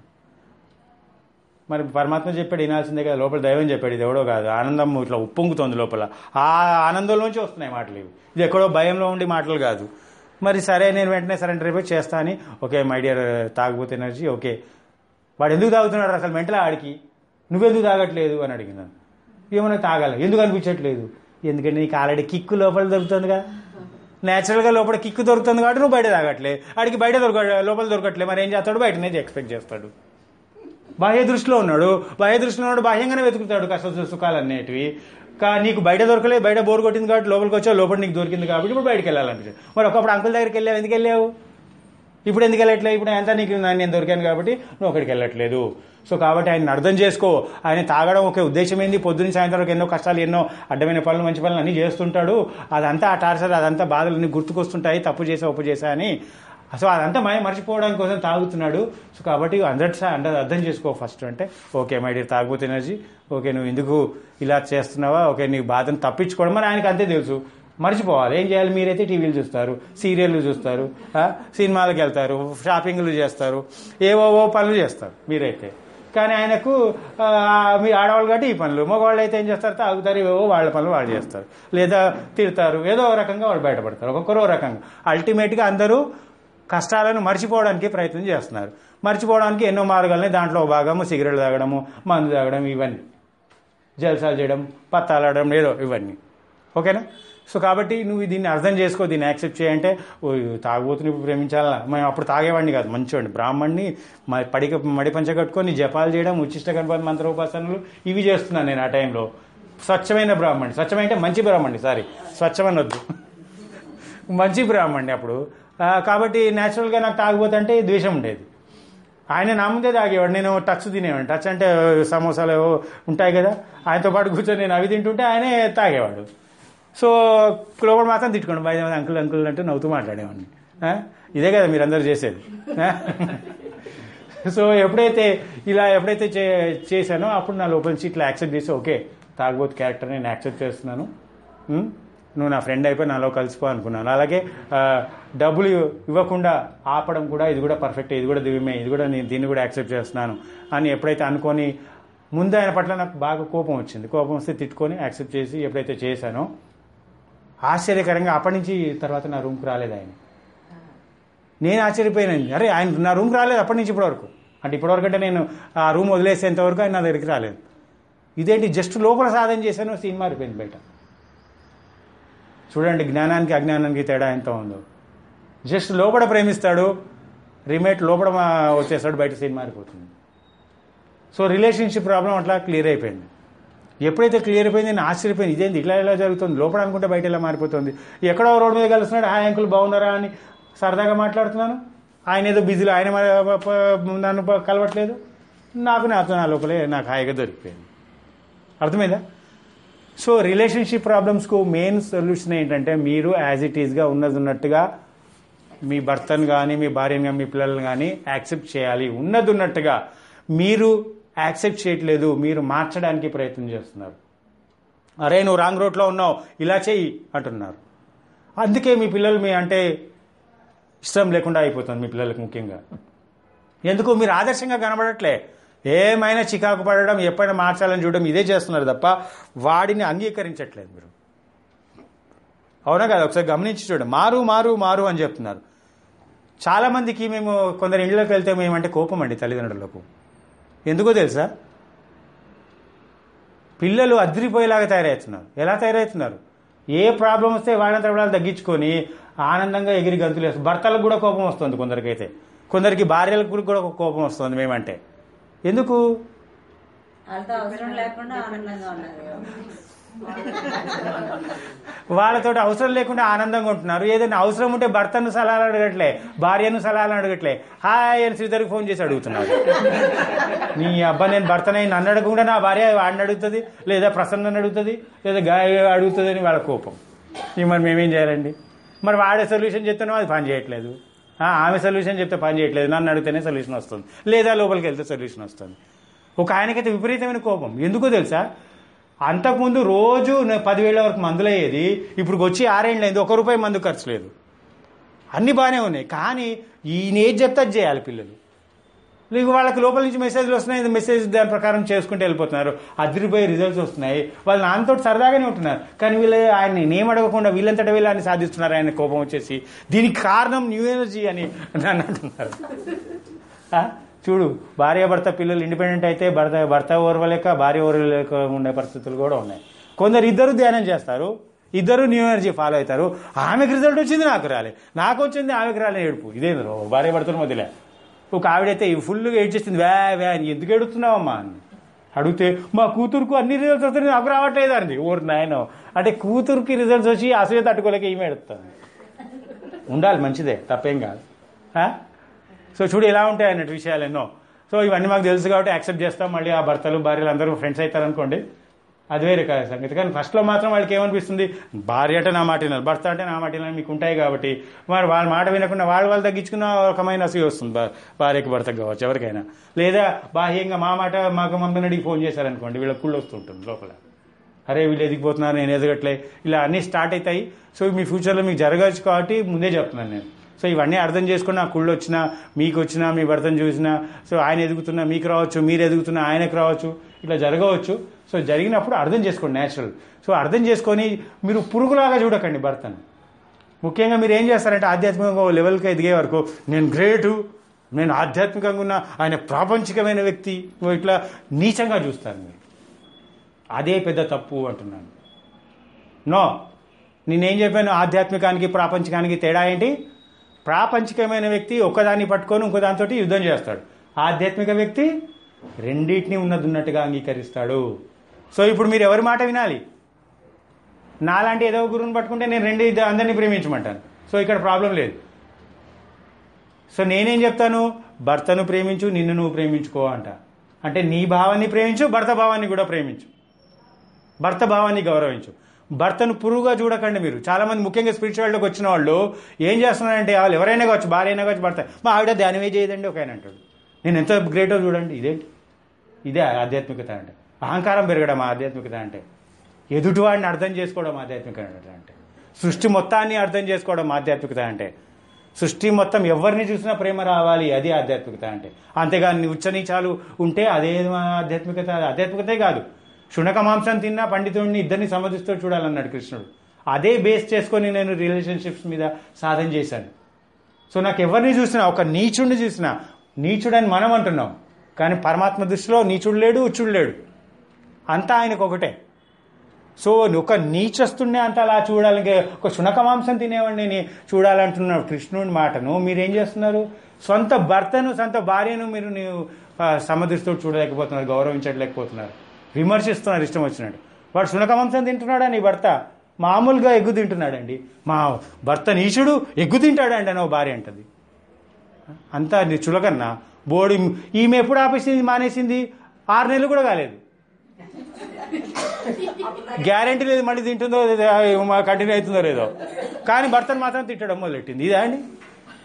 మరి పరమాత్మ చెప్పాడు వినాల్సిందే కదా లోపల దైవం చెప్పాడు ఇది ఎవడో కాదు ఆనందం ఇట్లా ఉప్పొంగుతోంది లోపల ఆ ఆనందంలోంచి వస్తున్నాయి మాటలు ఇవి ఇది ఎక్కడో భయంలో ఉండి మాటలు కాదు మరి సరే నేను వెంటనే సరెండర్ అయిపోయి చేస్తా అని ఓకే మై డియర్ తాగబోతే ఎనర్జీ ఓకే వాడు ఎందుకు తాగుతున్నాడు అసలు మెంటల్ ఆడికి నువ్వెందుకు తాగట్లేదు అని అడిగినాను ఏమన్నా తాగాలి ఎందుకు అనిపించట్లేదు ఎందుకంటే నీకు ఆల్రెడీ కిక్కు లోపల దొరుకుతుంది కదా నేచురల్గా లోపల కిక్కు దొరుకుతుంది కాబట్టి నువ్వు బయట తాగట్లే ఆడికి బయట దొరక లోపల దొరకట్లే మరి ఏం చేస్తాడు బయటనే ఎక్స్పెక్ట్ చేస్తాడు బాహ్య దృష్టిలో ఉన్నాడు బాహ్య దృష్టిలో ఉన్నాడు బాహ్యంగానే వెతుకుతాడు కష్ట సుఖాలు అనేటివి కా నీకు బయట దొరకలేదు బయట బోర్ కొట్టింది కాబట్టి లోపలికి వచ్చావు లోపల నీకు దొరికింది కాబట్టి ఇప్పుడు బయటకు వెళ్ళాలనిపించింది మరి ఒకప్పుడు అంకుల్ దగ్గరికి వెళ్ళావు ఎందుకు వెళ్ళావు ఇప్పుడు ఎందుకు వెళ్ళట్లేదు ఇప్పుడు ఎంత నీకు నేను దొరికాను కాబట్టి నువ్వు అక్కడికి వెళ్ళట్లేదు సో కాబట్టి ఆయన అర్థం చేసుకో ఆయన తాగడం ఒక ఉద్దేశం ఏంది పొద్దున్న సాయంత్రం వరకు ఎన్నో కష్టాలు ఎన్నో అడ్డమైన పనులు మంచి పనులు అన్నీ చేస్తుంటాడు అదంతా ఆ టార్చర్ అదంతా బాధలు అన్ని గుర్తుకొస్తుంటాయి తప్పు చేసా ఒప్పు చేసా అని సో అదంతా మై మర్చిపోవడానికి కోసం తాగుతున్నాడు సో కాబట్టి అందరి అందరూ అర్థం చేసుకో ఫస్ట్ అంటే ఓకే మై డియర్ తాగబోతే ఎనర్జీ ఓకే నువ్వు ఎందుకు ఇలా చేస్తున్నావా ఓకే నీ బాధను తప్పించుకోవడం మరి ఆయనకి అంతే తెలుసు మర్చిపోవాలి ఏం చేయాలి మీరైతే టీవీలు చూస్తారు సీరియళ్ళు చూస్తారు ఆ, సినిమాలకు వెళ్తారు షాపింగ్లు చేస్తారు ఏవో ఓ పనులు చేస్తారు మీరైతే కానీ ఆయనకు ఆ, మీ ఆడవాళ్ళు కాబట్టి ఈ పనులు మగవాళ్ళు అయితే ఏం చేస్తారు తాగుతారు ఏవో వాళ్ళ పనులు వాళ్ళు చేస్తారు లేదా తిడతారు ఏదో ఒక రకంగా వాళ్ళు బయటపడతారు ఒక్కొక్కరు ఒక రకంగా అల్టిమేట్గా అందరూ కష్టాలను మర్చిపోవడానికి ప్రయత్నం చేస్తున్నారు మర్చిపోవడానికి ఎన్నో మార్గాలని దాంట్లో ఒక భాగము సిగరెట్లు తాగడము మందు తాగడం ఇవన్నీ జల్సాలు చేయడం పత్తాలాడడం ఏదో ఇవన్నీ ఓకేనా సో కాబట్టి నువ్వు దీన్ని అర్థం చేసుకో దీన్ని యాక్సెప్ట్ చేయంటే ఓ తాగుబోతుని ఇప్పుడు ప్రేమించాలా మేము అప్పుడు తాగేవాడిని కాదు మంచివాడిని బ్రాహ్మణ్ణి మ- పడిక మడి పంచ కట్టుకొని జపాలు చేయడం ఉచ్చిష్ట గణపతి మంత్రోపాసనలు ఇవి చేస్తున్నాను నేను ఆ టైంలో స్వచ్ఛమైన బ్రాహ్మణి స్వచ్ఛమైన అంటే మంచి బ్రాహ్మణి సారీ స్వచ్ఛమని వద్దు మంచి బ్రాహ్మణ్ణి అప్పుడు ఆ, కాబట్టి న్యాచురల్గా నాకు తాగిపోతే అంటే ద్వేషం ఉండేది ఆయన నా ముందే తాగేవాడు నేను టచ్ తినేవాడిని టచ్ అంటే సమోసాలు ఏవో ఉంటాయి కదా ఆయనతో పాటు కూర్చొని నేను అవి తింటుంటే ఆయనే తాగేవాడు సో లోపల మాత్రం తిట్టుకోండి బయట అంకుల్ అంకుల్ అంటూ నవ్వుతూ మాట్లాడేవాడిని ఆ? ఇదే కదా మీరందరూ చేసేది ఆ? సో ఎప్పుడైతే ఇలా ఎప్పుడైతే చే చేశానో అప్పుడు నా లోపల నుంచి ఇట్లా యాక్సెప్ట్ చేసి ఓకే తాగబోతు క్యారెక్టర్ నేను యాక్సెప్ట్ చేస్తున్నాను ఉం? నువ్వు నా ఫ్రెండ్ అయిపోయి నాలో కలిసిపో అనుకున్నాను అలాగే ఆ, డబ్బులు ఇవ్వకుండా ఆపడం కూడా ఇది కూడా పర్ఫెక్ట్ ఇది కూడా దివ్యమే ఇది కూడా నేను దీన్ని కూడా యాక్సెప్ట్ చేస్తున్నాను అని ఎప్పుడైతే అనుకొని ముందు ఆయన పట్ల నాకు బాగా కోపం వచ్చింది కోపం వస్తే తిట్టుకొని యాక్సెప్ట్ చేసి ఎప్పుడైతే చేశానో ఆశ్చర్యకరంగా అప్పటి నుంచి తర్వాత నా రూమ్కి రాలేదు ఆయన నేను ఆశ్చర్యపోయాను అరే ఆయన నా రూమ్కి రాలేదు అప్పటి నుంచి ఇప్పటివరకు అంటే ఇప్పటివరకు అంటే నేను ఆ రూమ్ వదిలేసేంత వరకు ఆయన నా దగ్గరికి రాలేదు ఇదేంటి జస్ట్ లోపల సాధన చేశాను సీన్ మారిపోయింది బయట చూడండి జ్ఞానానికి అజ్ఞానానికి తేడా ఎంత ఉందో జస్ట్ లోపల ప్రేమిస్తాడు రిమేట్ లోపల మా- వచ్చేస్తాడు బయట సీన్ మారిపోతుంది సో రిలేషన్షిప్ ప్రాబ్లం అట్లా క్లియర్ అయిపోయింది ఎప్పుడైతే క్లియర్ అయిపోయింది నేను ఆశ్చర్యపోయింది ఇదేంది ఇట్లా ఇలా జరుగుతుంది లోపల అనుకుంటే బయట ఇలా మారిపోతుంది ఎక్కడో రోడ్డు మీద కలుస్తున్నాడు హాయ్ అంకుల్ బాగున్నారా అని సరదాగా మాట్లాడుతున్నాను ఆయన ఏదో బిజీలో ఆయన మరి ప- ప- నన్ను ప- కలవట్లేదు నాకు నాతో నా లోపలే నాకు హాయిగా దొరికిపోయింది అర్థమైందా సో రిలేషన్షిప్ ప్రాబ్లమ్స్కు మెయిన్ సొల్యూషన్ ఏంటంటే మీరు యాజ్ ఇట్ ఈస్గా ఉన్నది ఉన్నట్టుగా మీ భర్తను కానీ మీ భార్యను కానీ మీ పిల్లల్ని కానీ యాక్సెప్ట్ చేయాలి ఉన్నది ఉన్నట్టుగా మీరు యాక్సెప్ట్ చేయట్లేదు మీరు మార్చడానికి ప్రయత్నం చేస్తున్నారు అరే నువ్వు రాంగ్ రోడ్లో ఉన్నావు ఇలా చెయ్యి అంటున్నారు అందుకే మీ పిల్లలు మీ అంటే ఇష్టం లేకుండా అయిపోతుంది మీ పిల్లలకు ముఖ్యంగా ఎందుకు మీరు ఆదర్శంగా కనబడట్లే ఏమైనా చికాకు పడడం ఎప్పుడైనా మార్చాలని చూడడం ఇదే చేస్తున్నారు తప్ప వాడిని అంగీకరించట్లేదు మీరు అవునా కదా ఒకసారి గమనించి చూడండి మారు మారు మారు అని చెప్తున్నారు చాలా మందికి మేము కొందరు ఇళ్ళకి వెళ్తే మేమంటే కోపం అండి తల్లిదండ్రులకు ఎందుకో తెలుసా పిల్లలు అదిరిపోయేలాగా తయారవుతున్నారు ఎలా తయారవుతున్నారు ఏ ప్రాబ్లం వస్తే వాడినంత వాళ్ళు తగ్గించుకొని ఆనందంగా ఎగిరి గంతులు వేస్తారు భర్తలకు కూడా కోపం వస్తుంది కొందరికైతే కొందరికి భార్యలకు కూడా కోపం వస్తుంది మేమంటే ఎందుకు వాళ్ళతో అవసరం లేకుండా ఆనందంగా ఉన్నారు వాళ్ళతో అవసరం లేకుండా ఆనందంగా ఉంటున్నారు ఏదైనా అవసరం ఉంటే భర్తను సలహాలు అడగట్లే భార్యను సలహాలు అడగట్లే హాయ్ అని శ్రీధర్కి ఫోన్ చేసి అడుగుతున్నారు నీ అబ్బా నేను భర్తనే నన్ను అడగకుండా నా భార్య వాడిని అడుగుతుంది లేదా ప్రసన్నని అడుగుతుంది లేదా గాయ అడుగుతుంది అని వాళ్ళ కోపం ఇక మరి మేమేం చేయాలండి మరి వాడే సొల్యూషన్ చెప్తున్నాం అది పని చేయట్లేదు ఆ, ఆమె సొల్యూషన్ చెప్తే పని చేయట్లేదు నన్ను అడిగితేనే సొల్యూషన్ వస్తుంది లేదా లోపలికి వెళ్తే సొల్యూషన్ వస్తుంది ఒక ఆయనకైతే విపరీతమైన కోపం ఎందుకో తెలుసా అంతకుముందు రోజు నే- పదివేల వరకు మందులు అయ్యేది ఇప్పుడు వచ్చి ఆరేళ్ళు అయింది ఒక రూపాయి మందు ఖర్చు లేదు అన్ని బాగానే ఉన్నాయి కానీ ఈయన ఏది చెప్తే అది చేయాలి పిల్లలు లేక వాళ్ళకి లోపల నుంచి మెసేజ్లు వస్తున్నాయి ఇది మెసేజ్ దాని ప్రకారం చేసుకుంటూ వెళ్ళిపోతున్నారు అదిరిపోయే రిజల్ట్స్ వస్తున్నాయి వాళ్ళు నాన్నతో సరదాగానే ఉంటున్నారు కానీ వీళ్ళు ఆయన నేమ్ అడగకుండా వీళ్ళంతటా వీళ్ళు ఆయన సాధిస్తున్నారు ఆయన కోపం వచ్చేసి దీనికి కారణం న్యూ ఎనర్జీ అని నన్ను అంటున్నారు ఆ? చూడు భార్య భర్త పిల్లలు ఇండిపెండెంట్ అయితే భర్త భర్త ఓర్వలేక భార్య ఓర్వలేక ఉండే పరిస్థితులు కూడా ఉన్నాయి కొందరు ఇద్దరు ధ్యానం చేస్తారు ఇద్దరు న్యూ ఎనర్జీ ఫాలో అవుతారు ఆమెకు రిజల్ట్ వచ్చింది నాకు రాలే నాకు వచ్చింది ఆమెకు రాలే ఏడుపు ఇదేంద్ర భార్య భర్తల మధ్యలే ఒక ఆవిడైతే ఫుల్గా ఏడ్చేస్తుంది వ్యా వ్యా అని ఎందుకు ఏడుస్తున్నావమ్మా అని అడిగితే మా కూతురుకు అన్ని రిజల్ట్స్ వస్తున్నాయి నాకు రావట్లేదు అండి ఓరు నాయన అంటే కూతురుకి రిజల్ట్స్ వచ్చి అసూయ తట్టుకోలేక ఈమె ఎడుతుంది ఉండాలి మంచిదే తప్పేం కాదు ఆ? సో చూడు ఎలా ఉంటాయి అన్నట్టు విషయాలు ఎన్నో సో ఇవన్నీ మాకు తెలుసు కాబట్టి యాక్సెప్ట్ చేస్తాం మళ్ళీ ఆ భర్తలు భార్యలు అందరూ ఫ్రెండ్స్ అవుతారనుకోండి అది వేరే కా- సంగతి కానీ ఫస్ట్లో మాత్రం వాళ్ళకి ఏమనిపిస్తుంది భార్య అంటే నా మాట వినాలి భర్త అంటే నా మాట వినాలి మీకు ఉంటాయి కాబట్టి మరి వాళ్ళ మాట వినకుండా వాళ్ళు వాళ్ళు తగ్గించుకున్న ఒక రకమైన అసూయ వస్తుంది భా- భార్యకి భర్తకు కావచ్చు ఎవరికైనా లేదా బాహ్యంగా మా మాట మాకు మమ్మల్ని అడిగి ఫోన్ చేశారనుకోండి వీళ్ళకి కుళ్ళు వస్తుంటుంది లోపల అరే వీళ్ళు ఎదిగిపోతున్నారు నేను ఎదగట్లే ఇలా అన్నీ స్టార్ట్ అవుతాయి సో మీ ఫ్యూచర్లో మీకు జరగచ్చు కాబట్టి ముందే చెప్తున్నాను నేను సో ఇవన్నీ అర్థం చేసుకుని నా కుళ్ళు వచ్చినా మీకు వచ్చినా మీ భర్తను చూసినా సో ఆయన ఎదుగుతున్నా మీకు రావచ్చు మీరు ఎదుగుతున్నా ఆయనకు రావచ్చు ఇట్లా జరగవచ్చు సో జరిగినప్పుడు అర్థం చేసుకోండి న్యాచురల్ సో అర్థం చేసుకొని మీరు పురుగులాగా చూడకండి భర్తను ముఖ్యంగా మీరు ఏం చేస్తారంటే ఆధ్యాత్మికంగా ఓ లెవెల్కి ఎదిగే వరకు నేను గ్రేటు నేను ఆధ్యాత్మికంగా ఉన్న ఆయన ప్రాపంచికమైన వ్యక్తి ఓ ఇట్లా నీచంగా చూస్తాను మీరు అదే పెద్ద తప్పు అంటున్నాను నో నేనేం చెప్పాను ఆధ్యాత్మికానికి ప్రాపంచికానికి తేడా ఏంటి ప్రాపంచికమైన వ్యక్తి ఒకదాన్ని పట్టుకొని ఇంకో దాంతో యుద్ధం చేస్తాడు ఆధ్యాత్మిక వ్యక్తి రెండింటిని ఉన్నది ఉన్నట్టుగా అంగీకరిస్తాడు సో ఇప్పుడు మీరు ఎవరి మాట వినాలి నాలాంటి ఏదో ఒక గురువుని పట్టుకుంటే నేను రెండు ఇద్దరు అందరినీ ప్రేమించమంటాను సో ఇక్కడ ప్రాబ్లం లేదు సో నేనేం చెప్తాను భర్తను ప్రేమించు నిన్ను నువ్వు ప్రేమించుకో అంట అంటే నీ భావాన్ని ప్రేమించు భర్త భావాన్ని కూడా ప్రేమించు భర్త భావాన్ని గౌరవించు భర్తను పురుగుగా చూడకండి మీరు చాలా మంది ముఖ్యంగా స్పిరిచువాలిటీకి వచ్చిన వాళ్ళు ఏం చేస్తున్నారంటే వాళ్ళు ఎవరైనా కావచ్చు భార్య అయినా కావచ్చు భర్త మా ఆవిడ ధ్యానమే చేయదండి ఒక ఆయన అంటాడు నేను ఎంత గ్రేటో చూడండి ఇదేంటి ఇదే ఆధ్యాత్మికత అంటే అహంకారం పెరగడం ఆధ్యాత్మికత అంటే ఎదుటివాడిని అర్థం చేసుకోవడం ఆధ్యాత్మికత అంటే సృష్టి మొత్తాన్ని అర్థం చేసుకోవడం ఆధ్యాత్మికత అంటే సృష్టి మొత్తం ఎవరిని చూసినా ప్రేమ రావాలి అది ఆధ్యాత్మికత అంటే అంతేగాని ఉచ్చ నీచాలు ఉంటే అదే ఆధ్యాత్మికత ఆధ్యాత్మికతే కాదు శునక మాంసం తిన్నా పండితుడిని ఇద్దరిని సమర్థిస్తూ చూడాలన్నాడు కృష్ణుడు అదే బేస్ చేసుకొని నేను రిలేషన్షిప్స్ మీద సాధన చేశాను సో నాకు ఎవరిని చూసినా ఒక నీచుడిని చూసినా నీచుడని మనం అంటున్నాం కానీ పరమాత్మ దృష్టిలో నీచుడు లేడు ఉచ్చుడు లేడు అంతా ఆయనకు ఒకటే సో ఒక నీచస్తుడినే అంత అలా చూడాలి ఒక శునక మాంసం తినేవాడిని చూడాలంటున్నాడు కృష్ణుడి మాటను మీరేం చేస్తున్నారు సొంత భర్తను సొంత భార్యను మీరు నీవు ఆ, సమదృష్టితో చూడలేకపోతున్నారు గౌరవించలేకపోతున్నారు విమర్శిస్తున్నారు ఇష్టం వచ్చినట్టు వాడు శునక మాంసం తింటున్నాడా నీ భర్త మామూలుగా ఎగ్గు తింటున్నాడండి మా భర్త నీచుడు ఎగ్గు తింటాడండి అని ఓ భార్య అంటది అంతా నీ చులకన్నా బోడి ఈమె ఎప్పుడు ఆపేసింది మానేసింది ఆరు నెలలు కూడా కాలేదు గ్యారంటీ లేదు మళ్ళీ తింటుందో కంటిన్యూ అవుతుందో లేదో కానీ భర్తను మాత్రం తిట్టడం మొదలెట్టింది ఇదా అండి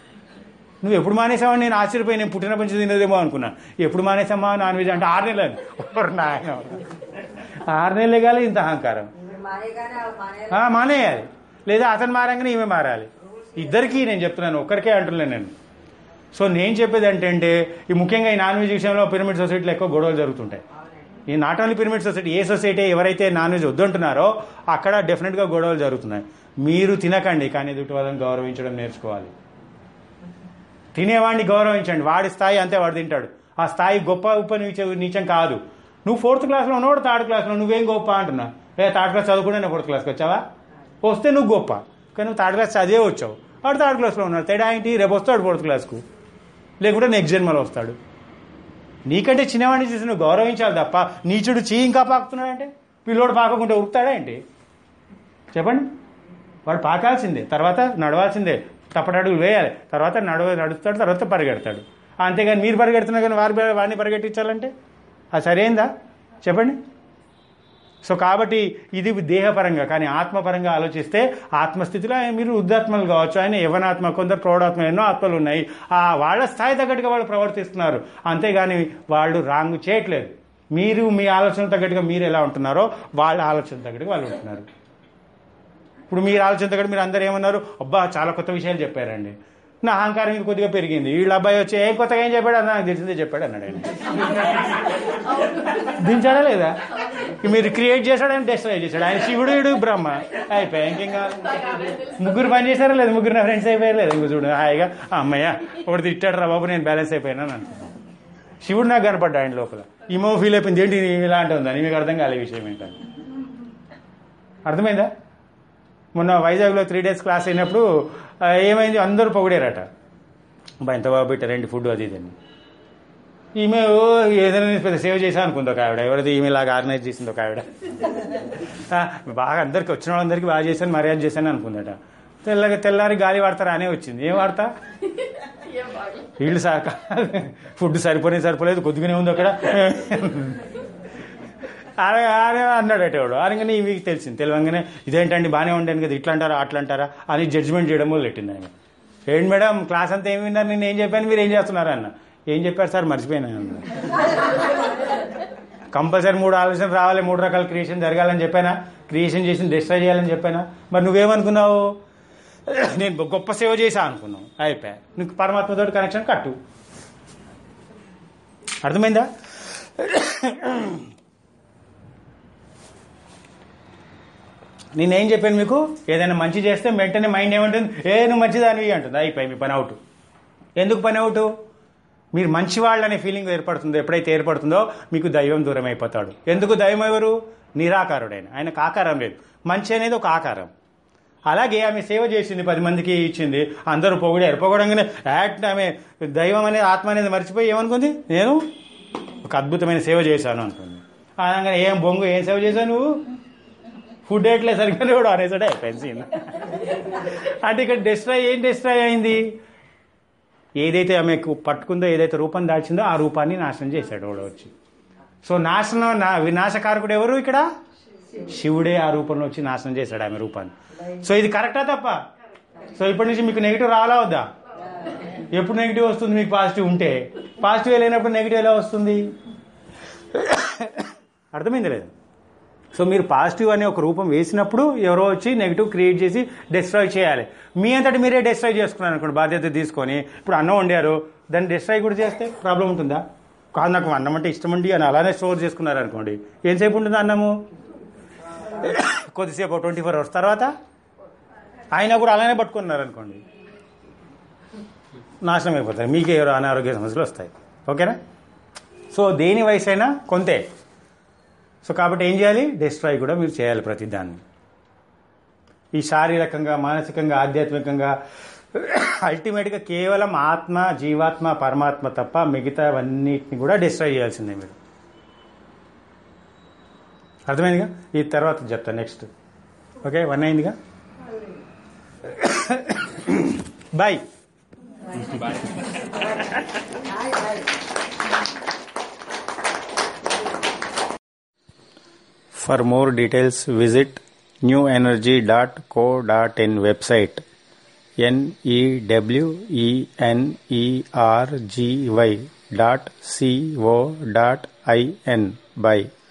నువ్వు ఎప్పుడు మానేసావని నేను ఆశ్చర్యపోయి నేను పుట్టిన నుంచి తినదేమో అనుకున్నా ఎప్పుడు మానేసామా నాన్ వెజ్ అంటే ఆరు నెలలు ఓర్ నాయన ఆరు నెలలే కాలే ఇంత అహంకారం మీరు మానేగానే వాళ్ళు మానే ఆ, మానేయాలి లేదా అతను మారంగానే ఈమె మారాలి ఇద్దరికి నేను చెప్తున్నాను ఒక్కరికే అంటున్నాను నేను సో నేను చెప్పేది ఏంటంటే ఈ ముఖ్యంగా ఈ నాన్ వెజ్ విషయంలో పిరమిడ్ సొసైటీలో ఎక్కువ గొడవలు జరుగుతుంటాయి ఈ నాట్ ఓన్లీ పిరమిడ్ సొసైటీ ఏ సొసైటీ ఎవరైతే నాన్ వెజ్ వద్దంటున్నారో అక్కడ డెఫినెట్గా గొడవలు జరుగుతున్నాయి మీరు తినకండి కానీ ఎదుటి వాళ్ళని గౌరవించడం నేర్చుకోవాలి తినేవాడిని గౌరవించండి వాడి స్థాయి అంతే వాడు తింటాడు ఆ స్థాయి గొప్ప ఉప నీచ నీచం కాదు నువ్వు ఫోర్త్ క్లాస్లో ఉన్నవాడు థర్డ్ క్లాస్లో నువ్వేం గొప్ప అంటున్నా ఏ థర్డ్ క్లాస్ చదువుకుంటే ఫోర్త్ క్లాస్కి వచ్చావా వస్తే నువ్వు గొప్ప కానీ నువ్వు థర్డ్ క్లాస్ చదివే వచ్చావు వాడు థర్డ్ క్లాస్లో ఉన్నాడు తేడా ఏంటి రేపు వస్తాడు ఫోర్త్ క్లాస్కు లేకుంటే నెక్స్ట్ జన్మలో వస్తాడు నీకంటే చిన్నవాడిని చూసి నువ్వు గౌరవించాలి తప్ప నీచుడు చీ ఇంకా పాకుతున్నాడంటే పిల్లోడు పాకకుంటే ఉరుకుతాడా ఏంటి చెప్పండి వాడు పాకాల్సిందే తర్వాత నడవాల్సిందే తప్పటడుగులు వేయాలి తర్వాత నడవ నడుస్తాడు తర్వాత పరిగెడతాడు అంతేగాని మీరు పరిగెడుతున్నా కానీ వారి వాడిని పరిగెట్టించాలంటే అది సరైందా చెప్పండి సో కాబట్టి ఇది దేహపరంగా కానీ ఆత్మపరంగా ఆలోచిస్తే ఆత్మస్థితిలో ఆయన మీరు వృద్ధాత్మలు కావచ్చు ఆయన యవనాత్మ కొందరు ప్రౌఢాత్మ ఎన్నో ఆత్మలు ఉన్నాయి ఆ వాళ్ళ స్థాయి తగ్గట్టుగా వాళ్ళు ప్రవర్తిస్తున్నారు అంతేగాని వాళ్ళు రాంగ్ చేయట్లేదు మీరు మీ ఆలోచన తగ్గట్టుగా మీరు ఎలా ఉంటున్నారో వాళ్ళ ఆలోచన తగ్గట్టుగా వాళ్ళు ఉంటున్నారు ఇప్పుడు మీరు ఆలోచన తగ్గట్టు మీరు అందరు ఏమన్నారు అబ్బా చాలా కొత్త విషయాలు చెప్పారండి నా అహంకారం ఇంకా కొద్దిగా పెరిగింది వీళ్ళ అబ్బాయి వచ్చి ఏం కొత్తగా ఏం చెప్పాడు అన్న నాకు తెలిసిందే చెప్పాడు అన్నాడు ఆయన దించాడా లేదా ఇక మీరు క్రియేట్ చేశాడు ఆయన డెస్ట్రాయ్ చేశాడు ఆయన శివుడు ఈడు బ్రహ్మ అయిపోయా ఇంకేం కావాలి ముగ్గురు పని చేశారా లేదు ముగ్గురు నా ఫ్రెండ్స్ అయిపోయారు లేదు ఇంకో చూడు హాయిగా "ఆ, అమ్మయ్య ఒకటి తిట్టాడు రా బాబు నేను బ్యాలెన్స్ అయిపోయాను అని అనుకున్నాను శివుడు నాకు కనపడ్డా ఆయన లోపల ఈమో ఫీల్ అయిపోయింది ఏంటి ఈమె ఇలాంటి ఉందని మీకు అర్థం కాలే విషయం ఏంటని అర్థమైందా మొన్న వైజాగ్లో త్రీ డేస్ క్లాస్ అయినప్పుడు ఆ, ఏమైంది అందరూ పొగిడారట అబ్బా ఎంత బాగా పెట్టారండి ఫుడ్ అది ఇది అని ఈమె ఓ ఏదైనా నేను పెద్ద సేవ చేశా అనుకుంది ఒక ఆవిడ ఎవరిది ఈమె ఇలాగ ఆర్గనైజ్ చేసింది ఒక ఆవిడ ఆ, బాగా అందరికి వచ్చిన వాళ్ళందరికీ బాగా చేశాను మర్యాద చేశాను అనుకుందట తెల్లగా తెల్లారి గాలి వాడతారా అనే వచ్చింది ఏం వాడతా వీళ్ళు సాక ఫుడ్ సరిపోనే సరిపోలేదు కొద్దిగానే ఉంది అక్కడ ఆడ ఆడ అన్నాడట ఎవడు అనగానే మీకు తెలిసింది తెలియంగానే ఇదేంటండి బాగానే ఉండాను కదా ఇట్లా అంటారా అట్లా అంటారా అని జడ్జిమెంట్ చేయడం మొదలెట్టింది ఆయన ఏంటి మేడం క్లాస్ అంతా ఏమి విన్నారు నేను ఏం చెప్పాను మీరు ఏం చేస్తున్నారు అన్న ఏం చెప్పారు సార్ మర్చిపోయినా అన్న కంపల్సరీ మూడు ఆలోచన రావాలి మూడు రకాల క్రియేషన్ జరగాలని చెప్పానా క్రియేషన్ చేసి డిస్ట్రాయ్ చేయాలని చెప్పానా మరి నువ్వేమనుకున్నావు నేను గొప్ప సేవ చేశా అనుకున్నావు అయిపోయా నీకు పరమాత్మతో కనెక్షన్ కట్టు అర్థమైందా నేనేం చెప్పాను మీకు ఏదైనా మంచి చేస్తే వెంటనే మైండ్ ఏమంటుంది ఏ నువ్వు మంచిదానివి అంటుంది అయిపోయి మీ పని అవుట్ ఎందుకు పని అవుట్ మీరు మంచి వాళ్ళనే ఫీలింగ్ ఏర్పడుతుందో ఎప్పుడైతే ఏర్పడుతుందో మీకు దైవం దూరం అయిపోతాడు ఎందుకు దైవం ఎవరు నిరాకారుడైన ఆయనకు ఆకారం లేదు మంచి అనేది ఒక ఆకారం అలాగే ఆమె సేవ చేసింది పది మందికి ఇచ్చింది అందరూ పొగిడారు పొగడంగానే యాక్ట్ ఆమె దైవం అనేది ఆత్మ అనేది మర్చిపోయి ఏమనుకుంది నేను ఒక అద్భుతమైన సేవ చేశాను అనుకుంది అనగానే ఏం బొంగు ఏం సేవ చేశావు నువ్వు ఫుడ్ ఎట్లే సరిగ్గా కూడా అనేసాడే అయిపోయింది scene. అంటే ఇక్కడ డిస్ట్రాయ్ ఏం డిస్ట్రాయ్ అయింది ఏదైతే ఆమెకు పట్టుకుందో ఏదైతే రూపం దాల్చిందో ఆ రూపాన్ని నాశనం చేశాడు వాడు వచ్చి సో నాశనం నా వినాశకారకుడు ఎవరు ఇక్కడ శివుడే ఆ రూపంలో వచ్చి నాశనం చేశాడు ఆమె రూపాన్ని సో ఇది కరెక్టా తప్ప సో ఇప్పటి నుంచి మీకు నెగిటివ్ రావాలా వద్దా ఎప్పుడు నెగిటివ్ వస్తుంది మీకు పాజిటివ్ ఉంటే పాజిటివ్ లేనప్పుడు నెగిటివ్ ఎలా వస్తుంది అర్థమైంది లేదు సో మీరు పాజిటివ్ అనే ఒక రూపం వేసినప్పుడు ఎవరో వచ్చి నెగిటివ్ క్రియేట్ చేసి డిస్ట్రాయ్ చేయాలి మీ అంతటి మీరే డిస్ట్రాయ్ చేసుకున్నారు అనుకోండి బాధ్యత తీసుకొని ఇప్పుడు అన్నం వండారు దాన్ని డిస్ట్రాయ్ కూడా చేస్తే ప్రాబ్లం ఉంటుందా కాదు నాకు అన్నం అంటే ఇష్టం అండి అని అలానే స్టోర్ చేసుకున్నారు అనుకోండి ఎంతసేపు ఉంటుంది అన్నము కొద్దిసేపు ట్వంటీ ఫోర్ అవర్స్ తర్వాత ఆయన కూడా అలానే పట్టుకున్నారు అనుకోండి నాశనం అయిపోతాయి మీకే ఎవరు అనారోగ్య సమస్యలు వస్తాయి ఓకేనా సో దేని వయసు అయినా కొంతే సో కాబట్టి ఏం చేయాలి డిస్ట్రాయ్ కూడా మీరు చేయాలి ప్రతి దాన్ని ఈ శారీరకంగా మానసికంగా ఆధ్యాత్మికంగా అల్టిమేట్గా కేవలం ఆత్మ జీవాత్మ పరమాత్మ తప్ప మిగతావన్నిటిని కూడా డిస్ట్రాయ్ చేయాల్సిందే మీరు అర్థమైందిగా ఈ తర్వాత చెప్తాను నెక్స్ట్ ఓకే వన్ అయిందిగా bye For more details, visit newenergy.co.in website NEWENERGY dot CO dot IN by